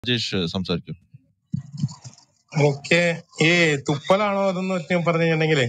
രാജേഷ് സംസാരിക്കും എനിക്ക് ഈ തുപ്പലാണോ അതെന്ന് വെച്ച് പറഞ്ഞു കഴിഞ്ഞിട്ടുണ്ടെങ്കിലേ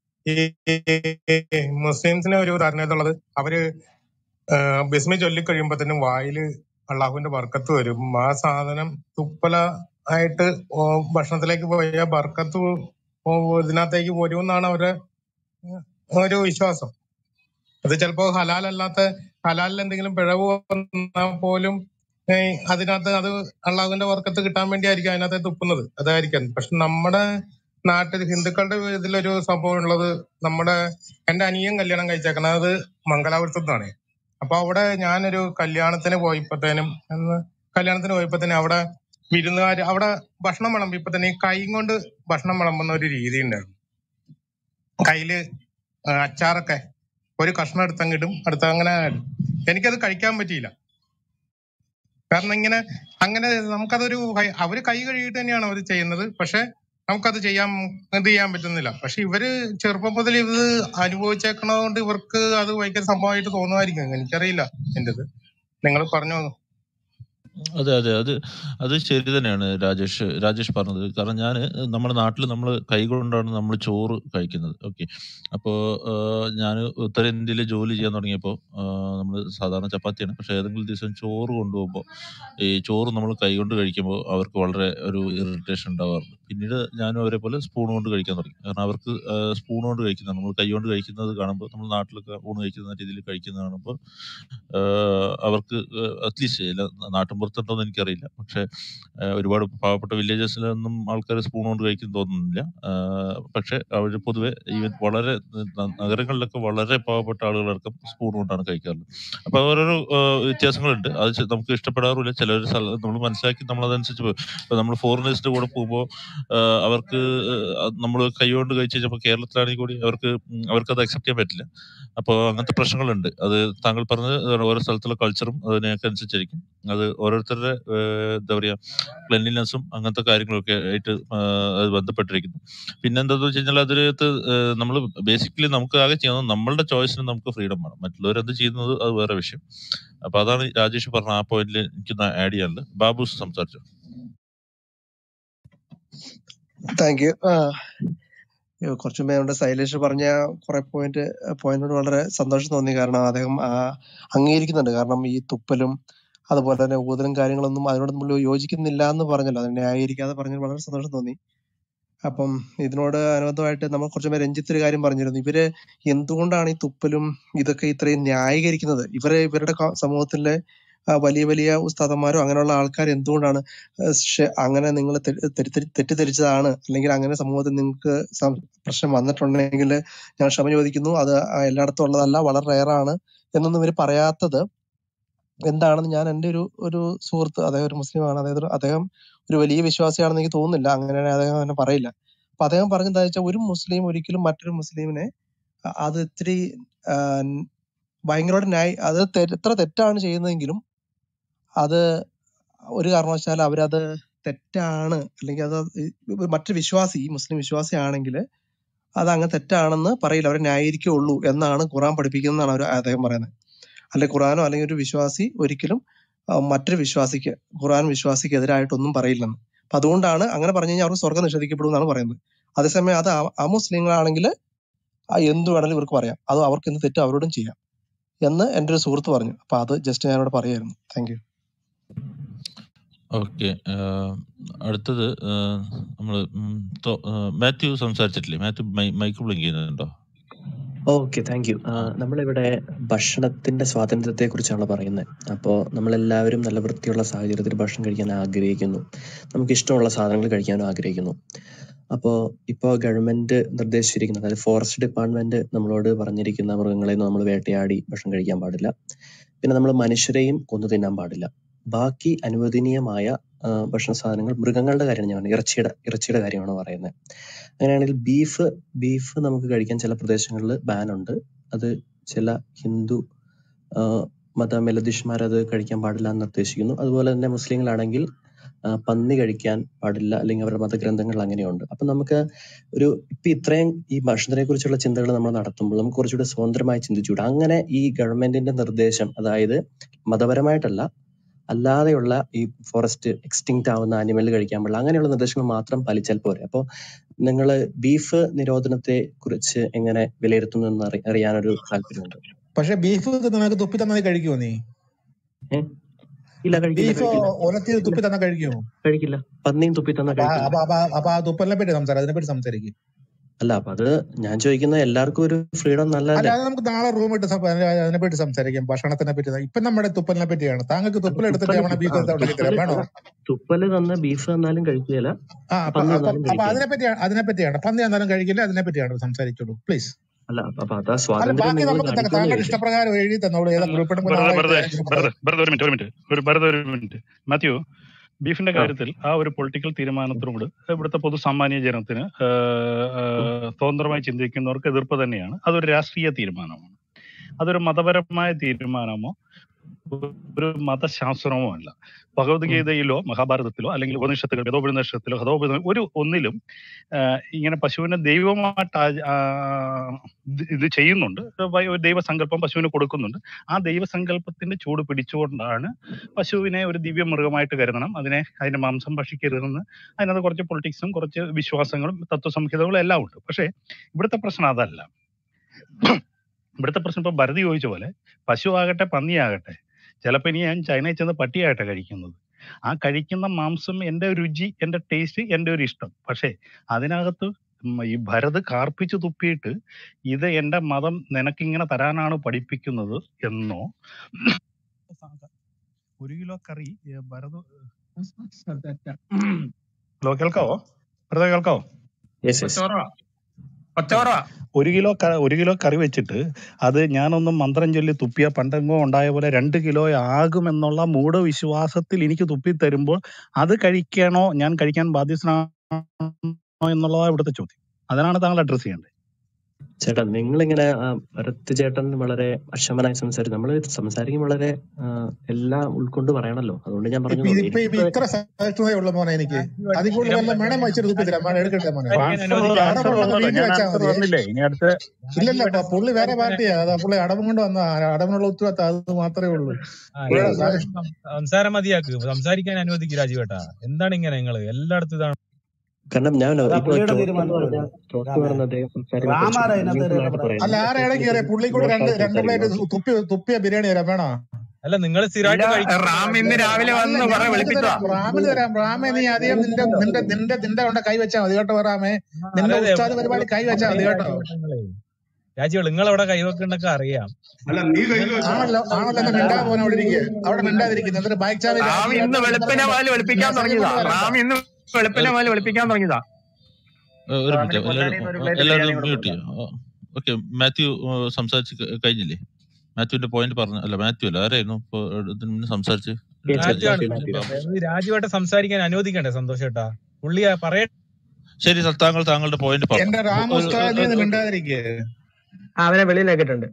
ഈ മുസ്ലിംസിന് ഒരു ധാരണയുള്ളത് അവര് ആഹ് ബിസ്മി ചൊല്ലിക്കഴിയുമ്പോ വായില് അള്ളാഹുവിന്റെ ബർക്കത്ത് വരും ആ സാധനം തുപ്പല ആയിട്ട് ഓ ഭക്ഷണത്തിലേക്ക് പോയ ബർക്കത്ത് ഓ ഇതിനകത്തേക്ക് വരുമെന്നാണ് അവരുടെ ഒരു വിശ്വാസം അത് ചിലപ്പോ ഹലാലല്ലാത്ത ഹലാലിൽ എന്തെങ്കിലും പിഴവ് വന്നാൽ പോലും ഏഹ് അതിനകത്ത് അത് അള്ളാഹുവിന്റെ വർക്കത്ത് കിട്ടാൻ വേണ്ടി ആയിരിക്കും അതിനകത്ത് തുപ്പുന്നത് അതായിരിക്കും പക്ഷെ നമ്മുടെ നാട്ടിൽ ഹിന്ദുക്കളുടെ ഇതിലൊരു സംഭവം ഉള്ളത് നമ്മുടെ എന്റെ അനിയൻ കല്യാണം കഴിച്ചേക്കണത് അത് മംഗലാപുരത്തു നിന്നാണ് അപ്പൊ അവിടെ ഞാനൊരു കല്യാണത്തിന് പോയപ്പോഴത്തേനും അന്ന് കല്യാണത്തിന് പോയപ്പോഴത്തേനും അവിടെ വിരുന്നുകാര് അവിടെ ഭക്ഷണം വിളമ്പിയപ്പോ തന്നെ ഈ കൈ കൊണ്ട് ഭക്ഷണം വിളമ്പുന്ന ഒരു രീതി ഉണ്ടായിരുന്നു കയ്യില് ആ, അച്ചാറൊക്കെ ഒരു കഷ്ണം എടുത്തങ്ങിടും അടുത്ത അങ്ങനെ എനിക്കത് കഴിക്കാൻ പറ്റിയില്ല കാരണം ഇങ്ങനെ അങ്ങനെ നമുക്കതൊരു ഭയ- അവര് കൈ കഴുകിയിട്ട് തന്നെയാണ് അവർ ചെയ്യുന്നത് പക്ഷെ നമുക്കത് ചെയ്യാൻ ഇത് ചെയ്യാൻ പറ്റുന്നില്ല പക്ഷെ ഇവര് ചെറുപ്പം മുതൽ ഇത് അനുഭവിച്ചേക്കണതുകൊണ്ട് ഇവർക്ക് അത് ഭയങ്കര സംഭവമായിട്ട് തോന്നുമായിരിക്കും എനിക്കറിയില്ല എന്റെ ഇത് നിങ്ങൾ പറഞ്ഞു അതെ അതെ അത് അത് ശരി തന്നെയാണ് രാജേഷ് രാജേഷ് പറഞ്ഞത് കാരണം ഞാൻ നമ്മുടെ നാട്ടിൽ നമ്മൾ കൈ കൊണ്ടാണ് നമ്മൾ ചോറ് കഴിക്കുന്നത് ഓക്കെ അപ്പോൾ ഞാൻ ഉത്തരേന്ത്യയിൽ ജോലി ചെയ്യാൻ തുടങ്ങിയപ്പോൾ നമ്മൾ സാധാരണ ചപ്പാത്തിയാണ് പക്ഷേ ഏതെങ്കിലും ദിവസം ചോറ് കൊണ്ടുപോകുമ്പോൾ ഈ ചോറ് നമ്മൾ കൈ കൊണ്ട് കഴിക്കുമ്പോൾ അവർക്ക് വളരെ ഒരു ഇറിറ്റേഷൻ ഉണ്ടാവാറുണ്ട് പിന്നീട് ഞാനും അവരെ പോലെ സ്പൂൺ കൊണ്ട് കഴിക്കാൻ തുടങ്ങി കാരണം അവർക്ക് സ്പൂൺ കൊണ്ട് കഴിക്കുന്നത് നമ്മൾ കൈ കൊണ്ട് കഴിക്കുന്നത് കാണുമ്പോൾ നമ്മൾ നാട്ടിലൊക്കെ ഊണ് കഴിക്കുന്ന രീതിയിൽ കഴിക്കുന്നത് കാണുമ്പോൾ ആഹ് അവർക്ക് അറ്റ്ലീസ്റ്റ് നാട്ടിൻപുറത്തുണ്ടോന്ന് എനിക്കറിയില്ല പക്ഷെ ആഹ് ഒരുപാട് പാവപ്പെട്ട വില്ലേജസിലൊന്നും ആൾക്കാർ സ്പൂൺ കൊണ്ട് കഴിക്കും തോന്നുന്നില്ല ആഹ് പക്ഷെ അവർ പൊതുവെ ഈവൻ വളരെ ന- നഗരങ്ങളിലൊക്കെ വളരെ പാവപ്പെട്ട ആളുകളടക്കം സ്പൂൺ കൊണ്ടാണ് കഴിക്കാറുള്ളത് അപ്പൊ ഓരോരോ ആഹ് വ്യത്യാസങ്ങളുണ്ട് അത് ചെ- നമുക്ക് ഇഷ്ടപ്പെടാറില്ല ചിലർ നമ്മൾ മനസ്സിലാക്കി നമ്മൾ അതനുസരിച്ച് പോകും ഇപ്പൊ നമ്മൾ ഫോറിനേഴ്സിന്റെ കൂടെ പോകുമ്പോൾ അവർക്ക് നമ്മൾ കൈകൊണ്ട് കഴിച്ച് കഴിഞ്ഞപ്പോൾ കേരളത്തിലാണെങ്കിൽ കൂടി അവർക്ക് ഉം അവർക്ക് അത് അക്സെപ്റ്റ് ചെയ്യാൻ പറ്റില്ല അപ്പോൾ അങ്ങനത്തെ പ്രശ്നങ്ങളുണ്ട് അത് താങ്കൾ പറഞ്ഞത് ഓരോ സ്ഥലത്തുള്ള കൾച്ചറും അതിനൊക്കെ അനുസരിച്ചിരിക്കും അത് ഓരോരുത്തരുടെ ഏഹ്, എന്താ പറയാ ക്ലെൻലിനെസ്സും അങ്ങനത്തെ കാര്യങ്ങളൊക്കെ ആയിട്ട് ആഹ്, അത് ബന്ധപ്പെട്ടിരിക്കുന്നു പിന്നെ എന്താന്ന് വെച്ച് കഴിഞ്ഞാൽ അതിനകത്ത് നമ്മൾ ബേസിക്കലി നമുക്ക് ആകെ ചെയ്യുന്നത് നമ്മളുടെ ചോയ്സിന് നമുക്ക് ഫ്രീഡം വേണം മറ്റുള്ളവർ എന്ത് ചെയ്യുന്നത് അത് വേറെ വിഷയം അപ്പൊ അതാണ് രാജേഷ് പറഞ്ഞ ആ പോയിന്റിൽ എനിക്ക് ആഡ് ചെയ്യാനുള്ളത് ബാബു സംസാരിച്ചു താങ്ക് യു കുറച്ചു മുമ്പേ നമ്മുടെ ശൈലേഷ് പറഞ്ഞ കുറെ പോയിന്റ് പോയിന്റിനോട് വളരെ സന്തോഷം തോന്നി കാരണം അദ്ദേഹം ആ, അംഗീകരിക്കുന്നുണ്ട് കാരണം ഈ തുപ്പലും അതുപോലെ തന്നെ ഊതലും കാര്യങ്ങളൊന്നും അതിനോട് നമ്മൾ യോജിക്കുന്നില്ല എന്ന് പറഞ്ഞല്ലോ അതിനെ ന്യായീകരിക്കാതെ പറഞ്ഞത് വളരെ സന്തോഷം തോന്നി അപ്പം ഇതിനോട് അനുബന്ധമായിട്ട് നമ്മൾ കുറച്ചു പേര് രഞ്ജിത്ത് ഒരു കാര്യം പറഞ്ഞിരുന്നു ഇവര് എന്തുകൊണ്ടാണ് ഈ തുപ്പലും ഇതൊക്കെ ഇത്രയും ന്യായീകരിക്കുന്നത് ഇവരെ ഇവരുടെ ക- സമൂഹത്തിലെ ആ, വലിയ വലിയ ഉസ്താദന്മാരോ അങ്ങനെയുള്ള ആൾക്കാർ എന്തുകൊണ്ടാണ് ആ, ശ്ശെ, അങ്ങനെ നിങ്ങൾ തെറ്റിദ്ധരിച്ചതാണ് അല്ലെങ്കിൽ അങ്ങനെ സമൂഹത്തിൽ നിങ്ങൾക്ക് സം- പ്രശ്നം വന്നിട്ടുണ്ടെങ്കിൽ ഞാൻ ക്ഷമ ചോദിക്കുന്നു അത് ആ എല്ലായിടത്തും ഉള്ളതല്ല വളരെ റയറാണ് എന്നൊന്നും ഇവർ പറയാത്തത് എന്താണെന്ന് ഞാൻ എൻ്റെ ഒരു ഒരു സുഹൃത്ത് അദ്ദേഹം ഒരു മുസ്ലിമാണ് അതായത് ഒരു- അദ്ദേഹം ഒരു വലിയ വിശ്വാസിയാണെന്ന് എനിക്ക് തോന്നുന്നില്ല അങ്ങനെ അദ്ദേഹം തന്നെ പറയില്ല അപ്പൊ അദ്ദേഹം പറഞ്ഞത് വെച്ചാൽ ഒരു മുസ്ലിം ഒരിക്കലും മറ്റൊരു മുസ്ലിമിനെ അ- അത് ഇത്തിരി ആ, ഭയങ്കരമായിട്ട് ന്യായ അത് തെ- എത്ര തെറ്റാണ് ചെയ്യുന്നതെങ്കിലും അത് ഒരു കാരണവശാലും അവരത് തെറ്റാണ് അല്ലെങ്കിൽ അത് ഈ മറ്റൊരു വിശ്വാസി ഈ മുസ്ലിം വിശ്വാസിയാണെങ്കിൽ അത് അങ്ങ് തെറ്റാണെന്ന് പറയില്ല അവരെ ന്യായീകരിക്കുകയുള്ളൂ എന്നാണ് ഖുറാൻ പഠിപ്പിക്കുന്നതാണ് അവർ അദ്ദേഹം പറയുന്നത് അല്ലെ ഖുറാനോ അല്ലെങ്കിൽ ഒരു വിശ്വാസി ഒരിക്കലും ആ, മറ്റൊരു വിശ്വാസിക്ക് ഖുറാൻ വിശ്വാസിക്ക് എതിരായിട്ടൊന്നും പറയില്ലെന്ന് അപ്പൊ അതുകൊണ്ടാണ് അങ്ങനെ പറഞ്ഞു കഴിഞ്ഞാൽ അവർക്ക് സ്വർഗം നിഷേധിക്കപ്പെടും എന്നാണ് പറയുന്നത് അതേസമയം അത് അ- അമുസ്ലിങ്ങളാണെങ്കിൽ ആ എന്ത് വേണമെങ്കിലും ഇവർക്ക് പറയാം അത് അവർക്ക് എന്ത് തെറ്റ് അവരോടും ചെയ്യാം എന്ന് എൻ്റെ ഒരു സുഹൃത്ത് പറഞ്ഞു അപ്പൊ അത് ജസ്റ്റ് ഞാനിവിടെ പറയായിരുന്നു താങ്ക് യു ഓക്കെ അടുത്തത് നമ്മൾ മാത്യു സംസാരിച്ചിട്ടില്ലേ മാത്യു മൈ- മൈക്ക് ബ്ലിങ്ക് ചെയ്യുന്നുണ്ടോ ഓക്കെ താങ്ക് യു ആ നമ്മളിവിടെ ഭക്ഷണത്തിന്റെ സ്വാതന്ത്ര്യത്തെ കുറിച്ചാണ് പറയുന്നത് അപ്പോൾ നമ്മളെല്ലാവരും നല്ല വൃത്തിയുള്ള സാഹചര്യത്തിൽ ഭക്ഷണം കഴിക്കാൻ ആഗ്രഹിക്കുന്നു നമുക്ക് ഇഷ്ടമുള്ള സാധനങ്ങൾ കഴിക്കാനും ആഗ്രഹിക്കുന്നു അപ്പോൾ ഇപ്പോൾ ഗവൺമെന്റ് നിർദ്ദേശിച്ചിരിക്കുന്ന അതായത് ഫോറസ്റ്റ് ഡിപ്പാർട്ട്മെന്റ് നമ്മളോട് പറഞ്ഞിരിക്കുന്ന മൃഗങ്ങളെ നമ്മൾ വേട്ടയാടി ഭക്ഷണം കഴിക്കാൻ പാടില്ല പിന്നെ നമ്മൾ മനുഷ്യരെയും കൊന്നു തിന്നാൻ പാടില്ല ബാക്കി അനുവദനീയമായ ആ, ഭക്ഷണ സാധനങ്ങൾ മൃഗങ്ങളുടെ കാര്യമാണ് ഞാൻ പറഞ്ഞത് ഇറച്ചിയുടെ ഇറച്ചിയുടെ കാര്യമാണ് പറയുന്നത് അങ്ങനെയാണെങ്കിൽ ബീഫ് ബീഫ് നമുക്ക് കഴിക്കാൻ ചില പ്രദേശങ്ങളിൽ ബാൻ ഉണ്ട് അത് ചില ഹിന്ദു ആ, മത മെലദിഷ്മാർ അത് കഴിക്കാൻ പാടില്ല എന്ന് നിർദ്ദേശിക്കുന്നു അതുപോലെ തന്നെ മുസ്ലിങ്ങളാണെങ്കിൽ ആ, പന്നി കഴിക്കാൻ പാടില്ല അല്ലെങ്കിൽ അവരുടെ മതഗ്രന്ഥങ്ങൾ അങ്ങനെയുണ്ട് അപ്പൊ നമുക്ക് ഒരു ഇപ്പൊ ഇത്രയും ഈ ഭക്ഷണത്തിനെ കുറിച്ചുള്ള ചിന്തകൾ നമ്മൾ നടത്തുമ്പോൾ നമുക്ക് കുറച്ചുകൂടെ സ്വതന്ത്രമായി ചിന്തിച്ചുകൂടെ അങ്ങനെ ഈ ഗവൺമെന്റിന്റെ നിർദ്ദേശം അതായത് മതപരമായിട്ടല്ല അല്ലാതെയുള്ള ഈ ഫോറസ്റ്റ് എക്സ്റ്റിങ്ക്റ്റ് ആവുന്ന ആനിമൽ കഴിക്കാൻ പാടില്ല അങ്ങനെയുള്ള നിർദ്ദേശങ്ങൾ മാത്രം പാലിച്ചാൽ പോരെ അപ്പോൾ നിങ്ങൾ ബീഫ് നിരോധനത്തെ കുറിച്ച് എങ്ങനെ വിലയിരുത്തുന്നു എന്ന് അറി- അറിയാനൊരു താല്പര്യമുണ്ട് പക്ഷെ ബീഫ് നിനക്ക് തുപ്പി തന്നത് കഴിക്കുമോ നീ ഏ? ഇല്ല കഴിക്കില്ല ബീഫ് കഴിക്കില്ല ഒലത്തിയത് തുപ്പി തന്ന കഴിക്കുമോ കഴിക്കില്ല പന്നിയും തുപ്പി തന്ന അപ്പൊ ആ- കഴിക്കില്ല അപ്പൊ അപ്പൊ അപ്പൊ ആ തുപ്പലിനെ പറ്റി സംസാരം അതിനെ പറ്റി സംസാരിക്കും അല്ല അപ്പൊ അത് ഞാൻ ചോദിക്കുന്ന എല്ലാവർക്കും ഒരു ഫ്രീഡം അല്ല നല്ലതല്ലേ അത് നമുക്ക് നാളെ റൂം ഇട്ട് സം- അതിനെ പറ്റി സംസാരിക്കാം ഭക്ഷണത്തിനെ പറ്റി ഇപ്പൊ നമ്മുടെ തുപ്പലിനെ പറ്റിയാണ് താങ്കൾക്ക് തുപ്പൽ എടുത്തിട്ട് തുപ്പല് അവിടെ ബീഫ് ആ എടുത്ത് ഉണ്ടാക്കി തരാം തുപ്പല് വേണോ തുപ്പല് തന്ന ബീഫ് തന്നാലും കഴിക്കുകയില്ല ആ അപ്പൊ പന്നി അപ്പൊ തന്നാലും അപ്പൊ കഴിക്കുകയില്ല അതിനെ പറ്റിയാണ് അതിനെ പറ്റിയാണ് പന്നി എന്നാലും കഴിക്കില്ല അതിനെ പറ്റിയാണ് സംസാരിച്ചോളൂ പ്ലീസ് അല്ല അപ്പൊ അതാ അല്ല സ്വാതന്ത്ര്യം ബാക്കി നിങ്ങൾ നമുക്ക് ത- കാണിക്കുമെന്ന് താങ്കളുടെ ചോദിച്ചത് ഇഷ്ടപ്രകാരം എഴുതി തന്നോളൂ ഏതാ അല്ല ഗ്രൂപ്പ് വെറുതെ നാളെ വെറുതെ നമുക്ക് വെറുതെ വെറുതെ ഒരു മിനിറ്റ് ഒരു മിനിറ്റ് ഒരു വെറുതെ ഒരു മിനിറ്റ് മാത്യു ബീഫിന്റെ ആ കാര്യത്തിൽ ആ ഒരു പൊളിറ്റിക്കൽ തീരുമാനത്തിനോട് ഇവിടുത്തെ പൊതുസാമാന്യ ജനത്തിന് ആഹ്, ആഹ്, സ്വതന്ത്രമായി ചിന്തിക്കുന്നവർക്ക് എതിർപ്പ് തന്നെയാണ് അതൊരു രാഷ്ട്രീയ തീരുമാനമാണ് അതൊരു മതപരമായ തീരുമാനമോ ഒരു മതശാസ്ത്രമോ അല്ല ഭഗവത്ഗീതയിലോ മഹാഭാരതത്തിലോ അല്ലെങ്കിൽ ഉപനിഷത്തുകൾ വേദോപനിഷത്തിലോ ഹതോപനിഷ ഒരു ഒന്നിലും ആഹ്, ഇങ്ങനെ പശുവിനെ ദൈവമായിട്ട് ആ- ആ- ഇത് ഇത് ചെയ്യുന്നുണ്ട് വ- ഒരു ദൈവസങ്കല്പം പശുവിന് കൊടുക്കുന്നുണ്ട് ആ ദൈവസങ്കല്പത്തിന്റെ ചൂട് പിടിച്ചുകൊണ്ടാണ് പശുവിനെ ഒരു ദിവ്യ മൃഗമായിട്ട് കരുതണം അതിനെ അതിന്റെ മാംസം ഭക്ഷിക്കരുതെന്ന് അതിനകത്ത് കുറച്ച് പൊളിറ്റിക്സും കുറച്ച് വിശ്വാസങ്ങളും തത്വസംഹിതകളും എല്ലാം ഉണ്ട് പക്ഷേ ഇവിടുത്തെ പ്രശ്നം അതല്ല ഇവിടുത്തെ പ്രശ്നം ഇപ്പൊ ഭരതി ചോദിച്ച പോലെ പശു ആകട്ടെ പന്നിയാകട്ടെ ചിലപ്പോൾ ഇനി ഞാൻ ചൈനയിൽ ചെന്ന് പട്ടിയായിട്ടാ കഴിക്കുന്നത് ആ കഴിക്കുന്ന മാംസം എൻ്റെ രുചി എൻ്റെ ടേസ്റ്റ് എൻ്റെ ഒരു ഇഷ്ടം പക്ഷേ അതിനകത്ത് ഉം ഈ ഭരത് കാർപ്പിച്ച് തുപ്പിയിട്ട് ഇത് എൻ്റെ മതം നിനക്കിങ്ങനെ തരാനാണ് പഠിപ്പിക്കുന്നത് എന്നോ ഒരു കിലോ കറി ഏ, ഭരത് ഹലോ കേൾക്കാവോ ഭരത കേൾക്കാവോ യെസ് യെസ് ഒരു കിലോ ക- ഒരു കിലോ കറി വെച്ചിട്ട് അത് ഞാനൊന്നും മന്ത്രം ചൊല്ലി തുപ്പിയ പണ്ടെങ്ങോ ഉണ്ടായ പോലെ രണ്ട് കിലോ ആകുമെന്നുള്ള മൂഢവിശ്വാസത്തിൽ എനിക്ക് തുപ്പി തരുമ്പോൾ അത് കഴിക്കണോ ഞാൻ കഴിക്കാൻ ബാധ്യസ്ഥനാണോ എന്നുള്ളതാണ് ഇവിടുത്തെ ചോദ്യം അതിനാണ് താങ്കൾ അഡ്രസ് ചെയ്യേണ്ടത് ചേട്ടാ നിങ്ങളിങ്ങനെ ആ, ഭരത് ചേട്ടൻ വളരെ അക്ഷമനായി സംസാരിച്ചു നമ്മൾ സംസാരിക്കും വളരെ ആ, എല്ലാം ഉൾക്കൊണ്ട് പറയണല്ലോ അതുകൊണ്ട് ഞാൻ ഇപ്പൊ പറഞ്ഞു ഇത് ഇപ്പൊ ഇപ്പൊ ഇത്ര സഹിഷ്ണുതേ ഉള്ളു മോനെ എനിക്ക് അതിൽ കൂടുതൽ വല്ല വേണേ വെച്ചിട്ട് തുപ്പി തരാം മോനെ എടുക്കട്ടെ മോനെ ആൻസർ അടവ് ആൻസർ ഉണ്ടെന്ന് വന്നല്ലോ വീട്ടിൽ ഞാൻ വെച്ചാൽ ആൻസർ മതി തന്നില്ലേ ഇനി അടുത്ത ഇല്ലല്ല പ- പുള്ളി വേറെ പാർട്ടിയാ അതാ പുള്ളി അടവും കൊണ്ട് വന്ന അടവിനുള്ള ഉത്തരവാദിത്തം അത് മാത്രമേ ഉള്ളൂ ആ, ഇവിടെ ഇത് സഹിഷ്ണു സം- സംസാരം മതിയാക്ക് സംസാരിക്കാൻ അനുവദിക്ക് രാജുവേട്ടാ എന്താണ് ഇങ്ങനെ നിങ്ങള് എല്ലായിടത്തും ഇതാണ് കാരണം ഞാൻ അതാ ഇപ്പൊ പുള്ളിയുടെ ടോക്ക് എന്ന് തീരുമാനമല്ലേ പറഞ്ഞ ടോക്ക് എന്ന് പറഞ്ഞ അദ്ദേഹം സംസാരിക്കുമ്പോൾ കുറച്ച് റാമാരാ ഇതിനകത്ത് മീനിങ് ആയിട്ട് ഇടപെടാൻ അല്ല പറയുന്നത് ആരെ കുറച്ച് ഇടയ്ക്ക് കയറിയ പുള്ളി കൂടെ രണ്ട് ബ്ലോക്കായി രണ്ട് പ്ലേറ്റ് സംസാരിക്കുന്നു തുപ്പി തുപ്പിയ ബിരിയാണി തരാം വേണോ അല്ല നിങ്ങൾ ഇല്ല സ്ഥിരമായിട്ട് കഴിക്കുന്നത് റാം ഇന്ന് രാജുവേട്ടാ രാവിലെ അല്ല വന്ന് ഞാൻ കുറെ നിനക്ക് വിളിപ്പിച്ചതാ തരാം റാമിന് തരാം റാമെ നീ അധികം നിന്റെ നിന്റെ നിന്റെ നിന്റെ കൊണ്ട് കൈ വെച്ചാൽ മതി കേട്ടോ റാമെ ആ, നിന്റെ അതെ അതെ ഉസ്താദ് പരിപാടി കൈ വെച്ചാൽ മതി കേട്ടോ രാജുവേട്ടങ്ങളെ രാജുവേട്ട നിങ്ങൾ അവിടെ കൈവെക്കണ്ടൊക്കെ അറിയാം അല്ല നീ കയ്യിൽ വെച്ചോ ആണല്ലോ ആണല്ലോ എന്നാ മിണ്ടാ പോനെ അവിടെ ഇരിക്കുക അവിടെ മിണ്ടാതിരിക്കുന്നു എന്നിട്ട് ബൈക്ക് ചാവി റാം രാജി ഇന്ന് കേട്ടോ എന്നിട്ട് വെളുപ്പിനെ പറയുമ്പോ പാല് വെളുപ്പിക്കാൻ മെസ്സേജ് തുടങ്ങിയതാ കൊണ്ട് വരണ്ട റാം ഇന്ന് വെളുപ്പിനെ ഒരു പാല് വെളുപ്പിക്കാൻ തുടങ്ങിയതാ ഏഹ് ഒരു റാമിന് മിനിറ്റ് പൊന്നാനിന്ന് ഒരു എല്ലാവരും പ്ലേറ്റ് എല്ലാവരും ബിരിയാണി കൂടെ മ്യൂട്ട് കൊടുക്കാം ചെയ്യാം ഓക്കെ മാത്യു ഏഹ് സംസാരിച്ച് ക- കഴിഞ്ഞില്ലേ മാത്യുവിന്റെ പോയിന്റ് പറഞ്ഞു അല്ല മാത്യു അല്ല ആരായിരുന്നു ഇപ്പൊ ഇതിന് മുന്നേ സംസാരിച്ച് യെസ് യെസ് മാത്യു ആണ് മാത്യു മാത്യു ഇത് രാജുവേട്ട സംസാരിക്കാൻ അനുവദിക്കണ്ടേ സന്തോഷേട്ടാ പുള്ളി പറയ ശരി സർ താങ്കൾ താങ്കളുടെ പോയിന്റ് പറഞ്ഞു എന്റെ റാം ഒരു- ഉസ്താദ് നീ ഒരു- ഒന്ന് ഒരു- മിണ്ടാതിരിക്കുക അവനെ വെളിയിലാക്കിയിട്ടുണ്ട്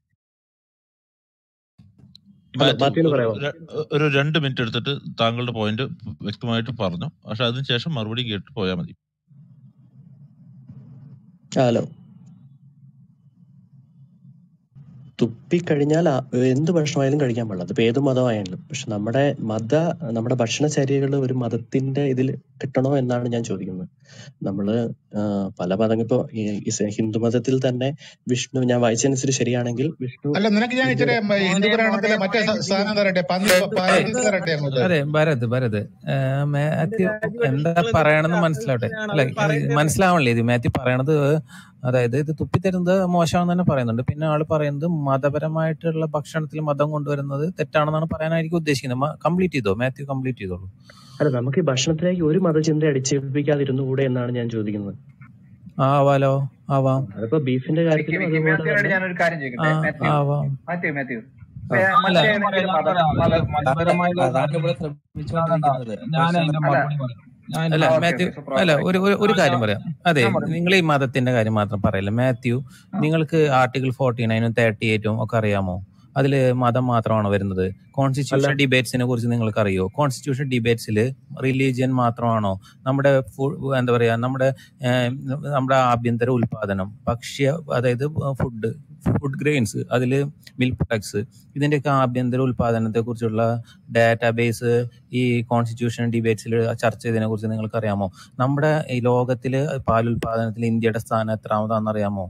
അല്ല മാത്യു മാത്യുവിന് ഒരു പറയാമോ ര- ഒരു രണ്ട് മിനിറ്റ് എടുത്തിട്ട് താങ്കളുടെ പോയിന്റ് വ്യക്തമായിട്ട് പറഞ്ഞു പക്ഷെ അതിനുശേഷം മറുപടി കേട്ട് പോയാൽ മതി ആ, ഹലോ തുപ്പിക്കഴിഞ്ഞാൽ ആ- എന്ത് ഭക്ഷണമായാലും കഴിക്കാൻ പാടില്ല അതിപ്പോ ഏത് മതമായാലും പക്ഷെ നമ്മുടെ മത നമ്മുടെ ഭക്ഷണചര്യകൾ ഒരു മതത്തിന്റെ ഇതിൽ കിട്ടണോ എന്നാണ് ഞാൻ ചോദിക്കുന്നത് നമ്മള് ആ, പല മതങ്ങൾ ഇപ്പോ ഈ ഇസ് ഹിന്ദു മതത്തിൽ തന്നെ വിഷ്ണു ഞാൻ വായിച്ചതനുസരിച്ച് ശരിയാണെങ്കിൽ വിഷ്ണു അല്ല നിനക്ക് ഞാൻ ഇച്ചിരി വിഷ്ണു ഹിന്ദു പുരാണത്തിലെ മറ്റേ സ- സാധനം തരട്ടെ പന്നി പന്നി തരട്ടെ അങ്ങോട്ട് അതെ ഭരത് ഭരത് ഏ, മാത്യു എന്താ പറയണെന്ന് മനസ്സിലാവട്ടെ അല്ല ഇത് മനസ്സിലാവണില്ലേ ഇത് മാത്യു പറയണത് അതായത് ഇത് തുപ്പിത്തരുന്നത് മോശമാണെന്ന് തന്നെ പറയുന്നുണ്ട് പിന്നെ ആള് പറയുന്നത് മതപരമായിട്ടുള്ള ഭക്ഷണത്തിൽ മതം കൊണ്ടുവരുന്നത് തെറ്റാണെന്നാണ് പറയാനായിരിക്കും ഉദ്ദേശിക്കുന്നത് കംപ്ലീറ്റ് ചെയ്തോ മാത്യു കംപ്ലീറ്റ് ചെയ്തോളൂ അല്ല നമുക്ക് ഈ ഭക്ഷണത്തിലേക്ക് ഒരു മതചിന്ത അടിച്ചേൽപ്പിക്കാതിരുന്നുകൂടെ എന്നാണ് ഞാൻ ചോദിക്കുന്നത് ആവാലോ ആവാം അതിപ്പോ ബീഫിന്റെ വിക്കി കാര്യത്തിലും വിക്കി അതുപോലെ മാത്യുവിനോട് തന്നെ ഞാനൊരു കാര്യം ആ ചോദിക്കട്ടെ മാത്യു ആവാം മാത്യു മാത്യു ആ ഏ, അല്ല മറ്റേ ഞാൻ പറയാം ഏതെങ്കിലും ഞാൻ മത പറയാം മത അത് മതപരമായിട്ടുള്ള അതാണ് ഇവിടെ കാര്യങ്ങൾ ശ്രമിച്ചുകൊണ്ടിരിക്കുന്നത് ഞാൻ അതിന്റെ അല്ല മറുപടി പറയാം ഞാൻ അല്ല ആ ഓക്കെ മാത്യു ഓക്കെ സൂപ്പർ അല്ല ഓക്കെ ഒരു ഒരു- ഒരു ആ കാര്യം ഞാൻ പറയാം അതെ ഞാൻ പറയാം നിങ്ങൾ ഈ മതത്തിന്റെ കാര്യം മാത്രം പറയില്ല മാത്യു ആ നിങ്ങൾക്ക് ആർട്ടിക്കിൾ ഫോർട്ടി നയനും തേർട്ടി എയ്റ്റും ഒക്കെ അറിയാമോ അതിൽ മതം മാത്രമാണോ വരുന്നത് അല്ല കോൺസ്റ്റിറ്റ്യൂഷൻ ഡിബേറ്റ്സിനെ കുറിച്ച് നിങ്ങൾക്ക് അറിയോ കോൺസ്റ്റിറ്റ്യൂഷൻ ഡിബേറ്റ്സിൽ റിലീജിയൻ മാത്രമാണോ നമ്മുടെ ഫു- എന്താ പറയാ നമ്മുടെ ഏഹ്, നമ്മുടെ ആഭ്യന്തര ഉൽപാദനം ഭക്ഷ്യ അതായത് ഫുഡ് ഫുഡ് ഗ്രെയിൻസ് അതിൽ മിൽക്ക് പ്രൊഡക്ട്സ് ഇതിൻ്റെയൊക്കെ ആഭ്യന്തര ഉൽപാദനത്തെ കുറിച്ചുള്ള ഡാറ്റാബേസ് ഈ കോൺസ്റ്റിറ്റ്യൂഷൻ ഡിബേറ്റ്സിൽ ചർച്ച ചെയ്തതിനെ കുറിച്ച് നിങ്ങൾക്ക് അറിയാമോ നമ്മുടെ ഈ ലോകത്തിൽ പാലുൽപാദനത്തിൽ ഇന്ത്യയുടെ സ്ഥാനം എത്രാമതാണെന്ന് അറിയാമോ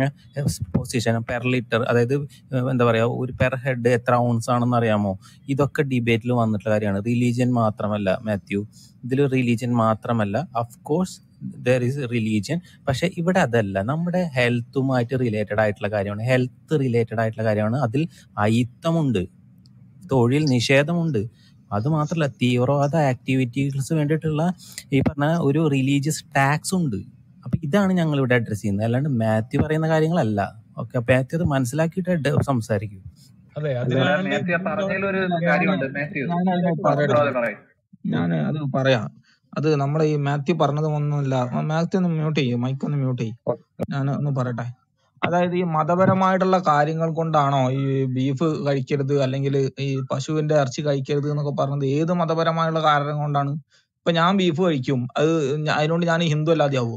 പൊസിഷൻ പെർ ലിറ്റർ അതായത് ഏഹ് എന്താ പറയാ ഒരു പെർ ഹെഡ് എത്ര ഔൺസ് ആണെന്ന് അറിയാമോ ഇതൊക്കെ ഡിബേറ്റിൽ വന്നിട്ടുള്ള കാര്യമാണ് റിലീജിയൻ മാത്രമല്ല മാത്യു ഇതിൽ റിലീജിയൻ മാത്രമല്ല of course there is religion പക്ഷെ ഇവിടെ അതല്ല നമ്മുടെ ഹെൽത്തുമായിട്ട് റിലേറ്റഡ് ആയിട്ടുള്ള കാര്യമാണ് ഹെൽത്ത് റിലേറ്റഡ് ആയിട്ടുള്ള കാര്യമാണ് അതിൽ അയിത്തമുണ്ട് തൊഴിൽ നിഷേധമുണ്ട് അത് മാത്രമല്ല തീവ്രവാദ ആക്ടിവിറ്റീസ് വേണ്ടിയിട്ടുള്ള ഈ പറഞ്ഞ ഒരു റിലീജിയസ് ടാക്സ് ഉണ്ട് അപ്പൊ ഇതാണ് ഞങ്ങൾ ഇവിടെ അഡ്രസ് ചെയ്യുന്നത് അല്ലാണ്ട് മാത്യു പറയുന്ന കാര്യങ്ങളല്ല ഓക്കെ അപ്പൊ മാത്യു അത് മനസ്സിലാക്കിയിട്ട് ad- സംസാരിക്കും അതെ അല്ല അതിനാണ് മാത്യു ഹിന്ദു പറഞ്ഞതിലൊരു ഞാൻ കാര്യമുണ്ട് മാത്യു ഞാൻ അതിനെ ബ്രദർ പറയട്ടെ പറയും ഞാൻ അത് പറയാം അത് നമ്മുടെ ഈ മാത്യു പറഞ്ഞത് ഒന്നുമില്ല മാത്യു ഒന്ന് മ്യൂട്ട് ചെയ്യും മൈക്ക് ഒന്ന് മ്യൂട്ട് ചെയ്യും ഞാൻ ഒന്ന് പറയട്ടെ അതായത് ഈ മതപരമായിട്ടുള്ള കാര്യങ്ങൾ കൊണ്ടാണോ ഈ ബീഫ് കഴിക്കരുത് അല്ലെങ്കിൽ ഈ പശുവിന്റെ ഇറച്ചി കഴിക്കരുത് എന്നൊക്കെ പറഞ്ഞത് ഏത് മതപരമായുള്ള കാരണം കൊണ്ടാണ് ഇപ്പൊ ഞാൻ ബീഫ് കഴിക്കും അത് ഞ- അതിനോണ്ട് ഞാൻ ഹിന്ദു അല്ലാതെ ആവുമോ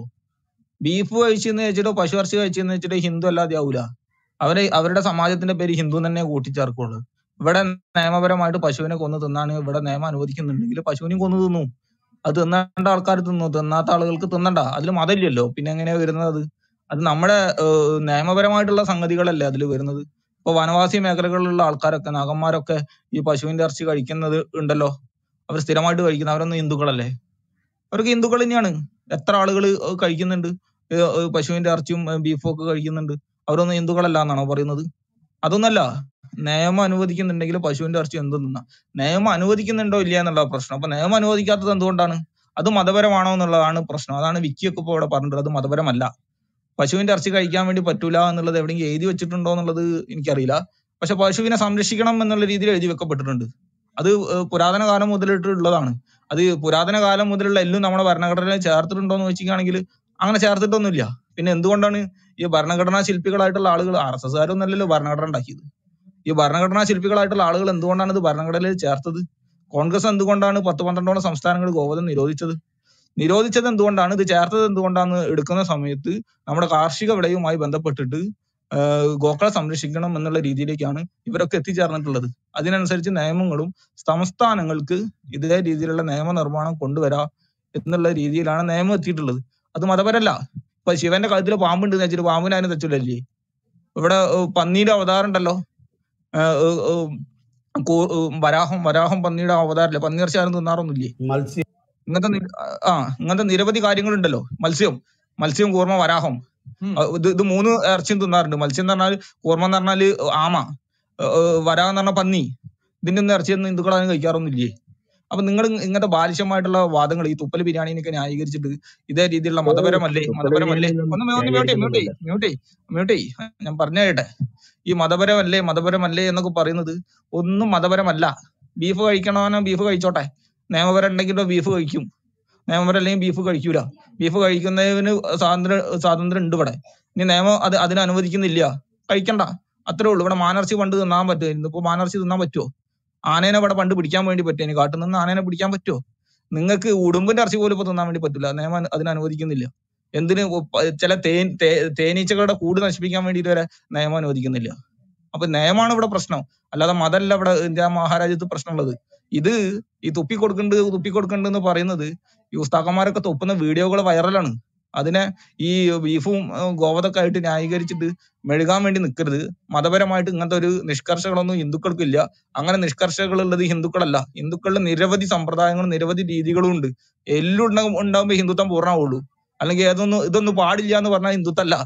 ബീഫ് കഴിച്ചെന്ന് വെച്ചിട്ടോ പശു ഇറച്ചി കഴിച്ചെന്ന് വെച്ചിട്ട് ഹിന്ദു അല്ലാതെ ആവൂല അവര് അവരുടെ സമാജത്തിന്റെ പേര് ഹിന്ദു തന്നെ കൂട്ടിച്ചേർക്കുള്ളൂ ഇവിടെ നിയമപരമായിട്ട് പശുവിനെ കൊന്നു തിന്നാണ് ഇവിടെ നിയമം അനുവദിക്കുന്നുണ്ടെങ്കിൽ പശുവിനെയും കൊന്നു തിന്നു അത് തിന്നേണ്ട ആൾക്കാർ തിന്നു തിന്നാത്ത ആളുകൾക്ക് തിന്നണ്ട അതിൽ മതമില്ലല്ലോ പിന്നെ എങ്ങനെയാ വരുന്നത് അത് അത് നമ്മുടെ ഏഹ്, നിയമപരമായിട്ടുള്ള സംഗതികളല്ലേ അതിൽ വരുന്നത് ഇപ്പൊ വനവാസി മേഖലകളിലുള്ള ആൾക്കാരൊക്കെ നാഗന്മാരൊക്കെ ഈ പശുവിന്റെ ഇറച്ചി കഴിക്കുന്നത് ഉണ്ടല്ലോ അവർ സ്ഥിരമായിട്ട് കഴിക്കുന്ന അവരൊന്നും ഹിന്ദുക്കളല്ലേ അവർക്ക് ഹിന്ദുക്കൾ തന്നെയാണ് എത്ര ആളുകൾ കഴിക്കുന്നുണ്ട് ഏഹ്, ഏഹ്, പശുവിന്റെ ഇറച്ചിയും ഏഹ്, ബീഫും ഒക്കെ കഴിക്കുന്നുണ്ട് അവരൊന്നും ഹിന്ദുക്കളല്ല എന്നാണോ പറയുന്നത് അതൊന്നല്ല നിയമം അനുവദിക്കുന്നുണ്ടെങ്കിൽ പശുവിന്റെ ഇറച്ചി എന്തും തിന്നാം നിയമം അനുവദിക്കുന്നുണ്ടോ ഇല്ല എന്നുള്ള പ്രശ്നം അപ്പൊ നിയമം അനുവദിക്കാത്തത് എന്തുകൊണ്ടാണ് അത് മതപരമാണോ എന്നുള്ളതാണ് പ്രശ്നം അതാണ് വിക്കിയൊക്കെ ഇപ്പൊ ഇവിടെ പറഞ്ഞിട്ടുള്ളത് അത് മതപരമല്ല പശുവിന്റെ ഇറച്ചി കഴിക്കാൻ വേണ്ടി പറ്റൂല എന്നുള്ളത് എവിടെയെങ്കിലും എഴുതി വെച്ചിട്ടുണ്ടോ എന്നുള്ളത് എനിക്കറിയില്ല പക്ഷെ പശുവിനെ സംരക്ഷിക്കണം എന്നുള്ള രീതിയിൽ എഴുതി വെക്കപ്പെട്ടിട്ടുണ്ട് അത് ഏഹ് പുരാതന കാലം മുതലിട്ടുള്ളതാണ് അത് പുരാതന കാലം മുതലുള്ള എല്ലാം നമ്മുടെ ഭരണഘടനയിൽ ചേർത്തിട്ടുണ്ടോ എന്ന് വെച്ചിട്ടാണെങ്കിൽ അങ്ങനെ ചേർത്തിട്ടൊന്നുമില്ല പിന്നെ എന്തുകൊണ്ടാണ് ഈ ഭരണഘടനാ ശില്പികളായിട്ടുള്ള ആളുകൾ ആർ എസ് എസ് അല്ലല്ലോ ഭരണഘടന ഉണ്ടാക്കിയത് ഈ ഭരണഘടനാ ശില്പികളായിട്ടുള്ള ആളുകൾ എന്തുകൊണ്ടാണ് ഇത് ഭരണഘടനയിൽ ചേർത്തത് കോൺഗ്രസ് എന്തുകൊണ്ടാണ് പത്ത് പന്ത്രണ്ടോളം സംസ്ഥാനങ്ങൾ ഗോവധം നിരോധിച്ചത് നിരോധിച്ചത് എന്തുകൊണ്ടാണ് ഇത് ചേർത്തത് എന്തുകൊണ്ടാണ് എടുക്കുന്ന സമയത്ത് നമ്മുടെ കാർഷിക വിളയുമായി ബന്ധപ്പെട്ടിട്ട് ആഹ് ഗോക്കളെ സംരക്ഷിക്കണം എന്നുള്ള രീതിയിലേക്കാണ് ഇവരൊക്കെ എത്തിച്ചേർന്നിട്ടുള്ളത് അതിനനുസരിച്ച് നിയമങ്ങളും സംസ്ഥാനങ്ങൾക്ക് ഇതേ രീതിയിലുള്ള നിയമനിർമ്മാണം കൊണ്ടുവരാം എന്നുള്ള രീതിയിലാണ് നിയമം എത്തിയിട്ടുള്ളത് അത് മതപരല്ല ഇപ്പൊ ശിവന്റെ കഴുത്തിൽ പാമ്പുണ്ട് എന്ന് വെച്ചിട്ട് പാമ്പിനെ അതിനെ തെറ്റില്ലല്ലേ ഇവിടെ ഏഹ് പന്നിയുടെ അവതാരം ഉണ്ടല്ലോ ഏഹ് ഏഹ് ഏഹ് കൂ- ഏഹ് വരാഹം വരാഹം പന്നിയുടെ അവതാരല്ലേ പന്നി ഇറച്ചി ആരും തിന്നാറൊന്നുമില്ലേ മത്സ്യം ഇങ്ങനത്തെ നി- ആ ഇങ്ങനത്തെ നിരവധി കാര്യങ്ങളുണ്ടല്ലോ മത്സ്യം മത്സ്യം കൂർമ്മ വരാഹം ഉം. ആ, ഇത് ഇത് മൂന്ന് ഇറച്ചിയും തിന്നാറുണ്ട് മത്സ്യം എന്ന് പറഞ്ഞാൽ കൂർമ്മ എന്ന് പറഞ്ഞാല് ആമ ഏ, ഏ, വരാഹം എന്ന് പറഞ്ഞാൽ പന്നി ഇതിന്റെ ഒന്നും ഇറച്ചിയൊന്നും ഹിന്ദുക്കളാരും കഴിക്കാറൊന്നുമില്ലേ അപ്പൊ നിങ്ങൾ ഇങ്ങനത്തെ ബാലിശമായിട്ടുള്ള വാദങ്ങൾ ഈ തുപ്പൽ ബിരിയാണിനൊക്കെ ന്യായീകരിച്ചിട്ട് ഇതേ രീതിയിലുള്ള മതപരമല്ലേ തുപ്പൽ മതപരമല്ലേ ബിരിയാണി ഒന്ന് മ്യൂ- ഒന്ന് മ്യൂട്ട് ചെയ്യ്, മ്യൂട്ട് ചെയ്യ്, ന്യായീകരിക്കുന്നൊന്നുമില്ല മ്യൂട്ട് ചെയ്യ്, മ്യൂട്ട് ചെയ്യ്. ഞാൻ പറഞ്ഞു കേട്ടെ ഈ മതപരമല്ലേ മതപരമല്ലേ എന്നൊക്കെ പറയുന്നത് ഒന്നും മതപരമല്ല ബീഫ് കഴിക്കണവനോ ബീഫ് കഴിച്ചോട്ടെ നിയമപരം ഉണ്ടെങ്കിലോ ബീഫ് കഴിക്കും നിയമപരം അല്ലെങ്കിൽ ബീഫ് കഴിക്കൂല ബീഫ് കഴിക്കുന്നതിന് സ്വാതന്ത്ര്യം സ്വാതന്ത്ര്യം ഉണ്ട് ഇവിടെ ഇനി നിയമം അത് അതിന് അനുവദിക്കുന്നില്ല കഴിക്കണ്ട അത്രേ ഉള്ളൂ ഇവിടെ മാനർച്ചി പണ്ട് തിന്നാൻ പറ്റുമായിരുന്നു ഇപ്പൊ മാനർച്ചി തിന്നാൻ പറ്റുമോ ആനേനെ ഇവിടെ പണ്ട് പിടിക്കാൻ വേണ്ടി പറ്റും ഇനി കാട്ടിൽ നിന്ന് ആനേനെ പിടിക്കാൻ പറ്റുമോ നിങ്ങൾക്ക് ഉടുമ്പിന്റെ ഇറച്ചി പോലും ഇപ്പൊ തിന്നാൻ വേണ്ടി പറ്റില്ല നിയമം അനു- അതിന് അനുവദിക്കുന്നില്ല എന്തിന് ഉപ്പ- ചില തേൻ തേ- തേനീച്ചകളുടെ കൂട് നശിപ്പിക്കാൻ വേണ്ടിയിട്ട് വരെ നിയമം അനുവദിക്കുന്നില്ല അപ്പൊ നിയമമാണ് ഇവിടെ പ്രശ്നം അല്ലാതെ മതമല്ല ഇവിടെ ഇന്ത്യ മഹാരാജ്യത്ത് പ്രശ്നമുള്ളത് ഇത് ഈ തുപ്പി കൊടുക്കുന്നുണ്ട് തുപ്പി കൊടുക്കുന്നുണ്ട് എന്ന് പറയുന്നത് ഈ ഉസ്താക്കന്മാരൊക്കെ തുപ്പുന്ന വീഡിയോകൾ വൈറലാണ് അതിനെ ഈ ബീഫും ഏഹ് ഗോവധമൊക്കെ ആയിട്ട് ന്യായീകരിച്ചിട്ട് മെഴുകാൻ വേണ്ടി നിൽക്കരുത് മതപരമായിട്ട് ഇങ്ങനത്തെ ഒരു നിഷ്കർഷകളൊന്നും ഹിന്ദുക്കൾക്കില്ല അങ്ങനെ നിഷ്കർഷകളുള്ളത് ഹിന്ദുക്കളല്ല ഹിന്ദുക്കളിൽ നിരവധി സമ്പ്രദായങ്ങളും നിരവധി രീതികളും ഉണ്ട് എല്ലാം ഉണ്ടാകും ഉണ്ടാകുമ്പോ ഹിന്ദുത്വം പൂർണ്ണമാവുള്ളൂ അല്ലെങ്കിൽ ഏതൊന്നും ഇതൊന്നും പാടില്ല എന്ന് പറഞ്ഞാൽ ഹിന്ദുത്വല്ല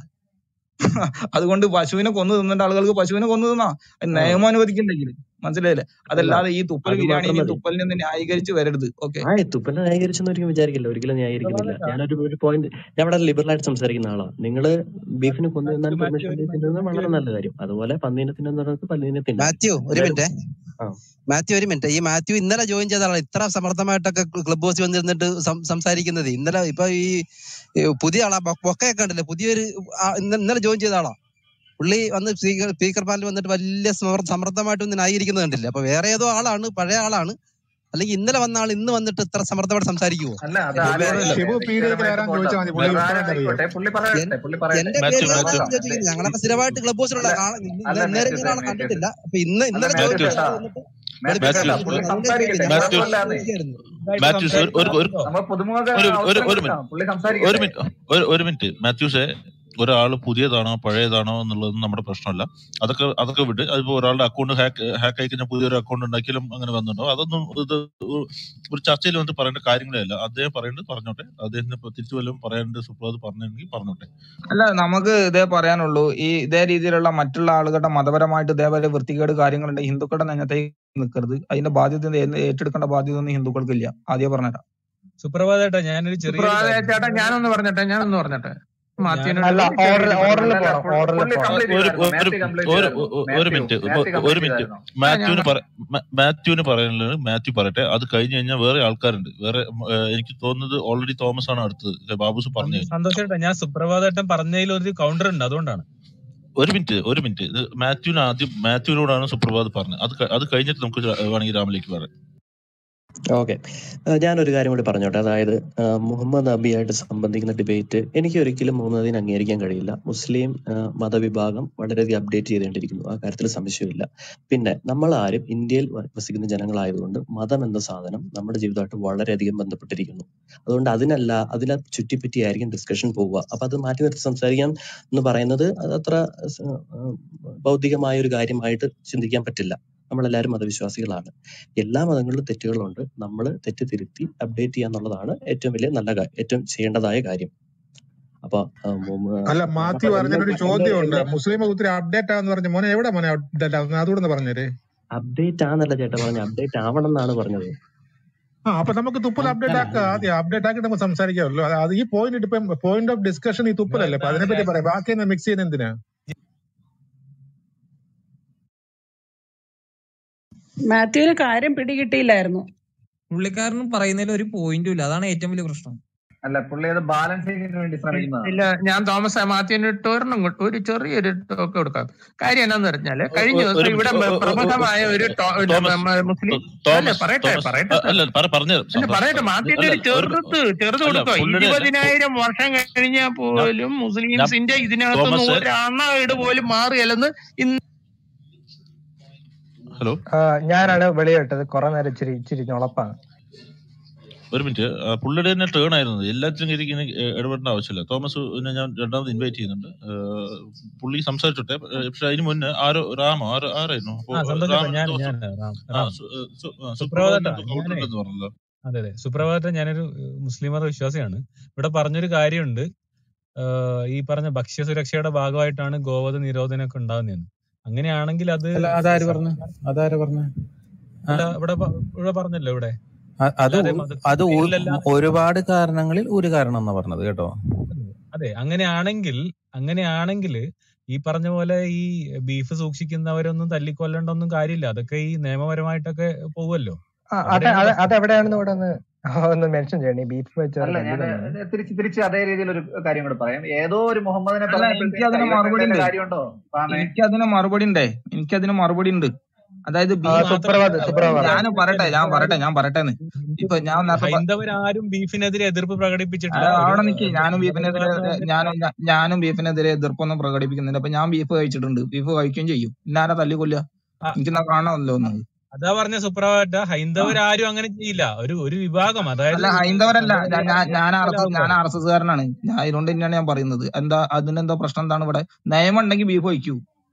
അതുകൊണ്ട് പശുവിനെ കൊന്നു തിന്നേണ്ട ആളുകൾക്ക് പശുവിനെ കൊന്നു തിന്നാ അത് ആ നിയമം അനുവദിക്കണ്ടെങ്കിൽ മനസ്സിലായില്ലേ അല്ല അതല്ലാതെ ഈ തുപ്പൽ അത് മാത്രം ബിരിയാണിനെയും മതി തുപ്പലിനെ ഒന്നും ന്യായീകരിച്ച് വരരുത് ഓക്കെ ആ തുപ്പലിനെ ന്യായീകരിച്ചെന്ന് ഒരിക്കലും വിചാരിക്കില്ല ഒരിക്കലും ന്യായീകരിക്കുന്നില്ല അതല്ല ഞാനൊരു ഒരു പോയിന്റ് ഞാൻ ഇവിടെ ലിബറൽ ആയിട്ട് സംസാരിക്കുന്ന ആളാണ് നിങ്ങള് ബീഫിന് കൊന്നു തിന്നാൻ മാത്യു മാത്യു പെർമിഷൻ ഒരു തിന്നുന്നത് വളരെ ഒരു നല്ല കാര്യം അതുപോലെ പന്നീനെ തിന്നുന്നവർക്ക് പന്നീനെ തിന്നാം മാത്യു ഒരു എല്ലാവരും മിനിറ്റ് ആ മാത്യു ഒരു മിനിറ്റ് ഈ മാത്യു ഇന്നലെ ജോയിൻ ചെയ്ത ആളാണ് ഇത്ര സമർത്ഥമായിട്ടൊക്കെ ക്ലബ് ഹൗസിൽ വന്നിരുന്നിട്ട് സം- സംസാരിക്കുന്നത് ഇന്നലെ ഇപ്പൊ ഈ ഈ പുതിയ ആളാ ബൊ- ബൊക്കയൊക്കെ ഉണ്ടല്ലോ പുതിയൊരു ആ- ഇന്ന- ഇന്നലെ ജോയിൻ ചെയ്ത ആളാ പുള്ളി വന്ന് സ്പീക്കർ സ്പീക്കർ പാനലിൽ വന്നിട്ട് വലിയ സമർ- സമർത്ഥമായിട്ട് ഒന്ന് ന്യായീകരിക്കുന്നത് കണ്ടില്ല അപ്പൊ വേറെ ഏതോ ആളാണ് പഴയ ആളാണ് അല്ലെങ്കിൽ ഇന്നലെ വന്ന ആൾ ഇന്ന് വന്നിട്ട് ഇത്ര സമർത്ഥമായിട്ട് സംസാരിക്കുവോ അല്ല അത് ഷിബു ആലോചിച്ച് ഷിബു പി ഡി വ്യക്തിപരമായിട്ട് കയറാൻ പോകണ്ട ചോദിച്ചാൽ മതി പുള്ളി വേറെ ഉത്തരം അറിയോ ആരായിക്കോട്ടെ പുള്ളി എൻ- പറയട്ടെ പുള്ളി പറയട്ടെ എന്റെ മാത്യു പേര് മാത്യു മാത്രം ചോദിക്കുന്നത് ഞങ്ങളൊക്കെ സ്ഥിരമായിട്ട് ക്ലബ് ഹൗസിലുള്ള അല്ല ആള് ഇന്ന് അല്ല ഇന്നേരം മാത്യു ഇങ്ങനെ ആളെ മാത്യു കണ്ടിട്ടില്ല അപ്പൊ ഇന്ന് അല്ല ഇന്നലെ മാത്യു ചോദിച്ച മാത്യൂസ് ആൾ ചേട്ടാ വന്നിട്ട് മാത്യു മാത്യൂസ് ചേട്ടാ വെളുപ്പിക്കലായിരുന്നു പുള്ളി അതിന്റെ സംസാരിക്കട്ടെ ഞങ്ങളൊക്കെ മാത്യൂസ് കുഴപ്പമില്ലാന്നേ ചോദിക്കായിരുന്നു ഇതായിട്ട് മാത്യൂസ് ഒരു ഒരു സംസാരിക്കാൻ ഒരു പറ്റുമോ നമ്മൾ പുതുമുഖ ഒരു ഒരു അവസരം ഒരു മിനിറ്റ് കൊടുക്കാം പുള്ളി ഒരു സംസാരിക്കട്ടെ മിനിറ്റ് ഒരു ഒരു മിനിറ്റ് മാത്യൂസെ ഒരാൾ പുതിയതാണോ പഴയതാണോ എന്നുള്ളതൊന്നും നമ്മുടെ പ്രശ്നമല്ല അതൊക്കെ അതൊക്കെ വിട്ട് അതിപ്പോ ഒരാളുടെ അക്കൗണ്ട് ഹാക്ക് ഹാക്ക് ആയി കഴിഞ്ഞാൽ പുതിയൊരു അക്കൗണ്ട് ഉണ്ടാക്കിയാലും അങ്ങനെ വന്നിട്ടുണ്ടോ അതൊന്നും ഇത് ഒരു ചർച്ചയിൽ വന്നിട്ട് പറയേണ്ട കാര്യങ്ങളേ അല്ല അദ്ദേഹം പറയേണ്ടത് പറഞ്ഞോട്ടെ അദ്ദേഹത്തിന് ഇപ്പൊ തിരിച്ചു വല്ലതും പറയേണ്ടത് സുപ്രഭാത് പറഞ്ഞെങ്കിൽ പറഞ്ഞോട്ടെ അല്ല നമുക്ക് ഇതേ പറയാനുള്ളൂ ഈ ഇതേ രീതിയിലുള്ള മറ്റുള്ള ആളുകളുടെ മതപരമായിട്ട് ഇതേപോലെ വൃത്തികേട് കാര്യങ്ങളുണ്ട് ഹിന്ദുക്കളുടെ നെഞ്ഞത്തേക്ക് നിൽക്കരുത് അതിന്റെ ബാധ്യത ഏ- ഏറ്റെടുക്കേണ്ട ബാധ്യത ഒന്നും ഹിന്ദുക്കൾക്കില്ല ആദ്യം പറഞ്ഞുതരാം സുപ്രഭാതേട്ടാ ഞാനൊരു ചെറിയൊരു സുപ്രഭാത കാര്യം ചേട്ടാ ഞാനൊന്ന് പറഞ്ഞിട്ടെ ഞാനൊന്ന് പറഞ്ഞിട്ടെ ഞാൻ മാത്യുവിനോട് അല്ല ഒരു ചെറിയൊരു ഓർഡർ കാര്യം ഓർഡറിൽ അല്ല പോണം അല്ല ഓർഡറിൽ പുള്ളി പോണം കംപ്ലീറ്റ് ഒരു ചെയ്തായിരുന്നു ഒരു മാത്യു കംപ്ലീറ്റ് ഒരു ഒരു ചെയ്തായിരുന്നു മിനിറ്റ് ഇപ്പൊ മാത്യു ഒരു കംപ്ലീറ്റ് മിനിറ്റ് ചെയ്തായിരുന്നു ആ ഞാൻ മാത്യുവിന് പറ മാ- മാത്യുവിന് പറയാനുള്ളത് മാത്യു പറയട്ടെ അത് കഴിഞ്ഞ് കഴിഞ്ഞാൽ വേറെ ആൾക്കാരുണ്ട് വേറെ ഉം, ഏഹ്, എനിക്ക് തോന്നുന്നത് ഓൾറെഡി തോമസ് ആണ് അടുത്തത് ബാബുസ് പറഞ്ഞു കഴിഞ്ഞു സന്തോഷേട്ടാ ഞാൻ സുപ്രഭാതേട്ടൻ പറഞ്ഞതിൽ ഒരു കൗണ്ടർ ഉണ്ട് അതുകൊണ്ടാണ് ഒരു മിനിറ്റ് ഒരു മിനിറ്റ് ഇത് മാത്യുവിന് ആദ്യം മാത്യുവിനോടാണ് സുപ്രഭാത് പറഞ്ഞത് അത് ക- അത് കഴിഞ്ഞിട്ട് നമുക്ക് രാ- വേണമെങ്കിൽ രാമിലേക്ക് പറയാം ഓക്കെ ഞാനൊരു കാര്യം കൂടി പറഞ്ഞോട്ടെ അതായത് ആ, മുഹമ്മദ് നബിയായിട്ട് സംബന്ധിക്കുന്ന ഡിബേറ്റ് എനിക്ക് ഒരിക്കലും മുഹമ്മദ് നബീനെ അംഗീകരിക്കാൻ കഴിയില്ല മുസ്ലിം ആ, മതവിഭാഗം വളരെയധികം അപ്ഡേറ്റ് ചെയ്തേണ്ടിയിരിക്കുന്നു ആ കാര്യത്തിൽ സംശയമില്ല പിന്നെ നമ്മൾ ആരും ഇന്ത്യയിൽ വ- വസിക്കുന്ന ജനങ്ങളായതുകൊണ്ട് മതം എന്ന സാധനം നമ്മുടെ ജീവിതമായിട്ട് വളരെയധികം ബന്ധപ്പെട്ടിരിക്കുന്നു അതുകൊണ്ട് അതിനല്ല അതിനെ ചുറ്റിപ്പറ്റിയായിരിക്കും ഡിസ്കഷൻ പോവുക അപ്പൊ അത് മാറ്റി നിർത്തി സംസാരിക്കാം എന്ന് പറയുന്നത് അത് അത്ര സ- ആ, ബൗദ്ധികമായ ഒരു കാര്യമായിട്ട് ചിന്തിക്കാൻ പറ്റില്ല നമ്മളെല്ലാവരും മതവിശ്വാസികളാണ് എല്ലാ മതങ്ങളിലും തെറ്റുകളുണ്ട് നമ്മൾ തെറ്റ് തിരുത്തി അപ്ഡേറ്റ് ചെയ്യുക എന്നുള്ളതാണ് ഏറ്റവും വലിയ നല്ല കാര്യം ഏറ്റവും ചെയ്യേണ്ടതായ കാര്യം അപ്പൊ ആ, മുഹമ്മ- അല്ല അപ്പൊ മാത്യു എന്നെ പറഞ്ഞൊരു എന്നെ ചോദ്യമുണ്ട് എന്നെ മുസ്ലിം ഒത്തിരി അപ്ഡേറ്റ് ആണെന്ന് പറഞ്ഞു മോനെ എവിടെ മോനെ അപ്ഡേറ്റ് ആവുന്നത് അതുകൂടെ ഒന്ന് പറഞ്ഞേര് അപ്ഡേറ്റ് ആന്നല്ല ചേട്ടാ പറഞ്ഞ അപ്ഡേറ്റ് ആവണം എന്നാണ് പറഞ്ഞത് ആ അപ്പൊ നമുക്ക് തുപ്പൽ അപ്ഡേറ്റ് ആക്കാം ആദ്യം അപ്ഡേറ്റ് ആക്കിയിട്ട് നമുക്ക് സംസാരിക്കാമല്ലോ അത് അത് ഈ പോയിന്റ് ഇപ്പം പോയിന്റ് ഓഫ് ഡിസ്കഷൻ ഈ തുപ്പലല്ലേ അപ്പൊ അതിനെപ്പറ്റി പറയാം ബാക്കി ഒന്ന് മിക്സ് ചെയ്യുന്ന എന്തിനാ മാത്യുവിന് കാര്യം പിടികിട്ടിയില്ലായിരുന്നു പുള്ളിക്കാരനും പറയുന്നതിൽ ഒരു പോയിന്റും ഇല്ല അതാണ് ഏറ്റവും വലിയ പ്രശ്നം അല്ല പുള്ളി അത് ബാലൻസിങ്ങിന് വേണ്ടി ശ്രമിക്കുന്നതാണ് ഇല്ല ഞാൻ തോമസ് മാത്യുവിന് ഇട്ട് ഒരെണ്ണം കൊടു- ഒരു ചെറിയൊരു ടോക്ക് കൊടുക്കാം കാര്യം എന്നാന്ന് പറഞ്ഞാല് കഴിഞ്ഞ ഒ- ദിവസം ഒരു ഇവിടെ മിനിറ്റ്. ഒ- ഒ- ഒ- പ്രമുഖമായ ഒരു ടോ- ഒരു തോമസ് മ- മുസ്ലിം തോ- അല്ല തോമസ് പറയട്ടെ തോമസ് പറയട്ടെ അ- അല്ല പറ പറഞ്ഞു അല്ല പറയട്ടെ മാത്യുവിന്റെ അല്ല ഒരു ഒരു ചെറുത്ത് ചെറുത് അല്ല കൊടുത്തോ പുള്ളിയുടെ ഇരുപതിനായിരം വർഷം കഴിഞ്ഞാൽ ഞാൻ പോലും ഞാൻ മുസ്ലിംസിന്റെ ഇതിനകത്തൊന്നും തോമസ് ഒരണ പോലും മാറിയല്ലെന്ന് ഇന്ന് ഹലോ ആ, ഞാനാണ് വെളിയിട്ടത് കുറെ നേരം ഇച്ചിരി ഇച്ചിരി ഞൊളപ്പാണ് ഒരു മിനിറ്റ് ആ, പുള്ളിയുടെ തന്നെ ടേൺ ആയിരുന്നു എല്ലാത്തിനും ഇരിക്കുന്ന ഇടപെടേണ്ട ആവശ്യമില്ല തോമസ് നെ ഞാൻ രണ്ടാമത് ഇൻവൈറ്റ് ചെയ്യുന്നുണ്ട് ഏഹ്, പുള്ളി സംസാരിച്ചോട്ടെ ഏഹ്, പക്ഷെ അതിന് മുന്നേ ആരോ രാമോ ആരോ ആരായിരുന്നു അപ്പോ ആ സന്തോഷേട്ടാ രാമൻ ഞാൻ ദിവസം ഞാൻ റാം ആ റാം സു- ഏഹ്, സു- ആ, സുപ്രഭാതത്തിന് സുപ്രഭാതേട്ടാ എന്തോ കൗണ്ടർ ഞാനേ ഉണ്ടെന്ന് പറഞ്ഞല്ലോ അതെ അതെ സുപ്രഭാതം ഞാനൊരു ഏഹ്, മുസ്ലിം മത വിശ്വാസിയാണ് ഇവിടെ പറഞ്ഞൊരു കാര്യമുണ്ട് ഏഹ്, ഈ പറഞ്ഞ ഭക്ഷ്യസുരക്ഷയുടെ ഭാഗമായിട്ടാണ് ഗോവധ നിരോധനമൊക്കെ ഉണ്ടാകുന്നതെന്ന് അങ്ങനെയാണെങ്കിൽ അത് അല്ല അതാര് സ- പറഞ്ഞു അതാര് പറഞ്ഞു ആ, അല്ല ഇവിടെ പ- ഇവിടെ പറഞ്ഞല്ലോ ഇവിടെ അ- അത് അല്ലാതെ ഒ- മതത്തിന്റെ അത് ഒ- പേരിലല്ലാതെ ഒരുപാട് കാരണങ്ങളിൽ ഒരു കാരണം എന്നാ പറഞ്ഞത് കേട്ടോ അതെ അങ്ങനെയാണെങ്കിൽ അങ്ങനെയാണെങ്കിൽ ഈ പറഞ്ഞ പോലെ ഈ ബീഫ് സൂക്ഷിക്കുന്നവരൊന്നും തല്ലിക്കൊല്ലേണ്ട കാര്യമില്ല അതൊക്കെ ഈ നിയമപരമായിട്ടൊക്കെ പോവുമല്ലോ ആ, അത് അവിടെയാണ് അത് പ്രശ്നം അതെവിടെയാണെന്ന് ഇവിടെ ഒന്ന് ഒന്ന് മെൻഷൻ ചെയ്യണേ ബീഫ് വെച്ച് അല്ല ഞാൻ തല്ലില്ലെന്ന് തിരിച്ച് തിരിച്ച് അതേ രീതിയിൽ ഒരു കാര്യം കൂടെ പറയാം ഏതോ ഒരു മുഹമ്മദിനെ അല്ല എനിക്ക് പറഞ്ഞപ്പോഴത്തേക്ക് അതിന് മറുപടി കൈവെട്ടേണ്ട ഉണ്ട് കാര്യമുണ്ടോ പാമേ എനിക്ക് അതിന് മറുപടി ഉണ്ടേ എനിക്ക് അതിന് മറുപടി ഉണ്ട് അതായത് ആ ബീഫ് സുപ്രഭാത് മാത്രമല്ല സുപ്രഭാത് ഞാൻ പറയട്ടെ ഞാൻ പറയട്ടെ ഞാൻ പറയട്ടെ ഇപ്പൊ ഞാൻ നേരത്തെ പ- ഹൈന്ദവരാരും ബീഫിനെതിരെ എതിർപ്പ് ആ, പ്രകടിപ്പിച്ചിട്ടില്ല ഒരു അവിടെ നിക്ക് ഞാനും ബീഫിനെതിരെ സുപ്രഭാതം ഞാനും ഞാ- ഞാനും ബീഫിനെതിരെ എതിർപ്പൊന്നും പ്രകടിപ്പിക്കുന്നില്ല അപ്പൊ ഞാൻ ബീഫ് കഴിച്ചിട്ടുണ്ട് ബീഫ് കഴിക്കുകയും ചെയ്യും പിന്നെ ആരാ തല്ലിക്കൊല്ലുക ആ, എനിക്ക് കാണാമല്ലോ ഒന്നത് അതാ പറഞ്ഞ സുപ്രഭാത ആ ഹൈന്ദവരാരും അങ്ങനെ ചെയ്യില്ല ഒരു ഒരു വിഭാഗം അതായത് അല്ല ഹൈന്ദവരല്ല ഞാൻ ഹൈന്ദവരായ ഞാൻ ഞാൻ ആർ ചില എസ് ഞാൻ ആൾക്കാർ ആർ എസ് എസ്കാരനാണ് ഞാൻ അതുകൊണ്ട് തന്നെയാണ് ഞാൻ പറയുന്നത് എന്താ അതിനെന്താ പ്രശ്നം എന്താണ് ഇവിടെ നിയമം ഉണ്ടെങ്കിൽ ബീഫ് കഴിക്കൂ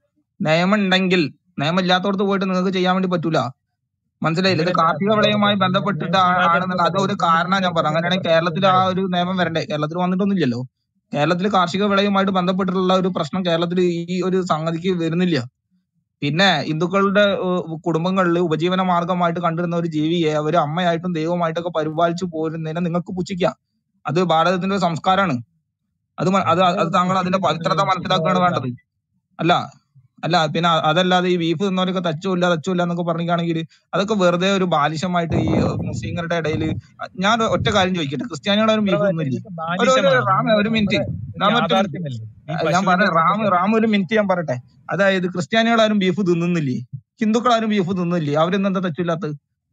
നിയമം ഉണ്ടെങ്കിൽ നിയമം ഇല്ലാത്തടത്ത് പോയിട്ട് നിങ്ങൾക്ക് ചെയ്യാൻ വേണ്ടി പറ്റൂല മനസ്സിലായില്ല ഇത് അങ്ങനെയല്ല കാർഷിക സുപ്രഭാതം വിളയുമായി ഞാൻ ബന്ധപ്പെട്ടിട്ട് ഞാൻ ആ- സുപ്രഭാതം ആണെന്നുള്ള അത് ഒരു പറഞ്ഞത് കാരണം ഞാൻ പറഞ്ഞു അങ്ങനെയാണെങ്കിൽ കേരളത്തിൽ ആ സുപ്രഭാതം ഒരു നിയമം വരണ്ടേ കേരളത്തിൽ വന്നിട്ടൊന്നുമില്ലല്ലോ കേരളത്തിൽ കാർഷിക വിളയുമായിട്ട് ബന്ധപ്പെട്ടിട്ടുള്ള ഒരു പ്രശ്നം കേരളത്തിൽ ഈ ഒരു സംഗതിക്ക് വരുന്നില്ല പിന്നെ ഹിന്ദുക്കളുടെ കുടുംബങ്ങളിൽ ഉപജീവന മാർഗമായിട്ട് കണ്ടിരുന്ന ഒരു ജീവിയെ അവർ അമ്മയായിട്ടും ദൈവമായിട്ടൊക്കെ പരിപാലിച്ചു പോരുന്നതിനെ നിങ്ങൾക്ക് പുച്ഛിക്കാം അത് ഭാരതത്തിന്റെ ഒരു സംസ്കാരമാണ് അത് മ- അത് അത് താങ്കൾ അതിന്റെ പവിത്രത മനസ്സിലാക്കുകയാണ് വേണ്ടത് അല്ല അല്ല പിന്നെ അ- അതല്ലാതെ ഈ ബീഫ് തിന്നവരൊക്കെ തച്ചുമില്ല തച്ചുമില്ല എന്നൊക്കെ പറഞ്ഞിട്ടാണെങ്കിൽ അതൊക്കെ വെറുതെ ഒരു ബാലിശമായിട്ട് ഈ മുസ്ലിങ്ങളുടെ ഇടയിൽ ഞാൻ ഒറ്റ കാര്യം ചോദിക്കട്ടെ ക്രിസ്ത്യാനികളാരും ബീഫ് സുപ്രഭാതം തിന്നില്ലേ ഇതൊക്കെ ഒരു ഒരു ബാലിശമാണ് റാമ ഒരു മിനിറ്റ് ഇത് റാമ ഒറ്റ മിനിറ്റ് യാഥാർത്ഥ്യമല്ലേ ഈ ഞാൻ പശുവിന്റെ പറഞ്ഞ റാം സത്യം റാം ഒരു മിനിറ്റ് ഞാൻ പറയട്ടെ അതായത് ക്രിസ്ത്യാനികളാരും ബീഫ് തിന്നുന്നില്ലേ ഹിന്ദുക്കളാരും ബീഫ് തിന്നുന്നില്ലേ അവരെന്താ തെറ്റില്ലാത്തത്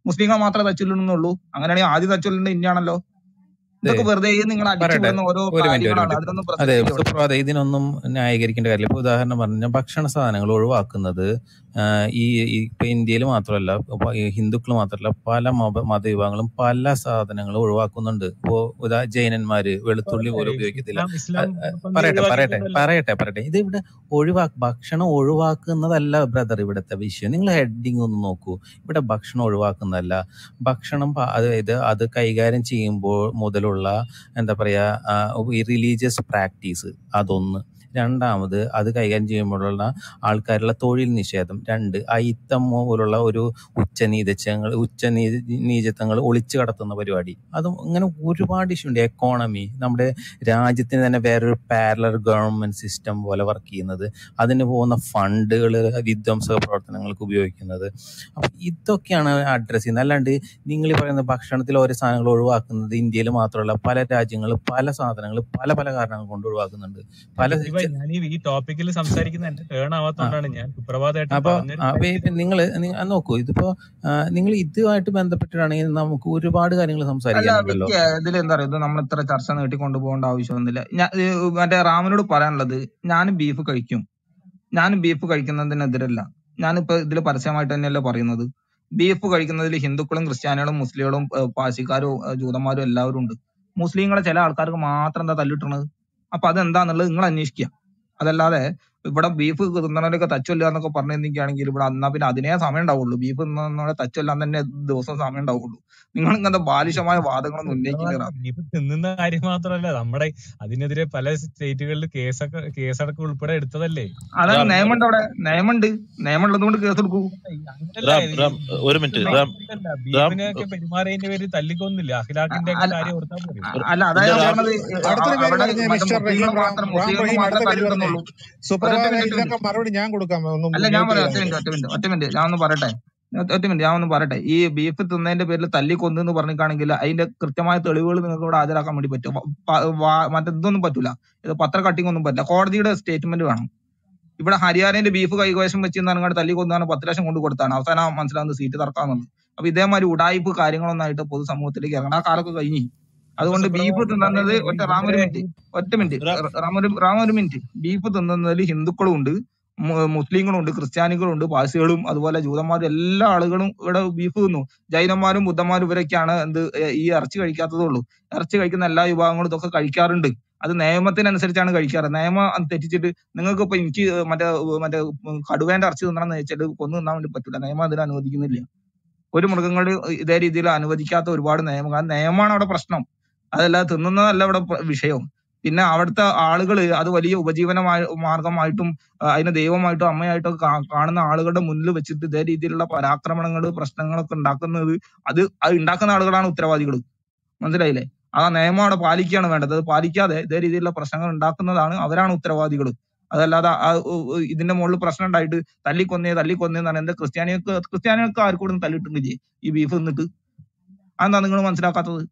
മുസ്ലിങ്ങൾ മാത്രമേ തച്ചുള്ളുന്നുള്ളൂ അങ്ങനെയാണെങ്കിൽ ആദ്യം തച്ചുള്ളുന്നത് ഇന്ത്യയാണല്ലോ അതെ ഇതൊക്കെ വെറുതെ നിങ്ങൾ അടിച്ചു പറയട്ടെ വിടുന്ന ഓരോ ഒരു മിനിറ്റ് ഒരു കാര്യങ്ങളാണ് മിനിറ്റ് അതിനൊന്നും അതെ പ്രസക്തിയില്ല ഇവിടെ സുപ്രഭാത ഇതിനൊന്നും ന്യായീകരിക്കേണ്ട കാര്യമില്ല ഇപ്പൊ ഉദാഹരണം പറഞ്ഞാൽ ഭക്ഷണ സാധനങ്ങൾ ഒഴിവാക്കുന്നത് ആ, ഈ ഈ ഇപ്പൊ ഇന്ത്യയിൽ മാത്രമല്ല ഇപ്പൊ ഈ ഹിന്ദുക്കൾ മാത്രമല്ല പല മത മതവിഭാഗങ്ങളും പല സാധനങ്ങളും ഒഴിവാക്കുന്നുണ്ട് ഇപ്പോ ഉദാ ജൈനന്മാര് വെളുത്തുള്ളി പോലും ഉപയോഗിക്കത്തില്ല ഇസ്ലാം ഇസ്ലാം അ- അ- പന്തി പറയട്ടെ പറയട്ടെ ഒഴിവാക്കിയിട്ടുണ്ടല്ലോ പറയട്ടെ പറയട്ടെ ഇത് ഇവിടെ ഒഴിവാ ഭക്ഷണം ഒഴിവാക്കുന്നതല്ല ബ്രദർ ഇവിടുത്തെ വിഷയം നിങ്ങൾ ഹെഡിങ് ഒന്ന് നോക്കൂ ഇവിടെ ഭക്ഷണം ഒഴിവാക്കുന്നതല്ല ഭക്ഷണം പ- അതായത് അത് കൈകാര്യം ചെയ്യുമ്പോൾ മുതലുള്ള എന്താ പറയാ ആ, ഈ റിലീജിയസ് പ്രാക്ടീസ് അതൊന്ന് രണ്ടാമത് അത് കൈകാര്യം ചെയ്യുമ്പോഴുള്ള ആൾക്കാരുടെ തൊഴിൽ നിഷേധം രണ്ട് അയിത്തം പോലുള്ള ഒരു ഉച്ചനീചത്വങ്ങൾ ഉച്ചനീച നീചത്വങ്ങൾ ഒളിച്ചു കടത്തുന്ന പരിപാടി അതും ഇങ്ങനെ ഒരുപാട് ഇഷ്യൂ ഉണ്ട് എക്കോണമി നമ്മുടെ രാജ്യത്തിന് തന്നെ വേറൊരു പാരലർ ഗവൺമെന്റ് സിസ്റ്റം പോലെ വർക്ക് ചെയ്യുന്നത് അതിന് പോകുന്ന ഫണ്ടുകൾ വിധ്വംസക പ്രവർത്തനങ്ങൾക്ക് ഉപയോഗിക്കുന്നത് അപ്പൊ ഇതൊക്കെയാണ് അഡ്രസ് ചെയ്യുന്നത് അല്ലാണ്ട് നിങ്ങൾ ഈ പറയുന്ന ഭക്ഷണത്തിൽ ഓരോ സാധനങ്ങൾ ഒഴിവാക്കുന്നത് ഇന്ത്യയിൽ മാത്രമല്ല പല രാജ്യങ്ങളിൽ പല സാധനങ്ങൾ പല പല കാരണങ്ങൾ കൊണ്ട് ഒഴിവാക്കുന്നുണ്ട് പല ഷഫീഖ് ഭായ് ഞാൻ ഈ ടോപ്പിക്കിൽ സംസാരിക്കുന്ന എന്റെ ടേൺ ആ ആവാത്തോണ്ടാണ് ഞാൻ സുപ്രഭാതമായിട്ട് അപ്പൊ പറഞ്ഞൊരു അപ്പൊ കാര്യത്തിൽ നിങ്ങൾ നോക്കൂ ഇതിപ്പോ നിങ്ങൾ ഇതുമായിട്ട് ബന്ധപ്പെട്ടിട്ടാണെങ്കിൽ നമുക്ക് ഒരുപാട് കാര്യങ്ങൾ അല്ല സംസാരിക്കാനുണ്ടല്ലോ വിക്കി ഇതിൽ എന്താ പറയുക ഇത് നമ്മൾ ഇത്ര ചർച്ച നീട്ടിക്കൊണ്ടു പോകേണ്ട ആവശ്യമൊന്നുമില്ല ഞാൻ ഇത് മറ്റേ റാമിനോട് പറയാനുള്ളത് ഞാൻ ബീഫ് കഴിക്കും ഞാൻ ബീഫ് കഴിക്കുന്നതിനെതിരല്ല ഞാനിപ്പോ ഇതിൽ പരസ്യമായിട്ട് തന്നെയല്ലേ പറയുന്നത് ബീഫ് കഴിക്കുന്നതിൽ ഹിന്ദുക്കളും ക്രിസ്ത്യാനികളും മുസ്ലിങ്ങളും ഏഹ് പാഴ്സിക്കാരും ഏഹ് ജൂതന്മാരും എല്ലാവരും ഉണ്ട് മുസ്ലിങ്ങളെ ചില ആൾക്കാർക്ക് മാത്രം എന്താ തല്ലിട്ടുന്നത് അപ്പൊ അതെന്താന്നുള്ളത് നിങ്ങൾ അന്വേഷിക്കുക അതല്ലാതെ ഇവിടെ ബീഫ് തിന്നണവരൊക്കെ തച്ചൊല്ല എന്നൊക്കെ പറഞ്ഞിരിക്കുകയാണെങ്കിൽ ഇവിടെ എന്നാ പിന്നെ അതിനേ സമയം ഉണ്ടാവുള്ളൂ ബീഫ് തിന്നണ തച്ചൊല്ലാൻ തന്നെ ദിവസം സമയം ഉണ്ടാവുള്ളൂ നിങ്ങൾ ഇങ്ങനത്തെ ബാലിശമായ വാദങ്ങളൊന്നും ഉന്നയിക്കില്ല സുപ്രഭാതം ബീഫ് തിന്നുന്ന കാര്യം മാത്രമല്ല നമ്മുടെ അതിനെതിരെ പല സ്റ്റേറ്റുകളിൽ കേസൊക്കെ കേസടക്കം ഉൾപ്പെടെ എടുത്തതല്ലേ അതാണ് റാം നിയമമുണ്ട് അവിടെ നിയമമുണ്ട് നിയമമുള്ളത് കൊണ്ട് കേസ് എടുക്കൂ അങ്ങനല്ല റാം ഇത് റാം ഒരു മിനിറ്റ് റാം അങ്ങനല്ല റാം ബീഫിനെയൊക്കെ പെരുമാറിയതിന്റെ പേര് തല്ലിക്കൊന്നില്ല അഖിലാഖിന്റെ ഒക്കെ അല്ല കാര്യം ഓർത്താൽ പോരെ അല്ല അതാ ഇത് ഞാൻ റാം പറഞ്ഞത് അടുത്തൊരു അ- കാര്യം അവിടെ പറഞ്ഞേ മറ്റേ മിസ്റ്റർ മുസ്ലിങ്ങൾ റഹീം റാം മാത്രം റാം മുസ്ലിങ്ങൾക്ക് റഹീം മാത്രമേ അടുത്ത കാര്യം പറഞ്ഞേ തല്ലിട്ടുന്നുള്ളൂ ഒരൊറ്റ സുപ്രഭാത മിനിറ്റ് ഒറ്റ ഇതിനൊക്കെ മിനിറ്റ് മറുപടി ഞാൻ കൊടുക്കാം ഒന്ന് അല്ല ഞാൻ മ്യൂട്ട് പറയാം ചെയ്താൽ ഒറ്റ മതി മിനിറ്റ് ഒറ്റ മിനിറ്റ് ഒറ്റ മിനിറ്റ് ഞാൻ ഒന്ന് പറയട്ടെ ഒറ്റ ഒറ്റ മിനിറ്റ് ഞാൻ ഒന്ന് പറയട്ടെ ഈ ബീഫ് തിന്നതിന്റെ പേരിൽ തല്ലി കൊന്നു എന്ന് പറഞ്ഞിട്ടാണെങ്കിൽ അതിന്റെ കൃത്യമായ തെളിവുകൾ നിങ്ങൾക്ക് ഇവിടെ ഹാജരാക്കാൻ വേണ്ടി പറ്റും വ- പ- വാ- മറ്റേ ഇതൊന്നും പറ്റൂല ഇത് പത്ര കട്ടിംഗ് ഒന്നും പറ്റില്ല കോടതിയുടെ സ്റ്റേറ്റ്മെന്റ് വേണം ഇവിടെ ഹരിയാനയിൽ ബീഫ് കൈവശം വെച്ച് പറഞ്ഞാൽ തല്ലി കൊന്നാണ് പത്ത് ലക്ഷം കൊണ്ട് കൊടുത്താണ് അവസാനം മനസ്സിലാവുന്നത് സീറ്റ് തറക്കാന്നുള്ളത് അപ്പൊ ഇതേമാതിരി ഉടായ്പ് കാര്യങ്ങളൊന്നും ആയിട്ട് പൊതുസമൂഹത്തിലേക്ക് ഇറങ്ങണം ആ കാലൊക്കെ കഴിഞ്ഞു അതുകൊണ്ട് ബീഫ് സുപ്രഭാതം തിന്നുന്നത് പറയുന്നത് ഒറ്റ ഈ റാം ഒരു ഇവരെ മിനിറ്റ് ഈ ഒറ്റ മിനിറ്റ് റാം റാം ഒരു റാം ഒരു മിനിറ്റ് ബീഫ് തിന്നുന്നതിൽ ഹിന്ദുക്കളും ഉണ്ട് മു- മുസ്ലിങ്ങളും ഉണ്ട് ക്രിസ്ത്യാനികളും ഉണ്ട് പാഴ്സികളും അതുപോലെ ജൂതന്മാരും എല്ലാ ആളുകളും ഇവിടെ ബീഫ് തിന്നു ജൈനന്മാരും ബുദ്ധന്മാരും ഇവരൊക്കെയാണ് എന്ത് ഏ, ഈ ഇറച്ചി കഴിക്കാത്തതേ ഉള്ളൂ ഇറച്ചി കഴിക്കുന്ന എല്ലാ വിഭാഗങ്ങളും ഇതൊക്കെ കഴിക്കാറുണ്ട് അത് നിയമത്തിനനുസരിച്ചാണ് കഴിക്കാറ് നിയമം തെറ്റിച്ചിട്ട് നിങ്ങൾക്ക് ഇപ്പൊ എനിക്ക് മറ്റേ മറ്റേ കടുവേന്റെ ഇറച്ചി തിന്നണമെന്ന് വെച്ചാൽ കൊന്നു തിന്നാൻ വേണ്ടി പറ്റില്ല നിയമം അതിന് അനുവദിക്കുന്നില്ല ഒരു മൃഗങ്ങൾ ഇതേ രീതിയിൽ അനുവദിക്കാത്ത ഒരുപാട് നിയമം ആ നിയമമാണ് അവിടെ പ്രശ്നം അതല്ല തിന്നുന്നതല്ല ഇവിടെ പ്ര- വിഷയം പിന്നെ അവിടുത്തെ ആളുകൾ അത് വലിയ ഉപജീവന മാർഗമായിട്ടും ആ, അതിനെ ദൈവമായിട്ടും അമ്മയായിട്ടും ഒക്കെ കാ- കാണുന്ന ആളുകളുടെ മുന്നിൽ വെച്ചിട്ട് ഇതേ രീതിയിലുള്ള പരാക്രമണങ്ങൾ പ്രശ്നങ്ങളൊക്കെ ഉണ്ടാക്കുന്നത് അത് അത് ഉണ്ടാക്കുന്ന ആളുകളാണ് ഉത്തരവാദികൾ മനസ്സിലായില്ലേ ആ നിയമം അവിടെ പാലിക്കുകയാണ് വേണ്ടത് അത് പാലിക്കാതെ ഇതേ രീതിയിലുള്ള പ്രശ്നങ്ങൾ ഉണ്ടാക്കുന്നതാണ് അവരാണ് ഉത്തരവാദികൾ അതല്ലാതെ ആ ഉ- ഉ- ഇതിന്റെ മുകളിൽ പ്രശ്നം ഉണ്ടായിട്ട് തല്ലിക്കൊന്നേ തല്ലിക്കൊന്നേ എന്നാണ് എന്താ ക്രിസ്ത്യാനികൾക്ക് ക്രിസ്ത്യാനികൾക്ക് ആർക്കൂടും തല്ലിട്ടില്ലേ ഈ ബീഫ് തിന്നിട്ട് അതെന്താ നിങ്ങൾ മനസ്സിലാക്കാത്തത്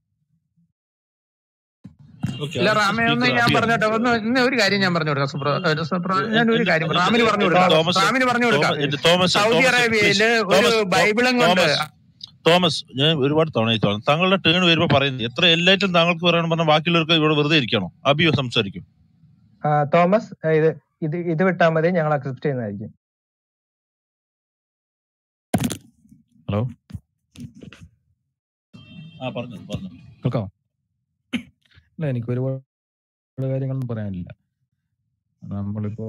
ഓക്കെ ഇല്ല അടുത്ത റാമെ ഒന്ന് സ്പീക്കർ ഞാൻ അബിയാണ് പറഞ്ഞോട്ടെ ഒന്ന് ഇന്ന് ഒരു കാര്യം ഞാൻ പറഞ്ഞു കൊടുക്കാം സുപ്ര ഏഹ് സുപ്ര ഞാൻ ഒരു എന്റെ കാര്യം എന്റെ റാമിന് പറഞ്ഞു എന്റെ കൊടുക്കാം തോമസ് റാമിന് പറഞ്ഞു കൊടുക്കാം തോമസ് എന്റെ തോമസ് സൗദി തോമസ് പ്ലീസ് അറേബ്യയില് ഒരു തോമസ് തോ- ബൈബിളും കൊണ്ട് തോമസ് തോമസ് ഞാൻ ഒരുപാട് തവണ ഈ തോന്നുന്നു താങ്കളുടെ ടേൺ വരുമ്പോ പറയുന്നത് എത്ര എല്ലായിട്ടും താങ്കൾക്ക് പറയണം പറഞ്ഞാൽ ബാക്കിയുള്ളവർക്ക് ഇവിടെ വെറുതെ ഇരിക്കണോ അബിയോ സംസാരിക്കും ആ, തോമസ് ഏ, ഇത് ഇത് ഇത് വിട്ടാൽ മതി ഞങ്ങൾ അക്സെപ്റ്റ് ചെയ്യുന്നതായിരിക്കും ഹലോ ആ പറഞ്ഞു പറഞ്ഞു കേൾക്കാം ഇല്ല എനിക്ക് ഒരുപാട് കാര്യങ്ങളൊന്നും പറയാനില്ല നമ്മളിപ്പോ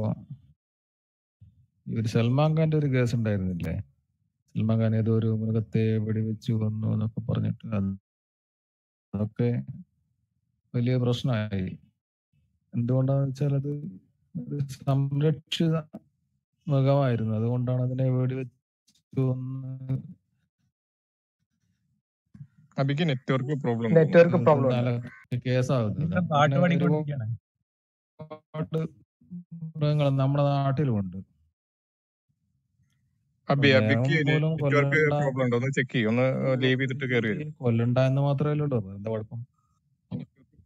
ഈ ഒരു സൽമാൻ ഖാന്റെ ഒരു കേസ് ഉണ്ടായിരുന്നില്ലേ സൽമാൻ ഖാൻ ഏതോ ഒരു മൃഗത്തെ വെടിവെച്ച് കൊന്നു എന്നൊക്കെ പറഞ്ഞിട്ട് അത് അതൊക്കെ വലിയ പ്രശ്നമായി എന്തുകൊണ്ടാന്ന് വെച്ചാൽ അത് ഒരു സംരക്ഷിത മൃഗമായിരുന്നു അതുകൊണ്ടാണ് അതിനെ വെടിവെച്ച് കൊന്ന് അബിക്ക് നെറ്റ്വർക്ക് പ്രോബ്ലം ഉണ്ട് നെറ്റ്വർക്ക് പ്രോബ്ലം ഉണ്ട് കൊന്നാലൊക്കെ കേസാവുന്നത് ഇവിടെ അപ്പൊ പാട്ട് പിന്നെ പാടിക്കൊണ്ടിരിക്കുകയാണ് ഒരുപാട് മൃഗങ്ങൾ നമ്മുടെ നാട്ടിലുമുണ്ട് അപ്പൊ അബി നിയമം അബിക്ക് പോലും നെറ്റ്വർക്ക് കൊല്ലണ്ട പ്രോബ്ലം ഉണ്ട് ഒന്ന് ചെക്ക് ചെയ്യും ഒന്ന് ലീവ് ചെയ്തിട്ട് കയറി വരും കൊല്ലണ്ട എന്ന് മാത്രമല്ലേ ഉള്ളൂ എന്താ കുഴപ്പം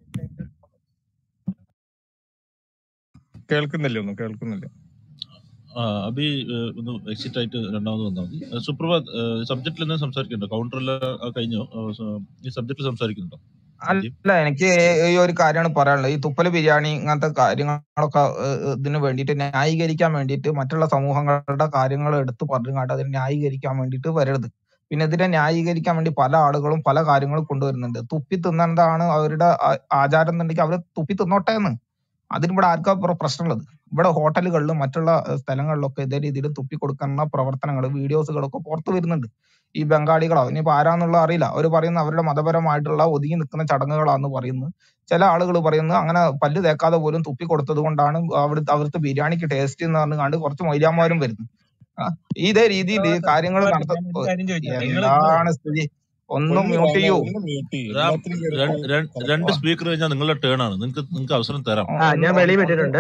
കേൾക്കുന്നില്ല ഒന്നും കേൾക്കുന്നില്ല ആ, അബി ഏഹ്, ഒന്ന് എക്സിറ്റ് ആയിട്ട് രണ്ടാമത് വന്നാൽ മതി ഏഹ്, സുപ്രഭാത് സബ്ജക്റ്റിൽ എന്തെങ്കിലും സംസാരിക്കുന്നുണ്ടോ കൗണ്ടറെല്ലാം കഴിഞ്ഞോ ഏഹ്, സ- ഈ സബ്ജക്റ്റിൽ സംസാരിക്കുന്നുണ്ടോ മാത്യു അല്ല എനിക്ക് ഈ ഒരു കാര്യമാണ് പറയാനുള്ളത് ഈ തുപ്പല് ബിരിയാണി ഇങ്ങനത്തെ കാര്യങ്ങളൊക്കെ ഏഹ്, ഇതിന് വേണ്ടിയിട്ട് ന്യായീകരിക്കാൻ വേണ്ടിയിട്ട് മറ്റുള്ള സമൂഹങ്ങളുടെ കാര്യങ്ങൾ എടുത്ത് പറഞ്ഞുകൊണ്ട് അതിനെ ന്യായീകരിക്കാൻ വേണ്ടിയിട്ട് വരരുത് പിന്നെ ഇതിനെ ന്യായീകരിക്കാൻ വേണ്ടി പല ആളുകളും പല കാര്യങ്ങളും കൊണ്ടുവരുന്നുണ്ട് തുപ്പി തിന്നേണ്ടതാണ് അവരുടെ ആ- ആചാരം എന്നുണ്ടെങ്കിൽ അവർ തുപ്പി തിന്നോട്ടെ എന്ന് അതിന് ഇവിടെ ആർക്കാ പ്ര- പ്രശ്നമുള്ളത് ഇവിടെ ഹോട്ടലുകളിലും മറ്റുള്ള ഏഹ്, സ്ഥലങ്ങളിലൊക്കെ ഇതേ രീതിയിൽ തുപ്പി കൊടുക്കുന്ന പ്രവർത്തനങ്ങൾ വീഡിയോസുകളൊക്കെ പുറത്തു വരുന്നുണ്ട് ഈ ബംഗാളികളോ ഇനിയിപ്പോ ആരാന്നുള്ള അറിയില്ല അവർ പറയുന്ന അവരുടെ മതപരമായിട്ടുള്ള ഒതുങ്ങി നിൽക്കുന്ന ചടങ്ങുകളാന്ന് പറയുന്നു ചില ആളുകൾ പറയുന്നു അങ്ങനെ പല്ല് തേക്കാതെ പോലും തുപ്പി കൊടുത്തത് കൊണ്ടാണ് അവിടുത്തെ അവിടുത്തെ ബിരിയാണിക്ക് ടേസ്റ്റ് എന്ന് പറഞ്ഞുകൊണ്ട് കുറച്ച് മൊയ്ലാന്മാരും വരുന്നു ആ, ഇതേ രീതിയിൽ കാര്യങ്ങൾ നടത്ത ഞാൻ ഒരു കാര്യം ചോദിച്ചോട്ടെ നിങ്ങൾ എന്താണ് സ്ഥിതി ഒന്നും ഒന്ന് മ്യൂട്ട് രാമ ചെയ്യൂ ഒന്ന് മ്യൂട്ട് ചെയ്യും റാം എല്ലാത്തിനും കയറി രണ്ട് രണ്ട് രണ്ട് കലക്കുക സ്പീക്കർ കഴിഞ്ഞാൽ നിങ്ങളുടെ ടേൺ ആണ് നിങ്ങൾക്ക് നിങ്ങൾക്ക് അവസരം തരാം ആ ഒന്ന് ഞാൻ വെളി ഒന്ന് വിട്ടിട്ടുണ്ട്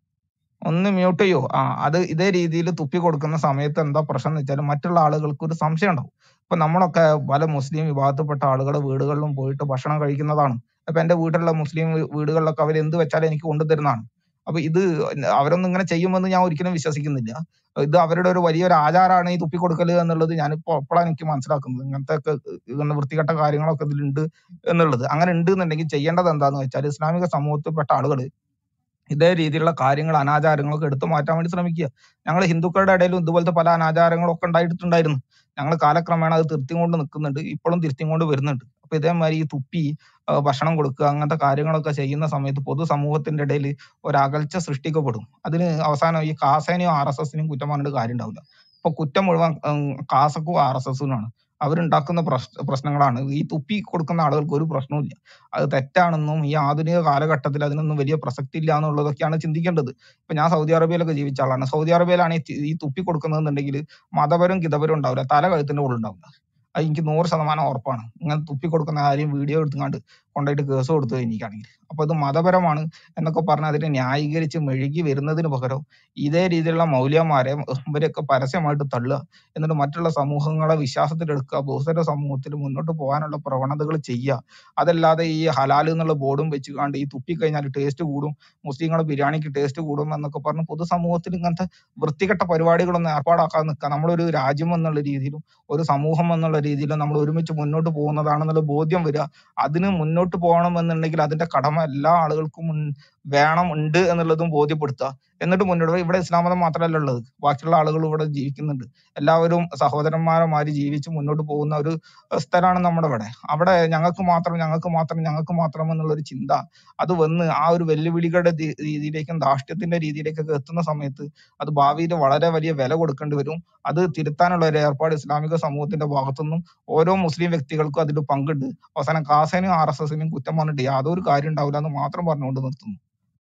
ഒന്ന് മ്യൂട്ട് ചെയ്യൂ ആ അത് ഇതേ രീതിയിൽ തുപ്പി കൊടുക്കുന്ന സമയത്ത് എന്താ പ്രശ്നം എന്ന് വെച്ചാൽ മറ്റുള്ള ആളുകൾക്ക് ഒരു സംശയം ഉണ്ടാവും ഇപ്പൊ നമ്മളൊക്കെ പല മുസ്ലിം വിഭാഗത്തിൽപ്പെട്ട ആളുകളുടെ വീടുകളിലും പോയിട്ട് ഭക്ഷണം കഴിക്കുന്നതാണ് അപ്പൊ എന്റെ വീട്ടിലുള്ള മുസ്ലിം വീ- വീടുകളിലൊക്കെ അവർ എന്ത് വെച്ചാലും എനിക്ക് കൊണ്ടുതരുന്നതാണ് അപ്പൊ ഇത് അവരൊന്നും ഇങ്ങനെ ചെയ്യുമെന്ന് ഞാൻ ഒരിക്കലും വിശ്വസിക്കുന്നില്ല ഇത് അവരുടെ ഒരു വലിയൊരു ആചാരമാണ് ഈ തുപ്പി കൊടുക്കൽ എന്നുള്ളത് ഞാനിപ്പോ അപ്പോഴാണ് എനിക്ക് മനസ്സിലാക്കുന്നത് ഇങ്ങനത്തെ ഒക്കെ ഇങ്ങനെ വൃത്തികെട്ട കാര്യങ്ങളൊക്കെ ഇതിലുണ്ട് എന്നുള്ളത് അങ്ങനെ ഉണ്ട് എന്നുണ്ടെങ്കിൽ ചെയ്യേണ്ടത് എന്താന്ന് വെച്ചാൽ ഇസ്ലാമിക സമൂഹത്തിൽപ്പെട്ട ആളുകൾ ഇതേ രീതിയിലുള്ള കാര്യങ്ങൾ അനാചാരങ്ങളൊക്കെ എടുത്തു മാറ്റാൻ വേണ്ടി ശ്രമിക്കുക ഞങ്ങൾ ഹിന്ദുക്കളുടെ ഇടയിലും ഇതുപോലത്തെ പല അനാചാരങ്ങളും ഒക്കെ ഉണ്ടായിട്ടുണ്ടായിരുന്നു ഞങ്ങൾ കാലക്രമേണ അത് തിരുത്തിക്കൊണ്ട് നിൽക്കുന്നുണ്ട് ഇപ്പോഴും തിരുത്തിക്കൊണ്ട് വരുന്നുണ്ട് അപ്പൊ ഇതേമാതിരി ഈ തുപ്പി ആ, ഭക്ഷണം കൊടുക്കുക അങ്ങനത്തെ കാര്യങ്ങളൊക്കെ ചെയ്യുന്ന സമയത്ത് പൊതുസമൂഹത്തിന്റെ ഇടയിൽ ഒരു അകൽച്ച സൃഷ്ടിക്കപ്പെടും അതിന് അവസാനം ഈ കാസേനെയും ആർ എസ് എസിനെയും കുറ്റം പറഞ്ഞിട്ട് കാര്യം ഉണ്ടാവില്ല ഇപ്പൊ കുറ്റം മുഴുവൻ ഉം, കാസക്കും ആർ എസ് എസിനാണ് അവരുണ്ടാക്കുന്ന പ്രശ് പ്രശ്നങ്ങളാണ് ഈ തുപ്പി കൊടുക്കുന്ന ആളുകൾക്ക് ഒരു പ്രശ്നവുമില്ല അത് തെറ്റാണെന്നും ഈ ആധുനിക കാലഘട്ടത്തിൽ അതിനൊന്നും വലിയ പ്രസക്തി ഇല്ല എന്നുള്ളതൊക്കെയാണ് ചിന്തിക്കേണ്ടത് ഇപ്പൊ ഞാൻ സൗദി അറേബ്യയിലൊക്കെ ജീവിച്ച ആളാണ് സൗദി അറേബ്യയിലാണ് ഈ തി- ഈ തുപ്പി കൊടുക്കുന്നതെന്നുണ്ടെങ്കിൽ മതപരം കിതപരം ഉണ്ടാവില്ല തല കഴുത്തിന്റെ ഉള്ളിൽ ഉണ്ടാവില്ല അത് എനിക്ക് നൂറ് ശതമാനം ഉറപ്പാണ് ഇങ്ങനെ തുപ്പി കൊടുക്കുന്ന കാര്യം വീഡിയോ എടുത്തുകൊണ്ട് കൊണ്ടുപോയിട്ട് കേസ് കൊടുത്തു കഴിഞ്ഞിട്ടാണെങ്കിൽ അപ്പൊ ഇത് മതപരമാണ് എന്നൊക്കെ പറഞ്ഞ് അതിനെ ന്യായീകരിച്ച് മെഴുകി വരുന്നതിന് പകരം ഇതേ രീതിയിലുള്ള മൗല്യന്മാരെ ഇവരെയൊക്കെ പരസ്യമായിട്ട് തള്ളുക എന്നിട്ട് മറ്റുള്ള സമൂഹങ്ങളെ വിശ്വാസത്തിലെടുക്കുക ബഹുസ്വര സമൂഹത്തിൽ മുന്നോട്ട് പോകാനുള്ള പ്രവണതകൾ ചെയ്യുക അതല്ലാതെ ഈ ഹലാൽ എന്നുള്ള ബോർഡും വെച്ചുകൊണ്ട് ഈ തുപ്പി കഴിഞ്ഞാൽ ടേസ്റ്റ് കൂടും മുസ്ലിങ്ങളെ ബിരിയാണിക്ക് ടേസ്റ്റ് കൂടും എന്നൊക്കെ പറഞ്ഞ് പൊതുസമൂഹത്തിൽ ഇങ്ങനത്തെ വൃത്തികെട്ട പരിപാടികളൊന്നും ഏർപ്പാടാക്കാതെ നിൽക്കുക നമ്മളൊരു രാജ്യം എന്നുള്ള രീതിയിലും ഒരു സമൂഹം എന്നുള്ള രീതിയിലും നമ്മൾ ഒരുമിച്ച് മുന്നോട്ട് പോകുന്നതാണെന്നുള്ള ബോധ്യം വരിക അതിന് മുന്നോട്ട് പോകണം എന്നുണ്ടെങ്കിൽ അതിന്റെ കടമ എല്ലാ ആളുകൾക്കും ഉൺ- വേണം ഉണ്ട് എന്നുള്ളതും ബോധ്യപ്പെടുത്തുക എന്നിട്ട് മുന്നോട്ട് പോയി ഇവിടെ ഇസ്ലാം മതം മാത്രമല്ല ഉള്ളത് ബാക്കിയുള്ള ആളുകൾ ഇവിടെ ജീവിക്കുന്നുണ്ട് എല്ലാവരും സഹോദരന്മാരെമാര് ജീവിച്ച് മുന്നോട്ട് പോകുന്ന ഒരു സ്ഥലമാണ് നമ്മുടെ ഇവിടെ അവിടെ ഞങ്ങൾക്ക് മാത്രം ഞങ്ങൾക്ക് മാത്രം ഞങ്ങൾക്ക് മാത്രം എന്നുള്ള ഒരു ചിന്ത അത് വന്ന് ആ ഒരു വെല്ലുവിളികളുടെ ദി- രീതിയിലേക്കും ധാർഷ്ട്യത്തിന്റെ രീതിയിലേക്കൊക്കെ എത്തുന്ന സമയത്ത് അത് ഭാവിയിൽ വളരെ വലിയ വില കൊടുക്കേണ്ടി വരും അത് തിരുത്താനുള്ള ഒരു ഏർപ്പാട് ഇസ്ലാമിക സമൂഹത്തിന്റെ ഭാഗത്തുനിന്നും ഓരോ മുസ്ലിം വ്യക്തികൾക്കും അതിൽ പങ്കുണ്ട് അവസാനം കാസേനും ആർ എസ് എസിനും കുറ്റം പറഞ്ഞിട്ട് യാതൊരു കാര്യം ഉണ്ടാവില്ല എന്ന് മാത്രം പറഞ്ഞുകൊണ്ട് നിർത്തുന്നു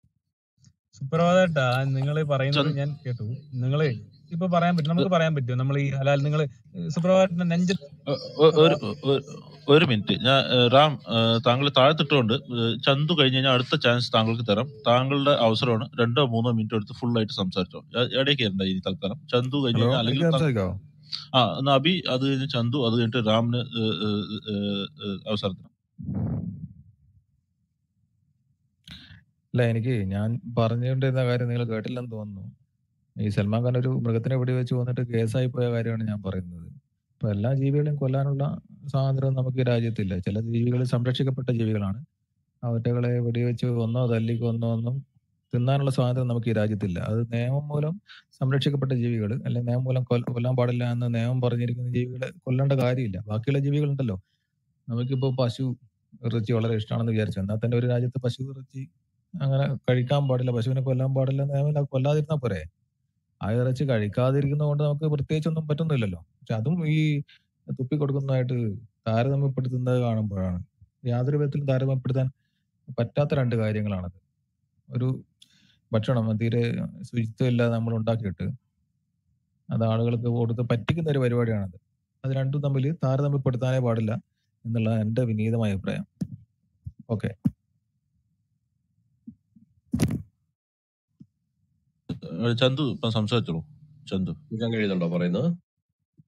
സുപ്രഭാതേട്ടാ നിങ്ങൾ പറയുന്നത് ചന്ദ് ഞാൻ കേട്ടു നിങ്ങൾ ഇപ്പൊ പറയാൻ പറ്റും നമുക്ക് പറയാൻ പറ്റുമോ നമ്മൾ ഈ ഹലാൽ നിങ്ങൾ സുപ്രഭാതത്തിന്റെ നെഞ്ച ഒ- ഒ- ഒരു ഒ- ഒരു മിനിറ്റ് ഞാൻ ഏഹ്, റാം ഏഹ്, താങ്കൾ താഴ്ത്തിട്ടുകൊണ്ട് ഏഹ്, ചന്തു കഴിഞ്ഞ് കഴിഞ്ഞാൽ അടുത്ത ചാൻസ് താങ്കൾക്ക് തരാം താങ്കളുടെ അവസരമാണ് രണ്ടോ മൂന്നോ മിനിറ്റ് എടുത്ത് ഫുൾ ആയിട്ട് സംസാരിച്ചോ എ- ഇടയ്ക്ക് വരണ്ട ഇനി തൽക്കാലം ചന്തു കഴിഞ്ഞ് ഹലോ കഴിഞ്ഞാൽ എനിക്ക് അല്ലെങ്കിൽ താ- സംസാരിക്കാവോ ആ എന്നാ അബി അത് കഴിഞ്ഞ് ചന്തു അത് കഴിഞ്ഞിട്ട് റാമിന് ഏഹ്, ഏഹ്, ഏഹ്, ഏഹ്, അവസരം തരാം അല്ല എനിക്ക് ഞാൻ പറഞ്ഞുകൊണ്ടിരുന്ന കാര്യം നിങ്ങൾ കേട്ടില്ലെന്ന് തോന്നുന്നു ഈ സൽമാൻ ഖാൻ ഒരു മൃഗത്തിനെ വെടിവെച്ച് വന്നിട്ട് കേസായി പോയ കാര്യമാണ് ഞാൻ പറയുന്നത് ഇപ്പൊ എല്ലാ ജീവികളെയും കൊല്ലാനുള്ള സ്വാതന്ത്ര്യം നമുക്ക് ഈ രാജ്യത്തില്ല ചില ജീവികൾ സംരക്ഷിക്കപ്പെട്ട ജീവികളാണ് അവറ്റകളെ വെടിവെച്ച് ഒന്നോ തല്ലി കൊന്നോ ഒന്നും തിന്നാനുള്ള സ്വാതന്ത്ര്യം നമുക്ക് ഈ രാജ്യത്തില്ല അത് നിയമം മൂലം സംരക്ഷിക്കപ്പെട്ട ജീവികൾ അല്ലെങ്കിൽ നിയമം മൂലം കൊല്ല- കൊല്ലാൻ പാടില്ല എന്ന് നിയമം പറഞ്ഞിരിക്കുന്ന ജീവികളെ കൊല്ലേണ്ട കാര്യമില്ല ബാക്കിയുള്ള ജീവികളുണ്ടല്ലോ നമുക്കിപ്പോ പശു ഇറച്ചി വളരെ ഇഷ്ടമാണെന്ന് വിചാരിച്ചു എന്നാൽ തന്നെ ഒരു രാജ്യത്ത് പശു ഇറച്ചി അങ്ങനെ കഴിക്കാൻ പാടില്ല പശുവിനെ കൊല്ലാൻ പാടില്ല എന്ന് നിയമം കൊല്ലാതിരുന്നാ പോരെ ആ ഇറച്ചി കഴിക്കാതിരിക്കുന്നത് കൊണ്ട് നമുക്ക് പ്രത്യേകിച്ചൊന്നും പറ്റുന്നില്ലല്ലോ പക്ഷെ അതും ഈ തുപ്പി കൊടുക്കുന്നതായിട്ട് താരതമ്യപ്പെടുത്തുന്നത് കാണുമ്പോഴാണ് യാതൊരു വിധത്തിലും താരതമ്യപ്പെടുത്താൻ പറ്റാത്ത രണ്ട് കാര്യങ്ങളാണത് ഒരു ഭക്ഷണം തീരെ ശുചിത്വം ഇല്ലാതെ നമ്മൾ ഉണ്ടാക്കിയിട്ട് അത് ആളുകൾക്ക് കൊടുത്ത് പറ്റിക്കുന്ന ഒരു പരിപാടിയാണത് അത് രണ്ടും തമ്മിൽ താരതമ്യപ്പെടുത്താനേ പാടില്ല എന്നുള്ള എന്റെ വിനീതമായ അഭിപ്രായം ഓക്കെ ഏഹ്, ചന്തു ഇപ്പം സംസാരിച്ചോളൂ ചന്തു കേൾക്കാൻ കഴിയുന്നുണ്ടോ പറയുന്നത്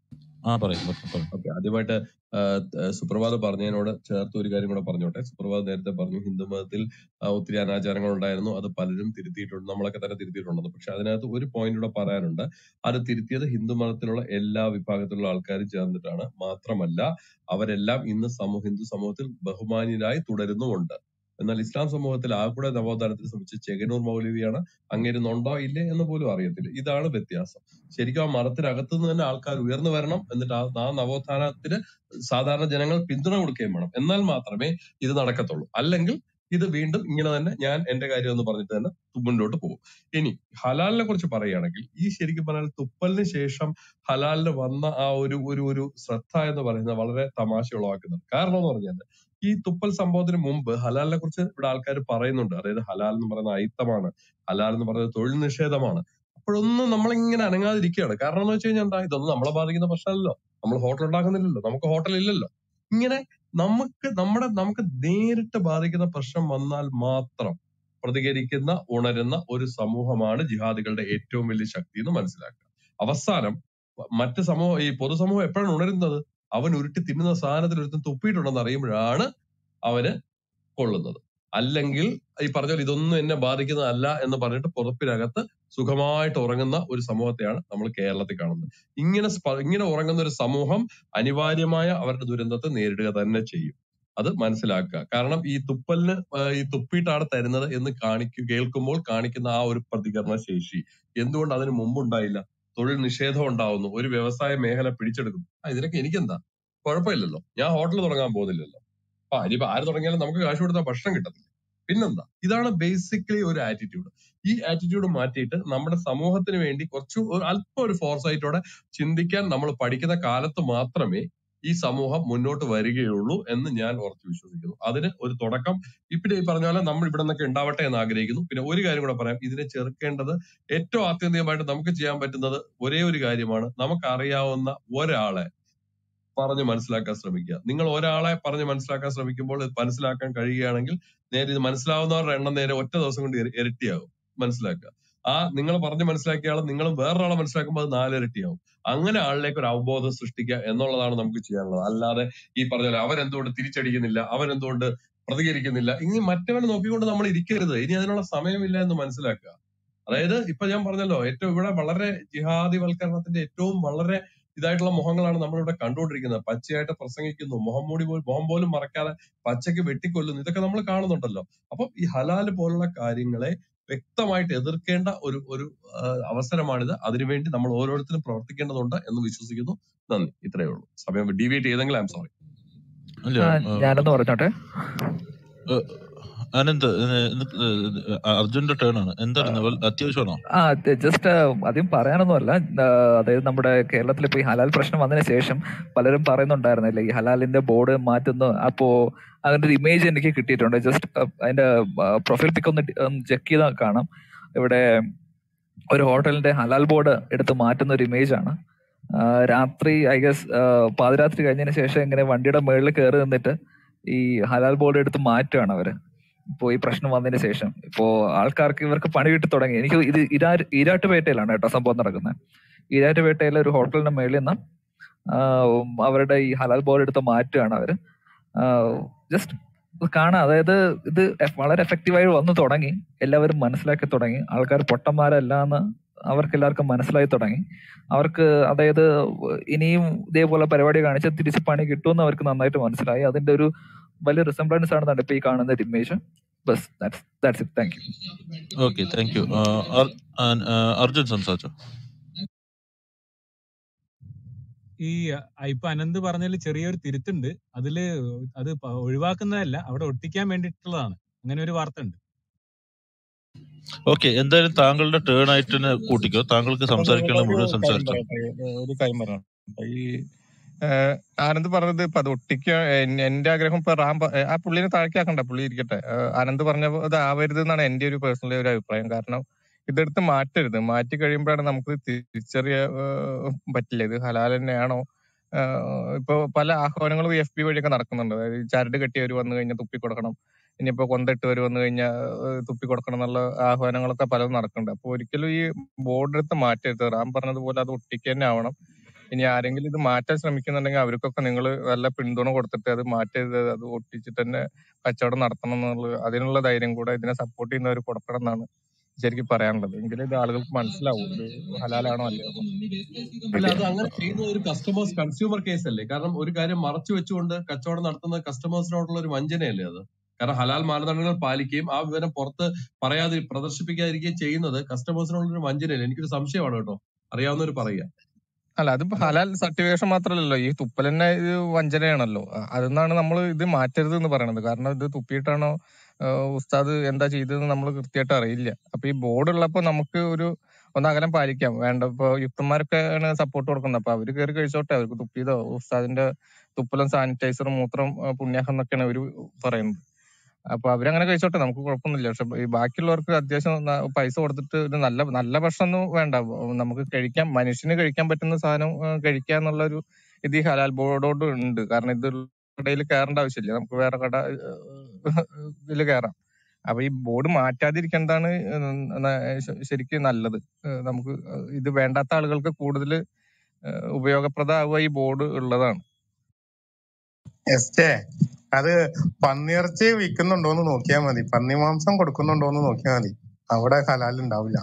ആ പറയും പറയും ഓക്കെ ആദ്യമായിട്ട് ആ, ത- സുപ്രഭാത് പറഞ്ഞതിനോട് ചേർത്ത് ഒരു കാര്യം കൂടെ പറഞ്ഞോട്ടെ സുപ്രഭാത് നേരത്തെ പറഞ്ഞു ഹിന്ദു മതത്തിൽ ആ, ഒത്തിരി അനാചാരങ്ങൾ ഉണ്ടായിരുന്നു അത് പലരും തിരുത്തിയിട്ടുണ്ട് നമ്മളൊക്കെ തന്നെ തിരുത്തിയിട്ടുണ്ടെന്ന് പക്ഷെ അതിനകത്ത് ഒരു പോയിന്റ് കൂടെ പറയാനുണ്ട് അത് തിരുത്തിയത് ഹിന്ദു മതത്തിലുള്ള എല്ലാ വിഭാഗത്തിലുള്ള ആൾക്കാരും ചേർന്നിട്ടാണ് മാത്രമല്ല അവരെല്ലാം ഇന്ന് സമൂഹ ഹിന്ദു സമൂഹത്തിൽ ബഹുമാന്യരായി തുടരുന്നുമുണ്ട് എന്നാൽ ഇസ്ലാം സമൂഹത്തിൽ ആ കൂടെ നവോത്ഥാനത്തിന് ശ്രമിച്ച ചെകനൂർ മൗലവിയാണ് അങ്ങേരുന്നുണ്ടോ ഇല്ലേ എന്ന് പോലും അറിയത്തില്ല ഇതാണ് വ്യത്യാസം ശരിക്കും ആ മതത്തിനകത്തു നിന്ന് തന്നെ ആൾക്കാർ ഉയർന്നു വരണം എന്നിട്ട് ആ ആ നവോത്ഥാനത്തിന് സാധാരണ ജനങ്ങൾ പിന്തുണ കൊടുക്കുകയും വേണം എന്നാൽ മാത്രമേ ഇത് നടക്കത്തുള്ളൂ അല്ലെങ്കിൽ ഇത് വീണ്ടും ഇങ്ങനെ തന്നെ ഞാൻ എന്റെ കാര്യം എന്ന് പറഞ്ഞിട്ട് തന്നെ മുന്നോട്ട് പോകും ഇനി ഹലാലിനെ കുറിച്ച് പറയുകയാണെങ്കിൽ ഈ ശരിക്കും പറഞ്ഞാൽ തുപ്പലിന് ശേഷം ഹലാലിന് വന്ന ആ ഒരു ഒരു ഒരു ശ്രദ്ധ എന്ന് പറയുന്നത് വളരെ തമാശ ഉളവാക്കുന്നുണ്ട് കാരണം എന്ന് പറഞ്ഞാൽ ഈ തുപ്പൽ സംഭവത്തിന് മുമ്പ് ഹലാലിനെ കുറിച്ച് ഇവിടെ ആൾക്കാർ പറയുന്നുണ്ട് അതായത് ഹലാൽ എന്ന് പറയുന്നത് അയിത്തമാണ് ഹലാൽ എന്ന് പറയുന്നത് തൊഴിൽ നിഷേധമാണ് അപ്പോഴൊന്നും നമ്മളിങ്ങനെ അനങ്ങാതിരിക്കുകയാണ് കാരണം എന്ന് വെച്ച് കഴിഞ്ഞാൽ എന്താ ഇതൊന്നും നമ്മളെ ബാധിക്കുന്ന പ്രശ്നമല്ലല്ലോ നമ്മൾ ഹോട്ടൽ ഉണ്ടാക്കുന്നില്ലല്ലോ നമുക്ക് ഹോട്ടൽ ഇല്ലല്ലോ ഇങ്ങനെ നമുക്ക് നമ്മുടെ നമുക്ക് നേരിട്ട് ബാധിക്കുന്ന പ്രശ്നം വന്നാൽ മാത്രം പ്രതികരിക്കുന്ന ഉണരുന്ന ഒരു സമൂഹമാണ് ജിഹാദികളുടെ ഏറ്റവും വലിയ ശക്തി എന്ന് മനസ്സിലാക്കുക അവസാനം മറ്റ് സമൂഹം ഈ പൊതുസമൂഹം എപ്പോഴാണ് ഉണരുന്നത് അവൻ ഉരുട്ടി തിന്നുന്ന സാധനത്തിൽ ഒരുത്തൻ തുപ്പിയിട്ടുണ്ടെന്ന് അറിയുമ്പോഴാണ് അവന് കൊള്ളുന്നത് അല്ലെങ്കിൽ ഈ പറഞ്ഞ പോലെ ഇതൊന്നും എന്നെ ബാധിക്കുന്നതല്ല എന്ന് പറഞ്ഞിട്ട് പുറപ്പിനകത്ത് സുഖമായിട്ട് ഉറങ്ങുന്ന ഒരു സമൂഹത്തെയാണ് നമ്മൾ കേരളത്തിൽ കാണുന്നത് ഇങ്ങനെ സ്പ- ഇങ്ങനെ ഉറങ്ങുന്ന ഒരു സമൂഹം അനിവാര്യമായ അവരുടെ ദുരന്തത്തെ നേരിടുക തന്നെ ചെയ്യും അത് മനസ്സിലാക്കുക കാരണം ഈ തുപ്പലിന് ആ, ഈ തുപ്പിയിട്ടാണ് തരുന്നത് എന്ന് കാണിക്കു കേൾക്കുമ്പോൾ കാണിക്കുന്ന ആ ഒരു പ്രതികരണ ശേഷി എന്തുകൊണ്ട് അതിന് മുമ്പുണ്ടായില്ല തൊഴിൽ നിഷേധം ഉണ്ടാവുന്നു ഒരു വ്യവസായ മേഖല പിടിച്ചെടുക്കുന്നു ആ ഇതിനൊക്കെ എനിക്കെന്താ കുഴപ്പമില്ലല്ലോ ഞാൻ ഹോട്ടൽ തുടങ്ങാൻ പോകുന്നില്ലല്ലോ അപ്പൊ ഇനിയിപ്പോ ആര് തുടങ്ങിയാലും നമുക്ക് കാശ് കൊടുത്താൽ ഭക്ഷണം കിട്ടത്തില്ല പിന്നെന്താ ഇതാണ് ബേസിക്കലി ഒരു ആറ്റിറ്റ്യൂഡ് ഈ ആറ്റിറ്റ്യൂഡ് മാറ്റിയിട്ട് നമ്മുടെ സമൂഹത്തിന് വേണ്ടി കുറച്ച് ഒരു അല്പം ഒരു ഫോർസൈറ്റോടെ ചിന്തിക്കാൻ നമ്മൾ പഠിക്കുന്ന കാലത്ത് മാത്രമേ ഈ സമൂഹം മുന്നോട്ട് വരികയുള്ളൂ എന്ന് ഞാൻ ഉറച്ചു വിശ്വസിക്കുന്നു അതിന് ഒരു തുടക്കം ഇപ്പിടെ ഈ പറഞ്ഞ പോലെ നമ്മൾ ഇവിടെ നിന്നൊക്കെ ഉണ്ടാവട്ടെ എന്ന് ആഗ്രഹിക്കുന്നു പിന്നെ ഒരു കാര്യം കൂടെ പറയാം ഇതിനെ ചെറുക്കേണ്ടത് ഏറ്റവും ആത്യന്തികമായിട്ട് നമുക്ക് ചെയ്യാൻ പറ്റുന്നത് ഒരേ ഒരു കാര്യമാണ് നമുക്ക് അറിയാവുന്ന ഒരാളെ പറഞ്ഞ് മനസ്സിലാക്കാൻ ശ്രമിക്കുക നിങ്ങൾ ഒരാളെ പറഞ്ഞ് മനസ്സിലാക്കാൻ ശ്രമിക്കുമ്പോൾ ഇത് മനസ്സിലാക്കാൻ കഴിയുകയാണെങ്കിൽ നേരെ ഇത് മനസ്സിലാവുന്നവരുടെ എണ്ണം നേരെ ഒറ്റ ദിവസം കൊണ്ട് ഇര- ഇരട്ടിയാകും മനസ്സിലാക്കുക ആ നിങ്ങൾ പറഞ്ഞ് മനസ്സിലാക്കിയ ആൾ നിങ്ങൾ വേറൊരാളെ മനസ്സിലാക്കുമ്പോൾ അത് നാലിരട്ടിയാവും അങ്ങനെ ആളിലേക്ക് ഒരു അവബോധം സൃഷ്ടിക്കുക എന്നുള്ളതാണ് നമുക്ക് ചെയ്യാനുള്ളത് അല്ലാതെ ഈ പറഞ്ഞ പോലെ അവരെന്തുകൊണ്ട് തിരിച്ചടിക്കുന്നില്ല അവരെന്തുകൊണ്ട് പ്രതികരിക്കുന്നില്ല ഇനി മറ്റവനെ നോക്കിക്കൊണ്ട് നമ്മൾ ഇരിക്കരുത് ഇനി അതിനുള്ള സമയമില്ല എന്ന് മനസ്സിലാക്കുക അതായത് ഇപ്പൊ ഞാൻ പറഞ്ഞല്ലോ ഏറ്റവും ഇവിടെ വളരെ ജിഹാദിവൽക്കരണത്തിന്റെ ഏറ്റവും വളരെ ഇതായിട്ടുള്ള മുഖങ്ങളാണ് നമ്മളിവിടെ കണ്ടുകൊണ്ടിരിക്കുന്നത് പച്ചയായിട്ട് പ്രസംഗിക്കുന്നു മുഖം മൂടി പോലും മുഖം പോലും മറക്കാതെ പച്ചയ്ക്ക് വെട്ടിക്കൊല്ലുന്നു ഇതൊക്കെ നമ്മൾ കാണുന്നുണ്ടല്ലോ അപ്പം ഈ ഹലാല് പോലുള്ള കാര്യങ്ങളെ വ്യക്തമായിട്ട് എതിർക്കേണ്ട ഒരു ഒരു ആ, അവസരമാണിത് അതിനുവേണ്ടി നമ്മൾ ഓരോരുത്തരും പ്രവർത്തിക്കേണ്ടതുണ്ട് എന്ന് വിശ്വസിക്കുന്നു നന്ദി ഇത്രയേ ഉള്ളൂ സമയം ഡീവിയേറ്റ് ചെയ്തെങ്കിൽ ഐ എം സോറി അല്ല ആ, ആ, ഞാനൊന്ന് പറഞ്ഞോട്ടെ ഏ, അനന്ത് ഏ, ഇത് ഏ, അർജുന്റെ ടേൺ ആണ് എന്താണ് നവൽ അത്യാവശ്യമാണോ ആ ജസ്റ്റ് ആദ്യം പറയാനൊന്നുമല്ല ആ, അതായത് നമ്മുടെ കേരളത്തിൽ ഇപ്പൊ ഈ ഹലാൽ പ്രശ്നം വന്നതിന് ശേഷം പലരും പറയുന്നുണ്ടായിരുന്നില്ലേ ഈ ഹലാലിന്റെ ബോർഡ് മാറ്റുന്നു അപ്പോ അതിന്റെ ഒരു ഇമേജ് എനിക്ക് കിട്ടിയിട്ടുണ്ട് ജസ്റ്റ് അതിന്റെ പ്രൊഫൈൽ പിക്ക് ഒന്ന് ചെക്ക് ചെയ്താൽ കാണാം ഇവിടെ ഒരു ഹോട്ടലിന്റെ ഹലാൽ ബോർഡ് എടുത്ത് മാറ്റുന്ന ഒരു ഇമേജ് ആണ് ആ, രാത്രി ഐ ഗസ് പാതിരാത്രി കഴിഞ്ഞതിന് ശേഷം ഇങ്ങനെ വണ്ടിയുടെ മുകളിൽ കയറി നിന്നിട്ട് ഈ ഹലാൽ ബോർഡ് എടുത്ത് മാറ്റുകയാണ് അവര് ഇപ്പോ ഈ പ്രശ്നം വന്നതിന് ശേഷം ഇപ്പോ ആൾക്കാർക്ക് ഇവർക്ക് പണി കിട്ടി തുടങ്ങി എനിക്ക് ഇത് ഇരാ ഈരാട്ടുപേട്ടയിലാണ് കേട്ടോ സംഭവം നടക്കുന്നത് ഈരാട്ടുപേട്ടയിലെ ഒരു ഹോട്ടലിന്റെ മേളിൽ നിന്ന് ആ, അവരുടെ ഈ ഹലാൽ ബോർഡ് എടുത്ത് മാറ്റുകയാണ് അവര് ജസ്റ്റ് കാണാം അതായത് ഇത് എഫ്- വളരെ എഫക്റ്റീവായി വന്നു തുടങ്ങി എല്ലാവരും മനസ്സിലാക്കി തുടങ്ങി ആൾക്കാർ പൊട്ടന്മാരല്ല എന്ന് അവർക്ക് എല്ലാവർക്കും മനസ്സിലായി തുടങ്ങി അവർക്ക് അതായത് ഇനിയും ഇതേപോലെ പരിപാടി കാണിച്ച് തിരിച്ച് പണി കിട്ടുമെന്ന് അവർക്ക് നന്നായിട്ട് മനസ്സിലായി അതിന്റെ ഒരു വലിയ റിസംബ്ലൻസ് ആണ് ഇപ്പൊ ഈ കാണുന്ന ഒരു ഇമേജ് ബസ് that's it thank you okay thank you Arjun സംസാരിച്ചോ ഈ അഹ് ഇപ്പൊ അനന്ത് പറഞ്ഞതിൽ ചെറിയൊരു തിരുത്തുണ്ട് അതില് അത് പ- ഒഴിവാക്കുന്നതല്ല അവിടെ ഒട്ടിക്കാൻ വേണ്ടിയിട്ടുള്ളതാണ് അങ്ങനെ ഒരു വാർത്ത ഉണ്ട് ഓക്കെ എന്തായാലും താങ്കളുടെ ടേൺ ആയിട്ട് തന്നെ കൂട്ടിക്കോ താങ്കൾക്ക് സംസാരിക്കാനുള്ള ഒരു മുഴുവൻ കാര്യം സംസാരിച്ചോ പറയട്ടെ ഒരു കാര്യം പറയണം ഈ ഏഹ്, ആനന്ദ് പറഞ്ഞത് ഇപ്പൊ അത് ഒട്ടിക്ക എൻ- എന്റെ ആഗ്രഹം ഇപ്പൊ റാം പ- ആ പുള്ളിനെ താഴ്ക്കാക്കണ്ട പുള്ളി ഇരിക്കട്ടെ ഏഹ്, ആനന്ദ് പറഞ്ഞ പോ- ഇത് ആവരുത് എന്നാണ് എന്റെ ഒരു പേഴ്സണൽ ഒരു അഭിപ്രായം കാരണം ഇതെടുത്ത് മാറ്റരുത് മാറ്റി കഴിയുമ്പോഴാണ് നമുക്ക് തിരിച്ചറിയ ഏഹ്, പറ്റില്ല ഇത് ഹലാൽ തന്നെയാണോ ഏഹ്, ഇപ്പൊ പല ആഹ്വാനങ്ങളും എഫ് ബി വഴിയൊക്കെ നടക്കുന്നുണ്ട് അതായത് ഈ ചരട് കെട്ടിയവർ വന്നു കഴിഞ്ഞാൽ തുപ്പി കൊടുക്കണം ഇനിയിപ്പോ കൊന്തിട്ടവർ വന്നു കഴിഞ്ഞാൽ തുപ്പി കൊടുക്കണം എന്നുള്ള ആഹ്വാനങ്ങളൊക്കെ പലതും നടക്കുന്നുണ്ട് അപ്പൊ ഒരിക്കലും ഈ ബോർഡ് എടുത്ത് മാറ്റരുത് റാം പറഞ്ഞതുപോലെ അത് ഒട്ടിക്കുക തന്നെ ആവണം ഇനി ആരെങ്കിലും ഇത് മാറ്റാൻ ശ്രമിക്കുന്നുണ്ടെങ്കിൽ അവർക്കൊക്കെ നിങ്ങൾ നല്ല പിന്തുണ കൊടുത്തിട്ട് അത് മാറ്റരുത് അത് ഒട്ടിച്ചിട്ട് തന്നെ കച്ചവടം നടത്തണം എന്നുള്ളത് അതിനുള്ള ധൈര്യം കൂടെ ഇതിനെ സപ്പോർട്ട് ചെയ്യുന്നവർ കൊടുക്കണം എന്നാണ് ശരിക്കും പറയാനുള്ളത് എങ്കിലും ഇത് ആളുകൾക്ക് മനസ്സിലാവും ഇത് ഹലാലാണോ അല്ലയോ എന്ന്. അല്ല അത് അങ്ങനെ ചെയ്യുന്ന ഒരു കസ്റ്റമേഴ്സ് കൺസ്യൂമർ കേസ് അല്ലേ കാരണം ഒരു കാര്യം മറച്ചു വെച്ചുകൊണ്ട് കച്ചവടം നടത്തുന്ന കസ്റ്റമേഴ്സിനോടുള്ള ഒരു വഞ്ചനയല്ലേ അത് കാരണം ഹലാൽ മാനദണ്ഡങ്ങൾ പാലിക്കുകയും ആ വിവരം പുറത്ത് പറയാതെ പ്രദർശിപ്പിക്കാതിരിക്കുകയും ചെയ്യുന്നത് കസ്റ്റമേഴ്സിനോടുള്ള ഒരു വഞ്ചനയല്ലേ എനിക്കൊരു സംശയമാണ് കേട്ടോ അറിയാവുന്നവർ പറയുക അല്ല അതിപ്പോ ഹലാൽ സർട്ടിഫിക്കേഷൻ മാത്രമല്ലല്ലോ ഈ തുപ്പൽ തന്നെ ഇത് വഞ്ചനയാണല്ലോ അ- അതെന്നാണ് നമ്മൾ ഇത് മാറ്റരുത് എന്ന് പറയണത് കാരണം ഇത് തുപ്പിയിട്ടാണോ ആ, ഉസ്താദ് എന്താ ചെയ്തതെന്ന് നമ്മൾ കൃത്യമായിട്ട് അറിയില്ല അപ്പൊ ഈ ബോർഡ് ഉള്ളപ്പോ നമുക്ക് ഒരു ഒന്ന് അകലം പാലിക്കാം വേണ്ട ഇപ്പൊ യുക്തന്മാരൊക്കെ ആണ് സപ്പോർട്ട് കൊടുക്കുന്നത് അപ്പൊ അവര് കയറി കഴിച്ചോട്ടെ അവർക്ക് തുപ്പിയതോ ഉസ്താദിന്റെ തുപ്പലും സാനിറ്റൈസറും മൂത്രം ആ, പുണ്യാഹം എന്നൊക്കെയാണ് അവര് പറയുന്നത് അപ്പൊ അവരങ്ങനെ കഴിച്ചോട്ടെ നമുക്ക് കുഴപ്പമൊന്നുമില്ല പക്ഷെ ഈ ബാക്കിയുള്ളവർക്ക് അത്യാവശ്യം ന- പൈസ കൊടുത്തിട്ട് ഒരു നല്ല നല്ല ഭക്ഷണം ഒന്നും വേണ്ട നമുക്ക് കഴിക്കാൻ മനുഷ്യന് കഴിക്കാൻ പറ്റുന്ന സാധനം ആ, കഴിക്കുക എന്നുള്ള ഒരു ഇത് ഈ ഹലാൽ ബോർഡോട് ഉണ്ട് കാരണം ഇത് കടയിൽ കയറേണ്ട ആവശ്യമില്ല നമുക്ക് വേറെ കട ഇതിൽ കയറാം അപ്പൊ ഈ ബോർഡ് മാറ്റാതിരിക്കേണ്ടതാണ് ശരിക്കും നല്ലത് ഏഹ് നമുക്ക് ഇത് വേണ്ടാത്ത ആളുകൾക്ക് കൂടുതൽ ഉപയോഗപ്രദമാവുക ഈ ബോർഡ് ഉള്ളതാണ് എസ്റ്റേ അത് പന്നിയിറച്ചി വിൽക്കുന്നുണ്ടോന്ന് നോക്കിയാൽ മതി പന്നി മാംസം കൊടുക്കുന്നുണ്ടോന്ന് നോക്കിയാൽ മതി അവിടെ ഹലാൽ ഉണ്ടാവില്ല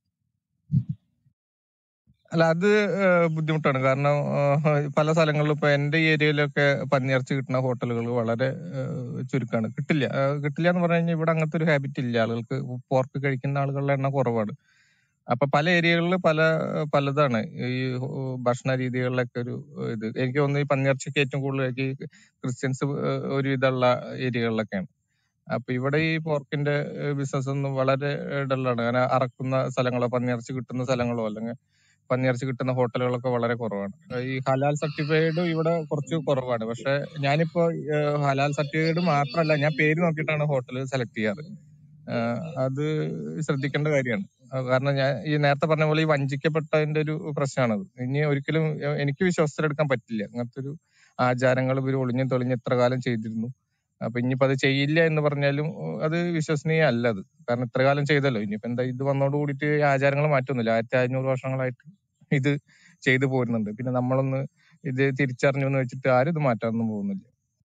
അല്ല അത് ഏഹ് ബുദ്ധിമുട്ടാണ് കാരണം ഏഹ് പല സ്ഥലങ്ങളിലും ഇപ്പൊ എന്റെ ഈ ഏരിയയിലൊക്കെ പന്നിയിറച്ചി കിട്ടുന്ന ഹോട്ടലുകൾ വളരെ ഏഹ് ചുരുക്കമാണ് കിട്ടില്ല ഏഹ് കിട്ടില്ല എന്ന് പറഞ്ഞു കഴിഞ്ഞാൽ ഇവിടെ അങ്ങനത്തെ ഒരു ഹാബിറ്റ് ഇല്ല ആളുകൾക്ക് പോർക്ക് കഴിക്കുന്ന ആളുകളുടെ എണ്ണം കുറവാണ് അപ്പൊ പല ഏരിയകളിൽ പല പലതാണ് ഈ ഏഹ് ഭക്ഷണ രീതികളിലൊക്കെ ഒരു ഇത് എനിക്ക് തോന്നുന്നു ഈ പന്നിയിറച്ചിക്ക് ഏറ്റവും കൂടുതൽ ഈ ക്രിസ്ത്യൻസ് ഏഹ് ഒരുവിധമുള്ള ഏരിയകളിലൊക്കെയാണ് അപ്പൊ ഇവിടെ ഈ പോർക്കിന്റെ ബിസിനസ് ഒന്നും വളരെ ഡള്ളാണ് കാരണം അറക്കുന്ന സ്ഥലങ്ങളോ പന്നിയിറച്ചി കിട്ടുന്ന സ്ഥലങ്ങളോ അല്ലെങ്കിൽ പന്നിയിറച്ചി കിട്ടുന്ന ഹോട്ടലുകളൊക്കെ വളരെ കുറവാണ് ഈ ഹലാൽ സർട്ടിഫൈഡ് ഇവിടെ കുറച്ച് കുറവാണ് പക്ഷെ ഞാനിപ്പോ ഏഹ് ഹലാൽ സർട്ടിഫൈഡ് മാത്രമല്ല ഞാൻ പേര് നോക്കിയിട്ടാണ് ഹോട്ടൽ സെലക്ട് ചെയ്യാറ് ഏഹ് അത് ശ്രദ്ധിക്കേണ്ട കാര്യമാണ് അഹ് കാരണം ഞാൻ ഈ നേരത്തെ പറഞ്ഞ പോലെ ഈ വഞ്ചിക്കപ്പെട്ടതിന്റെ ഒരു പ്രശ്നമാണത് ഇനി ഒരിക്കലും എ- എനിക്ക് വിശ്വസ്തരെടുക്കാൻ പറ്റില്ല അങ്ങനത്തെ ഒരു ആചാരങ്ങൾ ഇവർ ഒളിഞ്ഞും തെളിഞ്ഞും ഇത്ര കാലം ചെയ്തിരുന്നു അപ്പൊ ഇനിയിപ്പോ അത് ചെയ്യില്ല എന്ന് പറഞ്ഞാലും ഉം, അത് വിശ്വസനീയ അല്ല അത് കാരണം ഇത്ര കാലം ചെയ്തല്ലോ ഇനിയിപ്പോ എന്താ ഇത് വന്നോട് കൂടിയിട്ട് ഈ ആചാരങ്ങൾ മാറ്റൊന്നുമില്ല ആയിരത്തി അഞ്ഞൂറ് വർഷങ്ങളായിട്ട് ഇത് ചെയ്തു പോരുന്നുണ്ട് പിന്നെ നമ്മളൊന്ന് ഇത് തിരിച്ചറിഞ്ഞു എന്ന് വെച്ചിട്ട് ആരും ഇത് മാറ്റാനൊന്നും പോകുന്നില്ല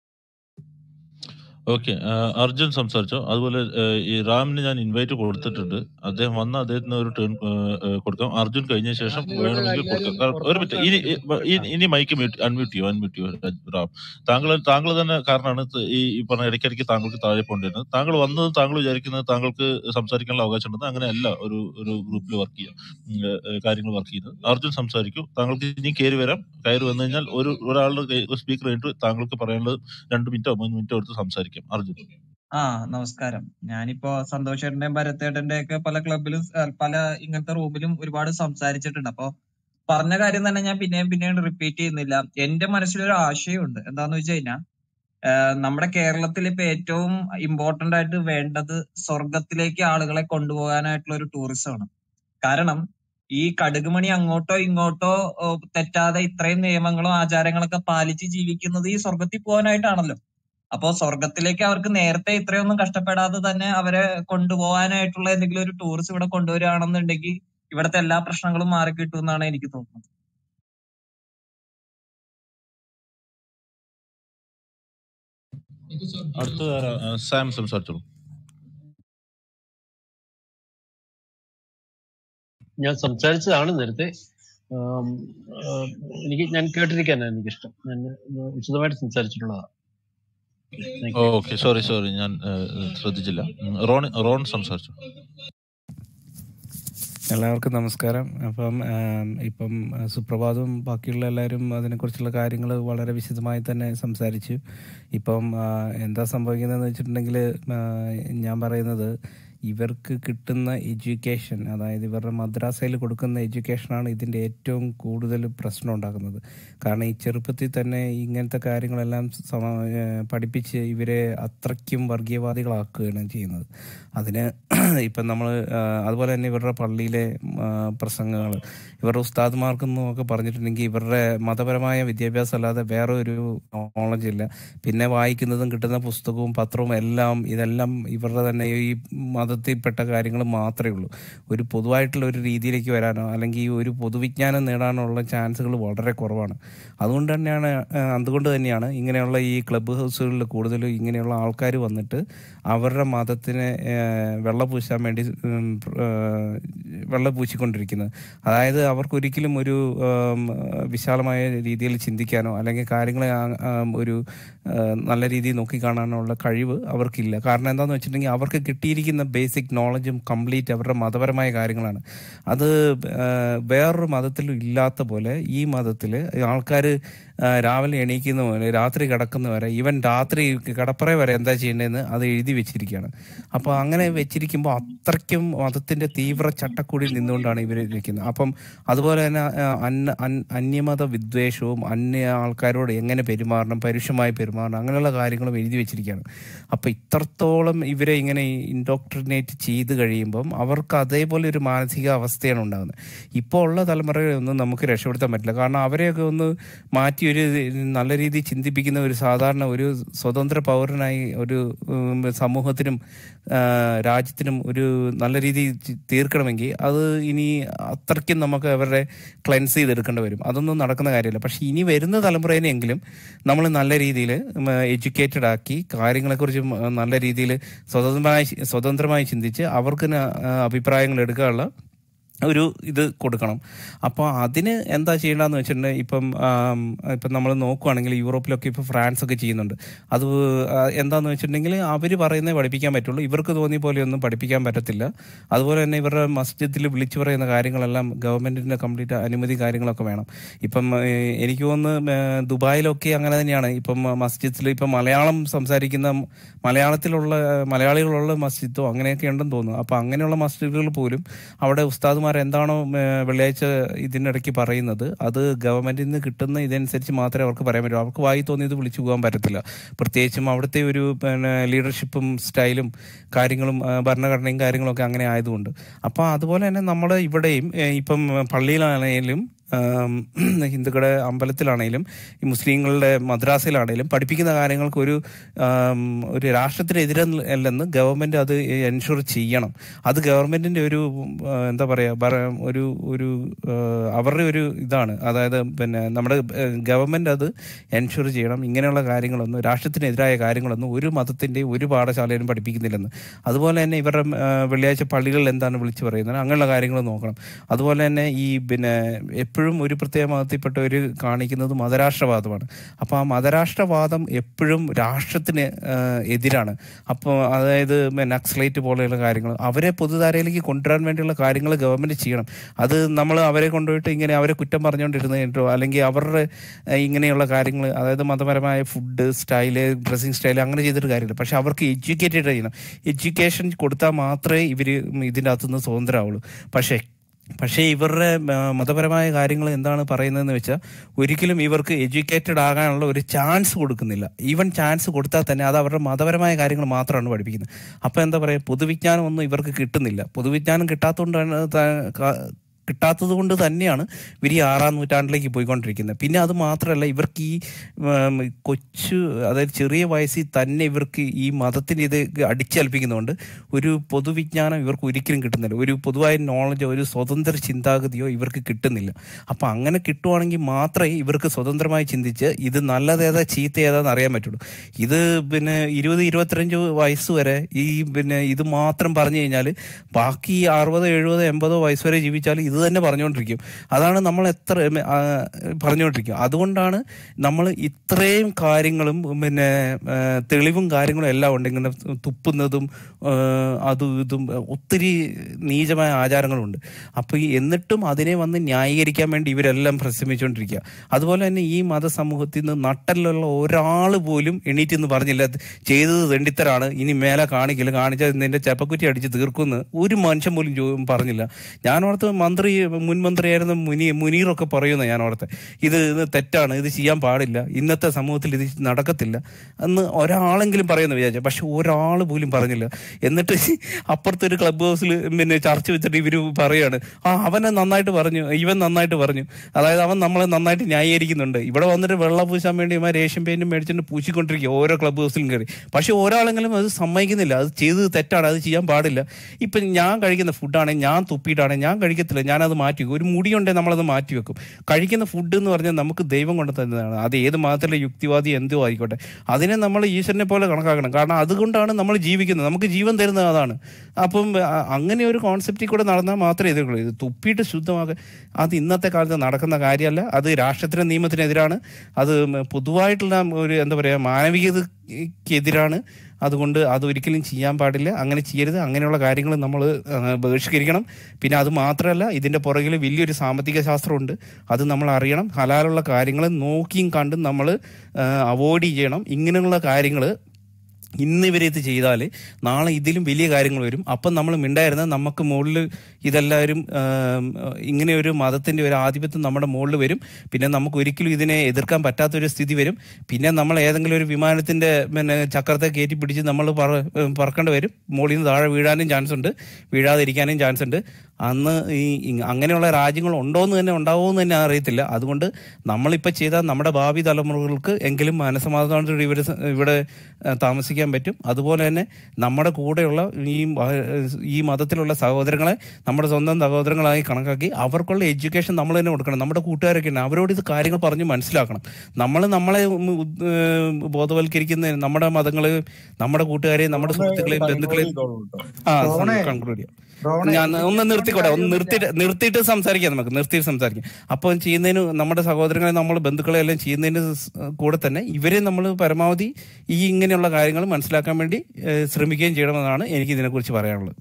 ഓക്കെ അർജുൻ സംസാരിച്ചോ അതുപോലെ ഏഹ്, ഈ റാമിന് ഞാൻ ഇൻവൈറ്റ് കൊടുത്തിട്ടുണ്ട് അദ്ദേഹം വന്ന അദ്ദേഹത്തിന് ഒരു ടേൺ കൊടുക്കാം അർജുൻ കഴിഞ്ഞ ശേഷം വേണമെങ്കിൽ കൊടുക്കാം കാരണം ഒരു മിനിറ്റ് ഇനി ഇ- ഇനി മൈക്ക് മ്യൂട്ട് അൺമ്യൂട്ട് ചെയ്യൂ അൺമ്യൂട്ട് ചെയ്യൂ റാം താങ്കൾ താങ്കൾ തന്നെ കാരണമാണ് ത- ഈ ഈ പറഞ്ഞ ഇടയ്ക്കിടയ്ക്ക് താങ്കൾക്ക് താഴെ പോകേണ്ടിരുന്നത് താങ്കൾ വന്നത് താങ്കൾ വിചാരിക്കുന്നത് താങ്കൾക്ക് സംസാരിക്കാനുള്ള അവകാശം ഉണ്ടെന്ന് അങ്ങനെയല്ല ഒരു ഒരു ഗ്രൂപ്പിൽ വർക്ക് ചെയ്യുക ഉം, ഏഹ്, കാര്യങ്ങൾ വർക്ക് ചെയ്യുന്നത് അർജുൻ സംസാരിക്കൂ താങ്കൾക്ക് ഇനി കയറി വരാം കയറി വന്നു കഴിഞ്ഞാൽ ഒരു ഒരാളുടെ സ്പീക്കർ കഴിഞ്ഞിട്ട് താങ്കൾക്ക് പറയാനുള്ളത് രണ്ട് മിനിറ്റോ മൂന്ന് മിനിറ്റോ എടുത്ത് സംസാരിക്കാം അർജുൻ ആ നമസ്കാരം ഞാനിപ്പോ സന്തോഷേട്ടന്റെയും ഭരതേട്ടന്റെ ഒക്കെ പല ക്ലബിലും ഏഹ് പല ഇങ്ങനത്തെ റൂമിലും ഒരുപാട് സംസാരിച്ചിട്ടുണ്ട് അപ്പൊ പറഞ്ഞ കാര്യം തന്നെ ഞാൻ പിന്നെയും പിന്നെയും റിപ്പീറ്റ് ചെയ്യുന്നില്ല എന്റെ മനസ്സിലൊരു ആശയമുണ്ട് എന്താന്ന് വെച്ച് കഴിഞ്ഞാൽ നമ്മുടെ കേരളത്തിൽ ഇപ്പൊ ഏറ്റവും ഇമ്പോർട്ടന്റ് ആയിട്ട് വേണ്ടത് സ്വർഗത്തിലേക്ക് ആളുകളെ കൊണ്ടുപോകാനായിട്ടുള്ള ഒരു ടൂറിസം ആണ് കാരണം ഈ കടുകുമണി അങ്ങോട്ടോ ഇങ്ങോട്ടോ ഓ, തെറ്റാതെ ഇത്രയും നിയമങ്ങളും ആചാരങ്ങളൊക്കെ പാലിച്ച് ജീവിക്കുന്നത് ഈ സ്വർഗത്തിൽ പോകാനായിട്ടാണല്ലോ അപ്പോ സ്വർഗത്തിലേക്ക് അവർക്ക് നേരത്തെ ഇത്രയൊന്നും കഷ്ടപ്പെടാതെ തന്നെ അവരെ കൊണ്ടുപോകാനായിട്ടുള്ള എന്തെങ്കിലും ഒരു ടൂറിസ്റ്റ് ഇവിടെ കൊണ്ടുവരികയാണെന്നുണ്ടെങ്കിൽ ഇവിടുത്തെ എല്ലാ പ്രശ്നങ്ങളും മാറിക്കിട്ടും എന്നാണ് എനിക്ക് തോന്നുന്നത് അടുത്തത് ആരാ? ആ, സാം സംസാരിച്ചോളൂ ഞാൻ സംസാരിച്ചതാണ് നേരത്തെ ആം, ആ, എനിക്ക് ഞാൻ കേട്ടിരിക്കാനാണ് എനിക്കിഷ്ടം ഞാൻ ഒന്ന് വിശദമായിട്ട് സംസാരിച്ചിട്ടുള്ളതാണ് thank you okay sorry sorry ഞാൻ ഏഹ്, ശ്രദ്ധിച്ചില്ല ഉം, റോൺ റോൺ സംസാരിച്ചു എല്ലാവർക്കും നമസ്കാരം അപ്പം ആം, ഇപ്പം ആ, സുപ്രഭാതവും ബാക്കിയുള്ള എല്ലാവരും അതിനെക്കുറിച്ചുള്ള കാര്യങ്ങൾ വളരെ വിശദമായി തന്നെ സംസാരിച്ചു ഇപ്പം ആ, എന്താ സംഭവിക്കുന്നതെന്ന് വെച്ചിട്ടുണ്ടെങ്കിൽ ആ, ഞാൻ പറയുന്നത് ഇവർക്ക് കിട്ടുന്ന എഡ്യൂക്കേഷൻ അതായത് ഇവരുടെ മദ്രാസയിൽ കൊടുക്കുന്ന എഡ്യൂക്കേഷനാണ് ഇതിൻ്റെ ഏറ്റവും കൂടുതൽ പ്രശ്നം ഉണ്ടാക്കുന്നത് കാരണം ഈ ചെറുപ്പത്തിൽ തന്നെ ഇങ്ങനത്തെ കാര്യങ്ങളെല്ലാം സമ ഏഹ് പഠിപ്പിച്ച് ഇവരെ അത്രയ്ക്കും വർഗീയവാദികളാക്കുകയാണ് ചെയ്യുന്നത് അതിന് ഇപ്പം നമ്മൾ അതുപോലെ തന്നെ ഇവരുടെ പള്ളിയിലെ പ്രസംഗങ്ങൾ ഇവരുടെ ഉസ്താദ്മാർക്കെന്നും ഒക്കെ പറഞ്ഞിട്ടുണ്ടെങ്കിൽ ഇവരുടെ മതപരമായ വിദ്യാഭ്യാസം അല്ലാതെ വേറെ ഒരു നോളജ് ഇല്ല പിന്നെ വായിക്കുന്നതും കിട്ടുന്ന പുസ്തകവും പത്രവും എല്ലാം ഇതെല്ലാം ഇവരുടെ തന്നെ ഈ മതത്തിൽ മതത്തിൽപ്പെട്ട കാര്യങ്ങൾ മാത്രമേ ഉള്ളൂ ഒരു പൊതുവായിട്ടുള്ള ഒരു രീതിയിലേക്ക് വരാനോ അല്ലെങ്കിൽ ഈ ഒരു പൊതുവിജ്ഞാനം നേടാനുള്ള ചാൻസുകൾ വളരെ കുറവാണ് അതുകൊണ്ട് തന്നെയാണ് ആ, അതുകൊണ്ട് തന്നെയാണ് ഇങ്ങനെയുള്ള ഈ ക്ലബ്ബ് ഹൗസുകളിൽ കൂടുതലും ഇങ്ങനെയുള്ള ആൾക്കാർ വന്നിട്ട് അവരുടെ മതത്തിനെ ആ, വെള്ള പൂശാൻ വേണ്ടി ഉം, ആ, വെള്ള പൂശിക്കൊണ്ടിരിക്കുന്നത് അതായത് അവർക്കൊരിക്കലും ഒരു ആം, വിശാലമായ രീതിയിൽ ചിന്തിക്കാനോ അല്ലെങ്കിൽ കാര്യങ്ങളെ ആ- ആം, ഒരു ആ, നല്ല രീതിയിൽ നോക്കിക്കാണാനുള്ള കഴിവ് അവർക്കില്ല കാരണം എന്താണെന്ന് വെച്ചിട്ടുണ്ടെങ്കിൽ അവർക്ക് കിട്ടിയിരിക്കുന്ന ബേസിക് നോളജും കംപ്ലീറ്റ് അവരുടെ മതപരമായ കാര്യങ്ങളാണ് അത് ആ, വേറൊരു മതത്തിലും ഇല്ലാത്ത പോലെ ഈ മതത്തിൽ ആൾക്കാർ രാവിലെ എണീക്കുന്ന പോലെ രാത്രി കിടക്കുന്ന വരെ ഈവൻ രാത്രി കിടപ്പറ വരെ എന്താ ചെയ്യേണ്ടതെന്ന് അത് എഴുതി വെച്ചിരിക്കുകയാണ് അപ്പോൾ അങ്ങനെ വെച്ചിരിക്കുമ്പോൾ അത്രയ്ക്കും മതത്തിന്റെ തീവ്ര ചട്ടക്കൂടിൽ നിന്നുകൊണ്ടാണ് ഇവർ ഇരിക്കുന്നത് അപ്പം അതുപോലെ തന്നെ ആ, അന്ന അൻ- അന്യമത വിദ്വേഷവും അന്യ ആൾക്കാരോട് എങ്ങനെ പെരുമാറണം പരുഷമായി പെരുമാറണം അങ്ങനെയുള്ള കാര്യങ്ങളും എഴുതി വെച്ചിരിക്കുകയാണ് അപ്പോൾ ഇത്രത്തോളം ഇവരെ ഇങ്ങനെ ഇൻഡോക്ട്രിനേറ്റ് ചെയ്ത് കഴിയുമ്പം അവർക്ക് അതേപോലെ ഒരു മാനസിക അവസ്ഥയാണ് ഉണ്ടാകുന്നത് ഇപ്പോൾ ഉള്ള തലമുറയെ ഒന്നും നമുക്ക് രക്ഷപ്പെടുത്താൻ പറ്റില്ല കാരണം അവരെയൊക്കെ ഒന്ന് മാറ്റി ഒരു നല്ല രീതിയിൽ ചിന്തിപ്പിക്കുന്ന ഒരു സാധാരണ ഒരു സ്വതന്ത്ര പൗരനായി ഒരു ഉം, സമൂഹത്തിനും ആ, രാജ്യത്തിനും ഒരു നല്ല രീതിയിൽ ചി- തീർക്കണമെങ്കിൽ അത് ഇനി അത്രയ്ക്കും നമുക്ക് അവരുടെ ക്ലെൻസ് ചെയ്തെടുക്കേണ്ടി വരും അതൊന്നും നടക്കുന്ന കാര്യമല്ല പക്ഷെ ഇനി വരുന്ന തലമുറേനെങ്കിലും നമ്മൾ നല്ല രീതിയിൽ എഡ്യൂക്കേറ്റഡ് ആക്കി കാര്യങ്ങളെക്കുറിച്ച് മ- നല്ല രീതിയിൽ സ്വതന്ത്രമായി സ്വതന്ത്രമായി ചിന്തിച്ച് അവർക്ക് ന- ആ, അഭിപ്രായങ്ങൾ എടുക്കാനുള്ള ഒരു ഇത് കൊടുക്കണം അപ്പോൾ അതിന് എന്താ ചെയ്യേണ്ടതെന്ന് വെച്ചിട്ടുണ്ടെങ്കിൽ ഇപ്പം ആം, ഇപ്പം നമ്മൾ നോക്കുവാണെങ്കിൽ യൂറോപ്പിലൊക്കെ ഇപ്പോൾ ഫ്രാൻസ് ഒക്കെ ചെയ്യുന്നുണ്ട് അത് ആ, എന്താന്ന് വെച്ചിട്ടുണ്ടെങ്കിൽ അവർ പറയുന്നേ പഠിപ്പിക്കാൻ പറ്റുള്ളൂ ഇവർക്ക് തോന്നിയ പോലെയൊന്നും പഠിപ്പിക്കാൻ പറ്റത്തില്ല അതുപോലെ തന്നെ ഇവരുടെ മസ്ജിദിൽ വിളിച്ചു പറയുന്ന കാര്യങ്ങളെല്ലാം ഗവൺമെന്റിന്റെ കംപ്ലീറ്റ് അനുമതി കാര്യങ്ങളൊക്കെ വേണം ഇപ്പം ഏ, എനിക്ക് തോന്നുന്നു ഏ, ദുബായിലൊക്കെ അങ്ങനെ തന്നെയാണ് ഇപ്പം മസ്ജിദിൽ ഇപ്പം മലയാളം സംസാരിക്കുന്ന മലയാളത്തിലുള്ള മലയാളികളുള്ള മസ്ജിദോ അങ്ങനെയൊക്കെ ഉണ്ടെന്ന് തോന്നുന്നു അപ്പം അങ്ങനെയുള്ള മസ്ജിദുകൾ പോലും അവിടെ ഉസ്താദുമാർ എന്താണോ ഏ, വെള്ളിയാഴ്ച ഇതിനിടയ്ക്ക് പറയുന്നത് അത് ഗവൺമെന്റിൽ നിന്ന് കിട്ടുന്ന ഇതനുസരിച്ച് മാത്രമേ അവർക്ക് പറയാൻ പറ്റൂ അവർക്ക് വായി തോന്നിയത് വിളിച്ചു പോകാൻ പറ്റത്തില്ല പ്രത്യേകിച്ചും അവിടുത്തെ ഒരു പിന്നെ ലീഡർഷിപ്പും സ്റ്റൈലും കാര്യങ്ങളും ആ, ഭരണഘടനയും കാര്യങ്ങളൊക്കെ അങ്ങനെ ആയതുകൊണ്ട് അപ്പോൾ അതുപോലെ തന്നെ നമ്മുടെ ഇവിടെയും ഏ, ഇപ്പം പള്ളിയിലാണെങ്കിലും ആം, ഹിന്ദുക്കളുടെ അമ്പലത്തിലാണെങ്കിലും ഈ മുസ്ലിങ്ങളുടെ മദ്രാസയിലാണെങ്കിലും പഠിപ്പിക്കുന്ന കാര്യങ്ങൾക്ക് ഒരു ആം, ഒരു രാഷ്ട്രത്തിനെതിരെ അല്ലെന്ന് ഗവൺമെന്റ് അത് എൻഷുർ ചെയ്യണം അത് ഗവൺമെന്റിന്റെ ഒരു ആ, എന്താ പറയാ പറ- ഒരു ഒരു ആ, അവരുടെ ഒരു ഇതാണ് അതായത് പിന്നെ നമ്മുടെ ഗവൺമെന്റ് അത് എൻഷുർ ചെയ്യണം ഇങ്ങനെയുള്ള കാര്യങ്ങളൊന്നും രാഷ്ട്രത്തിനെതിരായ കാര്യങ്ങളൊന്നും ഒരു മതത്തിന്റെ ഒരു പാഠശാലയിലും പഠിപ്പിക്കുന്നില്ലെന്ന് അതുപോലെ തന്നെ ഇവരുടെ ആ, വെള്ളിയാഴ്ച പള്ളികളിൽ എന്താണ് വിളിച്ചു പറയുന്നത് അങ്ങനെയുള്ള കാര്യങ്ങൾ നോക്കണം അതുപോലെ തന്നെ ഈ പിന്നെ എപ്പോഴും ഒരു പ്രത്യേക മതത്തിൽപ്പെട്ടവർ കാണിക്കുന്നത് മതരാഷ്ട്രവാദമാണ് അപ്പോൾ ആ മതരാഷ്ട്രവാദം എപ്പോഴും രാഷ്ട്രത്തിന് ആ, എതിരാണ് അപ്പോൾ അതായത് നക്സലൈറ്റ് പോലെയുള്ള കാര്യങ്ങൾ അവരെ പൊതുധാരയിലേക്ക് കൊണ്ടുവരാൻ വേണ്ടിയുള്ള കാര്യങ്ങൾ ഗവൺമെന്റ് ചെയ്യണം അത് നമ്മൾ അവരെ കൊണ്ടുപോയിട്ട് ഇങ്ങനെ അവരെ കുറ്റം പറഞ്ഞുകൊണ്ടിരുന്നോ അല്ലെങ്കിൽ അവരുടെ ആ, ഇങ്ങനെയുള്ള കാര്യങ്ങൾ അതായത് മതപരമായ ഫുഡ് സ്റ്റൈല് ഡ്രസ്സിങ് സ്റ്റൈൽ അങ്ങനെ ചെയ്തിട്ട് കാര്യമില്ല പക്ഷെ അവർക്ക് എഡ്യൂക്കേറ്റഡ് ചെയ്യണം എഡ്യൂക്കേഷൻ കൊടുത്താൽ മാത്രമേ ഇവർ ഇതിൻ്റെ അകത്തുനിന്ന് സ്വതന്ത്രമാവുള്ളൂ പക്ഷേ പക്ഷേ ഇവരുടെ ആ, മതപരമായ കാര്യങ്ങൾ എന്താണ് പറയുന്നതെന്ന് വെച്ചാൽ ഒരിക്കലും ഇവർക്ക് എഡ്യൂക്കേറ്റഡ് ആകാനുള്ള ഒരു ചാൻസ് കൊടുക്കുന്നില്ല ഈവൻ ചാൻസ് കൊടുത്താൽ തന്നെ അത് അവരുടെ മതപരമായ കാര്യങ്ങൾ മാത്രമാണ് പഠിപ്പിക്കുന്നത് അപ്പോൾ എന്താ പറയുക പൊതുവിജ്ഞാനം ഒന്നും ഇവർക്ക് കിട്ടുന്നില്ല പൊതുവിജ്ഞാനം കിട്ടാത്തതുകൊണ്ടാണ് ത- ക- കിട്ടാത്തത് കൊണ്ട് തന്നെയാണ് ഇവർ ഈ ആറാം നൂറ്റാണ്ടിലേക്ക് പോയിക്കൊണ്ടിരിക്കുന്നത് പിന്നെ അത് മാത്രമല്ല ഇവർക്ക് ഈ ഉം, കൊച്ചു അതായത് ചെറിയ വയസ്സിൽ തന്നെ ഇവർക്ക് ഈ മതത്തിന് ഇത് അടിച്ചേൽപ്പിക്കുന്നതുകൊണ്ട് ഒരു പൊതുവിജ്ഞാനം ഇവർക്ക് ഒരിക്കലും കിട്ടുന്നില്ല ഒരു പൊതുവായ നോളജോ ഒരു സ്വതന്ത്ര ചിന്താഗതിയോ ഇവർക്ക് കിട്ടുന്നില്ല അപ്പം അങ്ങനെ കിട്ടുവാണെങ്കിൽ മാത്രമേ ഇവർക്ക് സ്വതന്ത്രമായി ചിന്തിച്ച് ഇത് നല്ലതേതാ ചീത്ത ഏതാന്ന് അറിയാൻ പറ്റുള്ളൂ ഇത് പിന്നെ ഇരുപത് ഇരുപത്തിരഞ്ച് വയസ്സ് വരെ ഈ പിന്നെ ഇത് മാത്രം പറഞ്ഞു കഴിഞ്ഞാൽ ബാക്കി അറുപതോ എഴുപതോ എൺപതോ വയസ്സ് വരെ ജീവിച്ചാൽ ഇത് തന്നെ പറഞ്ഞുകൊണ്ടിരിക്കും അതാണ് നമ്മൾ എത്ര ഉം, ആ, പറഞ്ഞുകൊണ്ടിരിക്കും അതുകൊണ്ടാണ് നമ്മൾ ഇത്രയും കാര്യങ്ങളും പിന്നെ ആ, തെളിവും കാര്യങ്ങളും എല്ലാം ഉണ്ട് ഇങ്ങനെ തുപ്പുന്നതും ആ, അതും ഇതും ഒത്തിരി നീചമായ ആചാരങ്ങളുണ്ട് അപ്പോൾ ഈ എന്നിട്ടും അതിനെ വന്ന് ന്യായീകരിക്കാൻ വേണ്ടി ഇവരെല്ലാം പരിശ്രമിച്ചുകൊണ്ടിരിക്കുക അതുപോലെ തന്നെ ഈ മതസമൂഹത്തിൽ നിന്ന് നട്ടലുള്ള ഒരാൾ പോലും എണീറ്റ് എന്ന് പറഞ്ഞില്ല ചെയ്തത് തെണ്ടിത്തരാണ് ഇനി മേലെ കാണിക്കില്ല കാണിച്ചാൽ നിന്റെ ചെപ്പക്കുറ്റി അടിച്ച് തീർക്കുമെന്ന് ഒരു മനുഷ്യൻ പോലും ചോ- പറഞ്ഞില്ല ഞാൻ ഓർത്ത് മന്ത്രി മന്ത്രി മുൻ മന്ത്രിയായിരുന്ന മുനി മുനീറൊക്കെ പറയുന്ന ഞാൻ ഓർത്തെ ഇത് ഇത് തെറ്റാണ് ഇത് ചെയ്യാൻ പാടില്ല ഇന്നത്തെ സമൂഹത്തിൽ ഇത് നടക്കത്തില്ല എന്ന് ഒരാളെങ്കിലും പറയുന്ന വിചാരിച്ചു പക്ഷെ ഒരാൾ പോലും പറഞ്ഞില്ല എന്നിട്ട് അപ്പുറത്തെ ഒരു ക്ലബ് ഹൗസിൽ പിന്നെ ചർച്ച വെച്ചിട്ട് ഇവര് പറയാണ് ആ അവനെ നന്നായിട്ട് പറഞ്ഞു ഇവൻ നന്നായിട്ട് പറഞ്ഞു അതായത് അവൻ നമ്മളെ നന്നായിട്ട് ന്യായീകരിക്കുന്നുണ്ട് ഇവിടെ വന്നിട്ട് വെള്ളം പൂശാൻ വേണ്ടി ഇവന്മാർ ഏഷ്യൻ പെയിന്റും മേടിച്ചിട്ട് പൂശിക്കൊണ്ടിരിക്കുക ഓരോ ക്ലബ് ഹൗസിലും കയറി പക്ഷെ ഒരാളെങ്കിലും അത് സമ്മതിക്കുന്നില്ല അത് ചെയ്തത് തെറ്റാണ് അത് ചെയ്യാൻ പാടില്ല ഇപ്പം ഞാൻ കഴിക്കുന്ന ഫുഡാണെങ്കിൽ ഞാൻ തുപ്പിയിട്ടാണെങ്കിൽ ഞാൻ കഴിക്കത്തില്ല ഞാനത് മാറ്റി വെക്കും ഒരു മുടിയുണ്ടെങ്കിൽ നമ്മളത് മാറ്റി വെക്കും കഴിക്കുന്ന ഫുഡ് എന്ന് പറഞ്ഞാൽ നമുക്ക് ദൈവം കൊണ്ട് തന്നതാണ് അത് ഏത് മതത്തിലെ യുക്തിവാദി എന്തോ ആയിക്കോട്ടെ അതിനെ നമ്മൾ ഈശ്വരനെ പോലെ കണക്കാക്കണം കാരണം അതുകൊണ്ടാണ് നമ്മൾ ജീവിക്കുന്നത് നമുക്ക് ജീവൻ തരുന്നത് അതാണ് അപ്പം അ- അങ്ങനെ ഒരു കോൺസെപ്റ്റിൽ കൂടെ നടന്നാൽ മാത്രമേ എതിർക്കുള്ളൂ ഇത് തുപ്പിയിട്ട് ശുദ്ധമാക്കുക അത് ഇന്നത്തെ കാലത്ത് നടക്കുന്ന കാര്യമല്ല അത് രാഷ്ട്രത്തിൻ്റെ നിയമത്തിനെതിരാണ് അത് പൊതുവായിട്ടുള്ള ഒരു എന്താ പറയുക മാനവികതയ്ക്കെതിരാണ് അതുകൊണ്ട് അത് ഒരിക്കലും ചെയ്യാൻ പാടില്ല അങ്ങനെ ചെയ്യരുത് അങ്ങനെയുള്ള കാര്യങ്ങൾ നമ്മൾ ബഹിഷ്കരിക്കണം പിന്നെ അത് മാത്രമല്ല ഇതിൻ്റെ പുറകിൽ വലിയൊരു സാമ്പത്തിക ശാസ്ത്രമുണ്ട് അത് നമ്മൾ അറിയണം ഹലാലുള്ള കാര്യങ്ങൾ നോക്കിയും കണ്ടും നമ്മൾ അവോയ്ഡ് ചെയ്യണം ഇങ്ങനെയുള്ള കാര്യങ്ങൾ ഇന്ന് ഇവരെ ഇത് ചെയ്താൽ നാളെ ഇതിലും വലിയ കാര്യങ്ങൾ വരും അപ്പം നമ്മൾ മിണ്ടായിരുന്ന നമുക്ക് മുകളിൽ ഇതെല്ലാവരും ആം, ഇങ്ങനെ ഒരു മതത്തിൻ്റെ ഒരു ആധിപത്യം നമ്മുടെ മുകളിൽ വരും പിന്നെ നമുക്ക് ഒരിക്കലും ഇതിനെ എതിർക്കാൻ പറ്റാത്തൊരു സ്ഥിതി വരും പിന്നെ നമ്മൾ ഏതെങ്കിലും ഒരു വിമാനത്തിൻ്റെ പിന്നെ ചക്രത്തെ കയറ്റി പിടിച്ച് നമ്മൾ പറ പറക്കേണ്ടി വരും മുകളിൽ നിന്ന് താഴെ വീഴാനും ചാൻസ് ഉണ്ട് വീഴാതിരിക്കാനും ചാൻസ് ഉണ്ട് അന്ന് ഈ ഇ- അങ്ങനെയുള്ള രാജ്യങ്ങൾ ഉണ്ടോ എന്ന് തന്നെ ഉണ്ടാവുമോ എന്ന് തന്നെ അറിയത്തില്ല അതുകൊണ്ട് നമ്മളിപ്പോൾ ചെയ്താൽ നമ്മുടെ ഭാവി തലമുറകൾക്ക് എങ്കിലും മനസ്സമാധാനത്തോടെ ഇവിടെ സ- ഇവിടെ ആ, താമസിക്കാൻ പറ്റും അതുപോലെ തന്നെ നമ്മുടെ കൂടെയുള്ള ഈ ആ, ഈ മതത്തിലുള്ള സഹോദരങ്ങളെ നമ്മുടെ സ്വന്തം സഹോദരങ്ങളായി കണക്കാക്കി അവർക്കുള്ള എഡ്യൂക്കേഷൻ നമ്മൾ തന്നെ കൊടുക്കണം നമ്മുടെ കൂട്ടുകാരൊക്കെ ഉണ്ട് അവരോട് ഇത് കാര്യങ്ങൾ പറഞ്ഞ് മനസ്സിലാക്കണം നമ്മൾ നമ്മളെ ഉം, ഉദ്- ഏഹ്, ബോധവൽക്കരിക്കുന്ന നമ്മുടെ മതങ്ങള് നമ്മുടെ കൂട്ടുകാരെയും നമ്മുടെ സുഹൃത്തുക്കളെയും ബന്ധുക്കളെയും ആ റോണേ, കൺക്ലൂഡ് ചെയ്യാം റോണേ, ഞാൻ ഒന്ന് ഈ നിർത്തിക്കോട്ടെ ഒന്ന് കാര്യമൊന്നുമില്ല. നിർത്തിയിട്ട് നിർത്തിയിട്ട് സംസാരിക്കാം നമുക്ക് നിർത്തിയിട്ട് സംസാരിക്കാം അപ്പോൾ ചെയ്യുന്നതിന് നമ്മുടെ സഹോദരങ്ങളെ നമ്മൾ ബന്ധുക്കളെ എല്ലാം ചെയ്യുന്നതിന് സ് കൂടെ തന്നെ ഇവരെ നമ്മൾ പരമാവധി ഈ ഇങ്ങനെയുള്ള കാര്യങ്ങൾ മനസ്സിലാക്കാൻ വേണ്ടി ഏഹ്, ശ്രമിക്കുകയും ചെയ്യണമെന്നാണ് എനിക്ക് ഇതിനെക്കുറിച്ച് പറയാനുള്ളത്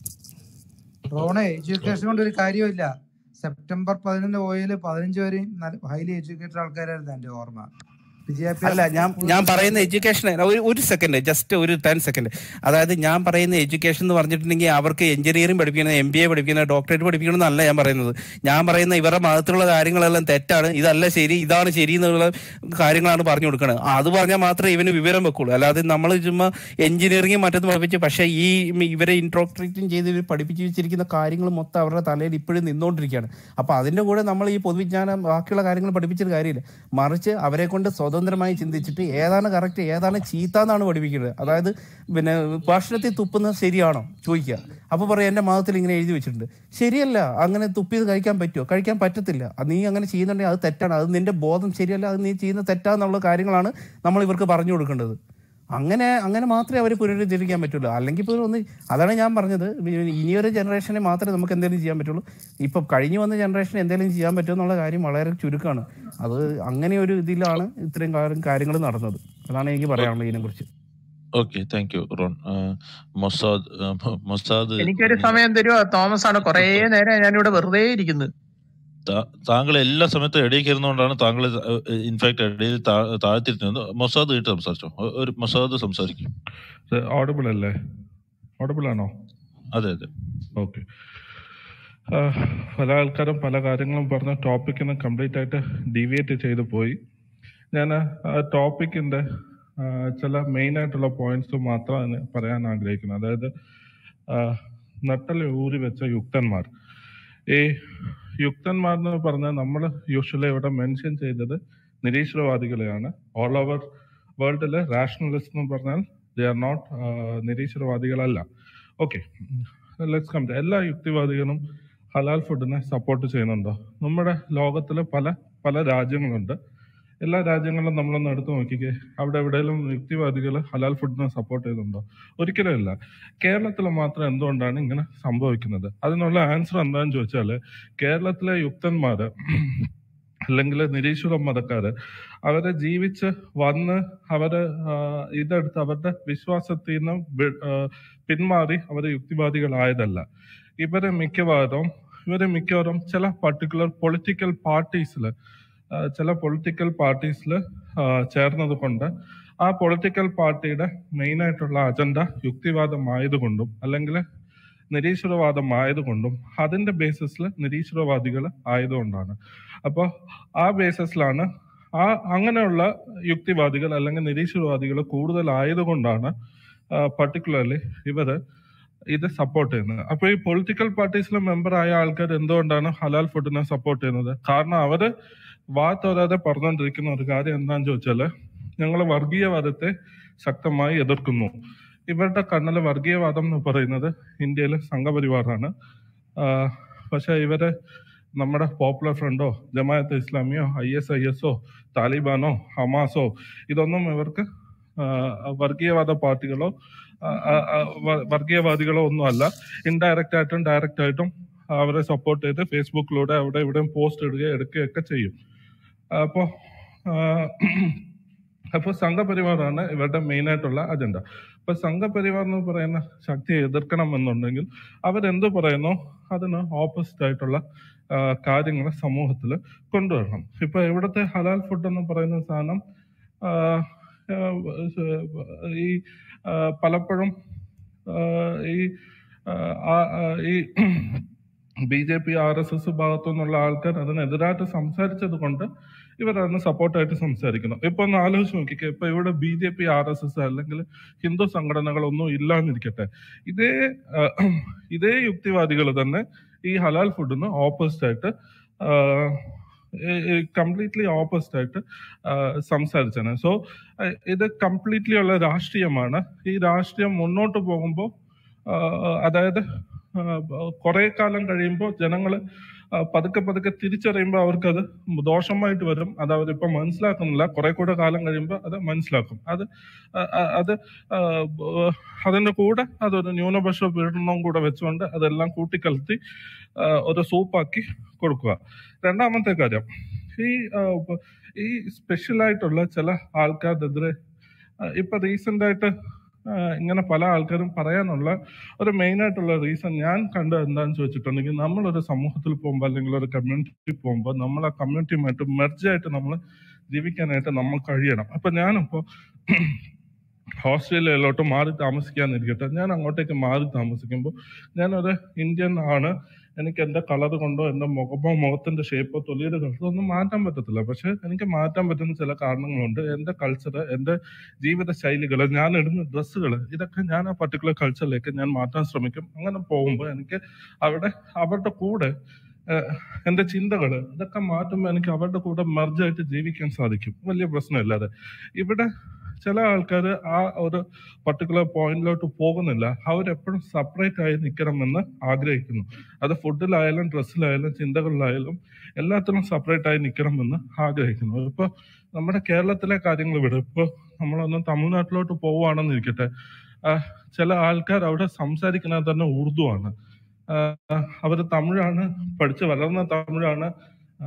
റോണേ എഡ്യൂക്കേഷൻ കൊണ്ട് ഒരു കാര്യമില്ല സെപ്റ്റംബർ പതിനൊന്ന് ഓയില് പതിനഞ്ച് വരെയും ഹൈലി എഡ്യൂക്കേറ്റഡ് ആൾക്കാരായിരുന്നു എന്റെ ഓർമ്മ അല്ല ഞാൻ ഞാൻ പറയുന്ന എഡ്യൂക്കേഷൻ ഒരു ഒരു സെക്കൻഡ് ജസ്റ്റ് ഒരു ടെൻ സെക്കൻഡ് അതായത് ഞാൻ പറയുന്ന എഡ്യൂക്കേഷൻ എന്ന് പറഞ്ഞിട്ടുണ്ടെങ്കിൽ അവർക്ക് എഞ്ചിനീയറിംഗ് പഠിപ്പിക്കണം എം ബി എ പഠിപ്പിക്കണം ഡോക്ടറേറ്റ് പഠിപ്പിക്കണം എന്നല്ല ഞാൻ പറയുന്നത് ഞാൻ പറയുന്ന ഇവരുടെ മതത്തിലുള്ള കാര്യങ്ങളെല്ലാം തെറ്റാണ് ഇതല്ല ശരി ഇതാണ് ശരി എന്നുള്ള കാര്യങ്ങളാണ് പറഞ്ഞു കൊടുക്കുന്നത് അത് പറഞ്ഞാൽ മാത്രമേ ഇവന് വിവരം വെക്കുള്ളൂ അല്ലാതെ നമ്മൾ ചുമ്മാ എഞ്ചിനീയറിംഗ് മറ്റൊന്ന് പഠിപ്പിച്ച് പക്ഷേ ഈ ഇവരെ ഇൻട്രോക്ട്രേറ്റും ചെയ്ത് ഇവർ പഠിപ്പിച്ച് വെച്ചിരിക്കുന്ന കാര്യങ്ങൾ മൊത്തം അവരുടെ തലയിൽ ഇപ്പോഴും നിന്നുകൊണ്ടിരിക്കുകയാണ് അപ്പോൾ അതിൻ്റെ കൂടെ നമ്മൾ ഈ പൊതുവിജ്ഞാനം ബാക്കിയുള്ള കാര്യങ്ങൾ പഠിപ്പിച്ചിട്ട് കാര്യമില്ല മറിച്ച് അവരെ കൊണ്ട് സ്വതന്ത്രമായി ചിന്തിച്ചിട്ട് ഏതാണ് കറക്റ്റ് ഏതാണ് ചീത്ത എന്നാണ് പഠിപ്പിക്കുന്നത് അതായത് പിന്നെ ഭക്ഷണത്തിൽ തുപ്പുന്നത് ശരിയാണോ ചോദിക്കുക അപ്പോൾ പറയാം എൻ്റെ മതത്തിൽ ഇങ്ങനെ എഴുതി വെച്ചിട്ടുണ്ട് ശരിയല്ല അങ്ങനെ തുപ്പിയത് കഴിക്കാൻ പറ്റുമോ കഴിക്കാൻ പറ്റത്തില്ല അത് നീ അങ്ങനെ ചെയ്യുന്നുണ്ടെങ്കിൽ അത് തെറ്റാണ് അത് നിന്റെ ബോധം ശരിയല്ല അത് നീ ചെയ്യുന്ന തെറ്റാന്നുള്ള കാര്യങ്ങളാണ് നമ്മൾ ഇവർക്ക് പറഞ്ഞു കൊടുക്കേണ്ടത് അങ്ങനെ അങ്ങനെ മാത്രമേ അവർ പുനരുദ്ധരിക്കാൻ പറ്റുള്ളൂ അല്ലെങ്കിൽ ഇപ്പോൾ ഒന്ന് അതാണ് ഞാൻ പറഞ്ഞത് ഇനിയൊരു ജനറേഷനെ മാത്രമേ നമുക്ക് എന്തെങ്കിലും ചെയ്യാൻ പറ്റുള്ളൂ ഇപ്പം കഴിഞ്ഞു വന്ന ജനറേഷന് എന്തെങ്കിലും ചെയ്യാൻ പറ്റുമോ എന്നുള്ള കാര്യം വളരെ ചുരുക്കമാണ് അത് അങ്ങനെ ഒരു ഇതിലാണ് ഇത്രയും കാര്യം കാര്യങ്ങൾ നടന്നത് അതാണ് എനിക്ക് പറയാനുള്ളത് ഇതിനെക്കുറിച്ച് ഓക്കെ താങ്ക് യു റോൺ ആ, മൊസാദ് ആ, മൊ- മൊസാദ് എനിക്കൊരു സമയം തരുമോ തോമസ് ആണ് കുറേ നേരം ഞാനിവിടെ വെറുതെ ഇരിക്കുന്നത് താ- താങ്കൾ എല്ലാ സമയത്തും ഇടയിൽ കയറുന്നതുകൊണ്ടാണ് താങ്കൾ ഇൻഫാക്ട് ഇടയിൽ താ- താഴ്ത്തിരുന്നത് മൊസാദ് കേട്ട് സംസാരിച്ചോ ഒ- ഒരു മൊസാദ് സംസാരിക്കും ഓഡിബിൾ അല്ലേ ഓഡിബിൾ ആണോ അതെ അതെ ഓക്കെ പല ആൾക്കാരും പല കാര്യങ്ങളും പറഞ്ഞ ടോപ്പിക്കിൽ നിന്ന് കംപ്ലീറ്റ് ആയിട്ട് ഡീവിയേറ്റ് ചെയ്തു പോയി ഞാൻ ആ ടോപ്പിക്കിന്റെ ചില മെയിൻ ആയിട്ടുള്ള പോയിന്റ്സ് മാത്രമാണ് പറയാൻ ആഗ്രഹിക്കുന്നത് അതായത് ആ, നട്ടൽ ഊരി വെച്ച യുക്തന്മാർ ഈ യുക്തന്മാർ എന്ന് പറഞ്ഞാൽ നമ്മൾ യൂഷ്വലി ഇവിടെ മെൻഷൻ ചെയ്തത് നിരീശ്വരവാദികളെയാണ് ഓൾ ഓവർ വേൾഡിലെ റാഷണലിസ്റ്റ് എന്ന് പറഞ്ഞാൽ ദേ ആർ നോട്ട് നിരീശ്വരവാദികളല്ല ഓക്കെ ലെറ്റ്സ് കം എല്ലാ യുക്തിവാദികളും ഹലാൽ ഫുഡിനെ സപ്പോർട്ട് ചെയ്യുന്നുണ്ടോ നമ്മുടെ ലോകത്തിൽ പല പല രാജ്യങ്ങളുണ്ട് എല്ലാ രാജ്യങ്ങളിലും നമ്മളൊന്ന് എടുത്തു നോക്കിക്കേ അവിടെ എവിടെയെങ്കിലും യുക്തിവാദികൾ ഹലാൽ ഫുഡിനെ സപ്പോർട്ട് ചെയ്യുന്നുണ്ടോ ഒരിക്കലും ഇല്ല കേരളത്തിൽ മാത്രം എന്തുകൊണ്ടാണ് ഇങ്ങനെ സംഭവിക്കുന്നത് അതിനുള്ള ആൻസർ എന്താണെന്ന് ചോദിച്ചാൽ കേരളത്തിലെ യുക്തന്മാര് അല്ലെങ്കിൽ നിരീശ്വര മതക്കാര് അവരെ ജീവിച്ച് വന്ന് അവര് ആ, ഇതെടുത്ത് അവരുടെ വിശ്വാസത്തിൽ നിന്ന് വി- ആ, പിന്മാറി അവരെ യുക്തിവാദികളായതല്ല ഇവരെ മിക്കവാറും ഇവരെ മിക്കവാറും ചില പർട്ടിക്കുലർ പൊളിറ്റിക്കൽ പാർട്ടീസിൽ ചില പൊളിറ്റിക്കൽ പാർട്ടീസിൽ ചേർന്നത് കൊണ്ട് ആ പൊളിറ്റിക്കൽ പാർട്ടിയുടെ മെയിൻ ആയിട്ടുള്ള അജണ്ട യുക്തിവാദമായതുകൊണ്ടും അല്ലെങ്കിൽ നിരീശ്വരവാദം ആയതുകൊണ്ടും അതിന്റെ ബേസിസിൽ നിരീശ്വരവാദികൾ ആയതുകൊണ്ടാണ് അപ്പോൾ ആ ബേസിസിലാണ് ആ അങ്ങനെയുള്ള യുക്തിവാദികൾ അല്ലെങ്കിൽ നിരീശ്വരവാദികൾ കൂടുതലായതുകൊണ്ടാണ് പർട്ടിക്കുലർലി ഇവര് ഇത് സപ്പോർട്ട് ചെയ്യുന്നത് അപ്പൊ ഈ പൊളിറ്റിക്കൽ പാർട്ടീസിലെ മെമ്പർ ആയ ആൾക്കാർ എന്തുകൊണ്ടാണ് ഹലാൽ ഫുഡിനെ സപ്പോർട്ട് ചെയ്യുന്നത് കാരണം അവര് വാ തോരാതെ പറഞ്ഞുകൊണ്ടിരിക്കുന്ന ഒരു കാര്യം എന്താണെന്ന് ചോദിച്ചാല് ഞങ്ങൾ വർഗീയവാദത്തെ ശക്തമായി എതിർക്കുന്നു ഇവരുടെ കണ്ണിലെ വർഗീയവാദം എന്ന് പറയുന്നത് ഇന്ത്യയിലെ സംഘപരിവാറാണ് ആഹ് പക്ഷെ ഇവര് നമ്മുടെ പോപ്പുലർ ഫ്രണ്ടോ ജമാഅത്ത് ഇസ്ലാമിയോ ഐ എസ് ഐ എസോ താലിബാനോ ഹമാസോ ഇതൊന്നും ഇവർക്ക് ആഹ് വർഗീയവാദ പാർട്ടികളോ ആഹ് ആഹ് ആഹ് വ- വർഗീയവാദികളോ ഒന്നും അല്ല ഇൻഡയറക്റ്റ് ആയിട്ടും ഡയറക്റ്റ് ആയിട്ടും അവരെ സപ്പോർട്ട് ചെയ്ത് ഫേസ്ബുക്കിലൂടെ അവിടെ ഇവിടെയും പോസ്റ്റ് ഇടുകയും എടുക്കുകയൊക്കെ ചെയ്യും അപ്പോ ആഹ് അപ്പൊ സംഘപരിവാറാണ് ഇവരുടെ മെയിൻ ആയിട്ടുള്ള അജണ്ട അപ്പൊ സംഘപരിവാർ എന്ന് പറയുന്ന ശക്തിയെ എതിർക്കണം എന്നുണ്ടെങ്കിൽ അവരെന്ത് പറയുന്നോ അതിന് ഓപ്പോസിറ്റ് ആയിട്ടുള്ള കാര്യങ്ങൾ സമൂഹത്തിൽ കൊണ്ടുവരണം ഇപ്പൊ ഇവിടുത്തെ ഹലാൽ ഫുഡ് എന്ന് പറയുന്ന സാധനം ആ, ആ, ഈ ആ, പലപ്പോഴും ആ, ഈ ആ, ആ- ആ, ഈ B J P R S S ഭാഗത്തു നിന്നുള്ള ആൾക്കാർ അതിനെതിരായിട്ട് സംസാരിച്ചത് കൊണ്ട് ഇവർ അതിന് സപ്പോർട്ടായിട്ട് സംസാരിക്കണം ഇപ്പൊ ഒന്ന് ആലോചിച്ച് നോക്കിക്കേ ഇപ്പൊ ഇവിടെ B J P R S S അല്ലെങ്കിൽ ഹിന്ദു സംഘടനകളൊന്നും ഇല്ലാന്നിരിക്കട്ടെ ഇതേ ആ, ഇതേ യുക്തിവാദികൾ തന്നെ ഈ ഹലാൽ ഫുഡിന് ഓപ്പോസിറ്റ് ആയിട്ട് കംപ്ലീറ്റ്ലി ഓപ്പോസിറ്റ് ആയിട്ട് സംസാരിച്ചാണ് സോ ഇത് കംപ്ലീറ്റ്ലി ഉള്ള രാഷ്ട്രീയമാണ് ഈ രാഷ്ട്രീയം മുന്നോട്ട് പോകുമ്പോൾ അതായത് കുറെ കാലം കഴിയുമ്പോൾ ജനങ്ങൾ പതുക്കെ പതുക്കെ തിരിച്ചറിയുമ്പോൾ അവർക്കത് ദോഷമായിട്ട് വരും അത് അവരിപ്പം മനസ്സിലാക്കുന്നില്ല കുറെ കൂടെ കാലം കഴിയുമ്പോൾ അത് മനസ്സിലാക്കും അത് അ- അ- അത് ആ, ബ- അതിന്റെ കൂടെ അതൊരു ന്യൂനപക്ഷ പീഡനവും കൂടെ വെച്ചുകൊണ്ട് അതെല്ലാം കൂട്ടിക്കലർത്തി ആ, ഒരു സൂപ്പാക്കി കൊടുക്കുക രണ്ടാമത്തെ കാര്യം ഈ ആ, ബ- ഈ സ്പെഷ്യൽ ആയിട്ടുള്ള ചില ആൾക്കാർക്കെതിരെ ആ, ഇപ്പൊ റീസെന്റ് ആയിട്ട് ആ, ഇങ്ങനെ പല ആൾക്കാരും പറയാനുള്ള ഒരു മെയിൻ ആയിട്ടുള്ള റീസൺ ഞാൻ കണ്ടത് എന്താണെന്ന് ചോദിച്ചിട്ടുണ്ടെങ്കിൽ നമ്മളൊരു സമൂഹത്തിൽ പോകുമ്പോൾ അല്ലെങ്കിൽ ഒരു കമ്മ്യൂണിറ്റി പോകുമ്പോൾ നമ്മൾ ആ കമ്മ്യൂണിറ്റിയുമായിട്ട് മെർജ് ആയിട്ട് നമ്മൾ ജീവിക്കാനായിട്ട് നമ്മൾ കഴിയണം അപ്പൊ ഞാനിപ്പോ ഓസ്ട്രേലിയയിലോട്ട് മാറി താമസിക്കാന്നിരിക്കട്ടെ ഞാൻ അങ്ങോട്ടേക്ക് മാറി താമസിക്കുമ്പോൾ ഞാനൊരു ഇന്ത്യൻ ആണ് എനിക്ക് എന്റെ കളർ കൊണ്ടോ എന്റെ മുഖമോ മുഖത്തിന്റെ ഷേപ്പോ തൊലിയുടെ കളറോ ഒന്നും മാറ്റാൻ പറ്റത്തില്ല പക്ഷെ എനിക്ക് മാറ്റാൻ പറ്റുന്ന ചില കാരണങ്ങളുണ്ട് എന്റെ കൾച്ചർ എന്റെ ജീവിത ശൈലികൾ ഞാൻ ഇടുന്ന ഡ്രസ്സുകൾ ഇതൊക്കെ ഞാൻ ആ പർട്ടിക്കുലർ കൾച്ചറിലേക്ക് ഞാൻ മാറ്റാൻ ശ്രമിക്കും അങ്ങനെ പോകുമ്പോൾ എനിക്ക് അവിടെ അവരുടെ കൂടെ ഏഹ്, എന്റെ ചിന്തകൾ ഇതൊക്കെ മാറ്റുമ്പോൾ എനിക്ക് അവരുടെ കൂടെ മെർജായിട്ട് ജീവിക്കാൻ സാധിക്കും വലിയ പ്രശ്നമില്ലാതെ ഇവിടെ ചില ആൾക്കാർ ആ ഒരു പർട്ടിക്കുലർ പോയിന്റിലോട്ട് പോകുന്നില്ല അവരെപ്പോഴും സെപ്പറേറ്റ് ആയി നിൽക്കണമെന്ന് ആഗ്രഹിക്കുന്നു അത് ഫുഡിലായാലും ഡ്രസ്സിലായാലും ചിന്തകളിലായാലും എല്ലാത്തിലും സെപ്പറേറ്റ് ആയി നിൽക്കണമെന്ന് ആഗ്രഹിക്കുന്നു ഇപ്പൊ നമ്മുടെ കേരളത്തിലെ കാര്യങ്ങൾ വിടും ഇപ്പൊ നമ്മളൊന്ന് തമിഴ്നാട്ടിലോട്ട് പോവുകയാണെന്ന് ഇരിക്കട്ടെ ആ, ചില ആൾക്കാർ അവിടെ സംസാരിക്കുന്നത് തന്നെ ഉറുദു ആണ് അവർ തമിഴാണ് പഠിച്ച് വളർന്ന തമിഴാണ് ആ,